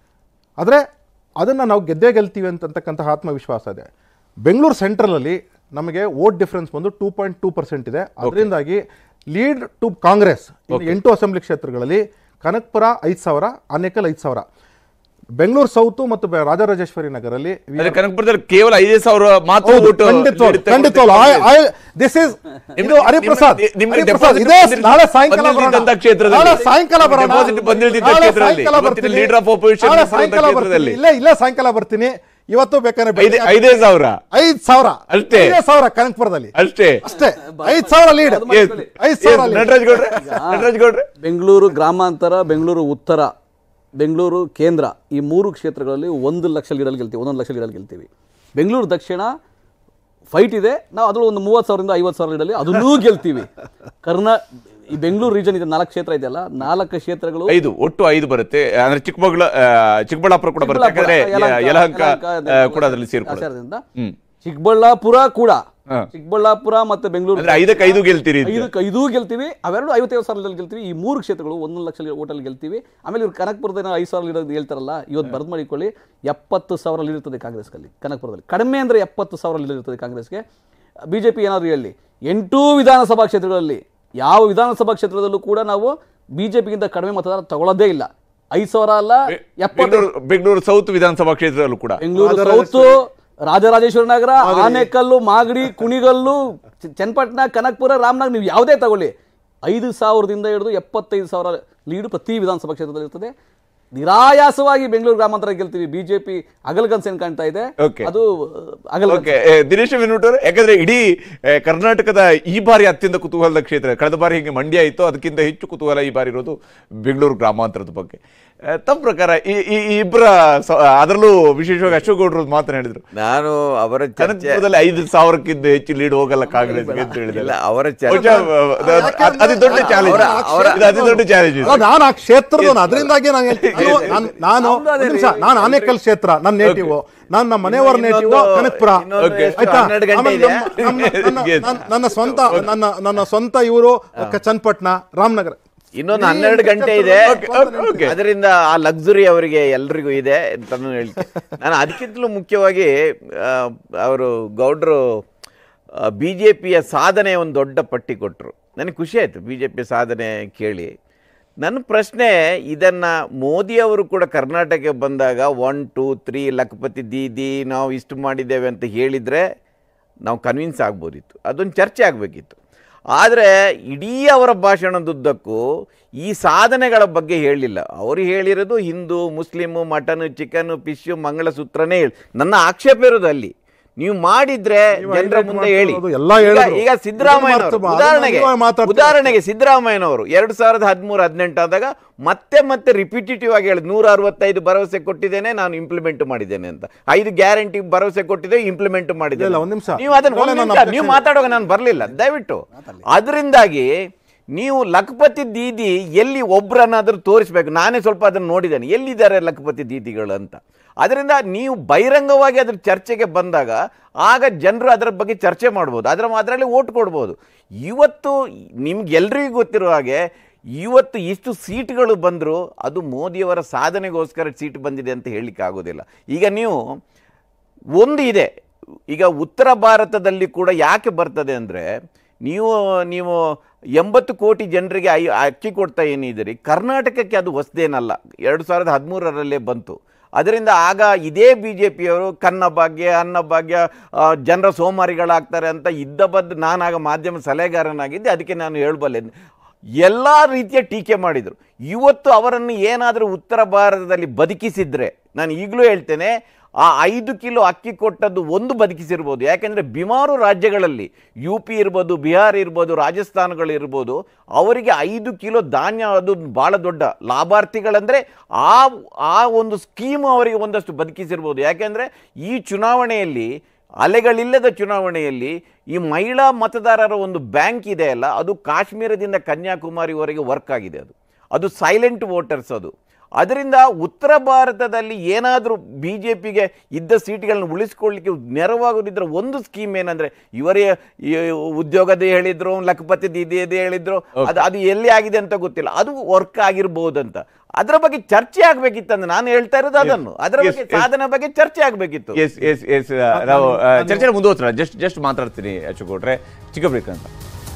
ಆದರೆ ಅದನ್ನು ನಾವು ಗೆದ್ದೇ ಗೆಲ್ತೀವಿ ಅಂತಕ್ಕಂತಹ ಆತ್ಮವಿಶ್ವಾಸ ಇದೆ ಬೆಂಗಳೂರು ಸೆಂಟ್ರಲಲ್ಲಿ ನಮಗೆ ವೋಟ್ ಡಿಫ್ರೆನ್ಸ್ ಬಂದು ಟೂ ಪಾಯಿಂಟ್ ಟೂ ಪರ್ಸೆಂಟ್ ಇದೆ ಅದರಿಂದಾಗಿ ಲೀಡ್ ಟು ಕಾಂಗ್ರೆಸ್ ಇನ್ನು ಎಂಟು ಅಸೆಂಬ್ಲಿ ಕ್ಷೇತ್ರಗಳಲ್ಲಿ ಕನಕ್ಪುರ ಐದು ಸಾವಿರ ಆನೇಕಲ್ ಐದು ಸಾವಿರ ಬೆಂಗಳೂರು ಸೌತು ಮತ್ತು ಬೆ- ರಾಜರಾಜೇಶ್ವರಿ ನಗರಲ್ಲಿ ಅಂದ್ರೆ ಕನಕಪುರದಲ್ಲಿ ಕೇವಲ ಐದೇ ಸಾವಿರ ಮಾತ್ರ ಹೌದು, vote ಖಂಡಿತವಾಗ್ಲು, ನೀಡುತ್ತೆ ಖಂಡಿತವಾಗ್ಲು. I- I- this is- ಇದು ಹರಿಪ್ರಸಾದ್ ನಿಮ್ಗೆ ಹರಿಪ್ರಸಾದ್, deposit ಇದೇ ಬಂದಿದ್ದ- ನಾಳೆ ಸಾಯಂಕಾಲ ಬಂದಿದ್ದಂಥ ಬರೋಣ. ಕ್ಷೇತ್ರದಲ್ಲಿ. ನಾಳೆ ಸಾಯಂಕಾಲ ಬರೋಣ. deposit ಬಂದಿದ್ದಂಥ ನಾಳೆ ಕ್ಷೇತ್ರದಲ್ಲಿ. ಸಾಯಂಕಾಲ ಇವತ್ತಿನ ಬರ್ತೀನಿ. leader of opposition ನಾಳೆ ಇರುವಂಥ ಸಾಯಂಕಾಲ ಕ್ಷೇತ್ರದಲ್ಲಿ. ಬರ್ತೀನಿ. ಇಲ್ಲೇ ಇಲ್ಲೇ ಸಾಯಂಕಾಲ ಬರ್ತೀನಿ ಇವತ್ತು ಬೇಕಾದ್ರೆ ಐದೇ- ಬೆಳಿಗ್ಗೆ ಐದೇ ಸಾವಿರ ಐದ್ ಸಾವಿರ ಅಷ್ಟೇ. ಐದೇ ಸಾವಿರ ಕನಕಪುರದಲ್ಲಿ ಅಷ್ಟೇ ಅಷ್ಟೇ ಐದ್ ಸಾವಿರ ಲೀಡ್ Yes. ಐದ್ ಸಾವಿರ Yes, lead. ನಟರಾಜ್ ಗೌಡ್ರೆ ನಟರಾಜ್ ಗೌಡ್ರೆ ಬೆಂಗಳೂರು ಗ್ರಾಮಾಂತರ ಬೆಂಗಳೂರು ಉತ್ತರ ಬೆಂಗಳೂರು ಕೇಂದ್ರ ಈ ಮೂರು ಕ್ಷೇತ್ರಗಳಲ್ಲಿ ಒಂದು ಲಕ್ಷ ಲೀಡಲ್ಲಿ ಗೆಲ್ತೀವಿ ಒಂದೊಂದು ಲಕ್ಷ ಲೀಡಲ್ಲಿ ಗೆಲ್ತೀವಿ ಬೆಂಗಳೂರು ದಕ್ಷಿಣ ಫೈಟ್ ಇದೆ ನಾವು ಅದ್ರಲ್ಲಿ ಒಂದು ಮೂವತ್ತು ಸಾವಿರದಿಂದ ಐವತ್ತು ಸಾವಿರ ಲೀಡಲ್ಲಿ ಅದನ್ನೂ ಗೆಲ್ತೀವಿ ಕರ್ನಾ ಈ ಬೆಂಗಳೂರು ರೀಜನ್ ಇದೆ ನಾಲ್ಕು ಕ್ಷೇತ್ರ ಇದೆಯಲ್ಲ ನಾಲ್ಕು ಕ್ಷೇತ್ರಗಳು ಐದು ಒಟ್ಟು ಐದು ಬರುತ್ತೆ ಅಂದ್ರೆ ಚಿಕ್ಕಮಗಳೂರು ಆ, ಚಿಕ್ಕಬಳ್ಳಾಪುರ ಕೂಡ ಬರುತ್ತೆ ಯಾಕಂದ್ರೆ ಯಲಹಂಕ, ಯಲಹಂಕ ಯಲಹಂಕ, ಆ, ಕೂಡ ಅದರಲ್ಲಿ ಸೇರ್ಕೊಳ್ಳುತ್ತೆ ಸೇರಿದ್ರಿಂದ ಹ್ಮ್ ಚಿಕ್ಕಬಳ್ಳಾಪುರ ಕೂಡ ಹಾ. ಚಿಕ್ಕಬಳ್ಳಾಪುರ ಮತ್ತೆ ಬೆಂಗಳೂರು ಅಂದ್ರೆ ಐದಕ್ಕೆ ಐದು ಗೆಲ್ತೀರಿ ಅಂತ. ಐದಕ್ಕೆ ಐದು ಗೆಲ್ತೀವಿ ಅವೆರಡು ಐವತ್ತೈದು ಸಾವಿರದಲ್ಲಿ ಗೆಲ್ತೀವಿ ಈ ಮೂರು ಕ್ಷೇತ್ರಗಳು ಒಂದೊಂದು ಲಕ್ಷ ಓಟಲ್ಲಿ ಗೆಲ್ತೀವಿ ಆಮೇಲೆ ಇವ್ರು ಕನಕಪುರದ ಐದು ಸಾವಿರ ಲೀಡರ್ ಹೇಳ್ತಾರಲ್ಲ ಇವತ್ತು ಬರೆದು ಮಾಡಿಕೊಳ್ಳಿ ಎಪ್ಪತ್ತು ಸಾವಿರ ಲೀಡ್ ಇರ್ತದೆ ಕಾಂಗ್ರೆಸ್ನಲ್ಲಿ ಕನಕಪುರದಲ್ಲಿ ಕಡಿಮೆ ಅಂದರೆ ಎಪ್ಪತ್ತು ಸಾವಿರ ಲೀಡರ್ ಇರ್ತದೆ ಕಾಂಗ್ರೆಸ್ಗೆ ಬಿ ಜೆ ಪಿ ಏನಾದರೂ ಹೇಳಿ ಎಂಟೂ ವಿಧಾನಸಭಾ ಕ್ಷೇತ್ರಗಳಲ್ಲಿ ಯಾವ ವಿಧಾನಸಭಾ ಕ್ಷೇತ್ರದಲ್ಲೂ ಕೂಡ ನಾವು ಬಿ ಜೆ ಪಿಗಿಂತ ಕಡಿಮೆ ಮತದಾರ ತಗೊಳ್ಳೋದೇ ಇಲ್ಲ ಐದು ಸಾವಿರ ಅಲ್ಲ ಎಪ್ಪತ್ತು ಬೆಂಗಳೂರು ಬೆಂಗಳೂರು ಸೌತ್ ವಿಧಾನಸಭಾ ಕ್ಷೇತ್ರದಲ್ಲೂ ಕೂಡ ಬೆಂಗಳೂರು ಸೌತ್ ರಾಜರಾಜೇಶ್ವರ ನಗರ ಆನೇಕಲ್ಲು ಮಾಗಡಿ ಕುಣಿಗಲ್ಲು ಚ- ಚನ್ನಪಟ್ಟಣ ಕನಕಪುರ ರಾಮನಗರ ನೀವು ಯಾವುದೇ ತಗೊಳ್ಳಿ ಐದು ಸಾವಿರದಿಂದ ಹಿಡಿದು ಎಪ್ಪತ್ತೈದು ಸಾವಿರ ಲೀಡು ಪ್ರತಿ ವಿಧಾನಸಭಾ ಕ್ಷೇತ್ರದಲ್ಲಿ ಇರ್ತದೆ ನಿರಾಯಾಸವಾಗಿ ಬೆಂಗಳೂರು ಗ್ರಾಮಾಂತರ ಗೆಲ್ತೀವಿ ಬಿಜೆಪಿ ಅಗಲಗನ್ಸೇನ್ ಕಾಣ್ತಾ ಇದೆ Okay. ಅದು ಅಗಲ ಓಕೆ ದಿನೇಶ್ ವಿನುಟರ್ ಯಾಕಂದ್ರೆ ಇಡೀ ಆ, ಕರ್ನಾಟಕದ ಈ ಬಾರಿ ಅತ್ಯಂತ ಕುತೂಹಲದ ಕ್ಷೇತ್ರ ಕಳೆದ ಬಾರಿ ಹಿಂಗೆ ಮಂಡ್ಯ ಇತ್ತು ಅದಕ್ಕಿಂತ ಹೆಚ್ಚು ಕುತೂಹಲ ಈ ಬಾರಿ ಇರೋದು ಬೆಂಗಳೂರು ಗ್ರಾಮಾಂತರದ ಬಗ್ಗೆ ಆ, ತಮ್ಮ ಪ್ರಕಾರ ಈ ಈ ಈ ಇಬ್ಬರ ಸ- ಅದರಲ್ಲೂ ವಿಶೇಷವಾಗಿ ಅಶೋಕ್ ಗೌಡ್ರು ಮಾತನಾಡಿದ್ರು ನಾನು ಅವರ ಚರ್ಚೆ ಕನಕಪುರದಲ್ಲಿ ಐದು ಸಾವಿರಕ್ಕಿಂತ ಹೆಚ್ಚು ಲೀಡ್ ಹೋಗಲ್ಲ ಕಾಂಗ್ರೆಸ್ಗೆ ಅಂತ ಹೇಳಿದ್ರೆ ಇಲ್ಲ ಅವರ ಚರ್ಚೆ ಬಹುಶಃ, ಅ- ಅ- ಅತಿ ದೊಡ್ಡ ಚಾಲೆಂಜ್ ಇದು ಅತಿ ದೊಡ್ಡ ಚಾಲೆಂಜ್ ಅಲ್ಲ, ನಾನು ಆ ಕ್ಷೇತ್ರದ ಅದರಿಂದಾಗಿ ನಾನು ಹೇಳ್ತೀನಿ. ನಾನು- ನಾನು- ನಾನು ಒಂದ್ ನಿಮಿಷ, ನಾನು ಆನೇಕಲ್ ಕ್ಷೇತ್ರ ನನ್ನ ನೇಟಿವ್ ನನ್ನ ಮನೆಯವರ ನೇಟಿವ್ ಇನ್ನೊಂದು- ಕನಕಪುರ ಇನ್ನೊಂದು Okay. ಎಷ್ಟು ಆಯ್ತಾ ಹನ್ನೆರಡು ಗಂಟೆ ಆಮೇಲೆ ಇದೆ ನಮ್ಮ- ನಮ್ಮ- ನನ್ನ- ನನ್ನ- ನನ್ನ ಸ್ವಂತ ನನ್ನ ನನ್ನ ಸ್ವಂತ ಇವರು ಚನ್ನಪಟ್ಟಣ ರಾಮನಗರ ಇನ್ನೊಂದು ಹನ್ನೆರಡು ಗಂಟೆ ಇದೆ Okay, okay. ಅದರಿಂದ ಆ ಲಕ್ಸುರಿ ಅವರಿಗೆ ಎಲ್ರಿಗೂ ಇದೆ ಅಂತಾನು ಹೇಳ್ತೀನಿ ನಾನು ಅದಕ್ಕಿಂತಲೂ ಮುಖ್ಯವಾಗಿ ಅವರು ಗೌಡ್ರು ಬಿ ಜೆ ಪಿಯ ಸಾಧನೆ ಒಂದು ದೊಡ್ಡ ಪಟ್ಟಿ ಕೊಟ್ಟರು ನನಗೆ ಖುಷಿ ಆಯಿತು ಬಿ ಜೆ ಪಿ ಸಾಧನೆ ಕೇಳಿ ನನ್ನ ಪ್ರಶ್ನೆ ಇದನ್ನು ಮೋದಿಯವರು ಕೂಡ ಕರ್ನಾಟಕಕ್ಕೆ ಬಂದಾಗ one two three Lakhpati Didi ನಾವು ಇಷ್ಟು ಮಾಡಿದ್ದೇವೆ ಅಂತ ಹೇಳಿದರೆ ನಾವು ಕನ್ವಿನ್ಸ್ ಆಗ್ಬೋದಿತ್ತು ಅದೊಂದು ಚರ್ಚೆ ಆಗಬೇಕಿತ್ತು ಆದರೆ ಇಡೀ ಅವರ ಭಾಷಣದುದ್ದಕ್ಕೂ ಈ ಸಾಧನೆಗಳ ಬಗ್ಗೆ ಹೇಳಿಲ್ಲ ಅವರು ಹೇಳಿರೋದು Hindu Muslim mutton chicken fish ಮಂಗಳಸೂತ್ರನೇ ಹೇಳಿ ನನ್ನ ಆಕ್ಷೇಪ ಇರೋದು ಅಲ್ಲಿ ನೀವು ಮಾಡಿದ್ರೆ ನೀವು ಜನರ highlight ಮುಂದೆ ಹೇಳಿ ಮಾಡ್ತಿರೋದು ಎಲ್ಲ ಈಗ- ಹೇಳಿದ್ರು. ಈಗ ಸಿದ್ದರಾಮಯ್ಯನವರು ಇದನ್ನ ಮಾತು- ಉದಾಹರಣೆಗೆ ಅದನ್ನ ಮಾತಾಡ್ತಿರೋದು. ಉದಾಹರಣೆಗೆ ಸಿದ್ದರಾಮಯ್ಯನವರು ಎರಡು ಸಾವಿರದ ಹದಿಮೂರು ಹದಿನೆಂಟು ಆದಾಗ ಮತ್ತೆ ಮತ್ತೆ ರಿಪಿಟೇಟಿವ್ ಆಗಿ ಹೇಳಿದ್ ನೂರ ಅರವತ್ತೈದು ಭರವಸೆ ಕೊಟ್ಟಿದ್ದೇನೆ ನಾನು ಇಂಪ್ಲಿಮೆಂಟ್ ಮಾಡಿದ್ದೇನೆ ಅಂತ ಐದು ಗ್ಯಾರಂಟಿ ಭರವಸೆ ಕೊಟ್ಟಿದ್ದೆ ಇಂಪ್ಲಿಮೆಂಟ್ ಮಾಡಿದ್ದೇನೆ ಇಲ್ಲ, ಒಂದ್ ನಿಮಿಷ. ನೀವು ಅದನ್ನ ಒಂದ್ ಇಲ್ಲ, ನನ್ನ ನಿಮಿಷ, ನೀವು objection- ಮಾತಾಡುವಾಗ ನಾನು ಬರಲಿಲ್ಲ ದಯವಿಟ್ಟು ಅದರಿಂದಾಗಿ ನೀವು ಲಖಪತಿ ದೀದಿ ಎಲ್ಲಿ ಒಬ್ರನ್ನಾದ್ರೂ ತೋರಿಸ್ಬೇಕು ನಾನೇ ಸ್ವಲ್ಪ ಅದನ್ನು ನೋಡಿದ್ದೇನೆ ಎಲ್ಲಿದ್ದಾರೆ ಲಖಪತಿ ದೀದಿಗಳು ಅಂತ ಅದರಿಂದ ನೀವು ಬಹಿರಂಗವಾಗಿ ಅದ್ರ ಚರ್ಚೆಗೆ ಬಂದಾಗ ಆಗ ಜನರು ಅದರ ಬಗ್ಗೆ ಚರ್ಚೆ ಮಾಡ್ಬೋದು ಅದರ ಅದರಲ್ಲಿ ಓಟ್ ಕೊಡ್ಬೋದು ಇವತ್ತು ನಿಮ್ಗೆ ಎಲ್ರಿಗೂ ಗೊತ್ತಿರೋ ಹಾಗೆ ಇವತ್ತು ಇಷ್ಟು ಸೀಟ್ಗಳು ಬಂದರೂ ಅದು ಮೋದಿಯವರ ಸಾಧನೆಗೋಸ್ಕರ ಸೀಟ್ ಬಂದಿದೆ ಅಂತ ಹೇಳಲಿಕ್ಕೆ ಆಗೋದಿಲ್ಲ ಈಗ ನೀವು ಒಂದು ಇದೆ ಈಗ ಉತ್ತರ ಭಾರತದಲ್ಲಿ ಕೂಡ ಯಾಕೆ ಬರ್ತದೆ ಅಂದರೆ ನೀವು ನೀವು ಎಂಬತ್ತು ಕೋಟಿ ಜನರಿಗೆ ಐ ಅಕ್ಕಿ ಕೊಡ್ತಾ ಏನಿದ್ದೀರಿ ಕರ್ನಾಟಕಕ್ಕೆ ಅದು ಹೊಸದೇನಲ್ಲ ಎರಡು ಸಾವಿರದ ಹದಿಮೂರರಲ್ಲೇ ಬಂತು ಅದರಿಂದ ಆಗ ಇದೇ ಬಿ ಜೆ ಪಿಯವರು ಕನ್ನ ಭಾಗ್ಯ ಅನ್ನ ಭಾಗ್ಯ ಆ, ಜನರ ಸೋಮಾರಿಗಳಾಗ್ತಾರೆ ಅಂತ ಇದ್ದ ಬದ್ದು ನಾನಾಗ ಮಾಧ್ಯಮ ಸಲಹೆಗಾರನಾಗಿದ್ದೆ ಅದಕ್ಕೆ ನಾನು ಹೇಳಬಲ್ಲೆ ಎಲ್ಲ ರೀತಿಯ ಟೀಕೆ ಮಾಡಿದರು ಇವತ್ತು ಅವರನ್ನು ಏನಾದರೂ ಉತ್ತರ ಭಾರತದಲ್ಲಿ ಬದುಕಿಸಿದ್ರೆ ನಾನು ಈಗಲೂ ಹೇಳ್ತೇನೆ ಆ ಐದು ಕಿಲೋ ಅಕ್ಕಿ ಕೊಟ್ಟದ್ದು ಒಂದು ಬದುಕಿಸಿರ್ಬೋದು ಯಾಕೆಂದರೆ ಬಿಮಾರು ರಾಜ್ಯಗಳಲ್ಲಿ ಯು ಪಿ ಇರ್ಬೋದು ಬಿಹಾರ್ ಇರ್ಬೋದು ರಾಜಸ್ಥಾನಗಳಿರ್ಬೋದು ಅವರಿಗೆ ಐದು ಕಿಲೋ ಧಾನ್ಯ ಅದು ಭಾಳ ದೊಡ್ಡ ಲಾಭಾರ್ಥಿಗಳಂದರೆ ಆ ಆ ಒಂದು ಸ್ಕೀಮು ಅವರಿಗೆ ಒಂದಷ್ಟು ಬದುಕಿಸಿರ್ಬೋದು ಯಾಕೆಂದರೆ ಈ ಚುನಾವಣೆಯಲ್ಲಿ ಅಲೆಗಳಿಲ್ಲದ ಚುನಾವಣೆಯಲ್ಲಿ ಈ ಮಹಿಳಾ ಮತದಾರರ ಒಂದು ಬ್ಯಾಂಕ್ ಇದೆ ಅಲ್ಲ ಅದು ಕಾಶ್ಮೀರದಿಂದ ಕನ್ಯಾಕುಮಾರಿವರೆಗೆ ವರ್ಕ್ ಆಗಿದೆ ಅದು ಅದು ಸೈಲೆಂಟ್ ವೋಟರ್ಸ್ ಅದು ಅದರಿಂದ ಉತ್ತರ ಭಾರತದಲ್ಲಿ ಏನಾದರೂ ಬಿ ಜೆ ಪಿಗೆ ಇದ್ದ ಸೀಟ್ಗಳನ್ನ ಉಳಿಸ್ಕೊಳ್ಳಿಕ್ಕೆ ನೆರವಾಗೋದಿದ್ರೆ ಒಂದು ಸ್ಕೀಮ್ ಏನಂದರೆ ಇವರೇ ಈ ಉದ್ಯೋಗದ ಹೇಳಿದ್ರು ಲಖಪತಿ ದೀದಿ ಹೇಳಿದ್ರು ಅದು ಅದು ಎಲ್ಲಿ ಆಗಿದೆ ಅಂತ ಗೊತ್ತಿಲ್ಲ ಅದು ವರ್ಕ್ ಆಗಿರ್ಬೋದಂತ ಅದರ ಬಗ್ಗೆ ಚರ್ಚೆ ಆಗ್ಬೇಕಿತ್ತಂದ್ರೆ ನಾನು ಹೇಳ್ತಾ ಇರೋದು ಅದನ್ನು ಅದರ Yes, ಬಗ್ಗೆ yes. ಸಾಧನೆ ಬಗ್ಗೆ ಚರ್ಚೆ ಆಗಬೇಕಿತ್ತು ಎಸ್ ಎಸ್ ಎಸ್ ನಾವು ಚರ್ಚೆ ಮುಂದುವರ್ಸೋಣ ಜಸ್ಟ್ ಜಸ್ಟ್ ಮಾತಾಡ್ತೀನಿ ಅಚ್ಚುಕೊಟ್ರೆ ಚಿಕ್ಕ ಬ್ರೇಕ್ ಅಂತ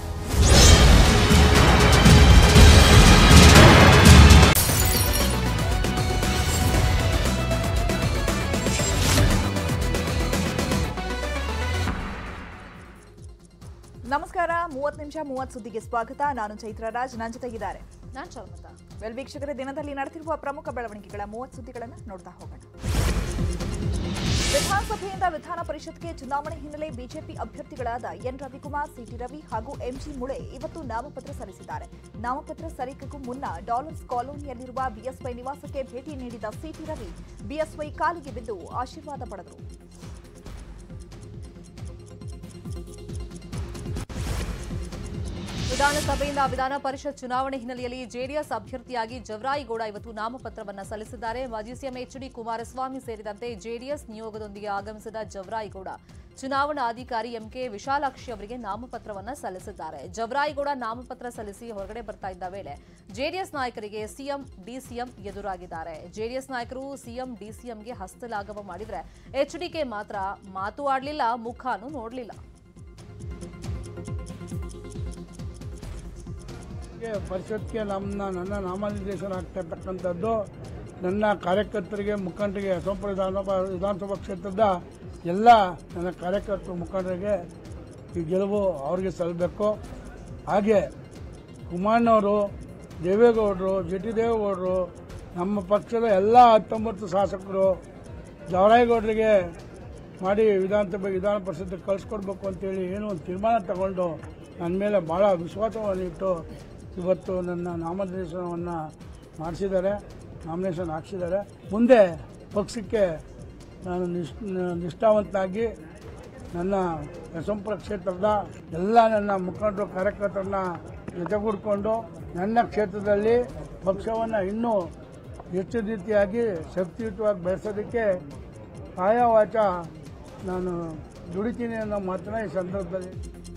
ನಮಸ್ಕಾರ ಮೂವತ್ತು ನಿಮಿಷ ಮೂವತ್ತು ಸುದ್ದಿಗೆ ಸ್ವಾಗತ ನಾನು ಚೈತ್ರ ರಾಜ್ ನನ್ನ ಜೊತೆಗಿದ್ದಾರೆ ನಾನ್ ಚರ್ಮತಾ ವೆಲ್ ವೀಕ್ಷಕರ ದಿನದಲ್ಲಿ ನಡೆದಿರುವ ಪ್ರಮುಖ ಬೆಳವಣಿಗೆಗಳ ಮೂವತ್ತು ಸುದ್ದಿಗಳನ್ನು ನೋಡ್ತಾ ಹೋಗೋಣ ವಿಧಾನಸಭೆಯಿಂದ ವಿಧಾನ ಪರಿಷತ್ಗೆ ಚುನಾವಣೆ ಹಿನ್ನೆಲೆ ಬಿಜೆಪಿ ಅಭ್ಯರ್ಥಿಗಳಾದ ಎನ್ ರವಿಕುಮಾರ್ ಸಿಟಿ ರವಿ ಹಾಗೂ ಎಂಜಿ ಮುಳೆ ಇವತ್ತು ನಾಮಪತ್ರ ಸಲ್ಲಿಸಿದ್ದಾರೆ ನಾಮಪತ್ರ ಸಲ್ಲಿಕೆಗೂ ಮುನ್ನ ಡಾಲರ್ಸ್ ಕಾಲೋನಿಯಲ್ಲಿರುವ ಬಿಎಸ್ವೈ ನಿವಾಸಕ್ಕೆ ಭೇಟಿ ನೀಡಿದ ಸಿಟಿ ರವಿ ಬಿಎಸ್ವೈ ಕಾಲಿಗೆ ಬಿದ್ದು ಆಶೀರ್ವಾದ ಪಡೆದರು ವಿಧಾನಸಭೆಯಿಂದ ವಿಧಾನ ಪರಿಷತ್ ಚುನಾವಣೆ ಹಿನ್ನೆಲೆಯಲ್ಲಿ ಜೆಡಿಎಸ್ ಅಭ್ಯರ್ಥಿಯಾಗಿ ಜವರಾಯಿಗೌಡ ಇವತ್ತು ನಾಮಪತ್ರವನ್ನ ಸಲ್ಲಿಸಿದ್ದಾರೆ ಮಾಜಿ ಸಿಎಂ ಎಚ್ ಡಿ ಕುಮಾರಸ್ವಾಮಿ ಸೇರಿದಂತೆ ಜೆಡಿಎಸ್ ನಿಯೋಗದೊಂದಿಗೆ ಆಗಮಿಸಿದ ಜವರಾಯಿಗೌಡ ಚುನಾವಣಾ ಅಧಿಕಾರಿ ಎಂಕೆ ವಿಶಾಲಾಕ್ಷಿ ಅವರಿಗೆ ನಾಮಪತ್ರವನ್ನ ಸಲ್ಲಿಸಿದ್ದಾರೆ ಜವರಾಯಿಗೌಡ ನಾಮಪತ್ರ ಸಲ್ಲಿಸಿ ಹೊರಗಡೆ ಬರ್ತಾ ಇದ್ದ ವೇಳೆ ಜೆಡಿಎಸ್ ನಾಯಕರಿಗೆ ಸಿಎಂ ಡಿಸಿಎಂ ಎದುರಾಗಿದ್ದಾರೆ ಜೆಡಿಎಸ್ ನಾಯಕರು ಸಿಎಂ ಡಿಸಿಎಂಗೆ ಹಸ್ತಲಾಘವ ಮಾಡಿದ್ರೆ ಎಚ್ಡಿಕೆ ಮಾತ್ರ ಮಾತು ಆಡಲಿಲ್ಲ ಮುಖಾನು ನೋಡಲಿಲ್ಲ ಗೆ ಪರಿಷತ್ಗೆ ನಮ್ಮ ನನ್ನ ನಾಮನಿರ್ದೇಶನ ಆಗ್ತಾ ಇರ್ತಕ್ಕಂಥದ್ದು ನನ್ನ ಕಾರ್ಯಕರ್ತರಿಗೆ ಮುಖಂಡರಿಗೆ ಅಸಂಪುರ ವಿಧಾನಸಭಾ ವಿಧಾನಸಭಾ ಕ್ಷೇತ್ರದ ಎಲ್ಲ ನನ್ನ ಕಾರ್ಯಕರ್ತರು ಮುಖಂಡರಿಗೆ ಈ ಗೆಲುವು ಅವ್ರಿಗೆ ಸಲ್ಲಬೇಕು ಹಾಗೆ ಕುಮಾರನವರು ದೇವೇಗೌಡರು ಜಿ ಟಿ ದೇವೇಗೌಡರು ನಮ್ಮ ಪಕ್ಷದ ಎಲ್ಲ ಹತ್ತೊಂಬತ್ತು ಶಾಸಕರು ಜವರಾಯಗೌಡರಿಗೆ ಮಾಡಿ ವಿಧಾನಸಭೆ ವಿಧಾನ ಪರಿಷತ್ತಿಗೆ ಕಳಿಸ್ಕೊಡ್ಬೇಕು ಅಂತೇಳಿ ಏನೋ ಒಂದು ತೀರ್ಮಾನ ತಗೊಂಡು ನನ್ನ ಮೇಲೆ ಭಾಳ ವಿಶ್ವಾಸವನ್ನು ಇಟ್ಟು ಇವತ್ತು ನನ್ನ ನಾಮನಿರ್ದೇಶನವನ್ನು ಮಾಡಿಸಿದ್ದಾರೆ ನಾಮಿನೇಷನ್ ಹಾಕ್ಸಿದ್ದಾರೆ ಮುಂದೆ ಪಕ್ಷಕ್ಕೆ ನಾನು ನಿಷ್ ನಿಷ್ಠಾವಂತನಾಗಿ ನನ್ನ ಯಶವಂತಪುರ ಕ್ಷೇತ್ರದ ಎಲ್ಲ ನನ್ನ ಮುಖಂಡರು ಕಾರ್ಯಕರ್ತರನ್ನ ಜೊತೆಗೂಡಿಕೊಂಡು ನನ್ನ ಕ್ಷೇತ್ರದಲ್ಲಿ ಪಕ್ಷವನ್ನು ಇನ್ನೂ ಹೆಚ್ಚು ರೀತಿಯಾಗಿ ಶಕ್ತಿಯುತವಾಗಿ ಬೆಳೆಸೋದಕ್ಕೆ ಕಾಯವಾಚ ನಾನು ದುಡಿತೀನಿ ಅನ್ನೋ ಮಾತನ್ನ ಈ ಸಂದರ್ಭದಲ್ಲಿ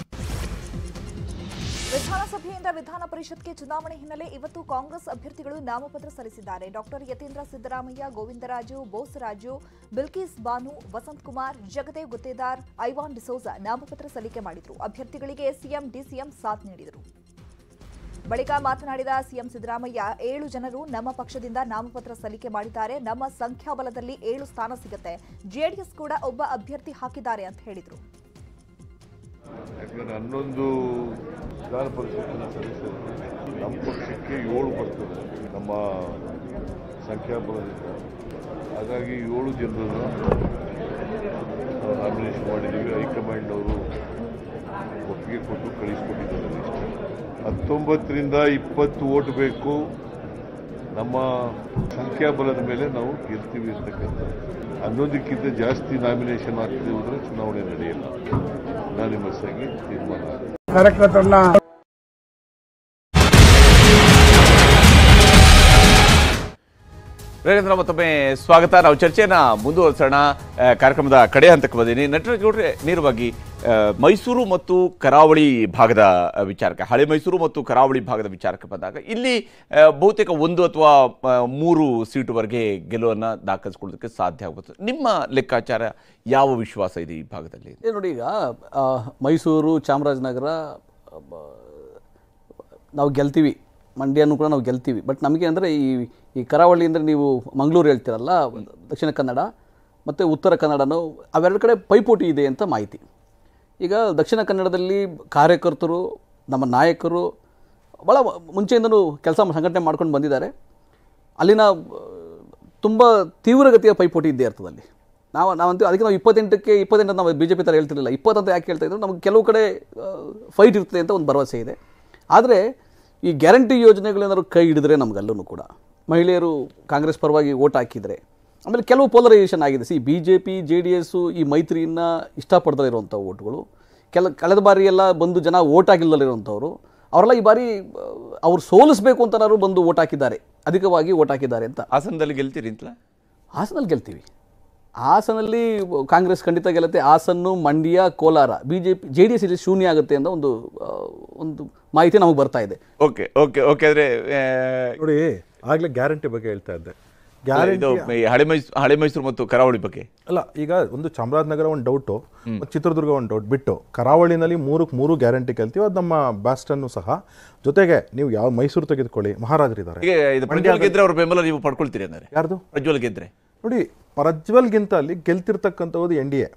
ವಿಧಾನಸಭೆಯಿಂದ ವಿಧಾನ ಪರಿಷತ್ಗೆ ಚುನಾವಣೆ ಹಿನ್ನೆಲೆ ಇವತ್ತು ಕಾಂಗ್ರೆಸ್ ಅಭ್ಯರ್ಥಿಗಳು ನಾಮಪತ್ರ ಸಲ್ಲಿಸಿದ್ದಾರೆ ಡಾಕ್ಟರ್ ಯತೀಂದ್ರ ಸಿದ್ದರಾಮಯ್ಯ ಗೋವಿಂದರಾಜು ಬೋಸರಾಜು ಬಿಲ್ಕಿಸ್ ಬಾನು ವಸಂತ್ ಕುಮಾರ್ ಜಗದೇವ್ ಗುತ್ತೇದಾರ್ ಐವಾನ್ ಡಿಸೋಜಾ ನಾಮಪತ್ರ ಸಲ್ಲಿಕೆ ಮಾಡಿದರು ಅಭ್ಯರ್ಥಿಗಳಿಗೆ ಸಿಎಂ ಡಿಸಿಎಂ ಸಾಥ್ ನೀಡಿದರು ಬಳಿಕ ಮಾತನಾಡಿದ ಸಿಎಂ ಸಿದ್ದರಾಮಯ್ಯ ಏಳು ಜನರು ನಮ್ಮ ಪಕ್ಷದಿಂದ ನಾಮಪತ್ರ ಸಲ್ಲಿಕೆ ಮಾಡಿದ್ದಾರೆ ನಮ್ಮ ಸಂಖ್ಯಾಬಲದಲ್ಲಿ ಏಳು ಸ್ಥಾನ ಸಿಗುತ್ತೆ ಜೆಡಿಎಸ್ ಕೂಡ ಒಬ್ಬ ಅಭ್ಯರ್ಥಿ ಹಾಕಿದ್ದಾರೆ ಅಂತ ಹೇಳಿದ್ರು ಯಾಕಂದ್ರೆ ಹನ್ನೊಂದು ವಿಧಾನ ಪರಿಷತ್ತಿನ ಸದಸ್ಯರು ನಮ್ಮ ಪಕ್ಷಕ್ಕೆ ಏಳು ಬರ್ತದೆ ನಮ್ಮ ಸಂಖ್ಯಾಬಲದಿಂದ ಹಾಗಾಗಿ ಏಳು ಜನರನ್ನು ನಾವು ನಾಮಿನೇಷನ್ ಮಾಡಿದ್ದೀವಿ ಹೈಕಮಾಂಡ್ ಅವರು ಒಪ್ಪಿಗೆ ಕೊಟ್ಟು ಕಳಿಸ್ಕೊಟ್ಟಿದ್ದಾರೆ ಲಿಸ್ಟ್ ಹತ್ತೊಂಬತ್ತರಿಂದ ಇಪ್ಪತ್ತು ಓಟ್ ಬೇಕು ನಮ್ಮ ಸಂಖ್ಯಾಬಲದ ಮೇಲೆ ನಾವು ಗೆಲ್ತೀವಿ ಅಂತಕ್ಕಂಥ ಹನ್ನೊಂದಕ್ಕಿಂತ ಜಾಸ್ತಿ ನಾಮಿನೇಷನ್ ಆಗ್ತದೆ ಹೋದ್ರೆ ಚುನಾವಣೆ ನಡೆಯಲ್ಲ ಅನಾನಿಮಸ್ ಆಗಿ ತೀರ್ಮಾನ ಆಗುತ್ತೆ ಕಾರ್ಯಕರ್ತರನ್ನ ಪ್ರೇರೇಂದ್ರ ಮತ್ತೊಮ್ಮೆ ಸ್ವಾಗತ ನಾವು ಚರ್ಚೆಯನ್ನ ಮುಂದುವರಿಸೋಣ ಆ, ಕಾರ್ಯಕ್ರಮದ ಕಡೆ ಹಂತಕ್ಕೆ ಬಂದೀನಿ ನಟರಾಜಗೌಡ್ರೆ ನೇರವಾಗಿ ಆ, ಮೈಸೂರು ಮತ್ತು ಕರಾವಳಿ ಭಾಗದ ಆ, ವಿಚಾರಕ್ಕೆ ಹಳೆ ಮೈಸೂರು ಮತ್ತು ಕರಾವಳಿ ಭಾಗದ ವಿಚಾರಕ್ಕೆ ಬಂದಾಗ ಇಲ್ಲಿ ಆ, ಬಹುತೇಕ ಒಂದು ಅಥವಾ ಆ, ಮೂರು ಸೀಟುವರೆಗೆ ಗೆಲುವನ್ನು ದಾಖಲಿಸ್ಕೊಳ್ಳೋದಕ್ಕೆ ಸಾಧ್ಯ ಆಗುತ್ತೆ ನಿಮ್ಮ ಲೆಕ್ಕಾಚಾರ ಯಾವ ವಿಶ್ವಾಸ ಇದೆ ಈ ಭಾಗದಲ್ಲಿ ಏ ನೋಡಿ ಈಗ ಆ, ಮೈಸೂರು ಚಾಮರಾಜನಗರ ಆ, ಬ- ನಾವು ಗೆಲ್ತೀವಿ ಮಂಡ್ಯನೂ ಕೂಡ ನಾವು ಗೆಲ್ತೀವಿ ಬಟ್ ನಮಗೆ ಅಂದರೆ ಈ ಈ ಕರಾವಳಿ ಅಂದರೆ ನೀವು ಮಂಗಳೂರು ಹೇಳ್ತೀರಲ್ಲ ದಕ್ಷಿಣ ಕನ್ನಡ ಮತ್ತು ಉತ್ತರ ಕನ್ನಡನೂ ಅವೆರಡು ಕಡೆ ಪೈಪೋಟಿ ಇದೆ ಅಂತ ಮಾಹಿತಿ ಈಗ ದಕ್ಷಿಣ ಕನ್ನಡದಲ್ಲಿ ಕಾರ್ಯಕರ್ತರು ನಮ್ಮ ನಾಯಕರು ಭಾಳ ಮುಂಚೆಯಿಂದನೂ ಕೆಲಸ ಸಂಘಟನೆ ಮಾಡ್ಕೊಂಡು ಬಂದಿದ್ದಾರೆ ಅಲ್ಲಿನ ತುಂಬ ತೀವ್ರಗತಿಯ ಪೈಪೋಟಿ ಇದ್ದೇ ಇರ್ತದೆ ಅಲ್ಲಿ ನಾವು ನಾವಂತೂ ಅದಕ್ಕೆ ನಾವು ಇಪ್ಪತ್ತೆಂಟಕ್ಕೆ ಇಪ್ಪತ್ತೆಂಟು ನಾವು ಬಿ ಜೆ ಪಿ ಥರ ಹೇಳ್ತಿರಲಿಲ್ಲ ಇಪ್ಪತ್ತಂತ ಯಾಕೆ ಹೇಳ್ತಾ ಇದ್ರು ನಮಗೆ ಕೆಲವು ಕಡೆ ಫೈಟ್ ಇರ್ತದೆ ಅಂತ ಒಂದು ಭರವಸೆ ಇದೆ ಆದರೆ ಈ ಗ್ಯಾರಂಟಿ ಯೋಜನೆಗಳೇನಾದ್ರು ಕೈ ಹಿಡಿದ್ರೆ ನಮಗಲ್ಲೂ ಕೂಡ ಮಹಿಳೆಯರು ಕಾಂಗ್ರೆಸ್ ಪರವಾಗಿ ಓಟ್ ಹಾಕಿದರೆ ಆಮೇಲೆ ಕೆಲವು ಪೋಲರೈಸೇಷನ್ ಆಗಿದೆ ಸಿ B J P J D S ಈ ಮೈತ್ರಿಯನ್ನು ಇಷ್ಟಪಡ್ದಲೇ ಇರುವಂಥ ಓಟ್ಗಳು ಕೆಲ ಕಳೆದ ಬಾರಿ ಎಲ್ಲ ಬಂದು ಜನ ಓಟ್ ಆಗಿಲ್ಲದಿರುವಂಥವ್ರು ಅವರೆಲ್ಲ ಈ ಬಾರಿ ಆ, ಅವ್ರು ಸೋಲಿಸಬೇಕು ಅಂತನಾದ್ರು ಬಂದು ಓಟ್ ಹಾಕಿದ್ದಾರೆ ಅಧಿಕವಾಗಿ ಓಟ್ ಹಾಕಿದ್ದಾರೆ ಅಂತ ಹಾಸನದಲ್ಲಿ ಗೆಲ್ತೀರಿ ಅಂತಲ್ಲ ಹಾಸನಲ್ಲಿ ಗೆಲ್ತೀವಿ ಹಾಸನಲ್ಲಿ ಕಾಂಗ್ರೆಸ್ ಖಂಡಿತ ಗೆಲ್ಲುತ್ತೆ Hassan Mandya Kolar B J P J D S ಇಲ್ಲಿ ಶೂನ್ಯ ಆಗುತ್ತೆ ಅಂತ ಒಂದು ಆ, ಒಂದು ಮಾಹಿತಿ ನಮಗೆ ಬರ್ತಾ ಇದೆ ಓಕೆ ಓಕೆ ಓಕೆ ಆದರೆ ನೋಡಿ ಆಗ್ಲೇ ಗ್ಯಾರಂಟಿ ಬಗ್ಗೆ ಹೇಳ್ತಾ ಇದ್ದೆ ಇದು ಗ್ಯಾರಂಟಿ ಈ ಹಳೆ ಮೈಸೂರು ಹಳೆ ಮೈಸೂರು ಮತ್ತು ಕರಾವಳಿ ಬಗ್ಗೆ ಅಲ್ಲ ಈಗ ಒಂದು ಚಾಮರಾಜನಗರ ಒಂದು ಡೌಟು ಚಿತ್ರದುರ್ಗ ಒಂದು ಡೌಟ್ ಬಿಟ್ಟು ಕರಾವಳಿನಲ್ಲಿ ಮೂರಕ್ಕೆ ಮೂರು ಗ್ಯಾರಂಟಿ ಕೇಳ್ತೀವಿ ಅದು ನಮ್ಮ ಬ್ಯಾಸ್ಟನ್ನು ಸಹ ಜೊತೆಗೆ ನೀವು ಯಾವ ಮೈಸೂರು ತೆಗೆದುಕೊಳ್ಳಿ ಮಹಾರಾಜರಿದ್ದಾರೆ ಈಗ ಇದು ಪ್ರಜ್ವಲ್ ಗೆದ್ರೆ ಅವ್ರ ಬೆಂಬಲ ನೀವು ಪಡ್ಕೊಳ್ತೀರಿ ಅಂದರೆ ಯಾರ್ದು ಪ್ರಜ್ವಲ್ ಗೆದ್ರೆ ನೋಡಿ ಪ್ರಜ್ವಲ್ಗಿಂತ ಅಲ್ಲಿ ಗೆಲ್ತಿರ್ತಕ್ಕಂಥದ್ದು N D A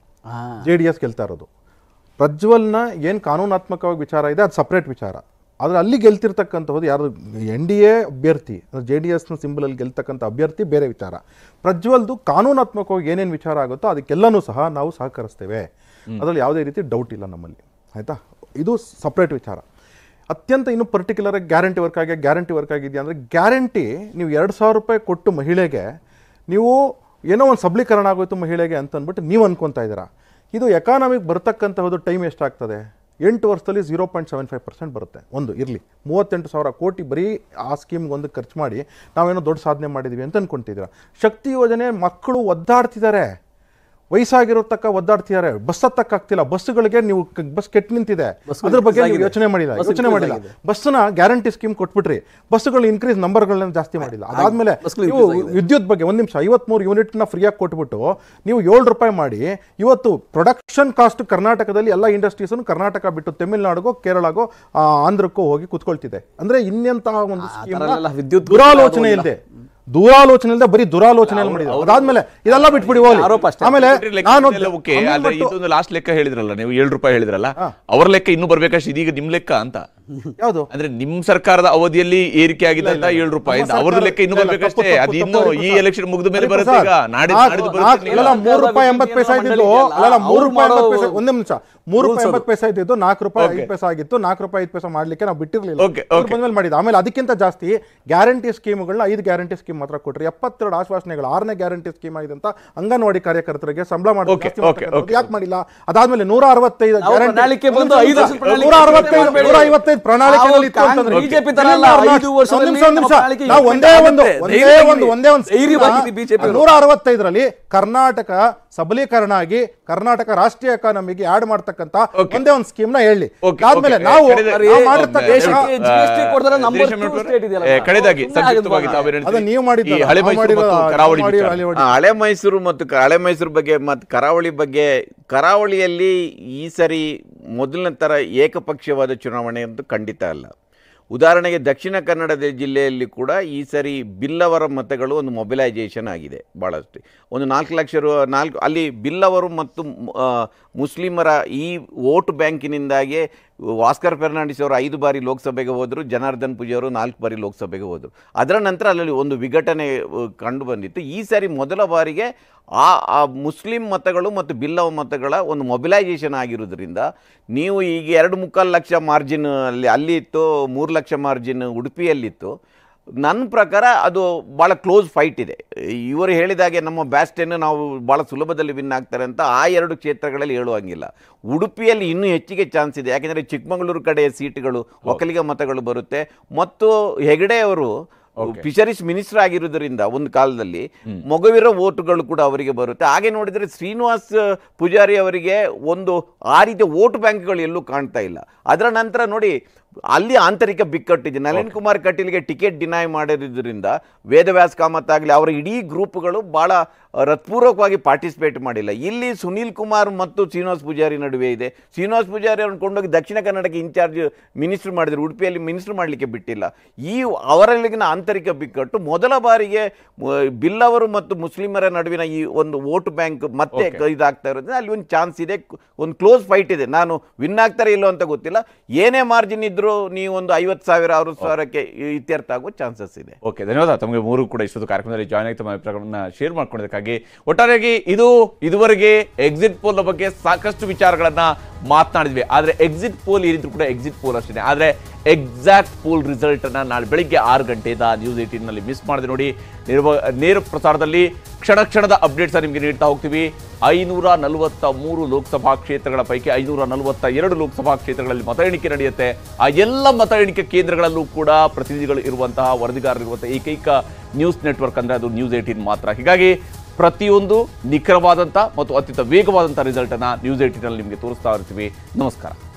J D S ಗೆಲ್ತಾ ಇರೋದು ಪ್ರಜ್ವಲ್ನ ಏನು ಕಾನೂನಾತ್ಮಕವಾಗಿ ವಿಚಾರ ಇದೆ ಅದು ಸಪ್ರೇಟ್ ವಿಚಾರ ಆದರೆ ಅಲ್ಲಿ ಗೆಲ್ತಿರ್ತಕ್ಕಂಥದ್ದು ಯಾರು ಎನ್ ಡಿ ಎ ಅಭ್ಯರ್ಥಿ ಜೆ ಡಿ ಎಸ್ನ ಸಿಂಬಲಲ್ಲಿ ಗೆಲ್ತಕ್ಕಂಥ ಅಭ್ಯರ್ಥಿ ಬೇರೆ ವಿಚಾರ ಪ್ರಜ್ವಲ್ದು ಕಾನೂನಾತ್ಮಕವಾಗಿ ಏನೇನು ವಿಚಾರ ಆಗುತ್ತೋ ಅದಕ್ಕೆಲ್ಲನೂ ಸಹ ನಾವು ಸಹಕರಿಸ್ತೇವೆ ಅದರಲ್ಲಿ ಯಾವುದೇ ರೀತಿ ಡೌಟ್ ಇಲ್ಲ ನಮ್ಮಲ್ಲಿ ಆಯಿತಾ ಇದು ಸಪ್ರೇಟ್ ವಿಚಾರ ಅತ್ಯಂತ ಇನ್ನು ಪರ್ಟಿಕ್ಯುಲರ್ ಗ್ಯಾರಂಟಿ ವರ್ಕ್ ಆಗಿ ಗ್ಯಾರಂಟಿ ವರ್ಕ್ ಆಗಿದೆಯಾ ಅಂದರೆ ಗ್ಯಾರಂಟಿ ನೀವು ಎರಡು ಸಾವಿರ ರೂಪಾಯಿ ಕೊಟ್ಟು ಮಹಿಳೆಗೆ ನೀವು ಏನೋ ಒಂದು ಸಬಲೀಕರಣ ಆಗೋಯ್ತು ಮಹಿಳೆಗೆ ಅಂತ ಅಂದ್ಬಿಟ್ಟು ನೀವು ಅನ್ಕೊತಾ ಇದ್ದೀರಾ ಇದು ಎಕಾನಮಿಕ್ ಬರ್ತಕ್ಕಂತಹದ್ದು ಟೈಮ್ ಎಷ್ಟಾಗ್ತದೆ ಎಂಟು ವರ್ಷದಲ್ಲಿ zero point seven five percent ಬರುತ್ತೆ ಒಂದು ಇರಲಿ ಮೂವತ್ತೆಂಟು ಸಾವಿರ ಕೋಟಿ ಬರೀ ಆ ಸ್ಕೀಮ್ಗೆ ಒಂದು ಖರ್ಚು ಮಾಡಿ ನಾವೇನೋ ದೊಡ್ಡ ಸಾಧನೆ ಮಾಡಿದ್ದೀವಿ ಅಂತ ಅನ್ಕೊಂತಿದ್ದೀರಾ ಶಕ್ತಿ ಯೋಜನೆ ಮಕ್ಕಳು ಒದ್ದಾಡ್ತಿದ್ದಾರೆ ವಯಸ್ಸಾಗಿರೋ ತಕ್ಕ ಒದ್ದಾಡ್ತಿದ್ದಾರೆ ಬಸ್ ಹತ್ತಕ್ಕಾಗ್ತಿಲ್ಲ ಬಸ್ಗಳಿಗೆ ನೀವು ಕ- ಬಸ್ ಕೆಟ್ಟು ನಿಂತಿದೆ ಅದ್ರ ಬಗ್ಗೆ ನೀವು ಯೋಚನೆ ಮಾಡಿಲ್ಲ ಬಸ್ ಯೋಚನೆ increase ಮಾಡಿಲ್ಲ ಆಗಿದೆ. ಬಸ್ನ ಗ್ಯಾರಂಟಿ ಸ್ಕೀಮ್ ಕೊಟ್ಬಿಟ್ರಿ ಬಸ್ಗಳು ಇನ್ಕ್ರೀಸ್ ನಂಬರ್ಗಳನ್ನ ಜಾಸ್ತಿ ಮಾಡಿಲ್ಲ ಅದಾದ್ಮೇಲೆ ಬಸ್ಗಳು ನೀವು increase ಆಗಿದೆ. ವಿದ್ಯುತ್ ಬಗ್ಗೆ ಒಂದು ನಿಮಿಷ ಐವತ್ಮೂರು ಯೂನಿಟ್ನ ಫ್ರೀಯಾಗಿ ಕೊಟ್ಬಿಟ್ಟು ನೀವು ಏಳು ರೂಪಾಯಿ ಮಾಡಿ ಇವತ್ತು ಪ್ರೊಡಕ್ಷನ್ ಕಾಸ್ಟ್ ಕರ್ನಾಟಕದಲ್ಲಿ ಎಲ್ಲ ಇಂಡಸ್ಟ್ರೀಸನ್ನು ಕರ್ನಾಟಕ ಬಿಟ್ಟು ತಮಿಳುನಾಡಿಗೋ ಕೇರಳಗೋ ಆ, ಆಂಧ್ರಕ್ಕೋ ಹೋಗಿ ಕುತ್ಕೊಳ್ತಿದೆ ಅಂದ್ರೆ ಇನ್ನೆಂತಹ ಒಂದು ಸ್ಕೀಮ್ ಥರನೆಲ್ಲ ವಿದ್ಯುತ್ ದುರಾಲೋಚನೆ ಇಲ್ಲದೆ ದುರಾಲೋಚನೆ ಇಲ್ಲದೆ ಬರೀ ದುರಾಲೋಚನೆ ಮಾಡಿದೆ ಅದಾದ್ಮೇಲೆ ಇದೆಲ್ಲ ಬಿಟ್ಬಿಡಿ ಹೋಗ್ಲಿ ಆರೋಪ ಅಷ್ಟೇ. ಆಮೇಲೆ ನಾನು ಎಲ್ಲ ಓಕೆ ಆಮೇಲೆ ಆದ್ರೆ ಬಿಟ್ಟು- ಇದೊಂದು ಲಾಸ್ಟ್ ಲೆಕ್ಕ ಹೇಳಿದ್ರಲ್ಲ ನೀವು ಏಳು ರೂಪಾಯಿ ಹೇಳಿದ್ರಲ್ಲ ಅವ್ರ ಲೆಕ್ಕ ಇನ್ನೂ ಬರ್ಬೇಕಷ್ಟು ಇದೀಗ ನಿಮ್ ಲೆಕ್ಕ ಅಂತ ಯಾವುದು ಅಂದ್ರೆ ನಿಮ್ ಸರ್ಕಾರದ ಅವಧಿಯಲ್ಲಿ ಏರಿಕೆ ಆಗಿದೆ ಅಂತ ಏಳು ರೂಪಾಯಿ ನಮ್ಮ ಅವ್ರದ್ದು ಸರ್ಕಾರ- ಲೆಕ್ಕ ಇನ್ನೂ ಇಲ್ಲ, ಇಲ್ಲ, ಬರ್ಬೇಕಷ್ಟೇ ತಪ್ಪು, ಅದು ತಪ್ಪು, ಇನ್ನು ತಪ್ಪು, ಈ ತಪ್ಪು. ಎಲೆಕ್ಷನ್ ಮುಗಿದ ಮೇಲೆ ಹರಿ ಬರುತ್ತೆ ಈಗ ಪ್ರಸಾದ್, ನಾಡಿದ್ದು ನಾಲ್ಕು- ನಾಡಿದ್ದು ನಾಲ್ಕು- ಬರುತ್ತೆ ಅಲ್ಲಲ್ಲ, ಈಗ. ಮೂರು ರೂಪಾಯಿ ಎಂಬತ್ತು ಪೈಸೆ ಇದ್ದಿದ್ದು ಅಲ್ಲಲ್ಲ ಮೂರು ರೂಪಾಯಿ ಎಂಬತ್ತು ಪೈಸೆ ಒಂದೇ ನಿಮಿಷ ಮೂರು ರೂಪಾಯಿ ಎಂಬತ್ತು ಪೈಸೆ ಇದ್ದಿದ್ದು ನಾಲ್ಕು ರೂಪಾಯಿ Okay. ಐದು ಪೈಸೆ ಆಗಿತ್ತು ನಾಲ್ಕು ರೂಪಾಯಿ ಐದು ಪೈಸೆ ಮಾಡ್ಲಿಕ್ಕೆ ನಾವು ಬಿಟ್ಟಿರ್ಲಿಲ್ಲ Okay, ಇವ್ರು okay. ಬಂದ್ಮೇಲೆ ಮಾಡಿದ ಆಮೇಲೆ ಅದಕ್ಕಿಂತ ಜಾಸ್ತಿ ಗ್ಯಾರಂಟಿ ಸ್ಕೀಮ್ಗಳನ್ನ ಐದು ಗ್ಯಾರಂಟಿ ಸ್ಕೀಮ್ ಮಾತ್ರ ಕೊಟ್ರಿ ಎಪ್ಪತ್ತೆರಡು ಆಶ್ವಾಸನೆಗಳು ಆರನೇ ಗ್ಯಾರಂಟಿ ಸ್ಕೀಮ್ ಆಗಿದೆ ಅಂತ ಅಂಗನವಾಡಿ ಕಾರ್ಯಕರ್ತರಿಗೆ ಸಂಬಳ ಮಾಡಿ Okay, ಜಾಸ್ತಿ okay, ಮಾಡ್ತಕ್ಕಂಥದ್ದು okay. ಯಾಕೆ ಮಾಡಿಲ್ಲ ಅದಾದ್ಮೇಲೆ ನೂರ ಅರವತ್ತೈದು ನಾವು guarantee- ಪ್ರಣಾಳಿಕೆ ಬಂದು ಒಂದು ಐದು ನಿಮಿಷ, ವರ್ಷದ ಪ್ರಣಾಳಿಕೆ ನೂರ ಅರವತ್ತೈದು ಮಾಡಬೇಡಿ. ನೂರ ಐವತ್ತೈದು ಪ್ರಣಾಳಿಕೆಯಲ್ಲಿ ಇತ್ತು ನಾವು ಅಂತಂದ್ರೆ BJP ತರ ಅಲ್ಲ, ಇಲ್ಲ, ಐದು ವರ್ಷದಲ್ಲಿ ಒಂದು ನಿಮಿಷ, ಒಂದು ನಿಮಿಷ. ನಮ್ಮ ಪ್ರಣಾಳಿಕೆ ನಾವು ಒಂದೇ ಒಂದು ಆಗುತ್ತೆ. ಒಂದೇ ಧೈರ್ಯವಾಗಿರಿ. ಒಂದು ಒಂದೇ ಒಂದು ಧೈರ್ಯವಾಗಿರಿ BJP ಅವರು. ನೂರ ಅರವತ್ತೈದರಲ್ಲಿ ಕರ್ನಾಟಕ ಸಬಲೀಕರಣ ಆಗಿ ಕರ್ನಾಟಕ ರಾಷ್ಟ್ರೀಯ ಎಕಾನಮಿಗೆ ಆಡ್ ಮಾಡ್ತಕ್ಕಂತ Okay. ಒಂದೇ ಒಂದು ಸ್ಕೀಮ್ ನ ಹೇಳಿ Okay, ಆದ್ಮೇಲೆ okay. ನಾವು ಕಡೆದ- ನಾವು ದೇಶಕ್ಕೆ ಮಾಡಿರ್ತಕ್ಕಂಥ- ದೇಶಕ್ಕೆ GST ಕೊಡ್ತಾರೆ, number ದೇಶ two ಮಿಟ್ರು- state ಇದೆಯಲ್ಲ. ಏ, ಕಡೆದಾಗಿ ಸುಮ್ನೆ ಆಗೋದು ಸಂಕ್ಷಿಪ್ತವಾಗಿ ಬೇಡ. ತಾವೇನು ಹೇಳ್ತೀರಿ? ಅದನ್ನ ನೀವು ಮಾಡಿದ್ದಲ್ಲ, ಈ ಹಳೆ ನಾವು ಮೈಸೂರು ಮಾಡಿರೋದು, ಮತ್ತು ನಾವು ಕರಾವಳಿ ಮಾಡಿ- ವಿಚಾರ. ಹಳೆ- ಆ, ಹಳೆ ಮೈಸೂರು ಮತ್ತು ಕ- ಹಳೆ ಮೈಸೂರು ಬಗ್ಗೆ ಮತ್ತು ಕರಾವಳಿ ಬಗ್ಗೆ ಕರಾವಳಿಯಲ್ಲಿ ಈ ಸರಿ ಮೊದಲನೇ ಥರ ಏಕಪಕ್ಷೀಯವಾದ ಚುನಾವಣೆ ಅಂತೂ ಖಂಡಿತ ಅಲ್ಲ ಉದಾಹರಣೆಗೆ ದಕ್ಷಿಣ ಕನ್ನಡ ಜಿಲ್ಲೆಯಲ್ಲಿ ಕೂಡ ಈ ಸರಿ ಬಿಲ್ಲವರ ಮತಗಳು ಒಂದು ಮೊಬಿಲೈಸೇಷನ್ ಆಗಿದೆ ಭಾಳಷ್ಟು ಒಂದು ನಾಲ್ಕು ಲಕ್ಷ ರು ನಾಲ್ಕು ಅಲ್ಲಿ ಬಿಲ್ಲವರು ಮತ್ತು ಆ, ಮುಸ್ಲಿಮರ ಈ ವೋಟ್ ಬ್ಯಾಂಕಿನಿಂದಾಗಿ ವಾಸ್ಕರ್ ಫೆರ್ನಾಂಡಿಸ್ ಅವರು ಐದು ಬಾರಿ ಲೋಕಸಭೆಗೆ ಹೋದರು ಜನಾರ್ದನ್ ಪೂಜೆ ಅವರು ನಾಲ್ಕು ಬಾರಿ ಲೋಕಸಭೆಗೆ ಹೋದರು ಅದರ ನಂತರ ಅಲ್ಲಿ ಒಂದು ವಿಘಟನೆ ಆ, ಕಂಡು ಬಂದಿತ್ತು ಈ ಸಾರಿ ಮೊದಲ ಬಾರಿಗೆ ಆ ಆ ಮುಸ್ಲಿಂ ಮತಗಳು ಮತ್ತು ಬಿಲ್ಲವ ಮತಗಳ ಒಂದು ಮೊಬಿಲೈಸೇಷನ್ ಆಗಿರೋದ್ರಿಂದ ನೀವು ಈಗ ಎರಡು ಮುಕ್ಕಾಲು ಲಕ್ಷ ಮಾರ್ಜಿನ್ ಅಲ್ಲಿ ಅಲ್ಲಿ ಇತ್ತು ಮೂರು ಲಕ್ಷ ಮಾರ್ಜಿನ್ ಉಡುಪಿಯಲ್ಲಿತ್ತು ನನ್ನ ಪ್ರಕಾರ ಅದು ಭಾಳ ಕ್ಲೋಸ್ ಫೈಟ್ ಇದೆ ಇವರು ಹೇಳಿದಾಗೆ ನಮ್ಮ ಬ್ಯಾಸ್ಟನ್ನು ನಾವು ಭಾಳ ಸುಲಭದಲ್ಲಿ ವಿನ್ ಆಗ್ತಾರೆ ಅಂತ ಆ ಎರಡು ಕ್ಷೇತ್ರಗಳಲ್ಲಿ ಹೇಳುವಂಗಿಲ್ಲ ಉಡುಪಿಯಲ್ಲಿ ಇನ್ನೂ ಹೆಚ್ಚಿಗೆ ಚಾನ್ಸ್ ಇದೆ ಯಾಕೆಂದರೆ ಚಿಕ್ಕಮಗಳೂರು ಕಡೆಯ ಸೀಟ್ಗಳು ಒಕ್ಕಲಿಗ ಮತಗಳು ಬರುತ್ತೆ ಮತ್ತು ಹೆಗಡೆ ಅವರು ಫಿಶರೀಸ್ ಮಿನಿಸ್ಟರ್ ಆಗಿರುವುದರಿಂದ ಒಂದು ಕಾಲದಲ್ಲಿ ಮಗುವಿರೋ ಓಟುಗಳು ಕೂಡ ಅವರಿಗೆ ಬರುತ್ತೆ ಹಾಗೆ ನೋಡಿದರೆ ಶ್ರೀನಿವಾಸ್ ಪೂಜಾರಿ ಅವರಿಗೆ ಒಂದು ಆ ರೀತಿಯ ವೋಟ್ ಬ್ಯಾಂಕ್ಗಳು ಎಲ್ಲೂ ಕಾಣ್ತಾ ಇಲ್ಲ ಅದರ ನಂತರ ನೋಡಿ ಅಲ್ಲಿ ಆಂತರಿಕ ಬಿಕ್ಕಟ್ಟಿದೆ ನಳಿನ್ ಕುಮಾರ್ ಕಟೀಲ್ಗೆ ಟಿಕೆಟ್ ಡಿನೈ ಮಾಡಿರೋದ್ರಿಂದ ವೇದವ್ಯಾಸ್ ಕಾಮತ್ ಆಗಲಿ ಅವರ ಇಡೀ ಗ್ರೂಪ್ಗಳು ಭಾಳ ಹೃತ್ಪೂರ್ವಕವಾಗಿ ಪಾರ್ಟಿಸಿಪೇಟ್ ಮಾಡಿಲ್ಲ ಇಲ್ಲಿ ಸುನೀಲ್ ಕುಮಾರ್ ಮತ್ತು ಶ್ರೀನಿವಾಸ್ ಪೂಜಾರಿ ನಡುವೆ ಇದೆ ಶ್ರೀನಿವಾಸ್ ಪೂಜಾರಿ ಅವ್ರನ್ನ ಕೊಂಡೋಗಿ ದಕ್ಷಿಣ ಕನ್ನಡಕ್ಕೆ ಇನ್ಚಾರ್ಜ್ ಮಿನಿಸ್ಟರ್ ಮಾಡಿದ್ರು ಉಡುಪಿಯಲ್ಲಿ ಮಿನಿಸ್ಟರ್ ಮಾಡಲಿಕ್ಕೆ ಬಿಟ್ಟಿಲ್ಲ ಈ ಅವರಲ್ಲಿಗಿನ ಆಂತರಿಕ ಬಿಕ್ಕಟ್ಟು ಮೊದಲ ಬಾರಿಗೆ ಮ- ಬಿಲ್ಲವರು ಮತ್ತು ಮುಸ್ಲಿಮರ ನಡುವಿನ ಈ ಒಂದು ವೋಟ್ ಬ್ಯಾಂಕ್ ಮತ್ತೆ ಇದಾಗ್ತಾ ಇರೋದ್ರಿಂದ ಅಲ್ಲಿ ಒಂದು ಚಾನ್ಸ್ ಇದೆ ಒಂದು ಕ್ಲೋಸ್ ಫೈಟ್ ಇದೆ ನಾನು ವಿನ್ ಆಗ್ತಾರೆ ಇಲ್ಲೋ ಅಂತ ಗೊತ್ತಿಲ್ಲ ಏನೇ ಮಾರ್ಜಿನ್ ಇದ್ರೂ ನೀವು ಒಂದು ಐವತ್ತು ಸಾವಿರ ಅರವತ್ತು ಸಾವಿರಕ್ಕೆ ಇತ್ಯರ್ಥ ಆಗೋ ಚಾನ್ಸಸ್ ಇದೆ ಓಕೆ ಧನ್ಯವಾದ ತಮಗೆ ಮೂರು ಕೂಡ ಇಷ್ಟೊಂದು ಕಾರ್ಯಕ್ರಮದಲ್ಲಿ ಜಾಯ್ನ್ ಆಗಿ ತಮ್ಮ ಅಭಿಪ್ರಾಯಗಳನ್ನ ಶೇರ್ ಮಾಡ್ಕೊಂಡಿದ್ದಕ್ಕಾಗಿ ಒಟ್ಟಾರೆಯಾಗಿ ಇದು ಇದುವರೆಗೆ ಎಕ್ಸಿಟ್ ಪೋಲ್ ಬಗ್ಗೆ ಸಾಕಷ್ಟು ವಿಚಾರಗಳನ್ನ ಮಾತನಾಡಿದ್ವಿ ಆದ್ರೆ ಎಕ್ಸಿಟ್ ಪೋಲ್ ಏನಿದ್ರು ಕೂಡ ಎಕ್ಸಿಟ್ ಪೋಲ್ ಅಷ್ಟೇ ಆದ್ರೆ ಎಕ್ಸಾಕ್ಟ್ ಪೋಲ್ ರಿಸಲ್ಟ್ ಅನ್ನ ನಾಳೆ ಬೆಳಿಗ್ಗೆ ಆರು ಗಂಟೆಯಿಂದ ನ್ಯೂಸ್ ಏಟೀನ್ ನಲ್ಲಿ ಮಿಸ್ ಮಾಡಿದೆ ನೋಡಿ ನೇರ ನೇರ ಪ್ರಸಾರದಲ್ಲಿ ಕ್ಷಣ ಕ್ಷಣದ ಅಪ್ಡೇಟ್ಸ್ ನಿಮಗೆ ನೀಡ್ತಾ ಹೋಗ್ತೀವಿ ಐನೂರ ನಲವತ್ತ ಮೂರು ಲೋಕಸಭಾ ಕ್ಷೇತ್ರಗಳ ಪೈಕಿ ಐನೂರ ನಲವತ್ತ ಎರಡು ಲೋಕಸಭಾ ಕ್ಷೇತ್ರಗಳಲ್ಲಿ ಮತ ಎಣಿಕೆ ನಡೆಯುತ್ತೆ ಆ ಎಲ್ಲ ಮತ ಎಣಿಕೆ ಕೇಂದ್ರಗಳಲ್ಲೂ ಕೂಡ ಪ್ರತಿನಿಧಿಗಳು ಇರುವಂತಹ ವರದಿಗಾರರು ಇರುವಂತಹ ಏಕೈಕ ನ್ಯೂಸ್ ನೆಟ್ವರ್ಕ್ ಅಂದ್ರೆ ಅದು ನ್ಯೂಸ್ ಏಟೀನ್ ಮಾತ್ರ ಹೀಗಾಗಿ ಪ್ರತಿಯೊಂದು ನಿಖರವಾದಂಥ ಮತ್ತು ಅತ್ಯಂತ ವೇಗವಾದಂಥ ರಿಸಲ್ಟನ್ನು ನ್ಯೂಸ್ ಏಟೀನಲ್ಲಿ ನಿಮಗೆ ತೋರಿಸ್ತಾ ಇರ್ತೀವಿ ನಮಸ್ಕಾರ